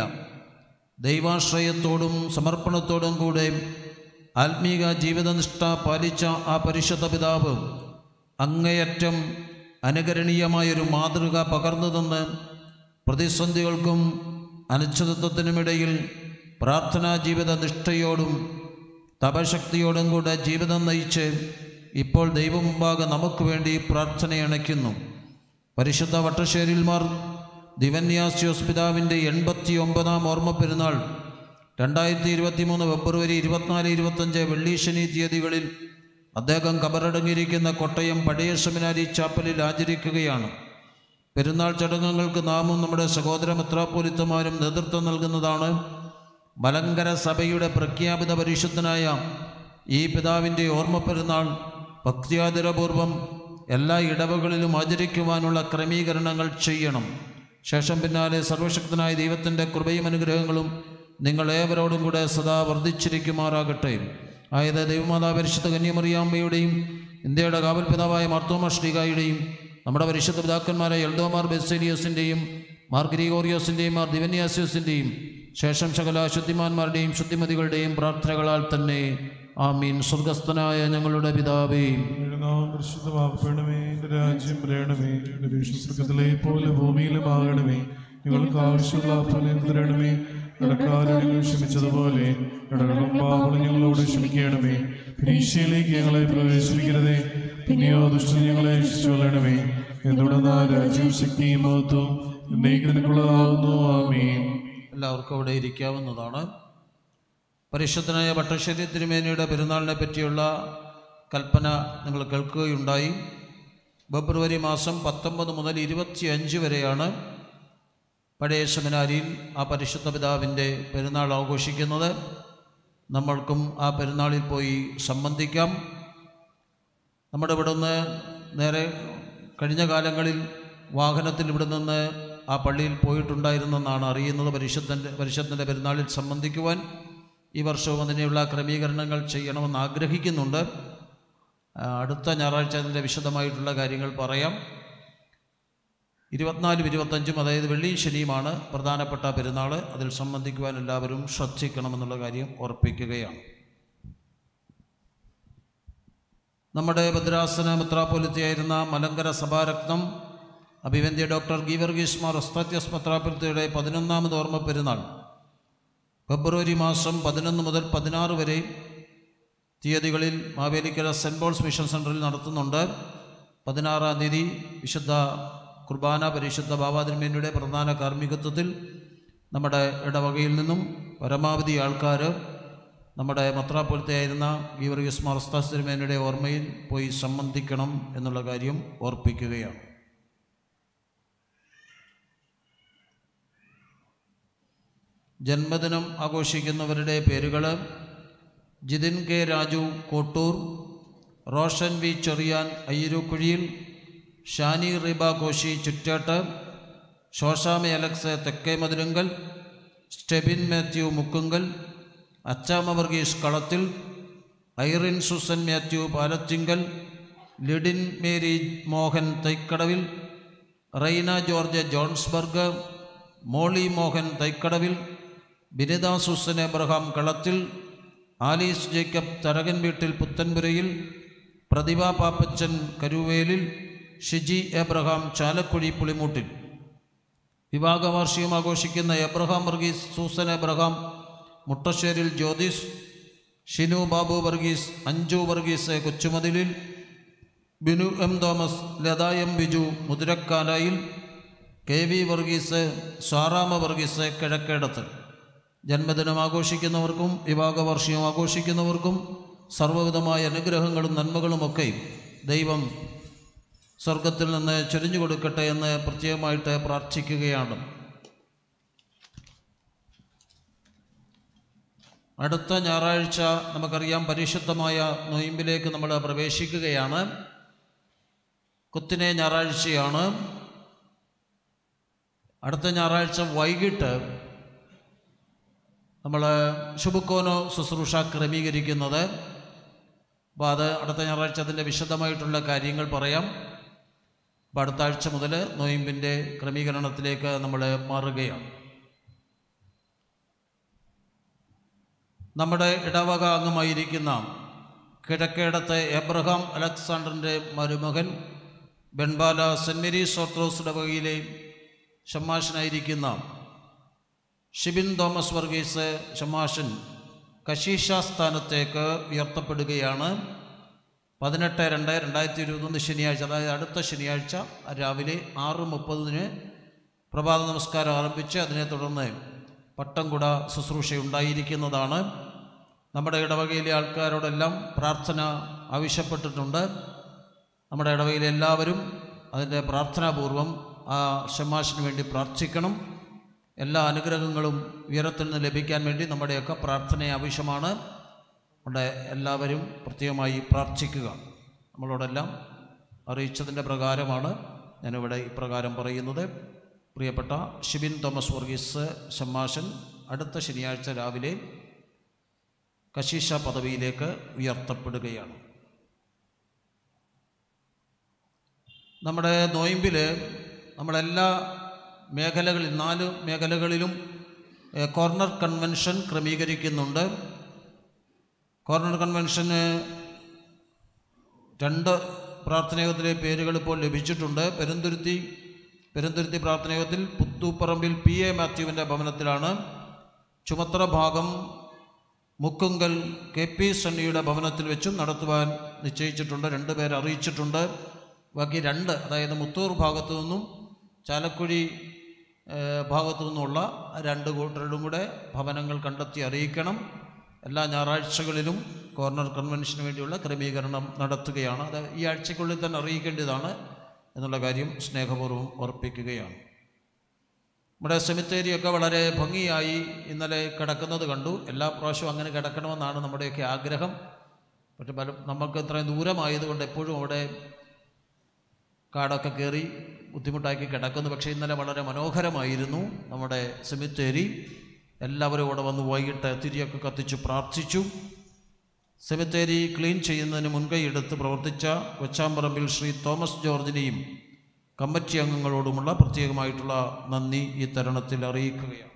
ദൈവാശ്രയത്തോടും സമർപ്പണത്തോടും കൂടെ ആത്മീക ജീവിതനിഷ്ഠ പാലിച്ച ആ പരിശുദ്ധ പിതാവ് അങ്ങേയറ്റം അനുകരണീയമായൊരു മാതൃക പകർന്നു തന്ന് പ്രതിസന്ധികൾക്കും അനിശ്ചിതത്വത്തിനുമിടയിൽ പ്രാർത്ഥനാ ജീവിത നിഷ്ഠയോടും തപശക്തിയോടും കൂടെ ജീവിതം നയിച്ച് ഇപ്പോൾ ദൈവമുമ്പാകെ നമുക്ക് വേണ്ടി പ്രാർത്ഥനയണയ്ക്കുന്നു പരിശുദ്ധ വട്ടശ്ശേരിൽമാർ ദിവന്യാസ്യോസ് പിതാവിൻ്റെ എൺപത്തി ഒമ്പതാം ഓർമ്മ പെരുന്നാൾ രണ്ടായിരത്തി ഇരുപത്തി മൂന്ന് ഫെബ്രുവരി ഇരുപത്തിനാല് ഇരുപത്തഞ്ച് വെള്ളി ശനി തീയതികളിൽ അദ്ദേഹം കബറടങ്ങിയിരിക്കുന്ന കോട്ടയം പഴയ സെമിനാരി ചാപ്പലിൽ ആചരിക്കുകയാണ് പെരുന്നാൾ ചടങ്ങുകൾക്ക് നാമും നമ്മുടെ സഹോദര മെത്രാപ്പോലിത്തമാരും നേതൃത്വം നൽകുന്നതാണ് മലങ്കര സഭയുടെ പ്രഖ്യാപിത പരിശുദ്ധനായ ഈ പിതാവിൻ്റെ ഓർമ്മ പെരുന്നാൾ ഭക്തിയാതിരപൂർവം എല്ലാ ഇടവകളിലും ആചരിക്കുവാനുള്ള ക്രമീകരണങ്ങൾ ചെയ്യണം ശേഷം പിന്നാലെ സർവശക്തനായ ദൈവത്തിൻ്റെ കൃപയും അനുഗ്രഹങ്ങളും നിങ്ങൾ ഏവരോടും കൂടെ സദാ വർദ്ധിച്ചിരിക്കുമാറാകട്ടെ ആയത് ദൈവമാതാ പരിശുദ്ധ കന്യമറിയാമ്മയുടെയും ഇന്ത്യയുടെ കാവൽ പിതാവായ മാർത്തോമ ശ്രീകായുടെയും നമ്മുടെ പരിശുദ്ധ പിതാക്കന്മാരായ എൽദോമാർ ബെസേലിയസിൻ്റെയും മാർ ഗ്രിഗോറിയോസിൻ്റെയും മാർ ദിവന്യാസ്യോസിൻ്റെയും ശേഷം സകല ശുദ്ധിമാന്മാരുടെയും ശുദ്ധിമതികളുടെയും പ്രാർത്ഥനകളാൽ തന്നെ ആമീൻ സ്വർഗസ്ഥനായ ഞങ്ങളുടെ പിതാവേ നാം പരിശുദ്ധമാക്കണമേ എൻ്റെ രാജ്യം വരണമേ എൻ്റെ വിശ്വസ്തത്തിലെ പോലെ ഭൂമിയിലും ആകണമേ ഞങ്ങൾക്ക് ആവശ്യമുള്ള ഫലം തരണമേ കടക്കാരോട് ക്ഷമിച്ചതുപോലെ കടകളും പാപങ്ങളും ഞങ്ങളോട് ക്ഷമിക്കണമേ പരീക്ഷയിലേക്ക് ഞങ്ങളെ പ്രവേശിപ്പിക്കരുതേ പിന്നെയോ ദുഷ്ടം ഞങ്ങളെ രക്ഷിച്ചുകൊള്ളണമേ എന്തുടർന്ന രാജ്യവും ശക്തിയും മഹത്വം എന്നേക്ക് നിനക്കുള്ളതാകുന്നു ആമീൻ എല്ലാവർക്കും അവിടെ ഇരിക്കാവുന്നതാണ് പരിശുദ്ധനായ ഭട്ടശ്ശേരി തിരുമേനിയുടെ പെരുന്നാളിനെ പറ്റിയുള്ള കൽപ്പന നിങ്ങൾ കേൾക്കുകയുണ്ടായി ഫെബ്രുവരി മാസം പത്തൊമ്പത് മുതൽ ഇരുപത്തി അഞ്ച് വരെയാണ് പഴയ സെമിനാരിയിൽ ആ പരിശുദ്ധ പിതാവിൻ്റെ പെരുന്നാൾ ആഘോഷിക്കുന്നത് നമ്മൾക്കും ആ പെരുന്നാളിൽ പോയി സംബന്ധിക്കാം നമ്മുടെ ഇവിടെ നിന്ന് നേരെ കഴിഞ്ഞ കാലങ്ങളിൽ വാഹനത്തിൽ ഇവിടെ നിന്ന് ആ പള്ളിയിൽ പോയിട്ടുണ്ടായിരുന്നെന്നാണ് അറിയുന്നത് പരിശുദ്ധൻ്റെ പരിശുദ്ധൻ്റെ പെരുന്നാളിൽ സംബന്ധിക്കുവാൻ ഈ വർഷവും അതിനെയുള്ള ക്രമീകരണങ്ങൾ ചെയ്യണമെന്ന് ആഗ്രഹിക്കുന്നുണ്ട് ആ, അടുത്ത ഞായറാഴ്ച അതിൻ്റെ വിശദമായിട്ടുള്ള കാര്യങ്ങൾ പറയാം ഇരുപത്തിനാലും ഇരുപത്തഞ്ചും അതായത് വെള്ളിയും ശനിയുമാണ് പ്രധാനപ്പെട്ട പെരുന്നാൾ അതിൽ സംബന്ധിക്കുവാൻ എല്ലാവരും ശ്രദ്ധിക്കണമെന്നുള്ള കാര്യം ഓർപ്പിക്കുകയാണ് നമ്മുടെ ഭദ്രാസന മെത്രാപ്പൊലിത്തയായിരുന്ന മലങ്കര സഭാരത്നം അഭിവന്ധ്യ ഡോക്ടർ ഗീവർഗീസ് മാർ ഒസ്താത്യസ് മെത്രാപ്പൊലിത്തയുടെ പതിനൊന്നാമത് ഓർമ്മ പെരുന്നാൾ ഫെബ്രുവരി മാസം പതിനൊന്ന് മുതൽ പതിനാറ് വരെ തീയതികളിൽ മാവേലിക്കര സെൻറ്റ് പോൾസ് മിഷൻ സെൻറ്ററിൽ നടത്തുന്നുണ്ട് പതിനാറാം തീയതി വിശുദ്ധ കുർബാന പരിശുദ്ധ ബാബാതിരുമേനിയുടെ പ്രധാന കാർമ്മികത്വത്തിൽ നമ്മുടെ ഇടവകയിൽ നിന്നും പരമാവധി ആൾക്കാർ നമ്മുടെ മത്രാപുരത്തെയായിരുന്ന ഗീവർഗീസ് മാർസ്താസ് തിരുമേനിയുടെ ഓർമ്മയിൽ പോയി സംബന്ധിക്കണം എന്നുള്ള കാര്യം ഓർപ്പിക്കുകയാണ് ജന്മദിനം ആഘോഷിക്കുന്നവരുടെ പേരുകൾ ജിതിൻ കെ രാജു കോട്ടൂർ റോഷൻ വി ചെറിയാൻ അയ്യരൂക്കുഴിയിൽ ഷാനി റിബ കോശി ചുറ്റാട്ട് ശോശാമി അലക്സ് തെക്കേ മതിലുങ്കൽ സ്റ്റെബിൻ മാത്യു മുക്കുങ്കൽ അച്ചാമ വർഗീസ് കളത്തിൽ ഐറിൻ സുസൻ മാത്യു പാലത്തിങ്കൽ ലിഡിൻ മേരി മോഹൻ തൈക്കടവിൽ റൈന ജോർജ് ജോൺസ്ബർഗ് മോളി മോഹൻ തൈക്കടവിൽ ബിനിത സുസൻ എബ്രഹാം കളത്തിൽ ആലീസ് ജേക്കബ് തരകൻ വീട്ടിൽ പുത്തൻപുരയിൽ പ്രതിഭ പാപ്പച്ചൻ കരുവേലിൽ ഷിജി എബ്രഹാം ചാലക്കുഴി പുളിമൂട്ടിൽ വിവാഹവാർഷികം ആഘോഷിക്കുന്ന Abraham Varghese Susan Abraham Muttasseril Jyothish Shinu Babu Varghese Anju Varghese കൊച്ചുമതിലിൽ Binu M Thomas Latha M Biju Muthirakalayil K V Varghese Sarama Varghese Kizhakkedathu ജന്മദിനം ആഘോഷിക്കുന്നവർക്കും വിവാഹവാർഷികം ആഘോഷിക്കുന്നവർക്കും സർവ്വവിധമായ അനുഗ്രഹങ്ങളും നന്മകളുമൊക്കെ ദൈവം സ്വർഗത്തിൽ നിന്ന് ചൊരിഞ്ഞു കൊടുക്കട്ടെ എന്ന് പ്രത്യേകമായിട്ട് പ്രാർത്ഥിക്കുകയാണ് അടുത്ത ഞായറാഴ്ച നമുക്കറിയാം പരിശുദ്ധമായ നൊയിമ്പിലേക്ക് നമ്മൾ പ്രവേശിക്കുകയാണ് കുത്തിനെ ഞായറാഴ്ചയാണ് അടുത്ത ഞായറാഴ്ച വൈകിട്ട് നമ്മൾ ശുഭക്കോനോ ശുശ്രൂഷ ക്രമീകരിക്കുന്നത് അപ്പോൾ അത് അടുത്ത ഞായറാഴ്ച അതിൻ്റെ വിശദമായിട്ടുള്ള കാര്യങ്ങൾ പറയാം അപ്പോൾ അടുത്ത ആഴ്ച മുതൽ നൊയിമ്പിൻ്റെ ക്രമീകരണത്തിലേക്ക് നമ്മൾ മാറുകയാണ് നമ്മുടെ ഇടവക അംഗമായിരിക്കുന്ന കിഴക്കേടത്തെ എബ്രഹാം അലക്സാണ്ടറിൻ്റെ മരുമകൻ ബെൻബാല സെൻറ് മേരീസ് ഓർത്തഡോക്സ് ഇടവകയിലെ ഷമ്മാഷനായിരിക്കുന്ന ഷിബിൻ തോമസ് വർഗീസ് ഷമ്മാഷൻ കശീഷ സ്ഥാനത്തേക്ക് ഉയർത്തപ്പെടുകയാണ് പതിനെട്ട് രണ്ട് രണ്ടായിരത്തി ഇരുപത്തൊന്ന് ശനിയാഴ്ച അതായത് അടുത്ത ശനിയാഴ്ച രാവിലെ ആറ് മുപ്പതിന് പ്രഭാത നമസ്കാരം ആരംഭിച്ച് അതിനെ തുടർന്ന് പട്ടംകുട ശുശ്രൂഷ ഉണ്ടായിരിക്കുന്നതാണ് നമ്മുടെ ഇടവകയിലെ ആൾക്കാരോടെല്ലാം പ്രാർത്ഥന ആവശ്യപ്പെട്ടിട്ടുണ്ട് നമ്മുടെ ഇടവകയിലെ എല്ലാവരും അതിൻ്റെ പ്രാർത്ഥനാപൂർവം ആ ഷമാഷിന് വേണ്ടി പ്രാർത്ഥിക്കണം എല്ലാ അനുഗ്രഹങ്ങളും ഉയരത്തിൽ നിന്ന് ലഭിക്കാൻ വേണ്ടി നമ്മുടെയൊക്കെ പ്രാർത്ഥന ആവശ്യമാണ് അതുകൊണ്ട് എല്ലാവരും പ്രത്യേകമായി പ്രാർത്ഥിക്കുക നമ്മളോടെല്ലാം അറിയിച്ചതിൻ്റെ പ്രകാരമാണ് ഞാനിവിടെ ഇപ്രകാരം പറയുന്നത് പ്രിയപ്പെട്ട ഷിബിൻ തോമസ് വർഗീസ് ഷമ്മാശൻ അടുത്ത ശനിയാഴ്ച രാവിലെ കശീഷ പദവിയിലേക്ക് ഉയർത്തപ്പെടുകയാണ് നമ്മുടെ നോയിമ്പിൽ നമ്മളെല്ലാ മേഖലകളിൽ നാല് മേഖലകളിലും ഏഹ്, കോർണർ കൺവെൻഷൻ ക്രമീകരിക്കുന്നുണ്ട് കോർണർ കൺവെൻഷന് രണ്ട് പ്രാർത്ഥനയോഗത്തിലെ പേരുകൾ ഇപ്പോൾ ലഭിച്ചിട്ടുണ്ട് പെരുന്തുരുത്തി പെരുന്തുരുത്തി പ്രാർത്ഥനയോഗത്തിൽ പുത്തൂപ്പറമ്പിൽ പി എ മാത്യുവിൻ്റെ ഭവനത്തിലാണ് ചുമത്ര ഭാഗം മുക്കുങ്കൽ കെ പി സണ്ണിയുടെ ഭവനത്തിൽ വെച്ചും നടത്തുവാൻ നിശ്ചയിച്ചിട്ടുണ്ട് രണ്ട് പേരെ അറിയിച്ചിട്ടുണ്ട് ബാക്കി രണ്ട് അതായത് മുത്തൂർ ഭാഗത്തു നിന്നും ചാലക്കുഴി ഏഹ്, ഭാഗത്തു നിന്നുമുള്ള രണ്ട് കൂട്ടരുടെയും കൂടെ ഭവനങ്ങൾ കണ്ടെത്തി അറിയിക്കണം എല്ലാ ഞായറാഴ്ചകളിലും കോർണർ കൺവെൻഷന് വേണ്ടിയുള്ള ക്രമീകരണം നടത്തുകയാണ് അത് ഈ ആഴ്ചയ്ക്കുള്ളിൽ തന്നെ അറിയിക്കേണ്ടതാണ് എന്നുള്ള കാര്യം സ്നേഹപൂർവ്വം ഓർപ്പിക്കുകയാണ് നമ്മുടെ സെമിത്തേരിയൊക്കെ വളരെ ഭംഗിയായി ഇന്നലെ കിടക്കുന്നത് കണ്ടു എല്ലാ പ്രാവശ്യവും അങ്ങനെ കിടക്കണമെന്നാണ് നമ്മുടെയൊക്കെ ആഗ്രഹം പക്ഷെ പല നമുക്ക് ഇത്രയും ദൂരമായതുകൊണ്ട് എപ്പോഴും അവിടെ കാടൊക്കെ കയറി ബുദ്ധിമുട്ടാക്കി കിടക്കുന്നു പക്ഷേ ഇന്നലെ വളരെ മനോഹരമായിരുന്നു നമ്മുടെ സെമിത്തേരി എല്ലാവരും ഇവിടെ വന്ന് വൈകിട്ട് തിരിയൊക്കെ കത്തിച്ച് പ്രാർത്ഥിച്ചു സെമിത്തേരി ക്ലീൻ ചെയ്യുന്നതിന് മുൻകൈ എടുത്ത് പ്രവർത്തിച്ച കൊച്ചാമ്പറമ്പിൽ ശ്രീ തോമസ് ജോർജിനെയും കമ്മിറ്റി അംഗങ്ങളോടുമുള്ള പ്രത്യേകമായിട്ടുള്ള നന്ദി ഈ തരുണത്തിൽ അറിയിക്കുകയാണ്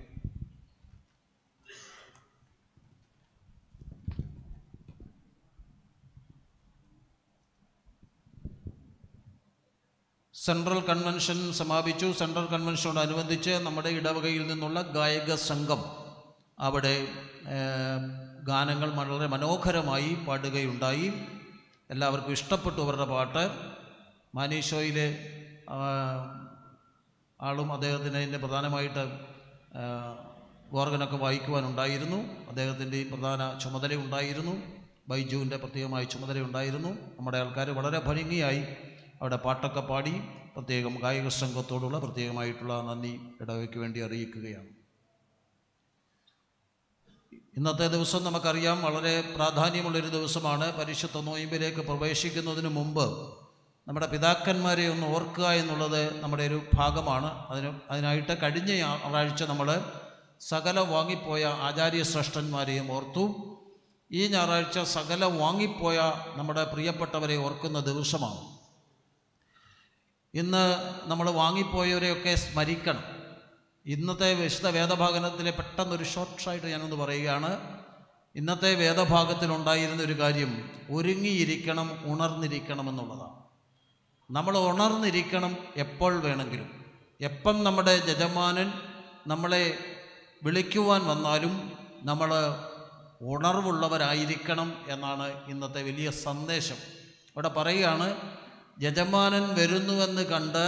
സെൻട്രൽ കൺവെൻഷൻ സമാപിച്ചു സെൻട്രൽ കൺവെൻഷനോടനുബന്ധിച്ച് നമ്മുടെ ഇടവകയിൽ നിന്നുള്ള ഗായക സംഘം അവിടെ ഏഹ്, ഗാനങ്ങൾ വളരെ മനോഹരമായി പാടുകയുണ്ടായി എല്ലാവർക്കും ഇഷ്ടപ്പെട്ടു അവരുടെ പാട്ട് മാനീഷോയിലെ ആ, ആളും അദ്ദേഹത്തിന് അതിൻ്റെ പ്രധാനമായിട്ട് ആ, ഓർഗനൊക്കെ വായിക്കുവാനുണ്ടായിരുന്നു അദ്ദേഹത്തിൻ്റെ പ്രധാന ചുമതല ഉണ്ടായിരുന്നു ബൈജുവിൻ്റെ പ്രത്യേകമായ ചുമതല ഉണ്ടായിരുന്നു നമ്മുടെ ആൾക്കാർ വളരെ ഭംഗിയായി അവിടെ പാട്ടൊക്കെ പാടി പ്രത്യേകം ഗായക സംഘത്തോടുള്ള പ്രത്യേകമായിട്ടുള്ള നന്ദി ഇടവയ്ക്ക് വേണ്ടി അറിയിക്കുകയാണ് ഇന്നത്തെ ദിവസം നമുക്കറിയാം വളരെ പ്രാധാന്യമുള്ളൊരു ദിവസമാണ് പരിശുദ്ധ നോയിമ്പിലേക്ക് പ്രവേശിക്കുന്നതിന് മുമ്പ് നമ്മുടെ പിതാക്കന്മാരെ ഒന്ന് ഓർക്കുക എന്നുള്ളത് നമ്മുടെ ഒരു ഭാഗമാണ് അതിന് അതിനായിട്ട് കഴിഞ്ഞ ഞായറാഴ്ച നമ്മൾ സകല വാങ്ങിപ്പോയ ആചാര്യ ശ്രേഷ്ഠന്മാരെയും ഓർത്തു ഈ ഞായറാഴ്ച സകല വാങ്ങിപ്പോയ നമ്മുടെ പ്രിയപ്പെട്ടവരെ ഓർക്കുന്ന ദിവസമാണ് ഇന്ന് നമ്മൾ വാങ്ങിപ്പോയവരെയൊക്കെ സ്മരിക്കണം ഇന്നത്തെ വിശുദ്ധ വേദഭാഗനത്തിലെ പെട്ടെന്നൊരു ഷോർട്ടായിട്ട് ഞാനൊന്ന് പറയുകയാണ് ഇന്നത്തെ വേദഭാഗത്തിലുണ്ടായിരുന്ന ഒരു കാര്യം ഒരുങ്ങിയിരിക്കണം ഉണർന്നിരിക്കണം എന്നുള്ളതാണ് നമ്മൾ ഉണർന്നിരിക്കണം എപ്പോൾ വേണമെങ്കിലും എപ്പം നമ്മുടെ യജമാനൻ നമ്മളെ വിളിക്കുവാൻ വന്നാലും നമ്മൾ ഉണർവുള്ളവരായിരിക്കണം എന്നാണ് ഇന്നത്തെ വലിയ സന്ദേശം ഇവിടെ പറയുകയാണ് യജമാനൻ വരുന്നുവെന്ന് കണ്ട്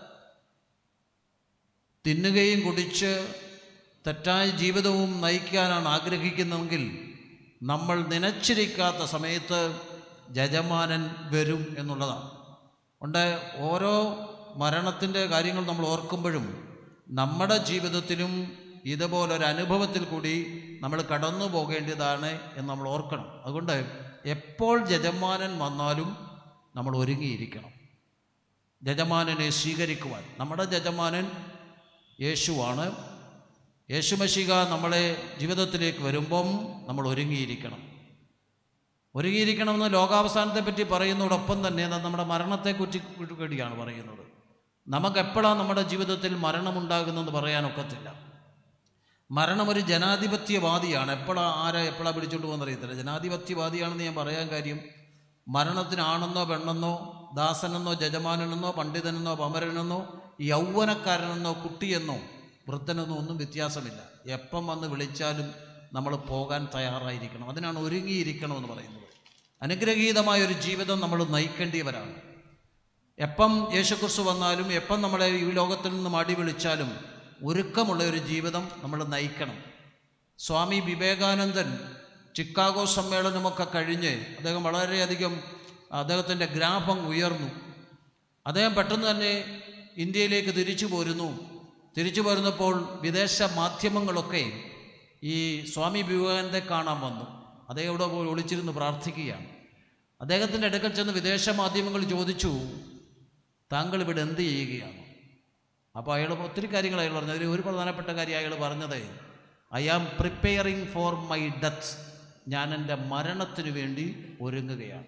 തിന്നുകയും കുടിച്ച് തെറ്റായ ജീവിതവും നയിക്കാനാണ് ആഗ്രഹിക്കുന്നതെങ്കിൽ നമ്മൾ നനച്ചിരിക്കാത്ത സമയത്ത് യജമാനൻ വരും എന്നുള്ളതാണ് ഉണ്ട് ഓരോ മരണത്തിൻ്റെ കാര്യങ്ങൾ നമ്മൾ ഓർക്കുമ്പോഴും നമ്മുടെ ജീവിതത്തിലും ഇതുപോലൊരു അനുഭവത്തിൽ കൂടി നമ്മൾ കടന്നു പോകേണ്ടതാണ് എന്ന് നമ്മൾ ഓർക്കണം അതുകൊണ്ട് എപ്പോൾ യജമാനൻ വന്നാലും നമ്മൾ ഒരുങ്ങിയിരിക്കണം യജമാനനെ സ്വീകരിക്കുവാൻ നമ്മുടെ യജമാനൻ യേശുവാണ് യേശുമശിക നമ്മളെ ജീവിതത്തിലേക്ക് വരുമ്പം നമ്മൾ ഒരുങ്ങിയിരിക്കണം ഒരുങ്ങിയിരിക്കണമെന്ന് ലോകാവസാനത്തെ പറ്റി പറയുന്നതോടൊപ്പം തന്നെ അത് നമ്മുടെ മരണത്തെക്കുറിച്ച് കൂടിയാണ് പറയുന്നത് നമുക്ക് എപ്പോഴാണ് നമ്മുടെ ജീവിതത്തിൽ മരണമുണ്ടാകുന്നതെന്ന് പറയാനൊക്കത്തില്ല മരണം ഒരു ജനാധിപത്യവാദിയാണ് എപ്പോഴാണ് ആരെ എപ്പോഴാണ് പിടിച്ചോണ്ട് പോകുന്ന അറിയത്തില്ല ജനാധിപത്യവാദിയാണെന്ന് ഞാൻ പറയാൻ കാര്യം മരണത്തിനാണെന്നോ പെണ്ണെന്നോ ദാസനെന്നോ യജമാനെന്നോ പണ്ഡിതനെന്നോ പമരനെന്നോ യൗവനക്കാരനെന്നോ കുട്ടിയെന്നോ വൃദ്ധനെന്നോ ഒന്നും വ്യത്യാസമില്ല എപ്പം വന്ന് വിളിച്ചാലും നമ്മൾ പോകാൻ തയ്യാറായിരിക്കണം അതിനാണ് ഒരുങ്ങിയിരിക്കണമെന്ന് പറയുന്നത് അനുഗ്രഹീതമായ ഒരു ജീവിതം നമ്മൾ നയിക്കേണ്ടിയവരാണ് എപ്പം യേശുക്രിസ്തു വന്നാലും എപ്പം നമ്മളെ ഈ ലോകത്തിൽ നിന്ന് മടി വിളിച്ചാലും ഒരുക്കമുള്ള ഒരു ജീവിതം നമ്മൾ നയിക്കണം സ്വാമി വിവേകാനന്ദൻ ചിക്കാഗോ സമ്മേളനമൊക്കെ കഴിഞ്ഞ് അദ്ദേഹം വളരെയധികം അദ്ദേഹത്തിൻ്റെ ഗ്രാഫം ഉയർന്നു അദ്ദേഹം പെട്ടെന്ന് തന്നെ ഇന്ത്യയിലേക്ക് തിരിച്ചു പോരുന്നു തിരിച്ചു പോരുന്നപ്പോൾ വിദേശ മാധ്യമങ്ങളൊക്കെ ഈ സ്വാമി വിവേകാനന്ദനെ കാണാൻ വന്നു അദ്ദേഹം ഇവിടെ പോയി ഒളിച്ചിരുന്ന് പ്രാർത്ഥിക്കുകയാണ് അദ്ദേഹത്തിൻ്റെ അടുക്കൽ ചെന്ന് വിദേശ മാധ്യമങ്ങൾ ചോദിച്ചു താങ്കൾ ഇവിടെ എന്ത് ചെയ്യുകയാണ് അപ്പോൾ അയാൾ ഒത്തിരി കാര്യങ്ങൾ അയാൾ പറഞ്ഞു അതിൽ ഒരു പ്രധാനപ്പെട്ട കാര്യം അയാൾ പറഞ്ഞത് I am preparing for my death ഞാൻ എൻ്റെ മരണത്തിന് വേണ്ടി ഒരുങ്ങുകയാണ്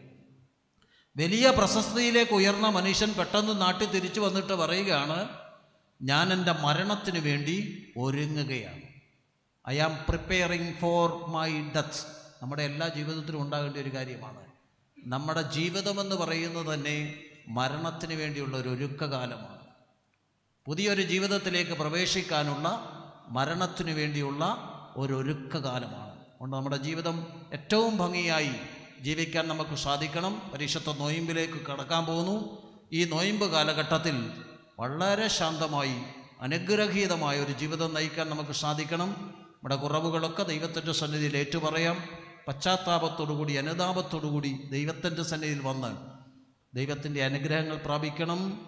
വലിയ പ്രശസ്തിയിലേക്ക് ഉയർന്ന മനുഷ്യൻ പെട്ടെന്ന് നാട്ടിൽ തിരിച്ചു വന്നിട്ട് പറയുകയാണ് ഞാൻ എൻ്റെ മരണത്തിന് വേണ്ടി ഒരുങ്ങുകയാണ് I am preparing for my death നമ്മുടെ എല്ലാ ജീവിതത്തിലും ഉണ്ടാകേണ്ട ഒരു കാര്യമാണ് നമ്മുടെ ജീവിതമെന്ന് പറയുന്നത് തന്നെ മരണത്തിന് വേണ്ടിയുള്ള ഒരു ഒരുക്കകാലമാണ് പുതിയൊരു ജീവിതത്തിലേക്ക് പ്രവേശിക്കാനുള്ള മരണത്തിന് വേണ്ടിയുള്ള ഒരു ഒരുക്കകാലമാണ് അതുകൊണ്ട് നമ്മുടെ ജീവിതം ഏറ്റവും ഭംഗിയായി ജീവിക്കാൻ നമുക്ക് സാധിക്കണം പരിശുദ്ധ നോയിമ്പിലേക്ക് കടക്കാൻ പോകുന്നു ഈ നോയിമ്പ് കാലഘട്ടത്തിൽ വളരെ ശാന്തമായി അനുഗ്രഹീതമായ ഒരു ജീവിതം നയിക്കാൻ നമുക്ക് സാധിക്കണം നമ്മുടെ കുറവുകളൊക്കെ ദൈവത്തിൻ്റെ സന്നിധിയിൽ ഏറ്റുപറയാം പശ്ചാത്താപത്തോടുകൂടി അനുതാപത്തോടുകൂടി ദൈവത്തിൻ്റെ സന്നിധിയിൽ വന്ന് ദൈവത്തിൻ്റെ അനുഗ്രഹങ്ങൾ പ്രാപിക്കണം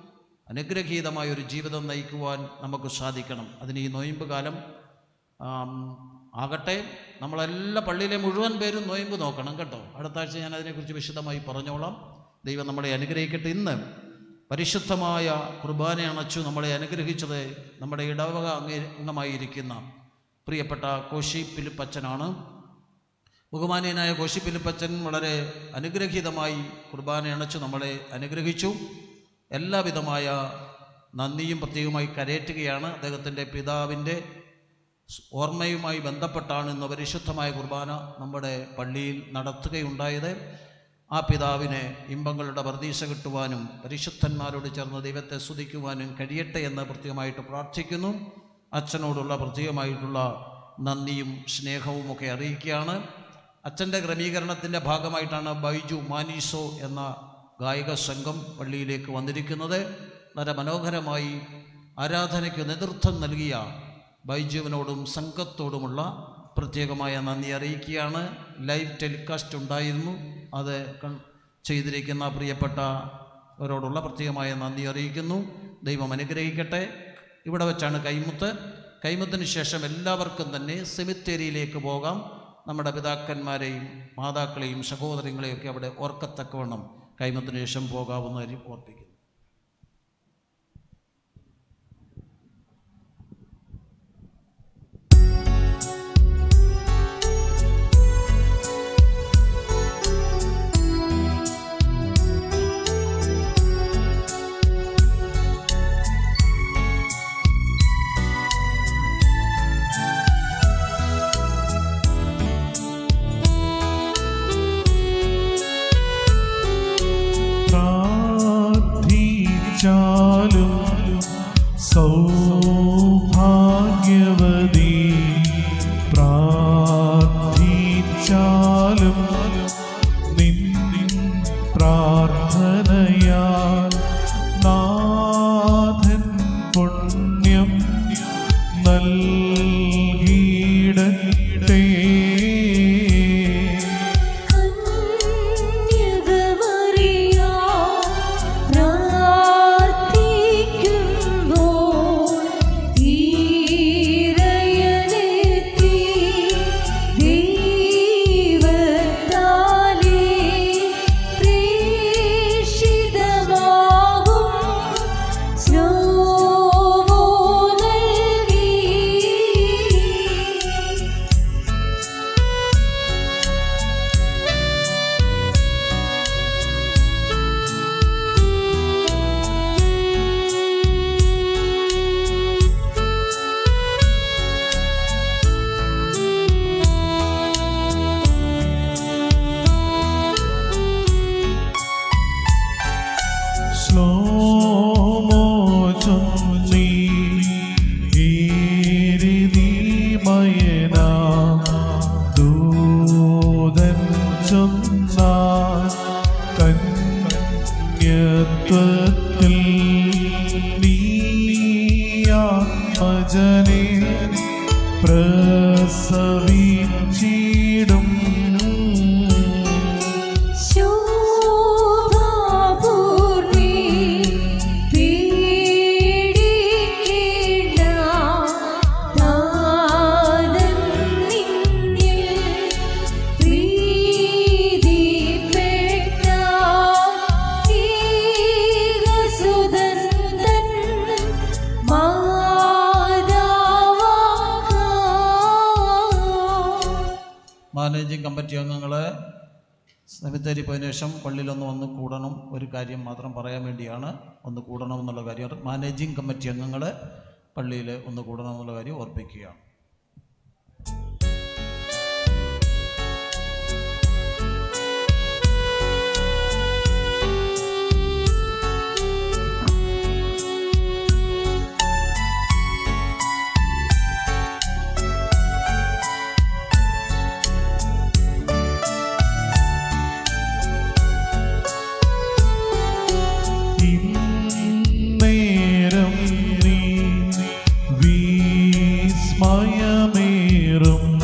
അനുഗ്രഹീതമായ ഒരു ജീവിതം നയിക്കുവാൻ നമുക്ക് സാധിക്കണം അതിന് ഈ നൊയിമ്പ് കാലം ആം, ആകട്ടെ നമ്മളെല്ലാ പള്ളിയിലെ മുഴുവൻ പേരും നൊയിമ്പ് നോക്കണം കേട്ടോ അടുത്ത ആഴ്ച ഞാൻ അതിനെക്കുറിച്ച് വിശദമായി പറഞ്ഞോളാം ദൈവം നമ്മളെ അനുഗ്രഹിക്കട്ടെ ഇന്ന് പരിശുദ്ധമായ കുർബാന അണച്ചു നമ്മളെ അനുഗ്രഹിച്ചത് നമ്മുടെ ഇടവക അംഗ- അംഗമായിരിക്കുന്ന പ്രിയപ്പെട്ട കോശി പിലിപ്പച്ചനാണ് ബഹുമാനീയനായ കോശി പിലിപ്പച്ചൻ വളരെ അനുഗ്രഹീതമായി കുർബാന അണച്ചു നമ്മളെ അനുഗ്രഹിച്ചു എല്ലാവിധമായ നന്ദിയും പ്രത്യേകമായി കരയറ്റുകയാണ് അദ്ദേഹത്തിൻ്റെ പിതാവിൻ്റെ ഓർമ്മയുമായി ബന്ധപ്പെട്ടാണ് ഇന്ന് പരിശുദ്ധമായ കുർബാന നമ്മുടെ പള്ളിയിൽ നടത്തുകയുണ്ടായത് ആ പിതാവിന് ഇമ്പങ്ങളുടെ പ്രതീക്ഷ കിട്ടുവാനും പരിശുദ്ധന്മാരോട് ചേർന്ന് ദൈവത്തെ സ്തുതിക്കുവാനും കഴിയട്ടെ എന്ന് പ്രത്യേകമായിട്ട് പ്രാർത്ഥിക്കുന്നു അച്ഛനോടുള്ള പ്രത്യേകമായിട്ടുള്ള നന്ദിയും സ്നേഹവും ഒക്കെ അറിയിക്കുകയാണ് അച്ഛൻ്റെ ക്രമീകരണത്തിൻ്റെ ഭാഗമായിട്ടാണ് ബൈജു മാനീസോ എന്ന ഗായക സംഘം പള്ളിയിലേക്ക് വന്നിരിക്കുന്നത് വളരെ മനോഹരമായി ആരാധനയ്ക്ക് നേതൃത്വം നൽകിയ ബൈജുവിനോടും സംഘത്തോടുമുള്ള പ്രത്യേകമായ നന്ദി അറിയിക്കുകയാണ് ലൈവ് ടെലികാസ്റ്റ് ഉണ്ടായിരുന്നു അത് കൺ- ചെയ്തിരിക്കുന്ന പ്രിയപ്പെട്ടവരോടുള്ള പ്രത്യേകമായ നന്ദി അറിയിക്കുന്നു ദൈവം അനുഗ്രഹിക്കട്ടെ ഇവിടെ വെച്ചാണ് കൈമുത്ത് കൈമുത്തിന് ശേഷം എല്ലാവർക്കും തന്നെ സെമിത്തേരിയിലേക്ക് പോകാം നമ്മുടെ പിതാക്കന്മാരെയും മാതാക്കളെയും സഹോദരങ്ങളെയും ഒക്കെ അവിടെ ഓർക്കത്തക്കവണ്ണം കൈമുത്തിന് ശേഷം പോകാവുന്ന കാര്യം ഓർപ്പിക്കുന്നു പ്രാർത്ഥിച്ചാലും സൗഭാഗ്യവതി പ്രാർത്ഥിച്ചാലും നിൻ പ്രാർത്ഥനയാൽ നാഥൻ പുണ്യം നൽകിയിടട്ടെ കന്യകമറിയാ പ്രാർത്ഥിക്കുമ്പോൾ ഈരയനെത്തി ദൈവത്താലേ പ്രേഷിതമാകും സ്നോമോ നൽകി ശ്ലോമോ ചൊല്ലി ഈരിതിമയന ദൂതൻ ചൊന്നാൻ കന്യത്വത്തിൽ നീയാത്മജനെ പ്രസവിച്ചിടും ശോഭാപൂർണി പീഡിക്കേണ്ട താതൻ നിന്നിൽ പ്രീതിപ്പെട്ട ഏകസുതൻ തൻ മാതാവാകാം മാനേജിംഗ് കമ്മിറ്റി അംഗങ്ങൾ സെമിത്തേരി പോയതിനു ശേഷം പള്ളിയിലൊന്ന് വന്ന് കൂടണം ഒരു കാര്യം മാത്രം പറയാൻ വേണ്ടിയാണ് ഒന്ന് കൂടണം എന്നുള്ള കാര്യം മാനേജിംഗ് കമ്മിറ്റി അംഗങ്ങൾ പള്ളിയിൽ ഒന്ന് കൂടണം എന്നുള്ള കാര്യം ഓർപ്പിക്കുകയാണ് ഇന്നേരം നീ വിസ്മയമേറും